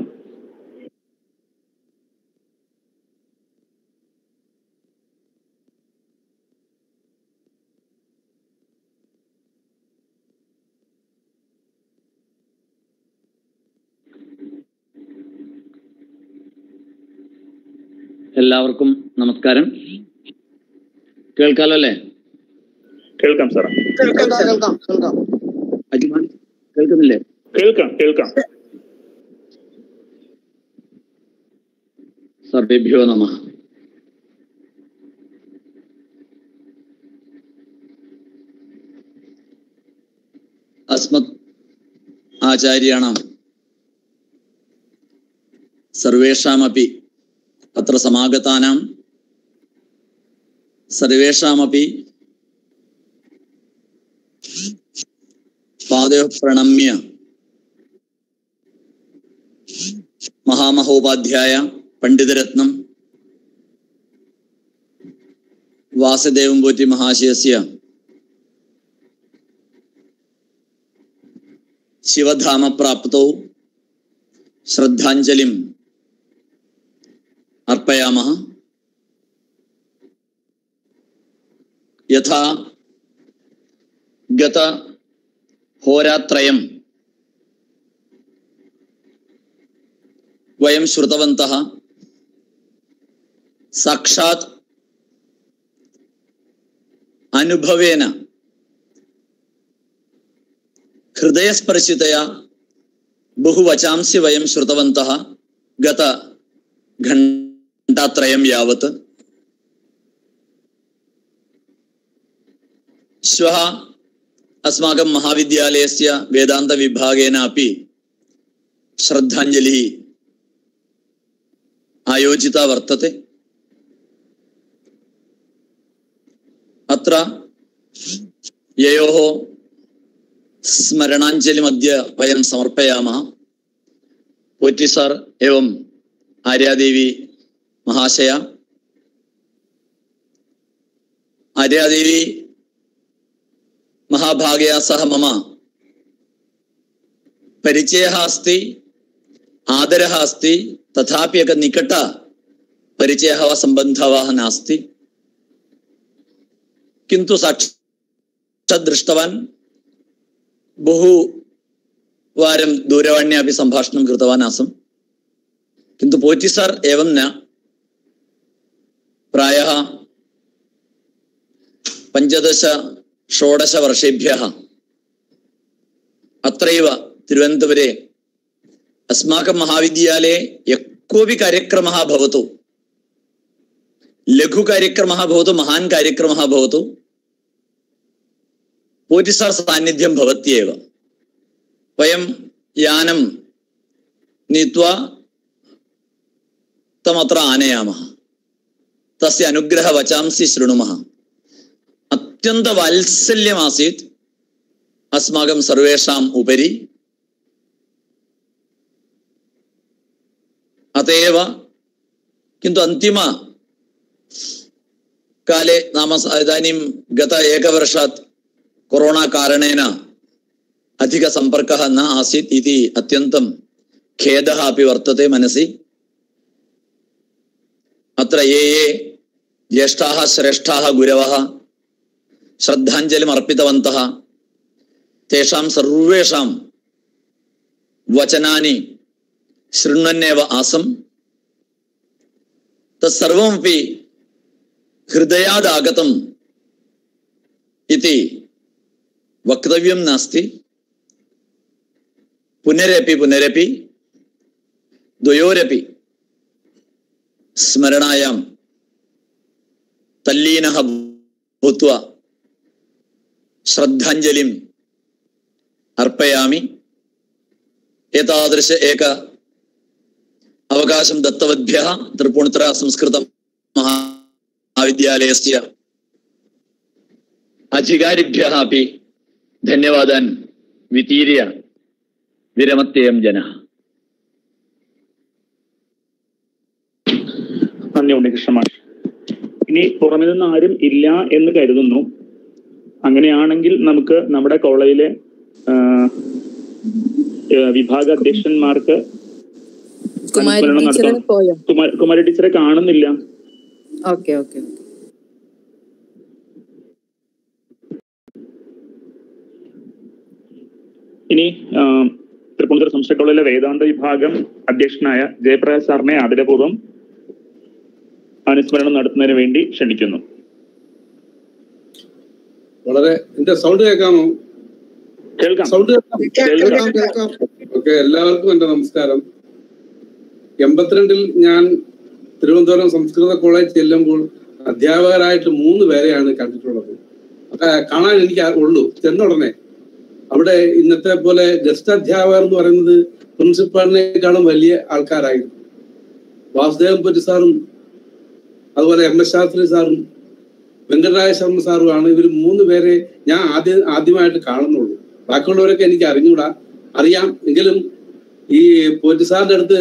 എല്ലാവർക്കും നമസ്കാരം കേൾക്കാലോ അല്ലേ കേൾക്കാം സാർ കേൾക്കാം കേൾക്കാം കേൾക്കാം അജ്മാൻ കേൾക്കുന്നില്ലേ കേൾക്കാം കേൾക്കാം സർവേഭ്യോ നമ അസ്മത് ആചാര്യാണാം സർവേഷാമപി അത്ര സമാഗതാനാം സർവേഷാമപി പാദയോ പ്രണമ്യ മഹാമഹോപാധ്യായ പണ്ഡിതരത്നം വാസുദേവം പോറ്റി മഹാശയസ്യ ശിവധാമപ്രാപ്തൗ ശ്രദ്ധാഞ്ജലിം അർപ്പയാമः യഥാ ഗത ഹോരാത്രയം വയം ശ്രുതവന്തः സാക്ഷാത് അനുഭവേന ഹൃദയസ്പർശിതया ബഹുവചാംസി വയം ശ്രുതവന്തः ഗത घण्टात्रयं यावत् श्वः अस्माकं महाविद्यालयस्य वेदान्तविभागेन अपि श्रद्धाञ्जलिः आयोजिता वर्तते अत्र ययोः स्मरणाञ्जलिमद्य वयं समर्पयामः पोറ്റി സാർ एवं ആര്യാദേവി മഹാശയ ആര്യാദേവി महाभागया सह मम परिचयः अस्ति आदरः अस्ति तथापि एकः निकट परिचयः वा सम्बन्धः वा नास्ति किन्तु साक्षात् दृष्टवान् बहुवारं दूरवाण्या अपि सम्भाषणं कृतवान् आसम् किन्तु पोचि सार् एवं न प्रायः पञ्चदश षोडशवर्षेभ्यः अत्रैव तिरुवनन्तपुरे अस्माकं महाविद्यालये यः कोऽपि कार्यक्रमः भवतु लघुकार्यक्रमः भवतु महान् कार्यक्रमः भवतु पोटिसार् सान्निध्यं भवत्येव वयं यानं नीत्वा तमत्र आनयामः तस्य अनुग्रहवचांसि शृणुमः अत्यन्तवात्सल्यमासीत् अस्माकं सर्वेषाम् उपरि अत एव किन्तु अन्तिम काले नाम स- इदानीं गत एकवर्षात् कोरोना कारणेन अधिकसम्पर्कः न आसीत् इति अत्यन्तं खेदः अपि वर्तते मनसि अत्र ये ये ज्येष्ठाः श्रेष्ठाः गुरवः श्रद्धाञ्जलिम् अर्पितवन्तः तेषां सर्वेषां वचनानि शृण्वन्नेव आसम् तत्सर्वमपि हृदयादागतम् इति वक्तव्यं नास्ति पुनरपि पुनरपि द्वयोरपि स्मरणायां तल्लीनः भूत्वा श्रद्धाञ्जलिम् अर्पयामि एतादृश एक अवकाशं दत्तवद्भ्यः त्रिपुणितर संस्कृत महाविद्यालयस्य अधिकारिभ्यः अपि धन्यवादान् वितीर्य विरमत्ययं जनः നന്ദി ഉണ്ണികൃഷ്ണ മാഷ് ഇനി പുറമെ നിന്ന് ആരും ഇല്ല എന്ന് കരുതുന്നു അങ്ങനെയാണെങ്കിൽ നമുക്ക് നമ്മുടെ കോളേജിലെ ആ, ആ, വിഭാഗ അധ്യക്ഷന്മാർക്ക് കുമാരി അനുസ്മരണം ടീച്ചർ നടത്താം പോയോ കുമാ- കുമാരി ടീച്ചറെ കാണുന്നില്ല ഓക്കെ ഓക്കെ ഇനി ആ, തൃപ്പൂണിത്തുറ സംസ്ഥാന കോളേജിലെ വേദാന്ത വിഭാഗം അധ്യക്ഷനായ ജയപ്രകാശ് സാറിനെ ആദരപൂർവ്വം അനുസ്മരണം നടത്തുന്നതിന് വേണ്ടി ക്ഷണിക്കുന്നു വളരെ എന്റെ സൗണ്ട് കേൾക്കാമോ കേൾക്കാം സൗണ്ട് കേൾക്കാം കേൾക്കാം ഓക്കെ എല്ലാവർക്കും എന്റെ നമസ്കാരം എൺപത്തിരണ്ടിൽ ഞാൻ തിരുവനന്തപുരം സംസ്കൃത കോളേജ് ചെല്ലുമ്പോൾ അധ്യാപകരായിട്ട് മൂന്ന് പേരെയാണ് കണ്ടിട്ടുള്ളത് ഒക്കെ കാണാൻ എനിക്ക് ആ- ഉള്ളൂ ചെന്ന ഉടനെ അവിടെ ഇന്നത്തെ പോലെ ഗസ്റ്റ് അധ്യാപകർ എന്ന് പറയുന്നത് പ്രിൻസിപ്പാളിനേക്കാളും വലിയ ആൾക്കാരായിരുന്നു വാസുദേവൻ പൊറ്റി സാറും അതുപോലെ എം എസ് ശാസ്ത്രി സാറും വെങ്കടരായ ശർമ്മ സാറുമാണ് ഇവർ മൂന്ന് പേരെ ഞാൻ ആദ്യം ആദ്യമായിട്ട് കാണുന്നുള്ളൂ ബാക്കിയുള്ളവരൊക്കെ എനിക്ക് അറിഞ്ഞൂടാ അറിയാം എങ്കിലും ഈ പോറ്റി സാറിന്റെ അടുത്ത്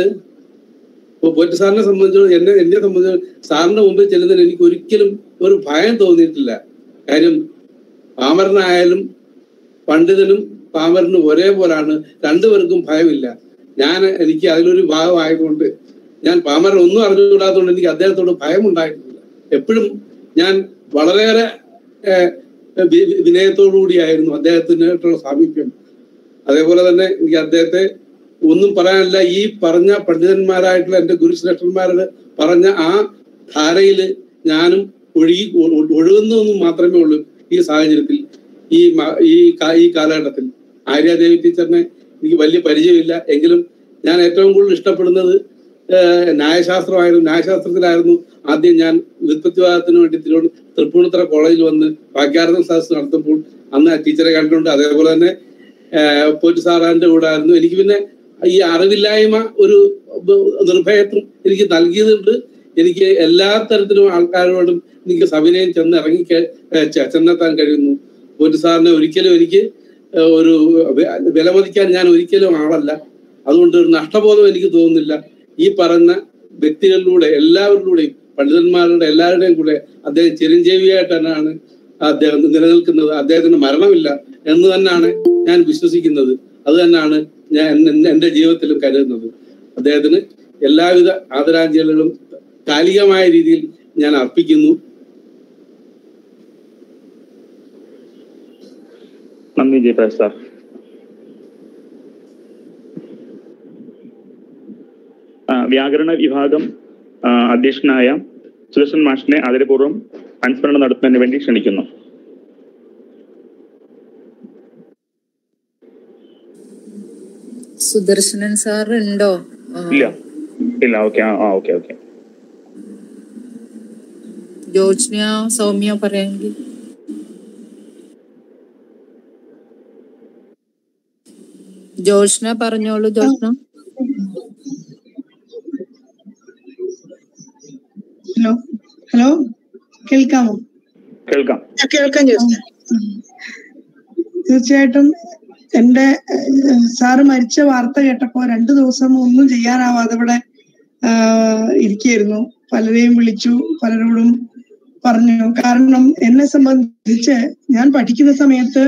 ഇപ്പൊ പോറ്റി സാറിനെ സംബന്ധിച്ചോളം എന്നെ എന്നെ സംബന്ധിച്ചോളം സാറിന്റെ മുമ്പിൽ ചെല്ലുന്നതിന് എനിക്ക് ഒരിക്കലും ഒരു ഭയം തോന്നിയിട്ടില്ല കാര്യം പാമരനായാലും പണ്ഡിതനും പാമരനും ഒരേപോലാണ് രണ്ടുപേർക്കും ഭയമില്ല ഞാൻ എനിക്ക് അതിലൊരു ഭാഗമായതുകൊണ്ട് ഞാൻ പാമരൻ ഒന്നും അറിഞ്ഞുകൂടാത്തതുകൊണ്ട് എനിക്ക് അദ്ദേഹത്തോട് ഭയമുണ്ടായിട്ടില്ല എപ്പോഴും ഞാൻ വളരെയേറെ ഏഹ്, വി- വി- വിനയത്തോടു കൂടിയായിരുന്നു അദ്ദേഹത്തിനായിട്ടുള്ള സാമീപ്യം അതേപോലെ തന്നെ എനിക്ക് അദ്ദേഹത്തെ ഒന്നും പറയാനില്ല ഈ പറഞ്ഞ പണ്ഡിതന്മാരായിട്ടുള്ള എന്റെ ഗുരുശ്രേഷ്ഠന്മാരുടെ പറഞ്ഞ ആ ധാരയില് ഞാനും ഒഴുകി ഒ- ഒ- ഒഴുകുന്നതെന്നും മാത്രമേ ഉള്ളൂ ഈ സാഹചര്യത്തിൽ ഈ മ- ഈ കാ- ഈ കാലഘട്ടത്തിൽ ആര്യാദേവി ടീച്ചറിനെ എനിക്ക് വലിയ പരിചയമില്ല എങ്കിലും ഞാൻ ഏറ്റവും കൂടുതൽ ഇഷ്ടപ്പെടുന്നത് ഏഹ്, ന്യായശാസ്ത്രമായിരുന്നു ന്യായശാസ്ത്രത്തിലായിരുന്നു ആദ്യം ഞാൻ വ്യുത്പത്തിവാദത്തിന് വേണ്ടി തിരുവനന്തപുരം തൃപ്പൂണിത്തറ കോളേജിൽ വന്ന് വാക്യാർത്ഥം സദസ് നടത്തുമ്പോൾ അന്ന് ആ ടീച്ചറെ കണ്ടിട്ടുണ്ട് അതേപോലെ തന്നെ ഏഹ്, പോറ്റി സാറാന്റെ കൂടെ ആയിരുന്നു എനിക്ക് പിന്നെ ഈ അറിവില്ലായ്മ ഒരു ബ- നിർഭയത്വം എനിക്ക് നൽകിയതുണ്ട് എനിക്ക് എല്ലാ തരത്തിലും ആൾക്കാരോടും എനിക്ക് സവിനയം ചെന്ന് ഇറങ്ങി കേ- ഏഹ് ചെ- ചെന്നെത്താൻ കഴിയുന്നു പോറ്റി സാറിനെ ഒരിക്കലും എനിക്ക് ഏഹ്, ഒരു വെ- വിലമതിക്കാൻ ഞാൻ ഒരിക്കലും ആളല്ല അതുകൊണ്ട് ഒരു നഷ്ടബോധം എനിക്ക് തോന്നുന്നില്ല ഈ പറഞ്ഞ വ്യക്തികളിലൂടെ എല്ലാവരിലൂടെയും പണ്ഡിതന്മാരുടെ എല്ലാവരുടെയും കൂടെ അദ്ദേഹം ചിരഞ്ജീവിയായിട്ട് തന്നെയാണ് അദ്ദേഹം നിലനിൽക്കുന്നത് അദ്ദേഹത്തിന് മരണമില്ല എന്ന് തന്നെയാണ് ഞാൻ വിശ്വസിക്കുന്നത് അത് തന്നെയാണ് ഞാൻ എൻ- എന്റെ ജീവിതത്തിലും കരുതുന്നത് അദ്ദേഹത്തിന് എല്ലാവിധ ആദരാഞ്ജലികളും കാലികമായ രീതിയിൽ ഞാൻ അർപ്പിക്കുന്നു നന്ദി ജയപ്രകാശ് സാർ ആ, വ്യാകരണ വിഭാഗം ആ, അധ്യക്ഷനായ സുദർശൻ മാഷിനെ ആദരപൂർവ്വം അനുസ്മരണം നടത്തുന്നതിന് വേണ്ടി ക്ഷണിക്കുന്നു സുദർശനൻ സാർ ഉണ്ടോ ആ, ഇല്ല ഇല്ല ഓക്കെ ആ ഓക്കെ ഓക്കെ ജോജ്ഞ സൗമ്യ പറയാമെങ്കിൽ ജോഷ്ന പറഞ്ഞോളൂ ജോഷ്ന ഹലോ ഹലോ കേൾക്കാമോ കേൾക്കാം കേൾക്കാൻ ചോദിച്ചു തീർച്ചയായിട്ടും എന്റെ ഏഹ്, സാറ് മരിച്ച വാർത്ത കേട്ടപ്പോ രണ്ടു ദിവസം ഒന്നും ചെയ്യാനാവാതെ ഇവിടെ ആഹ്, ഇരിക്കുകയായിരുന്നു പലരെയും വിളിച്ചു പലരോടും പറഞ്ഞു കാരണം എന്നെ സംബന്ധിച്ച് ഞാൻ പഠിക്കുന്ന സമയത്ത്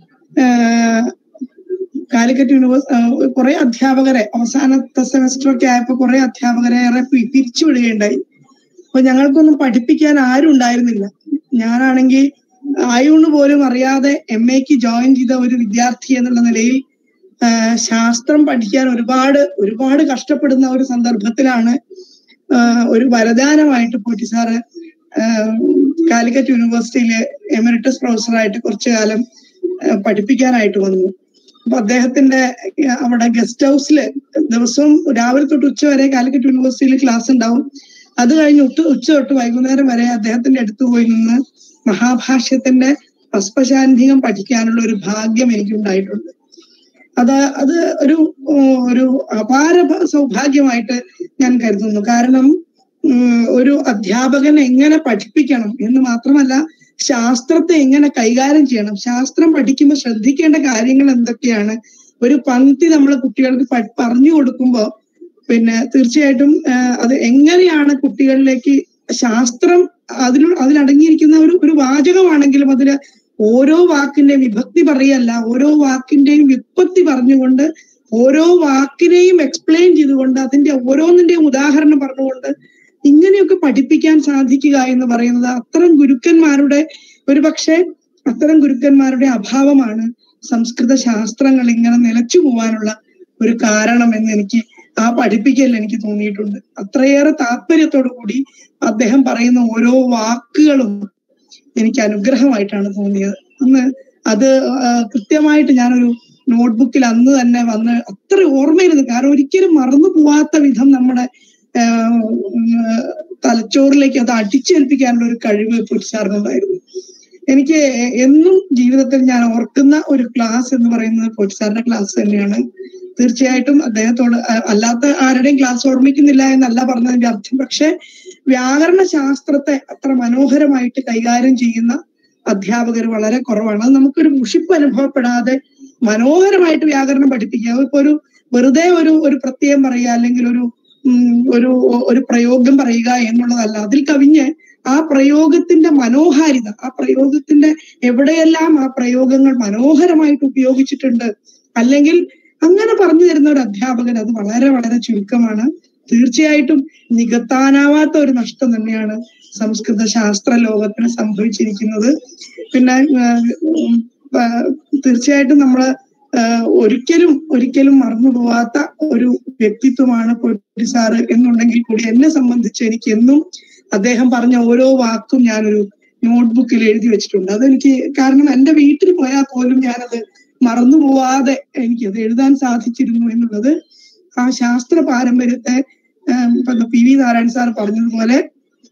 ആഹ്, കാലിക്കറ്റ് യൂണിവേഴ്സ് കുറെ അധ്യാപകരെ അവസാനത്തെ സെമസ്റ്റർ ഒക്കെ ആയപ്പോ കുറെ അധ്യാപകരെ ഏറെ പി- പിരിച്ചുവിടുകയുണ്ടായി അപ്പൊ ഞങ്ങൾക്കൊന്നും പഠിപ്പിക്കാൻ ആരും ഉണ്ടായിരുന്നില്ല ഞാനാണെങ്കിൽ ആയൂണ് പോലും അറിയാതെ എം എക്ക് ജോയിൻ ചെയ്ത ഒരു വിദ്യാർത്ഥി എന്നുള്ള നിലയിൽ ആ, ശാസ്ത്രം പഠിക്കാൻ ഒരുപാട് ഒരുപാട് കഷ്ടപ്പെടുന്ന ഒരു സന്ദർഭത്തിലാണ് ആ, ഒരു വരദാനമായിട്ട് പോറ്റി സാറ് ആ, കാലിക്കറ്റ് യൂണിവേഴ്സിറ്റിയിലെ എമറിറ്റസ് പ്രൊഫസറായിട്ട് കുറച്ചു കാലം ആ, പഠിപ്പിക്കാനായിട്ട് വന്നു അപ്പൊ അദ്ദേഹത്തിന്റെ ആ, അവിടെ ഗസ്റ്റ് ഹൗസിൽ ദിവസവും രാവിലെ തൊട്ട് ഉച്ച വരെ കാലിക്കറ്റ് യൂണിവേഴ്സിറ്റിയിൽ ക്ലാസ് ഉണ്ടാവും അത് കഴിഞ്ഞ് ഉച്ച ഉച്ച തൊട്ട് വൈകുന്നേരം വരെ അദ്ദേഹത്തിന്റെ അടുത്ത് പോയി നിന്ന് മഹാഭാഷ്യത്തിന്റെ പസ്പശാന്തികം പഠിക്കാനുള്ള ഒരു ഭാഗ്യം എനിക്കുണ്ടായിട്ടുണ്ട് അത് അത് ഒരു ഉം, ഒരു അപാര ഭ- സൗഭാഗ്യമായിട്ട് ഞാൻ കരുതുന്നു കാരണം ഉം, ഒരു അധ്യാപകൻ എങ്ങനെ പഠിപ്പിക്കണം എന്ന് മാത്രമല്ല ശാസ്ത്രത്തെ എങ്ങനെ കൈകാര്യം ചെയ്യണം ശാസ്ത്രം പഠിക്കുമ്പോൾ ശ്രദ്ധിക്കേണ്ട കാര്യങ്ങൾ എന്തൊക്കെയാണ് ഒരു പങ്ക്തി നമ്മൾ കുട്ടികൾക്ക് പ- പറഞ്ഞു കൊടുക്കുമ്പോൾ പിന്നെ തീർച്ചയായിട്ടും ആ, അത് എങ്ങനെയാണ് കുട്ടികളിലേക്ക് ശാസ്ത്രം അതിൽ അതിലടങ്ങിയിരിക്കുന്ന ഒരു ഒരു വാചകമാണെങ്കിലും അതില് ഓരോ വാക്കിന്റെയും വിഭക്തി പറയല്ല ഓരോ വാക്കിന്റെയും വ്യുത്പത്തി പറഞ്ഞുകൊണ്ട് ഓരോ വാക്കിനെയും എക്സ്പ്ലെയിൻ ചെയ്തുകൊണ്ട് അതിന്റെ ഓരോന്നിന്റെയും ഉദാഹരണം പറഞ്ഞുകൊണ്ട് ഇങ്ങനെയൊക്കെ പഠിപ്പിക്കാൻ സാധിക്കുക എന്ന് പറയുന്നത് അത്തരം ഗുരുക്കന്മാരുടെ ഒരു പക്ഷേ അത്തരം ഗുരുക്കന്മാരുടെ അഭാവമാണ് സംസ്കൃത ശാസ്ത്രങ്ങൾ ഇങ്ങനെ നിലച്ചു പോവാനുള്ള ഒരു കാരണം എന്ന് എനിക്ക് ആ പഠിപ്പിക്കൽ എനിക്ക് തോന്നിയിട്ടുണ്ട് അത്രയേറെ താല്പര്യത്തോടു കൂടി അദ്ദേഹം പറയുന്ന ഓരോ വാക്കുകളും എനിക്ക് അനുഗ്രഹമായിട്ടാണ് തോന്നിയത് അന്ന് അത് ആ, കൃത്യമായിട്ട് ഞാനൊരു നോട്ട്ബുക്കിൽ അന്ന് തന്നെ വന്ന് അത്ര ഓർമ്മയിരുന്നത് കാരണം ഒരിക്കലും മറന്നു പോവാത്ത വിധം നമ്മുടെ ആ, ഉം, തലച്ചോറിലേക്ക് അത് അടിച്ചേൽപ്പിക്കാനുള്ള ഒരു കഴിവ് പുരുഷാറിനുണ്ടായിരുന്നു എനിക്ക് എന്നും ജീവിതത്തിൽ ഞാൻ ഓർക്കുന്ന ഒരു ക്ലാസ് എന്ന് പറയുന്നത് പോറ്റിസാറിന്റെ ക്ലാസ് തന്നെയാണ് തീർച്ചയായിട്ടും അദ്ദേഹത്തോട് അ- അല്ലാത്ത ആരുടെയും ക്ലാസ് ഓർമ്മിക്കുന്നില്ല എന്നല്ല പറഞ്ഞതിന്റെ അർത്ഥം പക്ഷെ വ്യാകരണ ശാസ്ത്രത്തെ അത്ര മനോഹരമായിട്ട് കൈകാര്യം ചെയ്യുന്ന അധ്യാപകർ വളരെ കുറവാണ് അത് നമുക്കൊരു മുഷിപ്പ് അനുഭവപ്പെടാതെ മനോഹരമായിട്ട് വ്യാകരണം പഠിപ്പിക്കുക ഇപ്പൊ ഒരു വെറുതെ ഒരു ഒരു പ്രത്യയം പറയുക അല്ലെങ്കിൽ ഒരു ഉം, ഒരു ഒരു പ്രയോഗം പറയുക എന്നുള്ളതല്ല അതിൽ കവിഞ്ഞ് ആ പ്രയോഗത്തിന്റെ മനോഹാരിത ആ പ്രയോഗത്തിന്റെ എവിടെയെല്ലാം ആ പ്രയോഗങ്ങൾ മനോഹരമായിട്ട് ഉപയോഗിച്ചിട്ടുണ്ട് അല്ലെങ്കിൽ അങ്ങനെ പറഞ്ഞു തരുന്ന ഒരു അധ്യാപകൻ അത് വളരെ വളരെ ചുരുക്കമാണ് തീർച്ചയായിട്ടും നികത്താനാവാത്ത ഒരു നഷ്ടം തന്നെയാണ് സംസ്കൃത ശാസ്ത്ര ലോകത്തിന് സംഭവിച്ചിരിക്കുന്നത് പിന്നെ ആ, ഉം, ആ, തീർച്ചയായിട്ടും നമ്മള് ആ, ഒരിക്കലും ഒരിക്കലും മറന്നു പോവാത്ത ഒരു വ്യക്തിത്വമാണ് പൊട്ടി സാറ് എന്നുണ്ടെങ്കിൽ കൂടി എന്നെ സംബന്ധിച്ച് എനിക്ക് എന്നും അദ്ദേഹം പറഞ്ഞ ഓരോ വാക്കും ഞാനൊരു നോട്ട്ബുക്കിൽ എഴുതി വെച്ചിട്ടുണ്ട് അതെനിക്ക് കാരണം എന്റെ വീട്ടിൽ പോയാൽ പോലും ഞാനത് മറന്നു പോവാതെ എനിക്കത് എഴുതാൻ സാധിച്ചിരുന്നു എന്നുള്ളത് ആ ശാസ്ത്ര പാരമ്പര്യത്തെ ആം, ഇപ്പൊ പി വി നാരായണൻ സാർ പറഞ്ഞതുപോലെ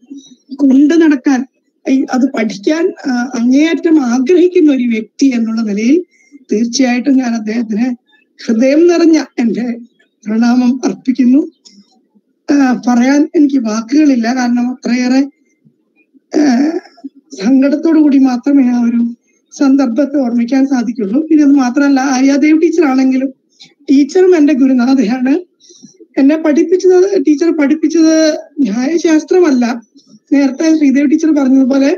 കൊണ്ടു നടക്കാൻ ഈ അത് പഠിക്കാൻ ആ, അങ്ങേയറ്റം ആഗ്രഹിക്കുന്ന ഒരു വ്യക്തി എന്നുള്ള നിലയിൽ തീർച്ചയായിട്ടും ഞാൻ അദ്ദേഹത്തിന് ഹൃദയം നിറഞ്ഞ എന്റെ പ്രണാമം അർപ്പിക്കുന്നു ആ, പറയാൻ എനിക്ക് വാക്കുകളില്ല കാരണം അത്രയേറെ ആ, സങ്കടത്തോടു കൂടി മാത്രമേ ആ ഒരു സന്ദർഭത്തെ ഓർമ്മിക്കാൻ സാധിക്കുള്ളൂ പിന്നെ അത് മാത്രമല്ല ആര്യാദേവ് ടീച്ചർ ആണെങ്കിലും ടീച്ചറും എന്റെ ഗുരുനാഥയാണ് എന്നെ പഠിപ്പിച്ചത് ടീച്ചർ പഠിപ്പിച്ചത് ന്യായശാസ്ത്രമല്ല നേരത്തെ ശ്രീദേവ് ടീച്ചർ പറഞ്ഞതുപോലെ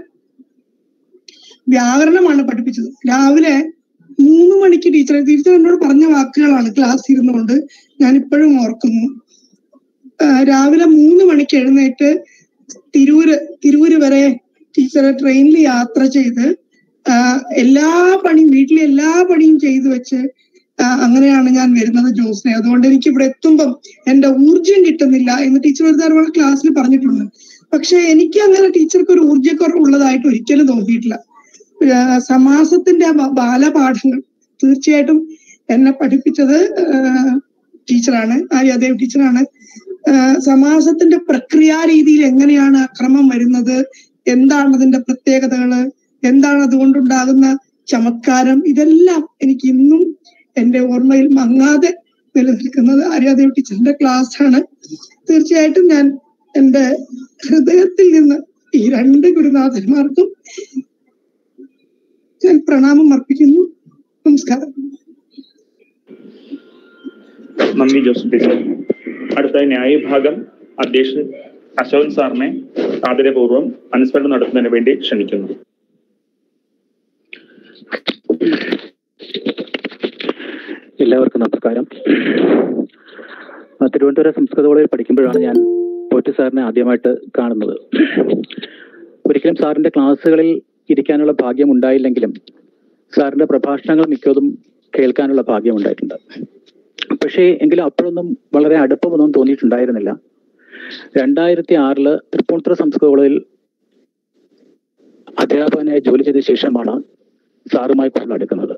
വ്യാകരണമാണ് പഠിപ്പിച്ചത് രാവിലെ മൂന്ന് മണിക്ക് ടീച്ചർ ടീച്ചർ എന്നോട് പറഞ്ഞ വാക്കുകളാണ് ക്ലാസ് ഇരുന്നുകൊണ്ട് ഞാൻ ഇപ്പോഴും ഓർക്കുന്നു ആ, രാവിലെ മൂന്ന് മണിക്ക് എഴുന്നേറ്റ് തിരൂര് തിരൂര് വരെ ടീച്ചർ ട്രെയിനിൽ യാത്ര ചെയ്ത് ആ, എല്ലാ പണിയും വീട്ടിലെ എല്ലാ പണിയും ചെയ്തു വെച്ച് ആ, അങ്ങനെയാണ് ഞാൻ വരുന്നത് ജോസിനെ അതുകൊണ്ട് എനിക്ക് ഇവിടെ എത്തുമ്പം എന്റെ ഊർജം കിട്ടുന്നില്ല എന്ന് ടീച്ചർ ഒരു തവണ ക്ലാസ്സിൽ പറഞ്ഞിട്ടുണ്ട് പക്ഷെ എനിക്ക് അങ്ങനെ ടീച്ചർക്ക് ഒരു ഊർജ്ജക്കുറവ് ഉള്ളതായിട്ട് ഒരിക്കലും തോന്നിയിട്ടില്ല ആ, സമാസത്തിന്റെ ആ ബ- ബാലപാഠങ്ങൾ തീർച്ചയായിട്ടും എന്നെ പഠിപ്പിച്ചത് ആ, ടീച്ചറാണ് ആര്യാദേവ് ടീച്ചറാണ് ആ, സമാസത്തിന്റെ പ്രക്രിയാ രീതിയിൽ എങ്ങനെയാണ് അക്രമം വരുന്നത് എന്താണ് അതിന്റെ പ്രത്യേകതകള് എന്താണ് അതുകൊണ്ടുണ്ടാകുന്ന ചമത്കാരം ഇതെല്ലാം എനിക്ക് ഇന്നും എന്റെ ഓർമ്മയിൽ മങ്ങാതെ നിലനിൽക്കുന്നത് ആര്യാദേവ് ടീച്ചറിന്റെ ക്ലാസ് ആണ് തീർച്ചയായിട്ടും ഞാൻ എന്റെ ഹൃദയത്തിൽ നിന്ന് ഈ രണ്ട് ഗുരുനാഥന്മാർക്കും ഞാൻ പ്രണാമം അർപ്പിക്കുന്നു നമസ്കാരം നന്ദി ജോസഫ് ടീച്ചർ അടുത്ത ന്യായഭാഗം അധ്യക്ഷൻ അശോകൻ സാറിനെ ആദരപൂർവ്വം അനുസ്മരണം നടത്തുന്നതിന് വേണ്ടി ക്ഷണിക്കുന്നു എല്ലാവർക്കും നമസ്കാരം ആ, തിരുവനന്തപുരം സംസ്കൃത കോളേജിൽ പഠിക്കുമ്പോഴാണ് ഞാൻ പോറ്റി സാറിനെ ആദ്യമായിട്ട് കാണുന്നത് ഒരിക്കലും സാറിന്റെ ക്ലാസ്സുകളിൽ ഇരിക്കാനുള്ള ഭാഗ്യം ഉണ്ടായില്ലെങ്കിലും സാറിന്റെ പ്രഭാഷണങ്ങൾ മിക്കതും കേൾക്കാനുള്ള ഭാഗ്യം ഉണ്ടായിട്ടുണ്ട് പക്ഷേ എങ്കിലും അപ്പോഴൊന്നും വളരെ അടുപ്പമൊന്നും തോന്നിയിട്ടുണ്ടായിരുന്നില്ല രണ്ടായിരത്തി ആറില് തൃപ്പൂണിത്തുറ സംസ്കൃത കോളേജിൽ അധ്യാപകനായി ജോലി ചെയ്ത ശേഷമാണ് സാറുമായി കൂടുതൽ അടുക്കുന്നത്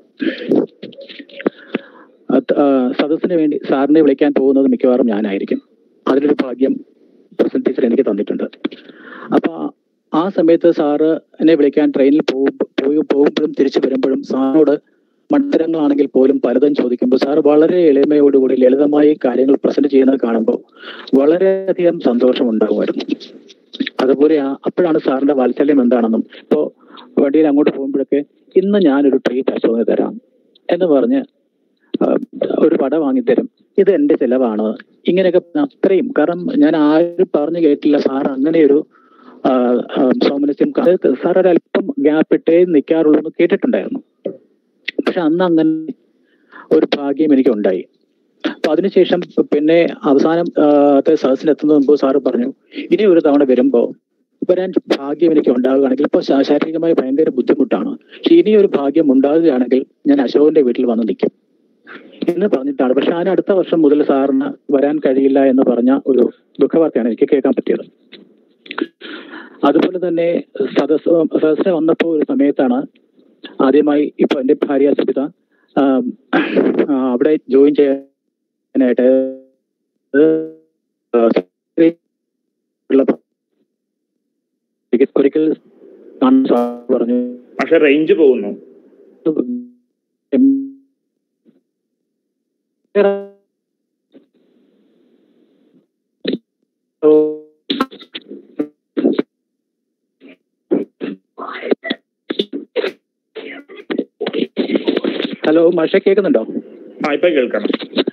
അത്, ആ, സദസ്സിന് വേണ്ടി സാറിനെ വിളിക്കാൻ പോകുന്നത് മിക്കവാറും ഞാനായിരിക്കും അതിലൊരു ഭാഗ്യം പ്രസന്റ് ടീച്ചർ എനിക്ക് തന്നിട്ടുണ്ട് അപ്പൊ ആ സമയത്ത് സാറ് എന്നെ വിളിക്കാൻ ട്രെയിനിൽ പോകും പോയി പോകുമ്പോഴും തിരിച്ചു വരുമ്പോഴും സാറിനോട് മത്സരങ്ങളാണെങ്കിൽ പോലും പലതും ചോദിക്കുമ്പോൾ സാർ വളരെ എളിമയോടുകൂടി ലളിതമായി കാര്യങ്ങൾ പ്രസന്റ് ചെയ്യുന്നത് കാണുമ്പോൾ വളരെയധികം സന്തോഷം ഉണ്ടാകുമായിരുന്നു അതുപോലെ ആ- അപ്പോഴാണ് സാറിന്റെ വാത്സല്യം എന്താണെന്നും ഇപ്പോ വണ്ടിയിൽ അങ്ങോട്ട് പോകുമ്പോഴൊക്കെ ഇന്ന് ഞാനൊരു ട്രീറ്റ് അശോകന് തരാം എന്ന് പറഞ്ഞ് ആ, ഒരു പട വാങ്ങിത്തരും ഇത് എന്റെ ചെലവാണ് ഇങ്ങനെയൊക്കെ അത്രയും കാരണം ഞാൻ ആരും പറഞ്ഞു കേട്ടില്ല സാർ അങ്ങനെ ഒരു ആ, ആ, സൗമനസ്യം അതായത് സാർ ഒരു അല്പം ഗ്യാപ്പ് ഇട്ടേ നിൽക്കാറുള്ളൂ എന്ന് കേട്ടിട്ടുണ്ടായിരുന്നു പക്ഷെ അന്ന് അങ്ങനെ ഒരു ഭാഗ്യം എനിക്ക് ഉണ്ടായി അപ്പൊ അതിനുശേഷം പിന്നെ അവസാനം ആ, ത്തെ സദസ്സിന് എത്തുന്ന മുമ്പ് സാറ് പറഞ്ഞു ഇനി ഒരു തവണ വരുമ്പോ വരാൻ ഭാഗ്യം എനിക്ക് ഉണ്ടാവുകയാണെങ്കിൽ ഇപ്പൊ ശാ- ശാരീരികമായി ഭയങ്കര ബുദ്ധിമുട്ടാണ് പക്ഷെ ഇനി ഒരു ഭാഗ്യം ഉണ്ടാകുകയാണെങ്കിൽ ഞാൻ അശോകന്റെ വീട്ടിൽ വന്ന് നിൽക്കും എന്ന് പറഞ്ഞിട്ടാണ് പക്ഷെ അതിന് അടുത്ത വർഷം മുതൽ സാറിന് വരാൻ കഴിയില്ല എന്ന് പറഞ്ഞ ഒരു ദുഃഖവാർത്തയാണ് എനിക്ക് കേൾക്കാൻ പറ്റിയത് അതുപോലെ തന്നെ സദസ് സദസ്സിന് വന്നപ്പോൾ ഒരു സമയത്താണ് ആദ്യമായി ഇപ്പൊ എന്റെ ഭാര്യ സുബിത ആം, ആ, അവിടെ ജോയിൻ ചെയ്യാനായിട്ട് ആ, ഉള്ള ഒരിക്കൽ കാണാൻ സാർ പറഞ്ഞു പക്ഷെ റേഞ്ച് പോകുന്നു ഹലോ മാഷ കേൾക്കുന്നുണ്ടോ ആ ഇപ്പൊ കേൾക്കണം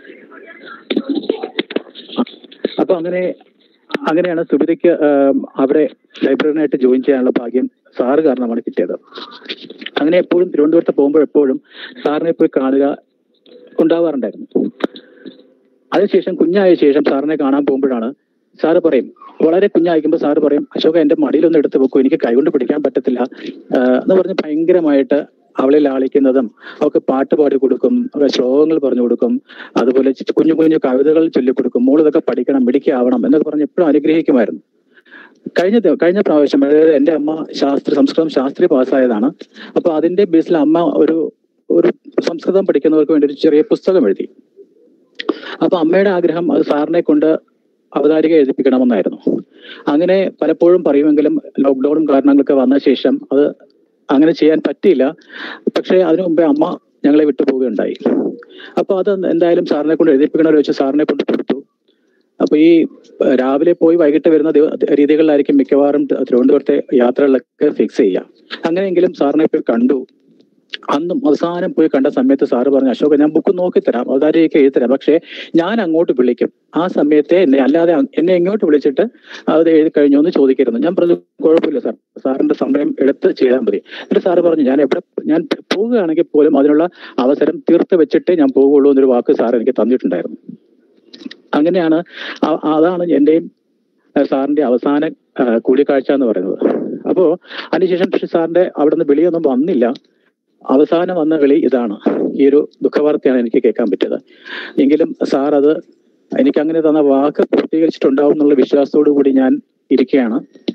അപ്പൊ അങ്ങനെ അങ്ങനെയാണ് സുബിതയ്ക്ക് ആം, അവിടെ ലൈബ്രറിനായിട്ട് ജോയിൻ ചെയ്യാനുള്ള ഭാഗ്യം സാറ് കാരണമാണ് കിട്ടിയത് അങ്ങനെ എപ്പോഴും തിരുവനന്തപുരത്ത് പോകുമ്പോൾ എപ്പോഴും സാറിനെ പോയി കാണുക ഉണ്ടാവാറുണ്ടായിരുന്നു അതിനുശേഷം കുഞ്ഞായ ശേഷം സാറിനെ കാണാൻ പോകുമ്പോഴാണ് സാറ് പറയും വളരെ കുഞ്ഞായിരിക്കുമ്പോൾ സാറ് പറയും അശോക എന്റെ മടിയിലൊന്ന് എടുത്ത് വെക്കൂ എനിക്ക് കൈകൊണ്ട് പിടിക്കാൻ പറ്റത്തില്ല ആ, എന്ന് പറഞ്ഞ് ഭയങ്കരമായിട്ട് അവളെ ലാളിക്കുന്നതും അവൾക്ക് പാട്ട് പാടി കൊടുക്കും അവളെ ശ്ലോകങ്ങൾ പറഞ്ഞു കൊടുക്കും അതുപോലെ ചി- കുഞ്ഞു കുഞ്ഞു കവിതകൾ ചൊല്ലിക്കൊടുക്കും മോൾ ഇതൊക്കെ പഠിക്കണം മിടുക്കിയാവണം എന്നൊക്കെ പറഞ്ഞ് എപ്പോഴും അനുഗ്രഹിക്കുമായിരുന്നു കഴിഞ്ഞ ദി- കഴിഞ്ഞ പ്രാവശ്യം അതായത് എന്റെ അമ്മ ശാസ്ത്ര സംസ്കൃതം ശാസ്ത്രീയ പാസ്സായതാണ് അപ്പൊ അതിന്റെ ബേസിൽ അമ്മ ഒരു ഒരു സംസ്കൃതം പഠിക്കുന്നവർക്ക് വേണ്ടി ഒരു ചെറിയ പുസ്തകം എഴുതി അപ്പൊ അമ്മയുടെ ആഗ്രഹം അത് സാറിനെ കൊണ്ട് അവതാരിക എഴുതിപ്പിക്കണമെന്നായിരുന്നു അങ്ങനെ പലപ്പോഴും പറയുമെങ്കിലും ലോക്ക്ഡൌണും കാരണങ്ങളൊക്കെ വന്ന ശേഷം അത് അങ്ങനെ ചെയ്യാൻ പറ്റിയില്ല പക്ഷേ അതിനു മുമ്പേ അമ്മ ഞങ്ങളെ വിട്ടുപോവുകയുണ്ടായി അപ്പൊ അത് എന്തായാലും സാറിനെ കൊണ്ട് എഴുതിപ്പിക്കണമെന്ന് വെച്ച് സാറിനെ കൊണ്ട് കൊടുത്തു അപ്പൊ ഈ ഏഹ്, രാവിലെ പോയി വൈകിട്ട് വരുന്ന ദിവ- രീതികളിലായിരിക്കും മിക്കവാറും തി- തിരുവനന്തപുരത്തെ യാത്രകളിലൊക്കെ ഫിക്സ് ചെയ്യുക അങ്ങനെയെങ്കിലും സാറിനെ പോയി കണ്ടു അന്നും അവസാനം പോയി കണ്ട സമയത്ത് സാറ് പറഞ്ഞു അശോക ഞാൻ ബുക്ക് നോക്കിത്തരാം അവതാരിയൊക്കെ എഴുതിത്തരാം പക്ഷേ ഞാൻ അങ്ങോട്ട് വിളിക്കും ആ സമയത്തെ എന്നെ അല്ലാതെ അ- എന്നെ ഇങ്ങോട്ട് വിളിച്ചിട്ട് അത് എഴുതി കഴിഞ്ഞോ എന്ന് ചോദിക്കരുത് ഞാൻ പറഞ്ഞു കുഴപ്പമില്ല സാർ സാറിന്റെ സമയം എടുത്ത് ചെയ്താൽ മതി എന്നിട്ട് സാറ് പറഞ്ഞു ഞാൻ എവിടെ ഞാൻ പോവുകയാണെങ്കിൽ പോലും അതിനുള്ള അവസരം തീർത്ത് വെച്ചിട്ടേ ഞാൻ പോകുള്ളൂ എന്നൊരു വാക്ക് സാർ എനിക്ക് തന്നിട്ടുണ്ടായിരുന്നു അങ്ങനെയാണ് അ- അതാണ് എന്റെയും ഏഹ് സാറിന്റെ അവസാന ഏഹ് കൂടിക്കാഴ്ച എന്ന് പറയുന്നത് അപ്പൊ അപ്പോ അതിനുശേഷം ഋഷി സാറിന്റെ അവിടെ നിന്ന് വിളിയൊന്നും വന്നില്ല അവസാനം വന്ന വിളി ഇതാണ് ഈ ഒരു ദുഃഖവാർത്തയാണ് എനിക്ക് കേൾക്കാൻ പറ്റിയത് എങ്കിലും സാർ അത് എനിക്ക് അങ്ങനെ തന്ന വാക്ക് പൂർത്തീകരിച്ചിട്ടുണ്ടാവും എന്നുള്ള വിശ്വാസത്തോടു കൂടി ഞാൻ ഇരിക്കുകയാണ്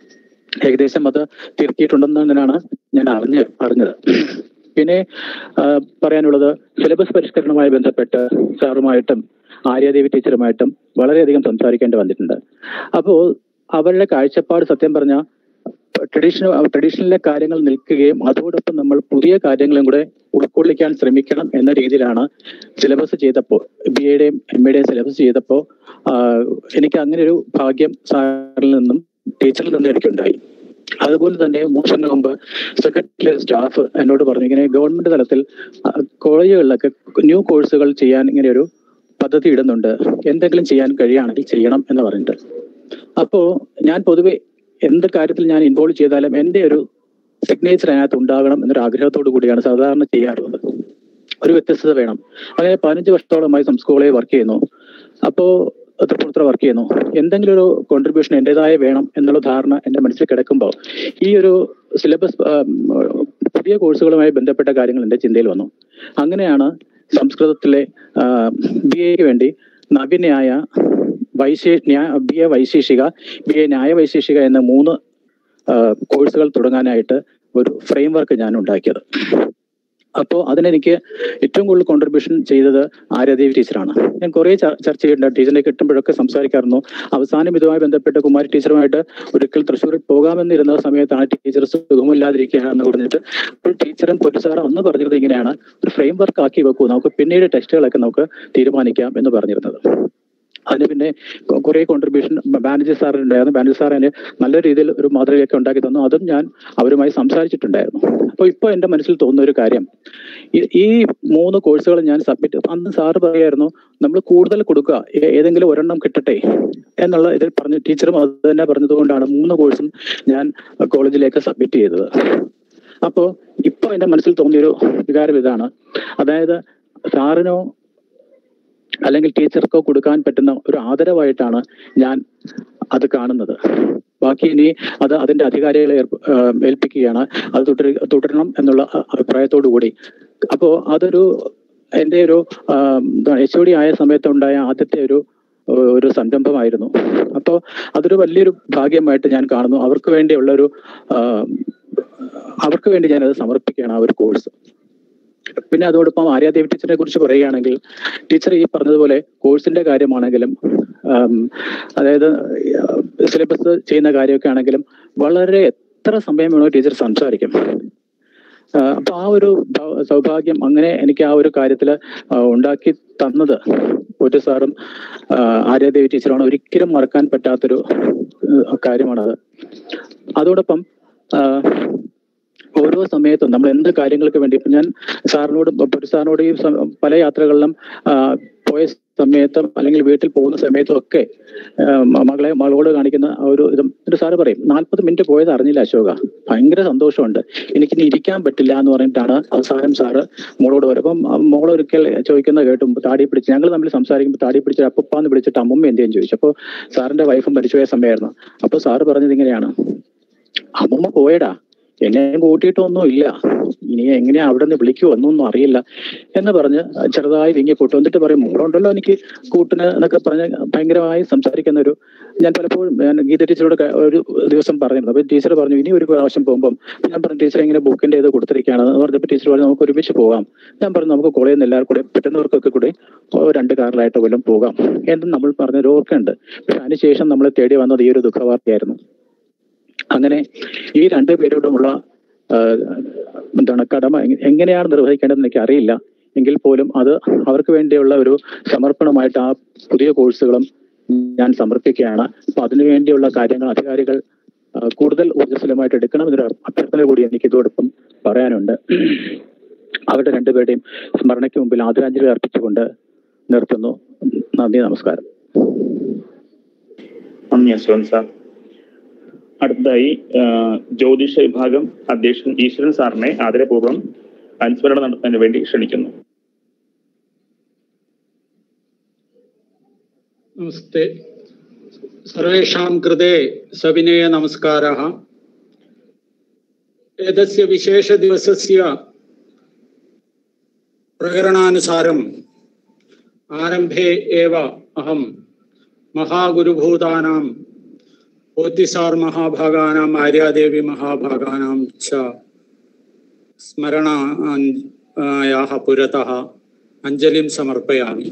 ഏകദേശം അത് തിരുത്തിയിട്ടുണ്ടെന്നാണ് ഞാൻ അറിഞ്ഞ് അറിഞ്ഞത് പിന്നെ ആ, പറയാനുള്ളത് സിലബസ് പരിഷ്കരണവുമായി ബന്ധപ്പെട്ട് സാറുമായിട്ടും ആര്യാദേവി ടീച്ചറുമായിട്ടും വളരെയധികം സംസാരിക്കേണ്ടി വന്നിട്ടുണ്ട് അപ്പോൾ അവരുടെ കാഴ്ചപ്പാട് സത്യം പറഞ്ഞ ട്രഡീഷണൽ ട്രഡീഷണലിലെ കാര്യങ്ങൾ നിൽക്കുകയും അതോടൊപ്പം നമ്മൾ പുതിയ കാര്യങ്ങളും കൂടെ ഉൾക്കൊള്ളിക്കാൻ ശ്രമിക്കണം എന്ന രീതിയിലാണ് സിലബസ് ചെയ്തപ്പോൾ ബി എയുടെയും എം എയുടെയും സിലബസ് ചെയ്തപ്പോൾ എനിക്ക് അങ്ങനെ ഒരു ഭാഗ്യം സാറിൽ നിന്നും ടീച്ചറിൽ നിന്നും എനിക്കുണ്ടായി അതുപോലെ തന്നെ മൂന്ന് വർഷം മുമ്പ് സെക്രട്ടറി സ്റ്റാഫ് എന്നോട് പറഞ്ഞു ഇങ്ങനെ ഗവൺമെന്റ് തലത്തിൽ ആ, കോളേജുകളിലൊക്കെ ന്യൂ കോഴ്സുകൾ ചെയ്യാൻ ഇങ്ങനെ ഒരു പദ്ധതി ഇടുന്നുണ്ട് എന്തെങ്കിലും ചെയ്യാൻ കഴിയുകയാണെങ്കിൽ ചെയ്യണം എന്ന് പറഞ്ഞിട്ട് അപ്പോ ഞാൻ പൊതുവെ എന്ത് കാര്യത്തിൽ ഞാൻ ഇൻവോൾവ് ചെയ്താലും എന്റെ ഒരു സിഗ്നേച്ചർ അതിനകത്ത് ഉണ്ടാകണം എന്നൊരു ആഗ്രഹത്തോടു കൂടിയാണ് സാധാരണ ചെയ്യാറുള്ളത് ഒരു വ്യത്യസ്തത വേണം അങ്ങനെ പതിനഞ്ച് വർഷത്തോളമായി സംസ്കൂളിൽ വർക്ക് ചെയ്യുന്നു അപ്പോ തൃപ്പൂണിത്തുറ വർക്ക് ചെയ്യുന്നു എന്തെങ്കിലും ഒരു കോൺട്രിബ്യൂഷൻ എന്റേതായ വേണം എന്നുള്ള ധാരണ എന്റെ മനസ്സിൽ കിടക്കുമ്പോൾ ഈ ഒരു സിലബസ് പുതിയ കോഴ്സുകളുമായി ബന്ധപ്പെട്ട കാര്യങ്ങൾ എന്റെ ചിന്തയിൽ വന്നു അങ്ങനെയാണ് സംസ്കൃതത്തിലെ ബി എക്ക് വേണ്ടി നവ്യന്യായ വൈശേ ബി എ വൈശേഷിക ബി എ ന്യായ വൈശേഷിക എന്ന മൂന്ന് ആ, കോഴ്സുകൾ തുടങ്ങാനായിട്ട് ഒരു ഫ്രെയിം വർക്ക് ഞാൻ ഉണ്ടാക്കിയത് അപ്പോൾ അതിനെനിക്ക് ഏറ്റവും കൂടുതൽ കോൺട്രിബ്യൂഷൻ ചെയ്തത് ആര്യദേവി ടീച്ചറാണ് ഞാൻ കുറേ ചർ- ചർച്ച ചെയ്തിട്ടുണ്ട് ടീച്ചറിനെ കിട്ടുമ്പോഴൊക്കെ സംസാരിക്കാറുന്നു അവസാനം ഇതുമായി ബന്ധപ്പെട്ട് കുമാരി ടീച്ചറുമായിട്ട് ഒരിക്കൽ തൃശ്ശൂരിൽ പോകാമെന്നിരുന്ന സമയത്താണ് ടീച്ചർ സുഖമില്ലാതിരിക്കുകയാണെന്ന് പറഞ്ഞിട്ട് അപ്പോൾ ടീച്ചറും പൊലിസാറും അന്ന് പറഞ്ഞത് ഇങ്ങനെയാണ് ഒരു ഫ്രെയിം വർക്ക് ആക്കി വെക്കൂ നമുക്ക് പിന്നീട് ടെസ്റ്റുകളൊക്കെ നമുക്ക് തീരുമാനിക്കാം എന്ന് പറഞ്ഞിരുന്നത് അതിന് പിന്നെ കൊ- കുറേ കോൺട്രിബ്യൂഷൻ ബാനർജി സാറിനുണ്ടായിരുന്നു ബാനർജി സാർ അതിന് നല്ല രീതിയിൽ ഒരു മാതൃകയൊക്കെ ഉണ്ടാക്കി തന്നു അതും ഞാൻ അവരുമായി സംസാരിച്ചിട്ടുണ്ടായിരുന്നു അപ്പോൾ ഇപ്പോൾ എൻ്റെ മനസ്സിൽ തോന്നുന്ന ഒരു കാര്യം ഈ- ഈ മൂന്ന് കോഴ്സുകൾ ഞാൻ സബ്മിറ്റ് അന്ന് സാറ് പറയായിരുന്നു നമ്മൾ കൂടുതൽ കൊടുക്കുക ഏ- ഏതെങ്കിലും ഒരെണ്ണം കിട്ടട്ടെ എന്നുള്ള ഇതിൽ പറഞ്ഞു ടീച്ചറും അത് തന്നെ പറഞ്ഞതുകൊണ്ടാണ് മൂന്ന് കോഴ്സും ഞാൻ കോളേജിലേക്ക് സബ്മിറ്റ് ചെയ്തത് അപ്പോൾ ഇപ്പോൾ എൻ്റെ മനസ്സിൽ തോന്നിയൊരു വികാരം ഇതാണ് അതായത് സാറിനോ അല്ലെങ്കിൽ ടീച്ചർക്കോ കൊടുക്കാൻ പറ്റുന്ന ഒരു ആദരവായിട്ടാണ് ഞാൻ അത് കാണുന്നത് ബാക്കി ഇനി അത് അതിന്റെ അധികാരികളെ ഏർപ്പ- ആ, ഏൽപ്പിക്കുകയാണ് അത് തുടരു തുടരണം എന്നുള്ള അ- അഭിപ്രായത്തോടു കൂടി അപ്പോ അതൊരു എന്റെ ഒരു എച്ച് ഒ ഡി ആയ സമയത്ത് ഉണ്ടായ ആദ്യത്തെ ഒരു ഒരു സംരംഭമായിരുന്നു അപ്പോൾ അതൊരു വലിയൊരു ഭാഗ്യമായിട്ട് ഞാൻ കാണുന്നു അവർക്ക് വേണ്ടിയുള്ള ഒരു ആ, അവർക്ക് വേണ്ടി ഞാൻ അത് സമർപ്പിക്കുകയാണ് ആ ഒരു കോഴ്സ് പിന്നെ അതോടൊപ്പം ആര്യാദേവി ടീച്ചറിനെ കുറിച്ച് പറയുകയാണെങ്കിൽ ടീച്ചർ ഈ പറഞ്ഞതുപോലെ കോഴ്സിന്റെ കാര്യമാണെങ്കിലും ആം, അതായത് സിലബസ് ചെയ്യുന്ന കാര്യമൊക്കെ ആണെങ്കിലും വളരെ എത്ര സമയം വേണോ ടീച്ചർ സംസാരിക്കും ആ, അപ്പൊ ആ ഒരു ഭ- സൗഭാഗ്യം അങ്ങനെ എനിക്ക് ആ ഒരു കാര്യത്തിൽ ഉണ്ടാക്കി തന്നത് ഒരു സാറും ആ, ആര്യാദേവി ടീച്ചറാണ് ഒരിക്കലും മറക്കാൻ പറ്റാത്തൊരു ആ, കാര്യമാണത് അതോടൊപ്പം ആ, ഓരോ സമയത്തും നമ്മൾ എന്ത് കാര്യങ്ങൾക്ക് വേണ്ടി ഇപ്പൊ ഞാൻ സാറിനോട് ഒരു സാറിനോട് ഈ സ- പല യാത്രകളിലും ആ, പോയ സമയത്തും അല്ലെങ്കിൽ വീട്ടിൽ പോകുന്ന സമയത്തും ഒക്കെ ആ, മ- മകളെ മകളോട് കാണിക്കുന്ന ആ ഒരു ഇത് ഒരു സാറ് പറയും നാൽപ്പത് മിനിറ്റ് പോയത് അറിഞ്ഞില്ല അശോക ഭയങ്കര സന്തോഷമുണ്ട് എനിക്കിനി ഇരിക്കാൻ പറ്റില്ല എന്ന് പറഞ്ഞിട്ടാണ് അവസാനം സാറ് മോളോട് വരും അപ്പം ആ മോൾ ഒരിക്കൽ ചോദിക്കുന്ന കേട്ടു താടി പിടിച്ച് ഞങ്ങൾ തമ്മിൽ സംസാരിക്കുമ്പോൾ താടി പിടിച്ച് അപ്പപ്പാന്ന് വിളിച്ചിട്ട് അമ്മമ്മ എന്തെയും ചോദിച്ചു അപ്പോൾ സാറിന്റെ വൈഫും മരിച്ചുപോയ സമയമായിരുന്നു അപ്പോൾ സാറ് പറഞ്ഞത് ഇങ്ങനെയാണ് അമ്മമ്മ പോയടാ എന്നെ കൂട്ടിയിട്ടൊന്നും ഇല്ല ഇനി എങ്ങനെയാ അവിടെ നിന്ന് വിളിക്കുമോ എന്നൊന്നും അറിയില്ല എന്ന് പറഞ്ഞ് ചെറുതായി വിങ്ങി പൊട്ടു എന്നിട്ട് പറയും മോളുണ്ടല്ലോ എനിക്ക് കൂട്ടിന് എന്നൊക്കെ പറഞ്ഞ് ഭയങ്കരമായി സംസാരിക്കുന്ന ഒരു ഞാൻ പലപ്പോഴും ഞാൻ ഗീത ടീച്ചറോട് ക- ഒരു ദിവസം പറഞ്ഞിരുന്നു അപ്പൊ ടീച്ചർ പറഞ്ഞു ഇനി ഒരു പ്രാവശ്യം പോകുമ്പോൾ ഞാൻ പറഞ്ഞു ടീച്ചർ ഇങ്ങനെ ബുക്കിന്റെ ഇത് കൊടുത്തിരിക്കുകയാണ് എന്ന് പറഞ്ഞപ്പോൾ ടീച്ചർ പറഞ്ഞു നമുക്ക് ഒരുമിച്ച് പോകാം ഞാൻ പറഞ്ഞു നമുക്ക് കോളേജിൽ നിന്ന് എല്ലാവർക്കും കൂടെ പറ്റുന്നവർക്കൊക്കെ കൂടി ഓ, രണ്ട് കാറിലായിട്ട് പോലും പോകാം എന്ന് നമ്മൾ പറഞ്ഞൊരു ഓർക്കുന്നുണ്ട് പക്ഷെ അതിനുശേഷം നമ്മളെ തേടി വന്നത് ഈ ഒരു ദുഃഖവാർത്തയായിരുന്നു അങ്ങനെ ഈ രണ്ടു പേരോടുമുള്ള ആ, എന്താണ് കടമ എങ്ങ- എങ്ങനെയാണ് നിർവഹിക്കേണ്ടതെന്ന് എനിക്ക് അറിയില്ല എങ്കിൽ പോലും അത് അവർക്ക് വേണ്ടിയുള്ള ഒരു സമർപ്പണമായിട്ട് ആ പുതിയ കോഴ്സുകളും ഞാൻ സമർപ്പിക്കുകയാണ് അപ്പൊ അതിനു വേണ്ടിയുള്ള കാര്യങ്ങൾ അധികാരികൾ ആ, കൂടുതൽ ഊർജ്ജസ്വലമായിട്ട് എടുക്കണം എന്നൊരു അഭ്യർത്ഥന കൂടി എനിക്ക് ഇതോടൊപ്പം പറയാനുണ്ട് അവരുടെ രണ്ടുപേരുടെയും സ്മരണയ്ക്ക് മുമ്പിൽ ആദരാഞ്ജലി അർപ്പിച്ചുകൊണ്ട് നിർത്തുന്നു നന്ദി നമസ്കാരം നന്ദി അശ്വൻ സാർ അടുത്തതായി ആ, ജ്യോതിഷ വിഭാഗം അധ്യക്ഷൻ ഈശ്വരൻ സാറിനെ ആദരപൂർവ്വം അനുസ്മരണം നടത്തുന്നതിന് വേണ്ടി ക്ഷണിക്കുന്നു നമസ്തേ സർവേഷാം കൃതേ സവിനയ നമസ്കാരः एतस्य विशेषदिवसस्य प्रकरणानुसारम् आरम्भे एव अहं महागुरुभूतानां पोतिसार् महाभागानाम् आर्यादेवी महाभागानां च स्मरणायाः पुरतः അഞ്ജലിം സമർപ്പയാമി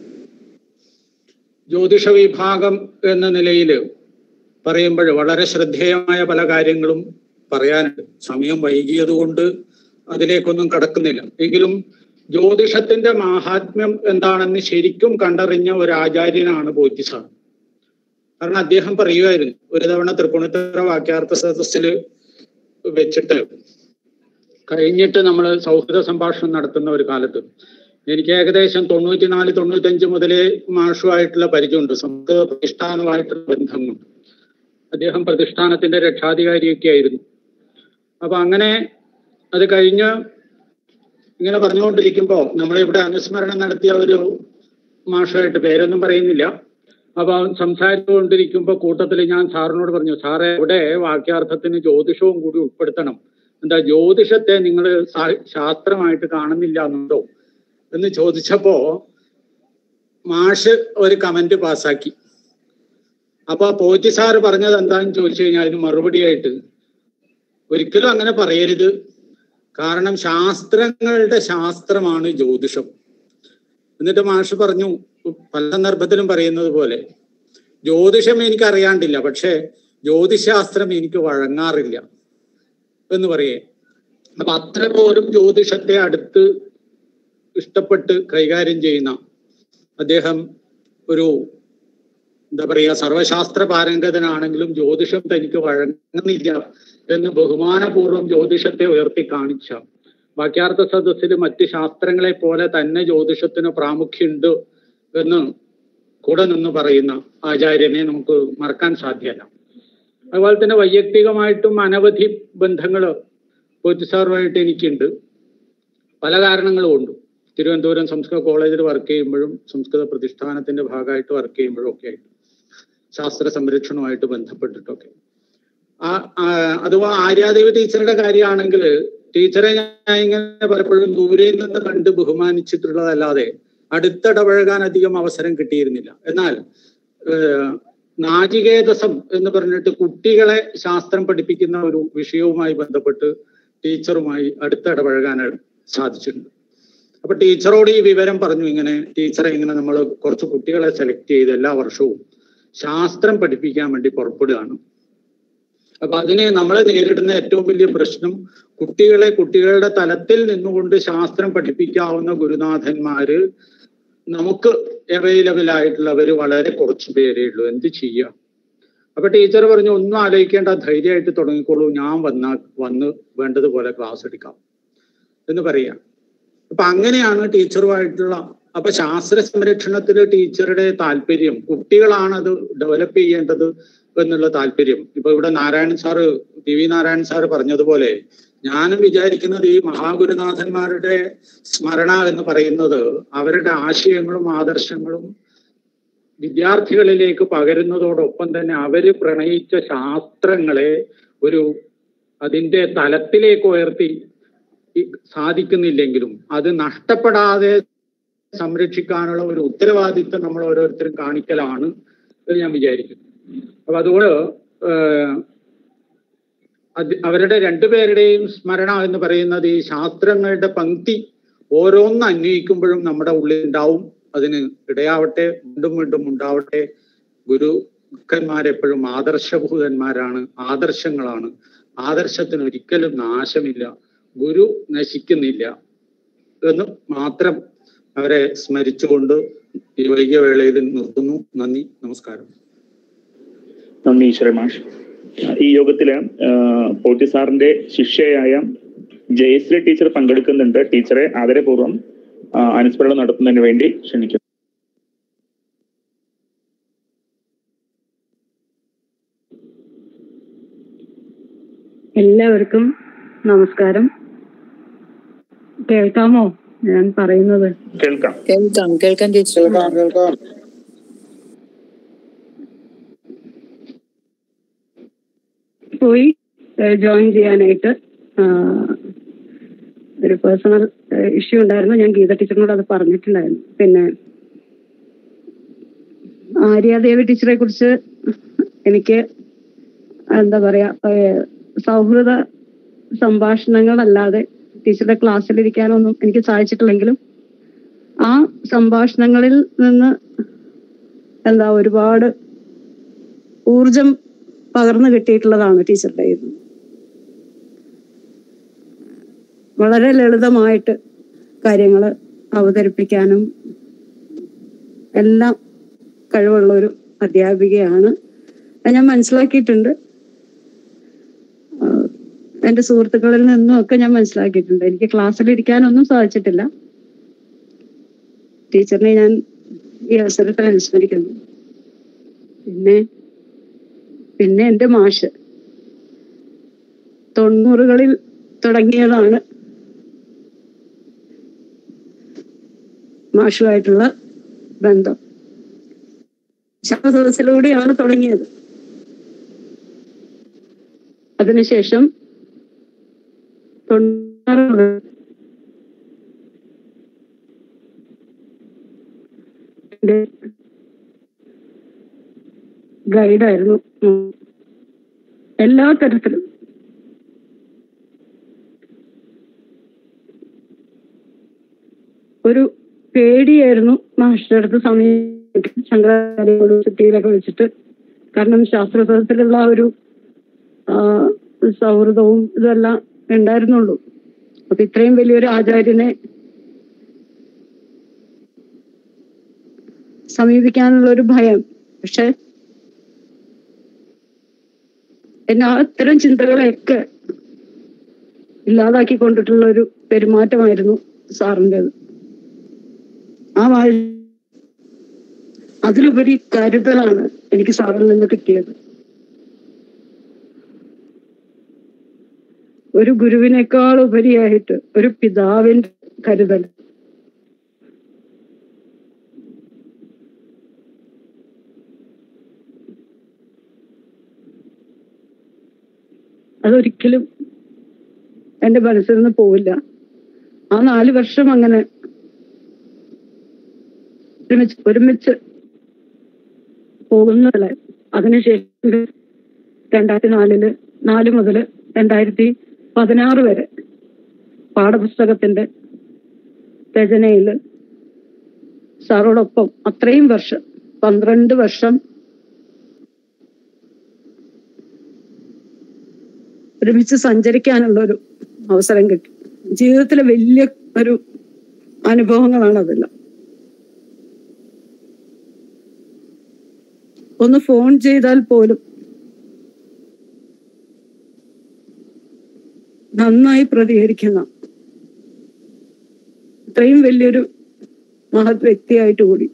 ജ്യോതിഷ വിഭാഗം എന്ന നിലയിൽ പറയുമ്പോൾ വളരെ ശ്രദ്ധേയമായ പല കാര്യങ്ങളും പറയാനുണ്ട് സമയം വൈകിയതുകൊണ്ട് അതിലേക്കൊന്നും കടക്കുന്നില്ല എങ്കിലും ജ്യോതിഷത്തിന്റെ മാഹാത്മ്യം എന്താണെന്ന് ശരിക്കും കണ്ടറിഞ്ഞ ഒരു ആചാര്യനാണ് ബോധിസാർ കാരണം അദ്ദേഹം പറയുമായിരുന്നു ഒരു തവണ തൃപ്പൂണിത്തറ വാക്യാർത്ഥ സദസ്സിൽ വെച്ചിട്ട് കഴിഞ്ഞിട്ട് നമ്മൾ സൗഹൃദ സംഭാഷണം നടത്തുന്ന ഒരു കാലത്ത് എനിക്ക് ഏകദേശം തൊണ്ണൂറ്റിനാല് തൊണ്ണൂറ്റഞ്ച് മുതലേ മാഷുമായിട്ടുള്ള പരിചയമുണ്ട് സംസ്കൃത പ്രതിഷ്ഠാനമായിട്ടുള്ള ബന്ധമുണ്ട് അദ്ദേഹം പ്രതിഷ്ഠാനത്തിന്റെ രക്ഷാധികാരിയൊക്കെ ആയിരുന്നു അപ്പൊ അങ്ങനെ അത് കഴിഞ്ഞ് ഇങ്ങനെ പറഞ്ഞുകൊണ്ടിരിക്കുമ്പോൾ നമ്മളിവിടെ അനുസ്മരണം നടത്തിയ ഒരു മാഷമായിട്ട് പേരൊന്നും പറയുന്നില്ല അപ്പൊ സംസാരിച്ചുകൊണ്ടിരിക്കുമ്പോൾ കൂട്ടത്തിൽ ഞാൻ സാറിനോട് പറഞ്ഞു സാറേ ഇവിടെ വാക്യാർത്ഥത്തിന് ജ്യോതിഷവും കൂടി ഉൾപ്പെടുത്തണം എന്താ ജ്യോതിഷത്തെ നിങ്ങൾ ശാസ്ത്രമായിട്ട് കാണുന്നില്ല എന്നുണ്ടോ എന്ന് ചോദിച്ചപ്പോ മാഷ് ഒരു കമന്റ് പാസ്സാക്കി അപ്പൊ പോറ്റി സാറ് പറഞ്ഞത് എന്താന്ന് ചോദിച്ചു കഴിഞ്ഞാൽ അതിന് മറുപടിയായിട്ട് ഒരിക്കലും അങ്ങനെ പറയരുത് കാരണം ശാസ്ത്രങ്ങളുടെ ശാസ്ത്രമാണ് ജ്യോതിഷം എന്നിട്ട് മാഷ് പറഞ്ഞു പല സന്ദർഭത്തിലും പറയുന്നത് പോലെ ജ്യോതിഷം എനിക്ക് അറിയാണ്ടില്ല പക്ഷെ ജ്യോതിശാസ്ത്രം എനിക്ക് വഴങ്ങാറില്ല എന്ന് പറയേ അപ്പൊ അത്ര പോലും ജ്യോതിഷത്തെ അടുത്ത് ഇഷ്ടപ്പെട്ട് കൈകാര്യം ചെയ്യുന്ന അദ്ദേഹം ഒരു എന്താ പറയുക സർവശാസ്ത്ര പാരംഗതനാണെങ്കിലും ജ്യോതിഷം തനിക്ക് വഴങ്ങുന്നില്ല എന്ന് ബഹുമാനപൂർവ്വം ജ്യോതിഷത്തെ ഉയർത്തി കാണിച്ച വാക്യാർത്ഥ സദസ്സിൽ മറ്റ് ശാസ്ത്രങ്ങളെ പോലെ തന്നെ ജ്യോതിഷത്തിന് പ്രാമുഖ്യമുണ്ട് എന്ന് കൂടെ നിന്ന് പറയുന്ന ആചാര്യനെ നമുക്ക് മറക്കാൻ സാധ്യമല്ല അതുപോലെ തന്നെ വൈയക്തികമായിട്ടും അനവധി ബന്ധങ്ങൾ പോറ്റിസാറുമായിട്ട് എനിക്കുണ്ട് പല കാരണങ്ങളും ഉണ്ട് തിരുവനന്തപുരം സംസ്കൃത കോളേജിൽ വർക്ക് ചെയ്യുമ്പോഴും സംസ്കൃത പ്രതിഷ്ഠാനത്തിന്റെ ഭാഗമായിട്ട് വർക്ക് ചെയ്യുമ്പോഴും ഒക്കെ ആയിട്ട് ശാസ്ത്ര സംരക്ഷണവുമായിട്ട് ബന്ധപ്പെട്ടിട്ടൊക്കെ ആ അഥവാ ആര്യാദേവി ടീച്ചറുടെ കാര്യമാണെങ്കിൽ ടീച്ചറെ ഞാൻ ഇങ്ങനെ പലപ്പോഴും ദൂരെ നിന്ന് കണ്ട് ബഹുമാനിച്ചിട്ടുള്ളതല്ലാതെ അടുത്തിടപഴകാൻ അധികം അവസരം കിട്ടിയിരുന്നില്ല എന്നാൽ നാചികേതസം എന്ന് പറഞ്ഞിട്ട് കുട്ടികളെ ശാസ്ത്രം പഠിപ്പിക്കുന്ന ഒരു വിഷയവുമായി ബന്ധപ്പെട്ട് ടീച്ചറുമായി അടുത്തിടപഴകാൻ സാധിച്ചിട്ടുണ്ട് അപ്പൊ ടീച്ചറോട് ഈ വിവരം പറഞ്ഞു ഇങ്ങനെ ടീച്ചറെ ഇങ്ങനെ നമ്മൾ കുറച്ച് കുട്ടികളെ സെലക്ട് ചെയ്ത് എല്ലാ വർഷവും ശാസ്ത്രം പഠിപ്പിക്കാൻ വേണ്ടി പുറപ്പെടുകയാണ് അപ്പൊ അതിനെ നമ്മൾ നേരിടുന്ന ഏറ്റവും വലിയ പ്രശ്നം കുട്ടികളെ കുട്ടികളുടെ തലത്തിൽ നിന്നുകൊണ്ട് ശാസ്ത്രം പഠിപ്പിക്കാവുന്ന ഗുരുനാഥന്മാര് നമുക്ക് അവൈലബിൾ ആയിട്ടുള്ളവർ വളരെ കുറച്ച് പേരേ ഉള്ളൂ എന്ത് ചെയ്യാം അപ്പൊ ടീച്ചർ പറഞ്ഞു ഒന്നും ആലോചിക്കേണ്ട ധൈര്യമായിട്ട് തുടങ്ങിക്കോളൂ ഞാൻ വന്നാ വന്ന് വേണ്ടതുപോലെ ക്ലാസ് എടുക്കാം എന്ന് പറയാം അപ്പൊ അങ്ങനെയാണ് ടീച്ചറുമായിട്ടുള്ള അപ്പൊ ശാസ്ത്ര സംരക്ഷണത്തിൽ ടീച്ചറുടെ താല്പര്യം കുട്ടികളാണ് അത് ഡെവലപ്പ് ചെയ്യേണ്ടത് എന്നുള്ള താല്പര്യം ഇപ്പൊ ഇവിടെ Narayanan sir P V Narayanan sir പറഞ്ഞതുപോലെ ഞാനും വിചാരിക്കുന്നത് ഈ മഹാഗുരുനാഥന്മാരുടെ സ്മരണ എന്ന് പറയുന്നത് അവരുടെ ആശയങ്ങളും ആദർശങ്ങളും വിദ്യാർത്ഥികളിലേക്ക് പകരുന്നതോടൊപ്പം തന്നെ അവര് പ്രണയിച്ച ശാസ്ത്രങ്ങളെ ഒരു അതിന്റെ തലത്തിലേക്ക് ഉയർത്തി സാധിക്കുന്നില്ലെങ്കിലും അത് നഷ്ടപ്പെടാതെ സംരക്ഷിക്കാനുള്ള ഒരു ഉത്തരവാദിത്വം നമ്മൾ ഓരോരുത്തരും കാണിക്കലാണ് എന്ന് ഞാൻ വിചാരിക്കുന്നു അപ്പൊ അതുകൊണ്ട് അവരുടെ രണ്ടുപേരുടെയും സ്മരണ എന്ന് പറയുന്നത് ഈ ശാസ്ത്രങ്ങളുടെ പങ്ക്തി ഓരോന്ന് അന്വയിക്കുമ്പോഴും നമ്മുടെ ഉള്ളിൽ ഉണ്ടാവും അതിന് ഇടയാവട്ടെ വീണ്ടും വീണ്ടും ഉണ്ടാവട്ടെ ഗുരുക്കന്മാരെപ്പോഴും ആദർശഭൂതന്മാരാണ് ആദർശങ്ങളാണ് ആദർശത്തിന് ഒരിക്കലും നാശമില്ല ഗുരു നശിക്കുന്നില്ല എന്ന് മാത്രം അവരെ സ്മരിച്ചുകൊണ്ട് ഈ വൈകിയ വേളയിൽ നിർത്തുന്നു നന്ദി നമസ്കാരം നന്ദി ഈശ്വര മാഷ് ഈ യോഗത്തില് പോറ്റി സാറിന്റെ ശിഷ്യയായ ജയശ്രീ ടീച്ചർ പങ്കെടുക്കുന്നുണ്ട് ടീച്ചറെ ആദരപൂർവ്വം അനുസ്മരണം നടത്തുന്നതിന് വേണ്ടി ക്ഷണിക്കുന്നു എല്ലാവർക്കും നമസ്കാരം കേൾക്കാമോ ഞാൻ പറയുന്നത് കേൾക്കാം കേൾക്കാം കേൾക്കാം ടീച്ചർ കേൾക്കാം കേൾക്കാം പോയി ജോയിൻ ചെയ്യാനായിട്ട് ഒരു പേഴ്സണൽ ഇഷ്യൂ ഉണ്ടായിരുന്നു ഞാൻ ഗീത ടീച്ചറിനോട് അത് പറഞ്ഞിട്ടുണ്ടായിരുന്നു പിന്നെ ആര്യാദേവി ടീച്ചറെ കുറിച്ച് എനിക്ക് എന്താ പറയാ ഏഹ് സൗഹൃദ സംഭാഷണങ്ങളല്ലാതെ ടീച്ചറുടെ ക്ലാസ്സിലിരിക്കാനൊന്നും എനിക്ക് സാധിച്ചിട്ടില്ലെങ്കിലും ആ സംഭാഷണങ്ങളിൽ നിന്ന് എന്താ ഒരുപാട് ഊർജം പകർന്നു കിട്ടിയിട്ടുള്ളതാണ് ടീച്ചറുടെ കയ്യിൽ നിന്ന്. വളരെ ലളിതമായിട്ട് കാര്യങ്ങൾ അവതരിപ്പിക്കാനും എല്ലാം കഴിവുള്ള ഒരു അധ്യാപികയാണ് അത് ഞാൻ മനസ്സിലാക്കിയിട്ടുണ്ട് ആഹ് എന്റെ സുഹൃത്തുക്കളിൽ നിന്നും ഒക്കെ ഞാൻ മനസ്സിലാക്കിയിട്ടുണ്ട് എനിക്ക് ക്ലാസ്സിൽ ഇരിക്കാനൊന്നും സാധിച്ചിട്ടില്ല ടീച്ചറിനെ ഞാൻ ഈ അവസരത്തിൽ അനുസ്മരിക്കുന്നു പിന്നെ പിന്നെ എന്റെ മാഷ് തൊണ്ണൂറുകളിൽ തുടങ്ങിയതാണ് മാഷുമായിട്ടുള്ള ബന്ധം ശബ്ദസദസ്സിലൂടെയാണ് തുടങ്ങിയത് അതിനുശേഷം തൊണ്ണൂറ് എന്റെ ഗൈഡായിരുന്നു ഉം. എല്ലാ തരത്തിലും ഒരു പേടിയായിരുന്നു മാസ്റ്റർ അടുത്ത് സമയം ശങ്കരാചാര്യ യൂണിവേഴ്സിറ്റിയിലൊക്കെ വെച്ചിട്ട് കാരണം ശാസ്ത്രശാസ്ത്രത്തിലുള്ള ആ ഒരു ആ, സൗഹൃദവും ഇതെല്ലാം ഉണ്ടായിരുന്നുള്ളൂ അപ്പൊ ഇത്രയും വലിയൊരു ആചാര്യനെ സമീപിക്കാനുള്ള ഒരു ഭയം പക്ഷെ എന്നെ ആ ഇത്തരം ചിന്തകളെയൊക്കെ ഇല്ലാതാക്കി കൊണ്ടിട്ടുള്ള ഒരു പെരുമാറ്റമായിരുന്നു സാറിൻ്റെത് ആ വാഴ അതിലുപരി കരുതലാണ് എനിക്ക് സാറിൽ നിന്ന് കിട്ടിയത് ഒരു ഗുരുവിനേക്കാൾ ഉപരിയായിട്ട് ഒരു പിതാവിന്റെ കരുതൽ അതൊരിക്കലും എന്റെ മനസ്സിൽ നിന്ന് പോവില്ല ആ നാല് വർഷം അങ്ങനെ ഒരുമിച്ച് ഒരുമിച്ച് പോകുന്നതല്ല അതിനുശേഷം രണ്ടായിരത്തി നാലില് നാല് മുതൽ രണ്ടായിരത്തി പതിനാറ് വരെ പാഠപുസ്തകത്തിന്റെ രചനയിൽ സാറോടൊപ്പം അത്രയും വർഷം പന്ത്രണ്ട് വർഷം ഒരുമിച്ച് സഞ്ചരിക്കാനുള്ള ഒരു അവസരം കിട്ടി ജീവിതത്തിലെ വലിയ ഒരു അനുഭവങ്ങളാണ് അതെല്ലാം ഒന്ന് ഫോൺ ചെയ്താൽ പോലും നന്നായി പ്രതികരിക്കുന്ന ഇത്രയും വലിയൊരു മഹത് വ്യക്തിയായിട്ട് കൂടി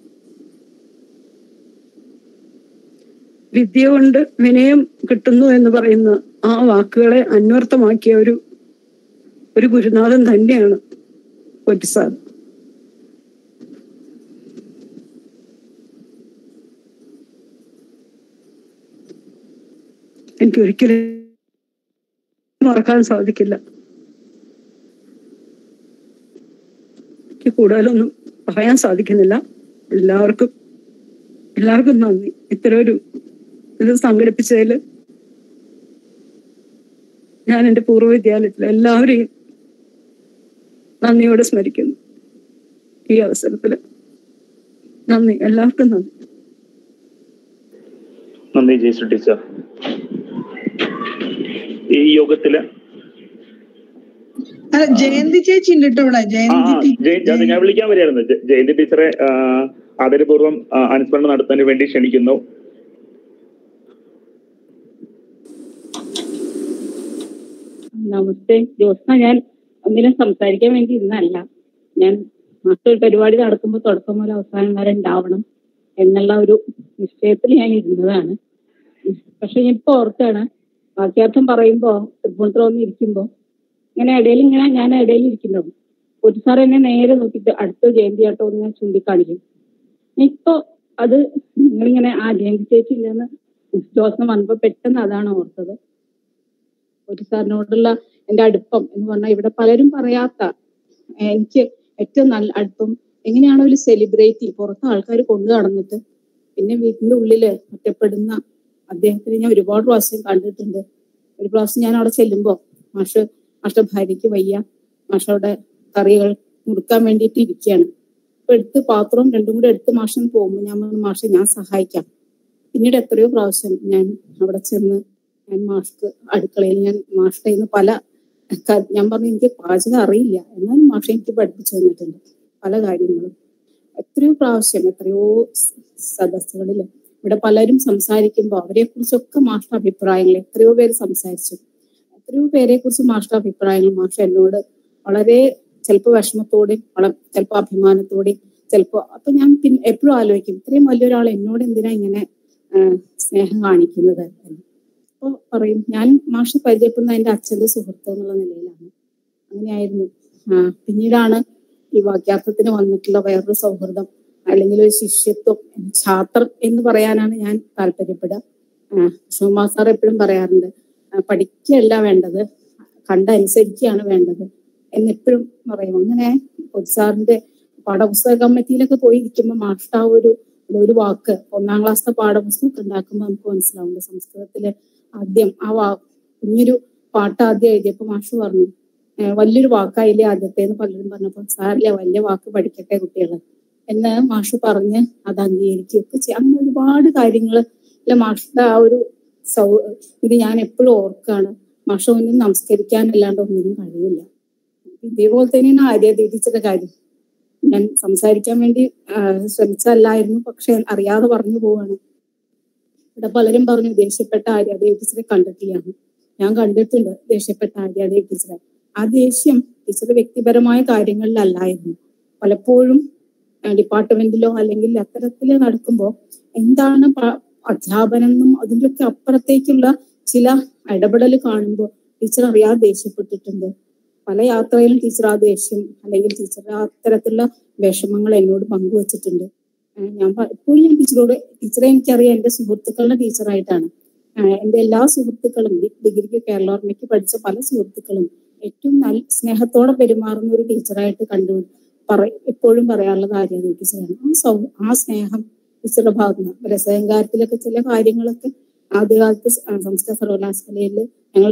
വിദ്യ കൊണ്ട് വിനയം കിട്ടുന്നു എന്ന് പറയുന്ന ആ വാക്കുകളെ അന്വർത്ഥമാക്കിയ ഒരു ഒരു ഗുരുനാഥൻ തന്നെയാണ് പൊറ്റിസാർ എനിക്ക് ഒരിക്കലും മറക്കാൻ സാധിക്കില്ല എനിക്ക് കൂടുതലൊന്നും പറയാൻ സാധിക്കുന്നില്ല എല്ലാവർക്കും എല്ലാവർക്കും നന്ദി ഇത്തരം ഒരു ഇത് സംഘടിപ്പിച്ചതിൽ ഞാൻ എൻ്റെ പൂർവ്വ വിദ്യാലയത്തിൽ എല്ലാവരെയും നന്ദിയോടെ സ്മരിക്കുന്നു ഈ അവസരത്തിൽ നന്ദി എല്ലാവർക്കും നന്ദി നന്ദി ജയശ്രീ ടീച്ചർ ഈ യോഗത്തില് അല്ല ജയന്തി ചേച്ചി ഉണ്ട് കേട്ടോ ഇവിടെ ആ, ജയന്തി ആ, ടീച്ചർ ജയ- അത് ഞാൻ വിളിക്കാൻ വരികയായിരുന്നു ജ- ജയന്തി ടീച്ചറെ ആ, ആദരപൂർവ്വം ആ, അനുസ്മരണം നടത്താൻ വേണ്ടി ക്ഷണിക്കുന്നു നമസ്തേ ജ്യോത്സ്ന ഞാൻ ഒന്നിനും സംസാരിക്കാൻ വേണ്ടി ഇന്നല്ല ഞാൻ മാസ്റ്റർ പരിപാടി നടക്കുമ്പോൾ തുടക്കം മുതൽ അവസാനം വരെ ഉണ്ടാവണം എന്നുള്ള ഒരു നിശ്ചയത്തിൽ ഞാൻ ഇരുന്നതാണ് പക്ഷെ ഞാൻ ഇപ്പൊ ഓർത്താണ് വാക്യാർത്ഥം പറയുമ്പോ തൃപ്പൂണിത്തുറ വന്ന് ഇരിക്കുമ്പോ ഇങ്ങനെ ഇടയിൽ ഇങ്ങനെ ഞാൻ ഇടയിൽ ഇരിക്കുന്നു ഒരു സാർ എന്നെ നേരെ നോക്കിയിട്ട് അടുത്ത ജയന്തി ആട്ടോ എന്ന് ഞാൻ ചൂണ്ടിക്കാണിക്കും ഇപ്പൊ അത് നിങ്ങളിങ്ങനെ ആ ജയന്തി ചേച്ചി ഇല്ലെന്ന് ജോസ്ന വന്നപ്പോ പെട്ടെന്ന് അതാണ് ഓർത്തത് ഒരു സാറിനോടുള്ള എന്റെ അടുപ്പം എന്ന് പറഞ്ഞാൽ ഇവിടെ പലരും പറയാത്ത ഏഹ് എനിക്ക് ഏറ്റവും നല്ല അടുപ്പം എങ്ങനെയാണോ ഒരു സെലിബ്രിറ്റി പുറത്ത് ആൾക്കാർ കൊണ്ടു നടന്നിട്ട് പിന്നെ വീട്ടിന്റെ ഉള്ളില് ഒറ്റപ്പെടുന്ന അദ്ദേഹത്തിന് ഞാൻ ഒരുപാട് പ്രാവശ്യം കണ്ടിട്ടുണ്ട് ഒരു പ്രാവശ്യം ഞാൻ അവിടെ ചെല്ലുമ്പോ മാഷ് മാഷ ഭാര്യയ്ക്ക് വയ്യ മാഷയുടെ കറികൾ മുറുക്കാൻ വേണ്ടിയിട്ട് ഇരിക്കുകയാണ് അപ്പൊ എടുത്ത് പാത്രവും രണ്ടും കൂടെ എടുത്ത് മാഷൻ പോകുമ്പോൾ ഞാൻ പറഞ്ഞു മാഷെ ഞാൻ സഹായിക്കാം പിന്നീട് എത്രയോ പ്രാവശ്യം ഞാൻ അവിടെ ചെന്ന് ഞാൻ മാഷ്ക്ക് അടുക്കളയിൽ ഞാൻ മാഷ്ടെ നിന്ന് പല ക- ഞാൻ പറഞ്ഞു എനിക്ക് പാചകം അറിയില്ല എന്നാലും മാഷ എനിക്ക് പഠിപ്പിച്ചു തന്നിട്ടുണ്ട് പല കാര്യങ്ങളും എത്രയോ പ്രാവശ്യം എത്രയോ സ് സദസ്സുകളിൽ ഇവിടെ പലരും സംസാരിക്കുമ്പോൾ അവരെ കുറിച്ചൊക്കെ മാഷ്ട അഭിപ്രായങ്ങൾ എത്രയോ പേര് സംസാരിച്ചു എത്രയോ പേരെ കുറിച്ച് മാഷ്ട അഭിപ്രായങ്ങൾ മാഷ എന്നോട് വളരെ ചിലപ്പോൾ വിഷമത്തോടെയും വള ചിലപ്പോൾ അഭിമാനത്തോടെയും ചിലപ്പോൾ അപ്പൊ ഞാൻ പിന്നെ എപ്പോഴും ആലോചിക്കും ഇത്രയും വലിയൊരാൾ എന്നോട് എന്തിനാ ഇങ്ങനെ ആ, സ്നേഹം കാണിക്കുന്നത് എന്ന് അപ്പൊ പറയും ഞാൻ മാഷ പരിചയപ്പെടുന്ന എന്റെ അച്ഛന്റെ സുഹൃത്ത് എന്നുള്ള നിലയിലാണ് അങ്ങനെയായിരുന്നു ആ, പിന്നീടാണ് ഈ വാക്യാർത്ഥത്തിന് വന്നിട്ടുള്ള വേറൊരു സൗഹൃദം അല്ലെങ്കിൽ ഒരു ശിഷ്യത്വം ഛാത്രം എന്ന് പറയാനാണ് ഞാൻ താല്പര്യപ്പെടുക ആ, ഷോമാ സാർ എപ്പോഴും പറയാറുണ്ട് ആ, പഠിക്കുകയല്ല വേണ്ടത് കണ്ടനുസരിക്കുകയാണ് വേണ്ടത് എന്നെപ്പോഴും പറയും അങ്ങനെ സാറിന്റെ പാഠപുസ്തക കമ്മിറ്റിയിലൊക്കെ പോയി ഇരിക്കുമ്പോൾ മാഷ്ട ആ ഒരു ഒരു വാക്ക് ഒന്നാം ക്ലാസ്സിലെ പാഠപുസ്തകം ഉണ്ടാക്കുമ്പോൾ നമുക്ക് മനസ്സിലാവുന്നുണ്ട് സംസ്കൃതത്തില് ആദ്യം ആ വാ കുഞ്ഞൊരു പാട്ട് ആദ്യം എഴുതിയപ്പോ മാഷ് പറഞ്ഞു "ഏഹ് വലിയൊരു വാക്കായില്ലേ ആദ്യത്തെ എന്ന് പലരും പറഞ്ഞപ്പോ സാറില്ല വലിയ വാക്ക് പഠിക്കട്ടെ കുട്ടികള് എന്ന് മാഷ് പറഞ്ഞ് അത് അംഗീകരിക്കുകയൊക്കെ ചെയ്യും അങ്ങനെ ഒരുപാട് കാര്യങ്ങൾ മാഷിന്റെ ആ ഒരു സൗ ഇത് ഞാൻ എപ്പോഴും ഓർക്കാണ് മാഷ ഒന്നും നമസ്കരിക്കാനല്ലാണ്ട് ഒന്നിനും കഴിയില്ല ഇതേപോലെ തന്നെയാണ് ആര്യ ടീച്ചറുടെ കാര്യം ഞാൻ സംസാരിക്കാൻ വേണ്ടി ആ, ശ്രമിച്ചതല്ലായിരുന്നു പക്ഷെ അറിയാതെ പറഞ്ഞു പോവാണ് ഇവിടെ പലരും പറഞ്ഞു ദേഷ്യപ്പെട്ട ആര്യാദേവി ടീച്ചറെ കണ്ടിട്ടില്ലാന്ന് ഞാൻ കണ്ടിട്ടുണ്ട് ദേഷ്യപ്പെട്ട ആര്യാദേവി ടീച്ചറെ ആ ദേഷ്യം ടീച്ചർ വ്യക്തിപരമായ കാര്യങ്ങളിലല്ലായിരുന്നു പലപ്പോഴും ആ, ഡിപ്പാർട്ട്മെന്റിലോ അല്ലെങ്കിൽ അത്തരത്തില് നടക്കുമ്പോൾ എന്താണ് പ- അധ്യാപനം എന്നും അതിന്റെ ഒക്കെ അപ്പുറത്തേക്കുള്ള ചില ഇടപെടൽ കാണുമ്പോൾ ടീച്ചർ അറിയാതെ ദേഷ്യപ്പെട്ടിട്ടുണ്ട് പല യാത്രയിലും ടീച്ചർ ആ ദേഷ്യം അല്ലെങ്കിൽ ടീച്ചർ ആ അത്തരത്തിലുള്ള വിഷമങ്ങൾ എന്നോട് പങ്കുവച്ചിട്ടുണ്ട് ഏഹ് ഞാൻ പ- എപ്പോഴും ഞാൻ ടീച്ചറോട് ടീച്ചറെ എനിക്കറിയാം എന്റെ സുഹൃത്തുക്കളുടെ ടീച്ചറായിട്ടാണ് ഏഹ് എന്റെ എല്ലാ സുഹൃത്തുക്കളും ഡി- ഡിഗ്രിക്ക് കേരള ഓർമ്മയ്ക്ക് പഠിച്ച പല സുഹൃത്തുക്കളും ഏറ്റവും നല്ല സ്നേഹത്തോടെ പെരുമാറുന്ന ഒരു ടീച്ചറായിട്ട് കണ്ടു പറ എപ്പോഴും പറയാറുള്ളത് ആര്യാദേവി ടീച്ചറാണ് ആ സൗ ആ സ്നേഹം ടീച്ചറുടെ ഭാഗത്ത് നിന്ന് രസകങ്കാരത്തിലൊക്കെ ചില കാര്യങ്ങളൊക്കെ ആദ്യകാലത്ത് സ്- ആ, സംസ്കൃത സർവകലാശാലയിൽ ഞങ്ങൾ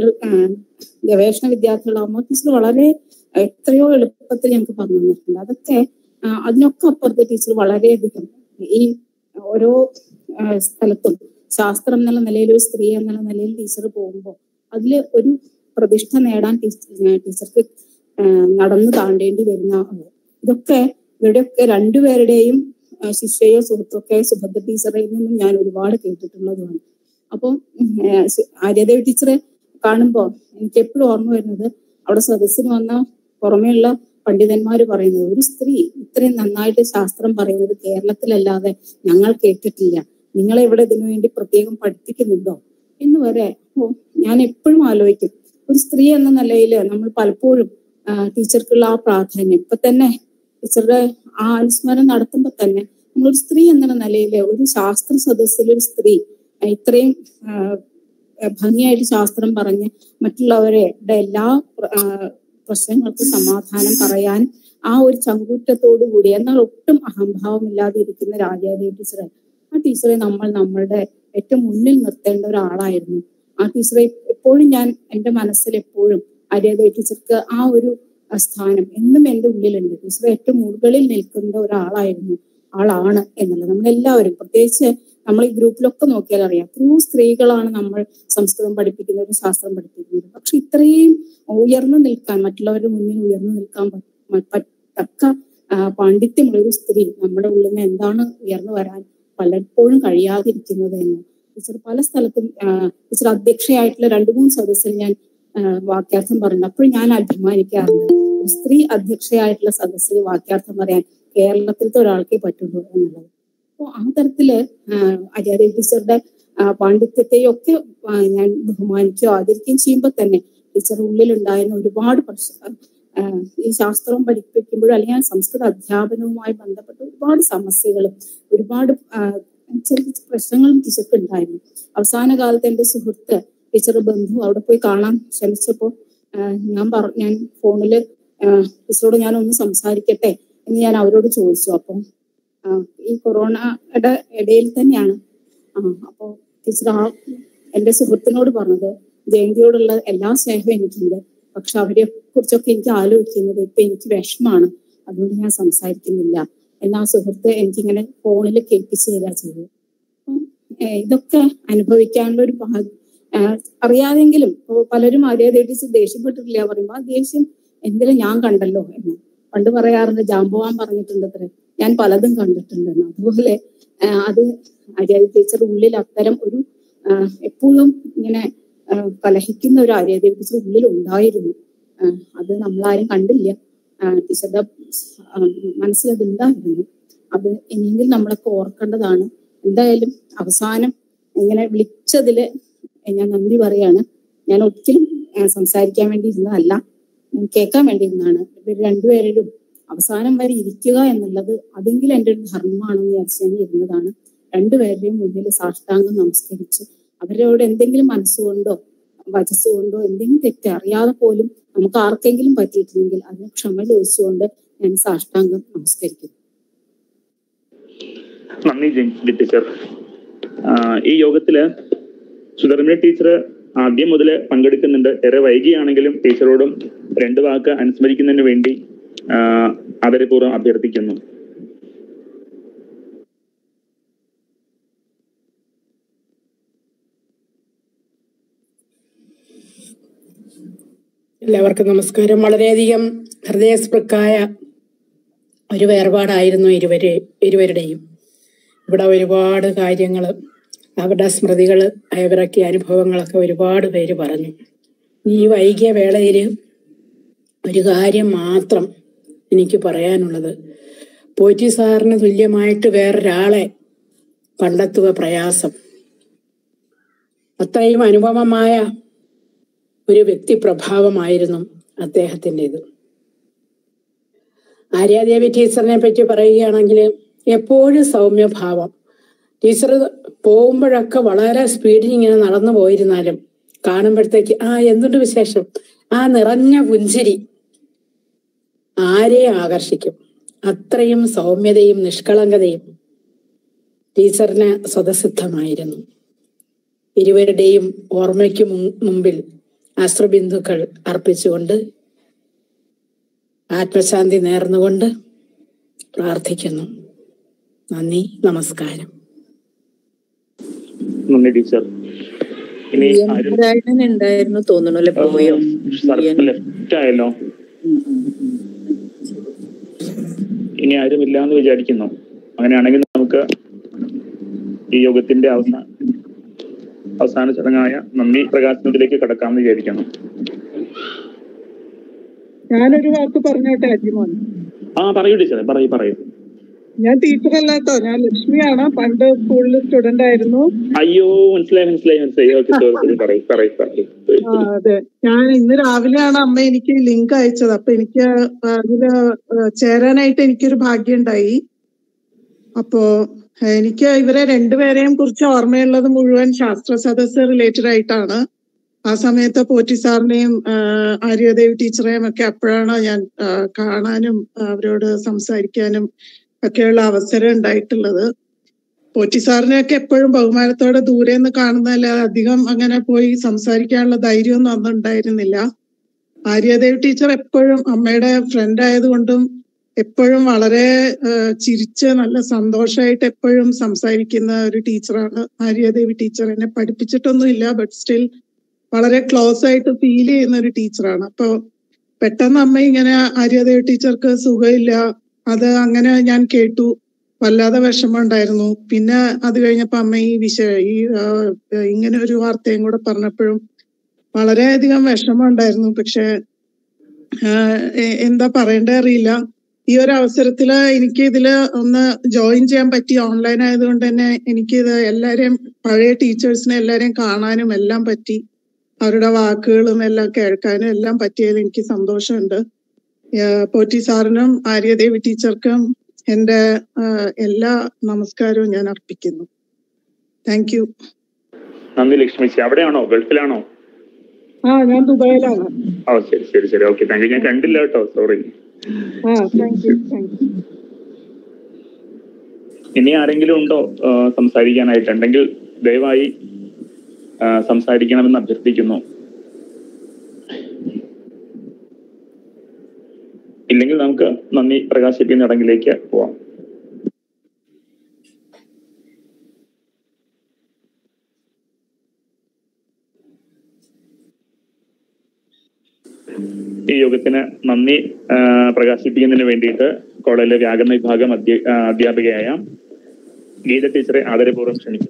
ഗവേഷണ വിദ്യാർത്ഥികളാകുമ്പോൾ ടീച്ചർ വളരെ എത്രയോ എളുപ്പത്തിൽ ഞങ്ങൾക്ക് പറഞ്ഞു തന്നിട്ടുണ്ട് അതൊക്കെ ആ, അതിനൊക്കെ അപ്പുറത്ത് ടീച്ചർ വളരെയധികം ഈ ഓരോ ആ, സ്ഥലത്തും ശാസ്ത്രം എന്നുള്ള നിലയിൽ ഒരു സ്ത്രീ എന്നുള്ള നിലയിൽ ടീച്ചർ പോകുമ്പോൾ അതിൽ ഒരു പ്രതിഷ്ഠ നേടാൻ ടീച്ചർ ടീച്ചർക്ക് ആ, നടന്നു താണ്ടേണ്ടി വരുന്ന ആണ്. ഇതൊക്കെ ഇവരുടെയൊക്കെ രണ്ടുപേരുടെയും ആ, ശിഷ്യയോ സുഹൃത്തൊക്കെ സുഭദ്ര ടീച്ചറിൽ നിന്നും ഞാൻ ഒരുപാട് കേട്ടിട്ടുള്ളതുമാണ് അപ്പം ഉം, ആ, ശ- ആര്യദേവി ടീച്ചറെ കാണുമ്പോ എനിക്ക് എപ്പോഴും ഓർമ്മ വരുന്നത് അവിടെ സദസ്സിന് വന്ന പുറമേയുള്ള പണ്ഡിതന്മാര് പറയുന്നത് ഒരു സ്ത്രീ ഇത്രയും നന്നായിട്ട് ശാസ്ത്രം പറയുന്നത് കേരളത്തിലല്ലാതെ ഞങ്ങൾ കേട്ടിട്ടില്ല നിങ്ങളെ ഇവിടെ ഇതിനു വേണ്ടി പ്രത്യേകം പഠിപ്പിക്കുന്നുണ്ടോ എന്ന് വരെ അപ്പോ ഞാൻ എപ്പോഴും ആലോചിക്കും ഒരു സ്ത്രീ എന്ന നിലയിൽ നമ്മൾ പലപ്പോഴും ആ, ടീച്ചർക്കുള്ള ആ പ്രാധാന്യം ഇപ്പൊ തന്നെ ടീച്ചറുടെ ആ അനുസ്മരണം നടത്തുമ്പോൾ തന്നെ നമ്മളൊരു സ്ത്രീ എന്ന നിലയിൽ ഒരു ശാസ്ത്ര സദസ്സിൽ ഒരു സ്ത്രീ ആ, ഇത്രയും ആ, ഭംഗിയായിട്ട് ശാസ്ത്രം പറഞ്ഞ് മറ്റുള്ളവരുടെ എല്ലാ പ്ര- ആ, പ്രശ്നങ്ങൾക്കും സമാധാനം പറയാൻ ആ ഒരു ചങ്കൂറ്റത്തോടു കൂടി എന്നാൽ ഒട്ടും അഹംഭാവമില്ലാതെ ഇരിക്കുന്ന രാജാദേവി ടീച്ചറെ ആ ടീച്ചറെ നമ്മൾ നമ്മളുടെ ഏറ്റവും മുന്നിൽ നിർത്തേണ്ട ഒരാളായിരുന്നു ആ ടീച്ചറെ എപ്പോഴും ഞാൻ എന്റെ മനസ്സിൽ എപ്പോഴും ആര്യാദേവി ടീച്ചർക്ക് ആ ഒരു ആ സ്ഥാനം എന്നും എന്റെ ഉള്ളിലുണ്ട് ടീച്ചർ ഏറ്റവും മുകളിൽ നിൽക്കുന്ന ഒരാളായിരുന്നു ആളാണ് എന്നുള്ളത് നമ്മളെല്ലാവരും പ്രത്യേകിച്ച് നമ്മൾ ഈ ഗ്രൂപ്പിലൊക്കെ നോക്കിയാൽ അറിയാം എത്രയോ സ്ത്രീകളാണ് നമ്മൾ സംസ്കൃതം പഠിപ്പിക്കുന്നവരും ശാസ്ത്രം പഠിപ്പിക്കുന്നവരും പക്ഷെ ഇത്രയും ഉയർന്നു നിൽക്കാൻ മറ്റുള്ളവരുടെ മുന്നിൽ ഉയർന്നു നിൽക്കാൻ പ- മ- പ- തക്ക ആ, പാണ്ഡിത്യമുള്ള ഒരു സ്ത്രീ നമ്മുടെ ഉള്ളിൽ നിന്ന് എന്താണ് ഉയർന്നു വരാൻ പലപ്പോഴും കഴിയാതിരിക്കുന്നത് എന്ന് ടീച്ചർ പല സ്ഥലത്തും ആ, ടീച്ചർ അധ്യക്ഷയായിട്ടുള്ള രണ്ടു മൂന്ന് സദസ്സിൽ ഞാൻ ആ, വാക്യാർത്ഥം പറഞ്ഞു അപ്പോൾ ഞാൻ അഭിമാനിക്കാറുണ്ട് ഒരു സ്ത്രീ അധ്യക്ഷയായിട്ടുള്ള സദസ്സിൽ വാക്യാർത്ഥം പറയാൻ കേരളത്തിലത്തെ ഒരാൾക്കേ പറ്റുള്ളൂ എന്നുള്ളത് അപ്പോൾ ആ തരത്തില് ആചാര്യ ടീച്ചറുടെ ആ, പാണ്ഡിത്യത്തെയും ഒക്കെ ആ, ഞാൻ ബഹുമാനിക്കുകയോ ആദരിക്കുകയും ചെയ്യുമ്പോൾ തന്നെ ടീച്ചർ ഉള്ളിലുണ്ടായിരുന്ന ഒരുപാട് പ്രശ്ന ആ, ഈ ശാസ്ത്രം പഠിപ്പിക്കുമ്പോഴും അല്ലെങ്കിൽ ആ സംസ്കൃത അധ്യാപനവുമായി ബന്ധപ്പെട്ട ഒരുപാട് സമസ്യകളും ഒരുപാട് ആ, ചെറിയ പ്രശ്നങ്ങളും ടീച്ചർക്ക് ഉണ്ടായിരുന്നു അവസാന കാലത്ത് എന്റെ സുഹൃത്ത് ടീച്ചർ ബന്ധു അവിടെ പോയി കാണാൻ ശ്രമിച്ചപ്പോ ആ, ഞാൻ പറ ഞാൻ ഫോണില് ആ, ടീച്ചറോട് ഞാൻ ഒന്ന് സംസാരിക്കട്ടെ എന്ന് ഞാൻ അവരോട് ചോദിച്ചു അപ്പം ആ, ഈ കൊറോണയുടെ ഇടയിൽ തന്നെയാണ് ആ, അപ്പോ ടീച്ചർ ആ എന്റെ സുഹൃത്തിനോട് പറഞ്ഞത് ജയന്തിയോടുള്ള എല്ലാ സ്നേഹവും എനിക്കുണ്ട് പക്ഷെ അവരെ കുറിച്ചൊക്കെ എനിക്ക് ആലോചിക്കുന്നത് ഇപ്പൊ എനിക്ക് വിഷമാണ് അതുകൊണ്ട് ഞാൻ സംസാരിക്കുന്നില്ല എന്നാ ആ സുഹൃത്ത് എനിക്കിങ്ങനെ ഫോണിൽ കേൾപ്പിച്ചു തരാ ചെയ്തത് അപ്പം, ഏഹ് ഇതൊക്കെ അനുഭവിക്കാനുള്ള ഒരു ഭാഗ്യം ആഹ് അറിയാതെങ്കിലും ഇപ്പൊ പലരും ആര്യാദേട്ടിച്ച് ദേഷ്യപ്പെട്ടിട്ടില്ല പറയുമ്പോ ആ ദേഷ്യം എന്തിനും ഞാൻ കണ്ടല്ലോ എന്ന് പണ്ട് പറയാറുണ്ട് ജാമ്പവാൻ പറഞ്ഞിട്ടുണ്ട് അത്ര ഞാൻ പലതും കണ്ടിട്ടുണ്ടെന്ന് അതുപോലെ ആഹ് അത് ആര്യാദി ടീച്ചർ ഉള്ളിൽ അത്തരം ഒരു ആഹ് എപ്പോഴും ഇങ്ങനെ ആഹ് കലഹിക്കുന്ന ഒരു ആര്യാദേവി ടീച്ചർ ഉള്ളിൽ ഉണ്ടായിരുന്നു ആഹ് അത് നമ്മളാരും കണ്ടില്ല ആഹ് ടീച്ചറുടെ ആഹ് മനസ്സിൽ അത് ഉണ്ടായിരുന്നു അത് ഇനിയെങ്കിലും നമ്മളൊക്കെ ഓർക്കേണ്ടതാണ് എന്തായാലും അവസാനം ഇങ്ങനെ വിളിച്ചതില് ഞാൻ നന്ദി പറയാണ് ഞാൻ ഒരിക്കലും ആഹ് സംസാരിക്കാൻ വേണ്ടി ഇരുന്നതല്ല ഞാൻ കേൾക്കാൻ വേണ്ടി ഇരുന്നതാണ് ഇവർ രണ്ടുപേരിലും അവസാനം വരെ ഇരിക്കുക എന്നുള്ളത് അതെങ്കിലും എൻ്റെ ഒരു ധർമ്മമാണെന്ന് വിചാരിച്ച് ഞാൻ ഇരുന്നതാണ് രണ്ടുപേരുടെയും മുന്നിൽ സാഷ്ടാംഗം നമസ്കരിച്ച് അവരോട് എന്തെങ്കിലും മനസ്സുകൊണ്ടോ വചസ്സുകൊണ്ടോ എന്തെങ്കിലും തെറ്റ് അറിയാതെ പോലും നമുക്ക് ആർക്കെങ്കിലും പറ്റിയിട്ടുണ്ടെങ്കിൽ അതിന് ക്ഷമ ചോദിച്ചുകൊണ്ട് ഞാൻ സാഷ്ടാംഗം നമസ്കരിക്കുന്നു നന്ദി ജെയിംസ് ടീച്ചർ ആഹ് ഈ യോഗത്തില് സുധർമ്മിണി ടീച്ചർ ആദ്യം മുതൽ പങ്കെടുക്കുന്നുണ്ട് ഏറെ വൈകിയാണെങ്കിലും ടീച്ചറോടും രണ്ട് വാക്ക് അനുസ്മരിക്കുന്നതിന് വേണ്ടി ആഹ് ആദരപൂർവ്വം അഭ്യർത്ഥിക്കുന്നു എല്ലാവർക്കും നമസ്കാരം വളരെയധികം ഹൃദയസ്പൃക്കായ ഒരു വേർപാടായിരുന്നു ഇരുവരെ ഇരുവരുടെയും ഇവിടെ ഒരുപാട് കാര്യങ്ങൾ അവരുടെ സ്മൃതികൾ അവരൊക്കെ അനുഭവങ്ങളൊക്കെ ഒരുപാട് പേര് പറഞ്ഞു ഈ വൈകിയ വേളയിൽ ഒരു കാര്യം മാത്രം എനിക്ക് പറയാനുള്ളത് പോറ്റി സാറിന് തുല്യമായിട്ട് വേറൊരാളെ കണ്ടെത്തുക പ്രയാസം അത്രയും അനുപമമായ ഒരു വ്യക്തിപ്രഭാവമായിരുന്നു അദ്ദേഹത്തിൻ്റെത് ആര്യാദേവി ടീച്ചറിനെ പറ്റി പറയുകയാണെങ്കിൽ എപ്പോഴും സൗമ്യഭാവം ടീച്ചർ പോകുമ്പോഴൊക്കെ വളരെ സ്പീഡിൽ ഇങ്ങനെ നടന്നു പോയിരുന്നാലും കാണുമ്പോഴത്തേക്ക് ആ എന്തുണ്ട് വിശേഷം ആ നിറഞ്ഞ പുഞ്ചിരി ആരെയും ആകർഷിക്കും അത്രയും സൗമ്യതയും നിഷ്കളങ്കതയും ടീച്ചറിന് സ്വതസിദ്ധമായിരുന്നു ഇരുവരുടെയും ഓർമ്മയ്ക്ക് മുൻ- മുമ്പിൽ അശ്രുബിന്ദുക്കൾ അർപ്പിച്ചുകൊണ്ട് ആത്മശാന്തി നേർന്നുകൊണ്ട് പ്രാർത്ഥിക്കുന്നു നന്ദി നമസ്കാരം നന്ദി ടീച്ചർ ഇനി ആരും നാരായണൻ ഉണ്ടായിരുന്നു തോന്നുന്നു അല്ലെ പോയോ ലെഫ്റ്റ് ആയല്ലോ ഇനി ആരും ഇല്ല എന്ന് വിചാരിക്കുന്നു അങ്ങനെയാണെങ്കിൽ നമുക്ക് ഈ യോഗത്തിന്റെ അവസാന അവസാന ചടങ്ങായ നന്ദി പ്രകാശനത്തിലേക്ക് കടക്കാമെന്ന് വിചാരിക്കുന്നു ഞാനൊരു വാക്ക് പറഞ്ഞോട്ടെ അജിമോൻ ആ പറയൂ ടീച്ചറെ പറയൂ പറയൂ ഞാൻ ടീച്ചറല്ല കേട്ടോ ഞാൻ ലക്ഷ്മിയാണ് പണ്ട് സ്കൂളിൽ സ്റ്റുഡന്റ് ആയിരുന്നു അയ്യോ മനസ്സിലായി മനസ്സിലായി മനസ്സിലായി ഓക്കെ സോറി സോറി പറയൂ പറയൂ പറയൂ ആ അതെ ഞാൻ ഇന്ന് രാവിലെയാണ് അമ്മ എനിക്ക് ലിങ്ക് അയച്ചത് അപ്പൊ എനിക്ക് അതില് ഏഹ് ചേരാനായിട്ട് എനിക്കൊരു ഭാഗ്യം ഉണ്ടായി അപ്പോ എനിക്ക് ഇവരെ രണ്ടുപേരെയും കുറിച്ച് ഓർമ്മയുള്ളത് മുഴുവൻ ശാസ്ത്ര സദസ്സ് റിലേറ്റഡ് ആയിട്ടാണ് ആ സമയത്ത് പോറ്റി സാറിനെയും ആഹ് ആര്യദേവി ടീച്ചറെയും ഒക്കെ അപ്പോഴാണ് ഞാൻ ആഹ് കാണാനും അവരോട് സംസാരിക്കാനും ഒക്കെയുള്ള അവസരം ഉണ്ടായിട്ടുള്ളത് പോറ്റി സാറിനെയൊക്കെ എപ്പോഴും ബഹുമാനത്തോടെ ദൂരെ നിന്ന് കാണുന്നതല്ലാതെ അധികം അങ്ങനെ പോയി സംസാരിക്കാനുള്ള ധൈര്യമൊന്നും അന്ന് ഉണ്ടായിരുന്നില്ല ആര്യദേവ് ടീച്ചർ എപ്പോഴും അമ്മയുടെ ഫ്രണ്ട് ആയതുകൊണ്ടും എപ്പോഴും വളരെ ആഹ് ചിരിച്ച് നല്ല സന്തോഷമായിട്ട് എപ്പോഴും സംസാരിക്കുന്ന ഒരു ടീച്ചറാണ് ആര്യദേവി ടീച്ചർ എന്നെ പഠിപ്പിച്ചിട്ടൊന്നുമില്ല ബട്ട് സ്റ്റിൽ വളരെ ക്ലോസ് ആയിട്ട് ഫീൽ ചെയ്യുന്ന ഒരു ടീച്ചറാണ് അപ്പൊ പെട്ടെന്ന് അമ്മ ഇങ്ങനെ ആര്യദേവി ടീച്ചർക്ക് സുഖമില്ല അത് അങ്ങനെ ഞാൻ കേട്ടു വല്ലാതെ വിഷമം ഉണ്ടായിരുന്നു പിന്നെ അത് കഴിഞ്ഞപ്പോ അമ്മ ഈ വിഷയ ഈ ആ, ഇങ്ങനെ ഒരു വാർത്തയും കൂടെ പറഞ്ഞപ്പോഴും വളരെയധികം വിഷമം ഉണ്ടായിരുന്നു പക്ഷെ ആഹ് എ- എന്താ പറയണ്ടേ അറിയില്ല ഈ ഒരു അവസരത്തില് എനിക്ക് ഇതില് ഒന്ന് ജോയിൻ ചെയ്യാൻ പറ്റി ഓൺലൈൻ ആയതുകൊണ്ട് തന്നെ എനിക്ക് ഇത് എല്ലാരെയും പഴയ ടീച്ചേഴ്സിനെ എല്ലാരെയും കാണാനും എല്ലാം പറ്റി അവരുടെ വാക്കുകളും എല്ലാം കേൾക്കാനും എല്ലാം പറ്റിയതിൽ എനിക്ക് സന്തോഷമുണ്ട് ആഹ് പോറ്റി സാറിനും ആര്യദേവി ടീച്ചർക്കും എന്റെ ആഹ് എല്ലാ നമസ്കാരവും ഞാൻ അർപ്പിക്കുന്നു താങ്ക് യു നന്ദി ലക്ഷ്മിച്ചി അവിടെയാണോ ഗൾഫിലാണോ ആ ഞാൻ ദുബായിലാണ് ഓ ശരി ശരി ശരി ഓക്കെ താങ്ക് യു ഞാൻ കണ്ടില്ല കേട്ടോ സോറി ആ താങ്ക് യു താങ്ക് യു ഇനി ആരെങ്കിലും ഉണ്ടോ ആ, സംസാരിക്കാനായിട്ട് ഉണ്ടെങ്കിൽ ദയവായി ആ, സംസാരിക്കണമെന്ന് അഭ്യർത്ഥിക്കുന്നു ഇല്ലെങ്കിൽ നമുക്ക് നന്ദി പ്രകാശിപ്പിക്കുന്ന ചടങ്ങിലേക്ക് പോവാം ഈ യോഗത്തിന് നന്ദി ആ, പ്രകാശിപ്പിക്കുന്നതിന് വേണ്ടിയിട്ട് കോളേജിലെ വ്യാകരണ വിഭാഗം അധ്യ- ആ, അധ്യാപികയായ ഗീത ടീച്ചറെ ആദരപൂർവ്വം ക്ഷണിക്കുന്നു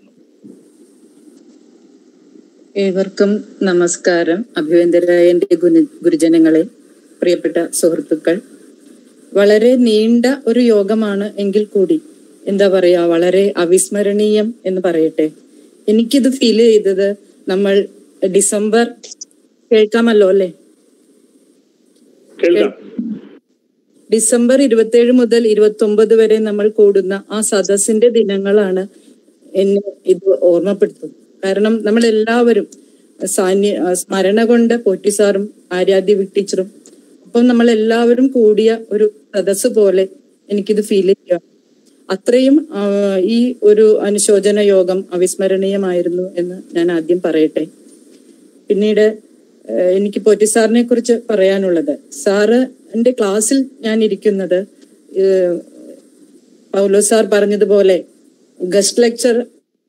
ഏവർക്കും നമസ്കാരം അഭിവന്ദരായ എൻ്റെ ഗുരു- ഗുരുജനങ്ങളെ പ്രിയപ്പെട്ട സുഹൃത്തുക്കൾ വളരെ നീണ്ട ഒരു യോഗമാണ് എങ്കിൽ കൂടി എന്താ പറയാ വളരെ അവിസ്മരണീയം എന്ന് പറയട്ടെ എനിക്കിത് ഫീൽ ചെയ്തത് നമ്മൾ ഡിസംബർ കേൾക്കാമല്ലോ അല്ലേ കേൾക്കാം ഡിസംബർ ഇരുപത്തിയേഴ് മുതൽ ഇരുപത്തി ഒമ്പത് വരെ നമ്മൾ കൂടുന്ന ആ സദസ്സിന്റെ ദിനങ്ങളാണ് എന്നെ ഇത് ഓർമ്മപ്പെടുത്തുന്നത് കാരണം നമ്മൾ എല്ലാവരും സാന്യ ആ, സ്മരണ കൊണ്ട് പോറ്റി സാറും ആര്യാദ്യ ടീച്ചറും അപ്പം നമ്മൾ എല്ലാവരും കൂടിയ ഒരു സദസ്സ് പോലെ എനിക്കിത് ഫീൽ ചെയ്യുക അത്രയും ആ, ഈ ഒരു അനുശോചന യോഗം അവിസ്മരണീയമായിരുന്നു എന്ന് ഞാൻ ആദ്യം പറയട്ടെ പിന്നീട് ഏഹ് എനിക്ക് പോറ്റി സാറിനെ കുറിച്ച് പറയാനുള്ളത് സാറ് എന്റെ ക്ലാസ്സിൽ ഞാൻ ഇരിക്കുന്നത് ഏഹ് പൗലോ സാർ പറഞ്ഞതുപോലെ ഗസ്റ്റ് ലെക്ചർ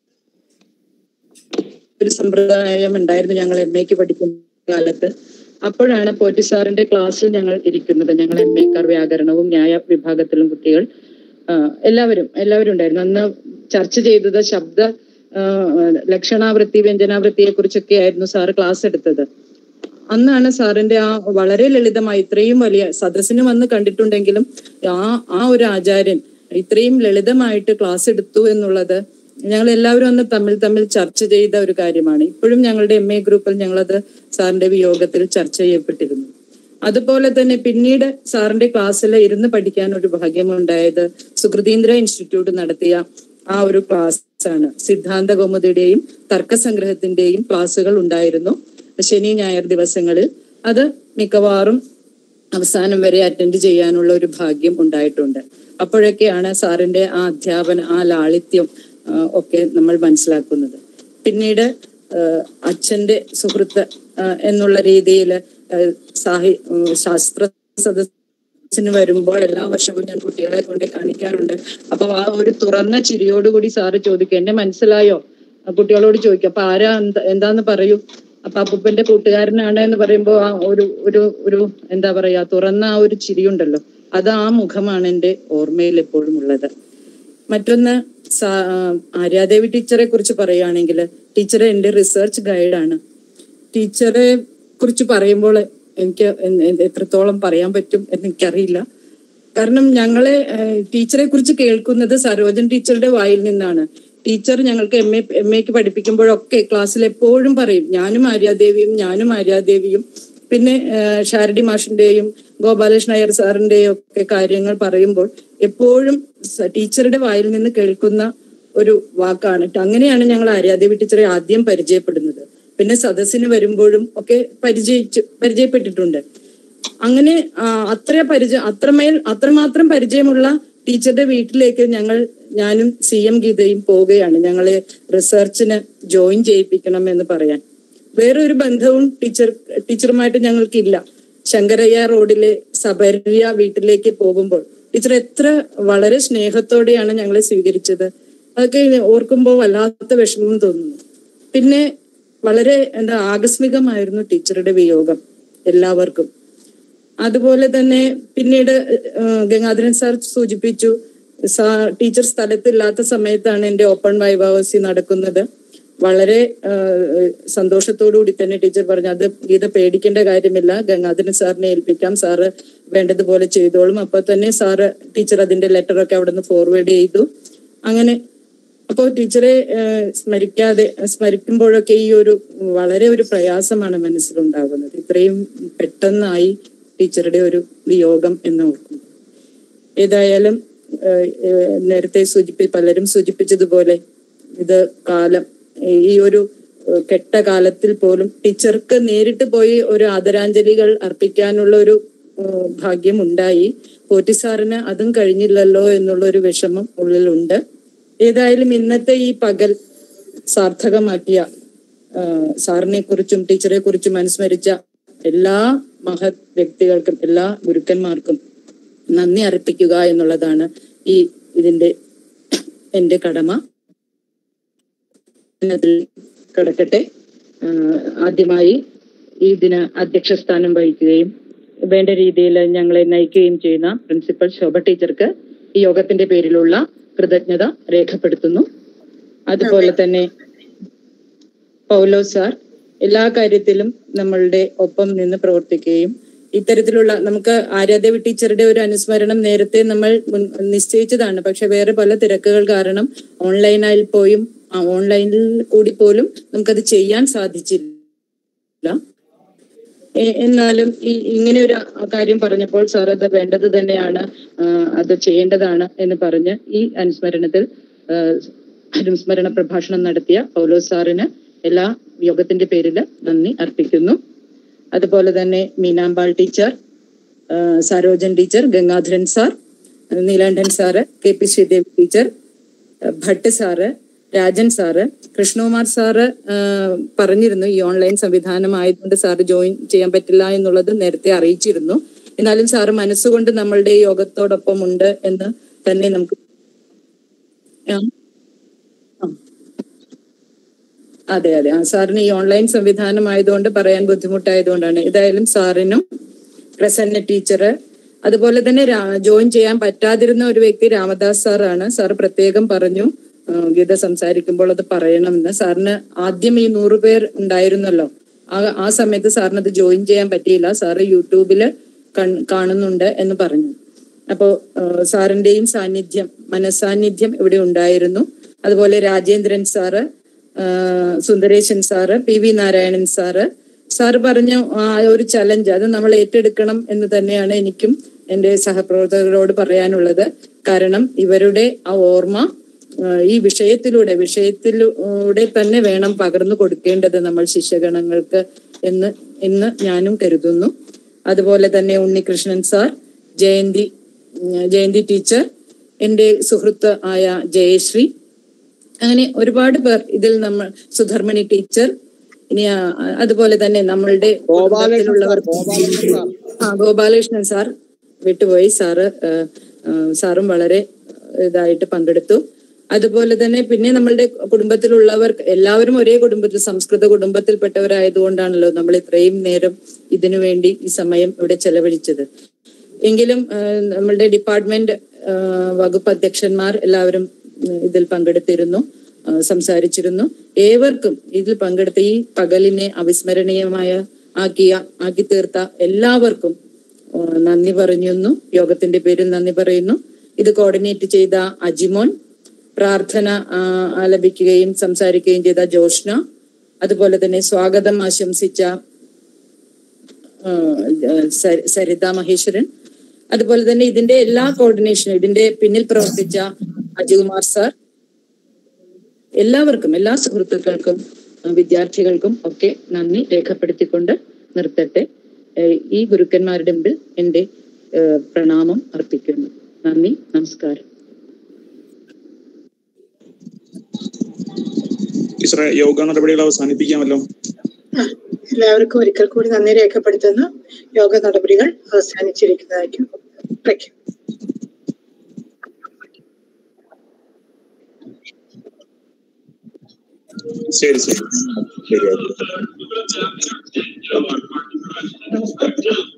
ഒരു സമ്പ്രദായം ഉണ്ടായിരുന്നു ഞങ്ങൾ എം എക്ക് പഠിക്കുന്ന കാലത്ത് അപ്പോഴാണ് പോറ്റി സാറിന്റെ ക്ലാസ്സിൽ ഞങ്ങൾ ഇരിക്കുന്നത് ഞങ്ങൾ എം എക്കാർ വ്യാകരണവും ന്യായ വിഭാഗത്തിലും കുട്ടികൾ ആ, എല്ലാവരും എല്ലാവരും ഉണ്ടായിരുന്നു അന്ന് ചർച്ച ചെയ്തത് ശബ്ദ ആ, ലക്ഷണാവൃത്തി വ്യഞ്ജനാവൃത്തിയെ കുറിച്ചൊക്കെ ആയിരുന്നു സാറ് ക്ലാസ് എടുത്തത് അന്നാണ് സാറിന്റെ ആ വളരെ ലളിതമായി ഇത്രയും വലിയ സദസ്സിന് വന്ന് കണ്ടിട്ടുണ്ടെങ്കിലും ആ ആ ഒരു ആചാര്യൻ ഇത്രയും ലളിതമായിട്ട് ക്ലാസ് എടുത്തു എന്നുള്ളത് ഞങ്ങൾ എല്ലാവരും അന്ന് തമ്മിൽ തമ്മിൽ ചർച്ച ചെയ്ത ഒരു കാര്യമാണ് ഇപ്പോഴും ഞങ്ങളുടെ എം എ ഗ്രൂപ്പിൽ ഞങ്ങളത് സാറിന്റെ വിയോഗത്തിൽ ചർച്ച ചെയ്യപ്പെട്ടിരുന്നു അതുപോലെ തന്നെ പിന്നീട് സാറിന്റെ ക്ലാസ്സിൽ ഇരുന്ന് പഠിക്കാൻ ഒരു ഭാഗ്യമുണ്ടായത് സുകൃതീന്ദ്ര ഇൻസ്റ്റിറ്റ്യൂട്ട് നടത്തിയ ആ ഒരു ക്ലാസ് ആണ് സിദ്ധാന്ത കൗമുദിയുടെയും തർക്കസംഗ്രഹത്തിന്റെയും ക്ലാസ്സുകൾ ഉണ്ടായിരുന്നു ശനി ഞായർ ദിവസങ്ങളിൽ അത് മിക്കവാറും അവസാനം വരെ അറ്റൻഡ് ചെയ്യാനുള്ള ഒരു ഭാഗ്യം ഉണ്ടായിട്ടുണ്ട് അപ്പോഴൊക്കെയാണ് സാറിന്റെ ആ അധ്യാപന ആ ലാളിത്യം ആ, ഒക്കെ നമ്മൾ മനസ്സിലാക്കുന്നത് പിന്നീട് ആ, അച്ഛന്റെ സുഹൃത്ത് ആ, എന്നുള്ള രീതിയിൽ സാഹി ഉം, ശാസ്ത്ര സദസ്സിന് വരുമ്പോൾ എല്ലാ വർഷവും ഞാൻ കുട്ടികളെ കൊണ്ട് കാണിക്കാറുണ്ട് അപ്പൊ ആ ഒരു തുറന്ന ചിരിയോടുകൂടി സാറ് ചോദിക്കും എന്നെ മനസ്സിലായോ ആ കുട്ടികളോട് ചോദിക്കും അപ്പൊ ആരാ എന്താ എന്താന്ന് പറയൂ അപ്പൊ അപ്പൂപ്പന്റെ കൂട്ടുകാരനാണ് എന്ന് പറയുമ്പോ ആ ഒരു ഒരു ഒരു എന്താ പറയാ തുറന്ന ആ ഒരു ചിരിയുണ്ടല്ലോ അത് ആ മുഖമാണ് എന്റെ ഓർമ്മയിൽ എപ്പോഴും ഉള്ളത് മറ്റൊന്ന് സാ- ആ, ആര്യാദേവി ടീച്ചറെ കുറിച്ച് പറയുകയാണെങ്കിൽ ടീച്ചർ എന്റെ റിസർച്ച് ഗൈഡാണ് ടീച്ചറെ കുറിച്ച് പറയുമ്പോൾ എനിക്ക് എ- എ- എത്രത്തോളം പറയാൻ പറ്റും എന്ന് എനിക്കറിയില്ല കാരണം ഞങ്ങളെ ഏഹ്, ടീച്ചറെ കുറിച്ച് കേൾക്കുന്നത് സരോജൻ ടീച്ചറുടെ വായിൽ നിന്നാണ് ടീച്ചർ ഞങ്ങൾക്ക് എം എ എം എക്ക് പഠിപ്പിക്കുമ്പോഴൊക്കെ ക്ലാസ്സിൽ എപ്പോഴും പറയും ഞാനും ആര്യാദേവിയും ഞാനും ആര്യാദേവിയും പിന്നെ ഏഹ്, ഷാരടി മാഷിന്റെയും ഗോപാലകൃഷ്ണ അയ്യർ സാറിന്റെയും ഒക്കെ കാര്യങ്ങൾ പറയുമ്പോൾ എപ്പോഴും സ- ടീച്ചറുടെ വായിൽ നിന്ന് കേൾക്കുന്ന ഒരു വാക്കാണ് അങ്ങനെയാണ് ഞങ്ങൾ ആര്യാദേവി ടീച്ചറെ ആദ്യം പരിചയപ്പെടുന്നത് പിന്നെ സദസ്സിന് വരുമ്പോഴും ഒക്കെ പരിചയിച്ചു പരിചയപ്പെട്ടിട്ടുണ്ട് അങ്ങനെ ആ, അത്ര പരിചയം അത്രമേൽ അത്രമാത്രം പരിചയമുള്ള ടീച്ചറുടെ വീട്ടിലേക്ക് ഞങ്ങൾ ഞാനും സി എം ഗീതയും പോവുകയാണ് ഞങ്ങളെ റിസർച്ചിന് ജോയിൻ ചെയ്യിപ്പിക്കണം എന്ന് പറയാൻ വേറെ ഒരു ബന്ധവും ടീച്ചർ ടീച്ചറുമായിട്ട് ഞങ്ങൾക്കില്ല ശങ്കരയ്യ റോഡിലെ സബര്യ വീട്ടിലേക്ക് പോകുമ്പോൾ ടീച്ചർ എത്ര വളരെ സ്നേഹത്തോടെയാണ് ഞങ്ങളെ സ്വീകരിച്ചത് അതൊക്കെ ഓർക്കുമ്പോൾ വല്ലാത്ത വിഷമം തോന്നുന്നു പിന്നെ വളരെ എന്താ ആകസ്മികമായിരുന്നു ടീച്ചറുടെ വിയോഗം എല്ലാവർക്കും അതുപോലെ തന്നെ പിന്നീട് ഏഹ്, ഗംഗാധരൻ സാർ സൂചിപ്പിച്ചു സാ ടീച്ചർ സ്ഥലത്തില്ലാത്ത സമയത്താണ് എന്റെ ഓപ്പൺ വൈഭാവസി നടക്കുന്നത് വളരെ ഏഹ്, സന്തോഷത്തോടുകൂടി തന്നെ ടീച്ചർ പറഞ്ഞു അത് ഗീത പേടിക്കേണ്ട കാര്യമില്ല ഗംഗാധരൻ സാറിനെ ഏൽപ്പിക്കാം സാറ് വേണ്ടതുപോലെ ചെയ്തോളും അപ്പൊ തന്നെ സാറ് ടീച്ചർ അതിന്റെ ലെറ്റർ ഒക്കെ അവിടെ നിന്ന് ഫോർവേഡ് ചെയ്തു അങ്ങനെ അപ്പോൾ ടീച്ചറെ ഏഹ്, സ്മരിക്കാതെ സ്മരിക്കുമ്പോഴൊക്കെ ഈ ഒരു വളരെ ഒരു പ്രയാസമാണ് മനസ്സിലുണ്ടാകുന്നത് ഇത്രയും പെട്ടെന്നായി ടീച്ചറുടെ ഒരു വിയോഗം എന്ന് ഓർക്കുന്നു ഏതായാലും ഏഹ്, ഏഹ്, നേരത്തെ സൂചിപ്പി പലരും സൂചിപ്പിച്ചതുപോലെ ഇത് കാലം ഈ ഒരു ഏഹ്, കെട്ട കാലത്തിൽ പോലും ടീച്ചർക്ക് നേരിട്ട് പോയി ഒരു ആദരാഞ്ജലികൾ അർപ്പിക്കാനുള്ള ഒരു ഏഹ്, ഭാഗ്യം ഉണ്ടായി പോറ്റി സാറിന് അതും കഴിഞ്ഞില്ലല്ലോ എന്നുള്ള ഒരു വിഷമം ഉള്ളിലുണ്ട് ഏതായാലും ഇന്നത്തെ ഈ പകൽ സാർത്ഥകമാക്കിയ ആഹ് സാറിനെ കുറിച്ചും ടീച്ചറെ കുറിച്ചും അനുസ്മരിച്ച എല്ലാ മഹത് വ്യക്തികൾക്കും എല്ലാ ഗുരുക്കന്മാർക്കും നന്ദി അർപ്പിക്കുക എന്നുള്ളതാണ് ഈ ഇതിന്റെ എന്റെ കടമ അതിൽ കിടക്കട്ടെ ആഹ് ആദ്യമായി ഈ ഇതിന് അധ്യക്ഷ സ്ഥാനം വഹിക്കുകയും വേണ്ട രീതിയിൽ ഞങ്ങളെ നയിക്കുകയും ചെയ്യുന്ന പ്രിൻസിപ്പൽ ശോഭ ടീച്ചർക്ക് ഈ യോഗത്തിന്റെ പേരിലുള്ള കൃതജ്ഞത രേഖപ്പെടുത്തുന്നു അതുപോലെ തന്നെ പൗലോ സാർ എല്ലാ കാര്യത്തിലും നമ്മളുടെ ഒപ്പം നിന്ന് പ്രവർത്തിക്കുകയും ഇത്തരത്തിലുള്ള നമുക്ക് ആരാധ്യ ടീച്ചറുടെ ഒരു അനുസ്മരണം നേരത്തെ നമ്മൾ മുൻ- നിശ്ചയിച്ചതാണ് പക്ഷെ വേറെ പല തിരക്കുകൾ കാരണം ഓൺലൈനായി പോയും ആ, ഓൺലൈനിൽ കൂടി പോലും നമുക്കത് ചെയ്യാൻ സാധിച്ചില്ല എ- എന്നാലും ഈ ഇങ്ങനെ ഒരു കാര്യം പറഞ്ഞപ്പോൾ സാർ അത് വേണ്ടത് തന്നെയാണ് ആ, അത് ചെയ്യേണ്ടതാണ് എന്ന് പറഞ്ഞ് ഈ അനുസ്മരണത്തിൽ ആ, അനുസ്മരണ പ്രഭാഷണം നടത്തിയ പൗലോസ് സാറിന് എല്ലാ യോഗത്തിന്റെ പേരിൽ നന്ദി അർപ്പിക്കുന്നു അതുപോലെ തന്നെ മീനാമ്പാൾ ടീച്ചർ ആ, Sarojan teacher Gangadharan sir Neelandan sir K P Sreedevi teacher ആ, Bhatt sir Rajan sir Krishnakumar sir ആ, പറഞ്ഞിരുന്നു ഈ ഓൺലൈൻ സംവിധാനം ആയതുകൊണ്ട് സാറ് ജോയിൻ ചെയ്യാൻ പറ്റില്ല എന്നുള്ളത് നേരത്തെ അറിയിച്ചിരുന്നു എന്നാലും സാറ് മനസ്സുകൊണ്ട് നമ്മളുടെ ഈ യോഗത്തോടൊപ്പം ഉണ്ട് എന്ന് തന്നെ നമുക്ക് ആ. ആ. അതെ അതെ ആ സാറിന് ഈ ഓൺലൈൻ സംവിധാനം ആയതുകൊണ്ട് പറയാൻ ബുദ്ധിമുട്ടായതുകൊണ്ടാണ് ഏതായാലും സാറിനും പ്രസന്ന ടീച്ചർ അതുപോലെ തന്നെ രാ- ജോയിൻ ചെയ്യാൻ പറ്റാതിരുന്ന ഒരു വ്യക്തി രാമദാസ് സാറാണ് സാർ പ്രത്യേകം പറഞ്ഞു ആ, ഗീത സംസാരിക്കുമ്പോൾ അത് പറയണമെന്ന് സാറിന് ആദ്യം ഈ നൂറ് പേർ ഉണ്ടായിരുന്നല്ലോ ആ ആ സമയത്ത് സാറിന് അത് ജോയിൻ ചെയ്യാൻ പറ്റിയില്ല സാറ് യൂട്യൂബില് കൺ- കാണുന്നുണ്ട് എന്ന് പറഞ്ഞു അപ്പോ ആ, സാറിന്റെയും സാന്നിധ്യം മനസാന്നിധ്യം ഇവിടെ ഉണ്ടായിരുന്നു അതുപോലെ രാജേന്ദ്രൻ സാറ് ആ, Sundaresan sir P V Narayanan sir sir പറഞ്ഞ ആ ഒരു ചലഞ്ച് അത് നമ്മൾ ഏറ്റെടുക്കണം എന്ന് തന്നെയാണ് എനിക്കും എന്റെ സഹപ്രവർത്തകരോട് പറയാനുള്ളത് കാരണം ഇവരുടെ ആ ഓർമ്മ ആ, ഈ വിഷയത്തിലൂടെ വിഷയത്തിലൂടെ തന്നെ വേണം പകർന്നു കൊടുക്കേണ്ടത് നമ്മൾ ശിഷ്യഗണങ്ങൾക്ക് എന്ന് എന്ന് ഞാനും കരുതുന്നു അതുപോലെ തന്നെ ഉണ്ണികൃഷ്ണൻ സാർ ജയന്തി ഉം, ജയന്തി ടീച്ചർ എന്റെ സുഹൃത്ത് ആയ ജയശ്രീ അങ്ങനെ ഒരുപാട് പേർ ഇതിൽ നമ്മൾ സുധർമ്മണി ടീച്ചർ ഇനി ആ, അതുപോലെ തന്നെ നമ്മളുടെ കുടുംബത്തിലുള്ളവർ ആ ഗോപാലകൃഷ്ണൻ സാർ വിട്ടുപോയി സാറ് ആ, ആ, സാറും വളരെ ഇതായിട്ട് പങ്കെടുത്തു അതുപോലെ തന്നെ പിന്നെ നമ്മളുടെ കുടുംബത്തിലുള്ളവർ എല്ലാവരും ഒരേ കുടുംബത്തിൽ സംസ്കൃത കുടുംബത്തിൽപ്പെട്ടവരായതുകൊണ്ടാണല്ലോ നമ്മൾ ഇത്രയും നേരം ഇതിനു വേണ്ടി ഈ സമയം ഇവിടെ ചെലവഴിച്ചത് എങ്കിലും ആ, നമ്മളുടെ ഡിപ്പാർട്ട്മെന്റ് ആ, വകുപ്പ് അധ്യക്ഷന്മാർ എല്ലാവരും ഉം, ഇതിൽ പങ്കെടുത്തിരുന്നു ആ, സംസാരിച്ചിരുന്നു ഏവർക്കും ഇതിൽ പങ്കെടുത്ത ഈ പകലിനെ അവിസ്മരണീയമായ ആക്കിയ ആക്കി തീർത്ത എല്ലാവർക്കും ആ, നന്ദി പറയുന്നു യോഗത്തിന്റെ പേരിൽ നന്ദി പറയുന്നു ഇത് കോർഡിനേറ്റ് ചെയ്ത അജിമോൻ പ്രാർത്ഥന ആ, ആലപിക്കുകയും സംസാരിക്കുകയും ചെയ്ത ജോഷ്ന അതുപോലെ തന്നെ സ്വാഗതം ആശംസിച്ച ആ, സ- സരിത മഹേശ്വരൻ അതുപോലെ തന്നെ ഇതിന്റെ എല്ലാ കോർഡിനേഷനും ഇതിന്റെ പിന്നിൽ പ്രവർത്തിച്ച അജികുമാർ സാർ എല്ലാവർക്കും എല്ലാ സുഹൃത്തുക്കൾക്കും ആ, വിദ്യാർത്ഥികൾക്കും ഒക്കെ നന്ദി രേഖപ്പെടുത്തിക്കൊണ്ട് നിർത്തട്ടെ ഏഹ് ഈ ഗുരുക്കന്മാരുടെ മുമ്പിൽ എന്റെ ഏഹ് പ്രണാമം അർപ്പിക്കുന്നു നന്ദി നമസ്കാരം ടീച്ചറെ യോഗ നടപടികൾ അവസാനിപ്പിക്കാമല്ലോ എല്ലാവർക്കും ഒരിക്കൽ കൂടി നന്ദി രേഖപ്പെടുത്തുന്നു യോഗ നടപടികൾ അവസാനിച്ചിരിക്കുന്നതായിരിക്കും പ്രഖ്യാപിക്കുന്നു ശരി ശരി ശരി നമസ്കാരം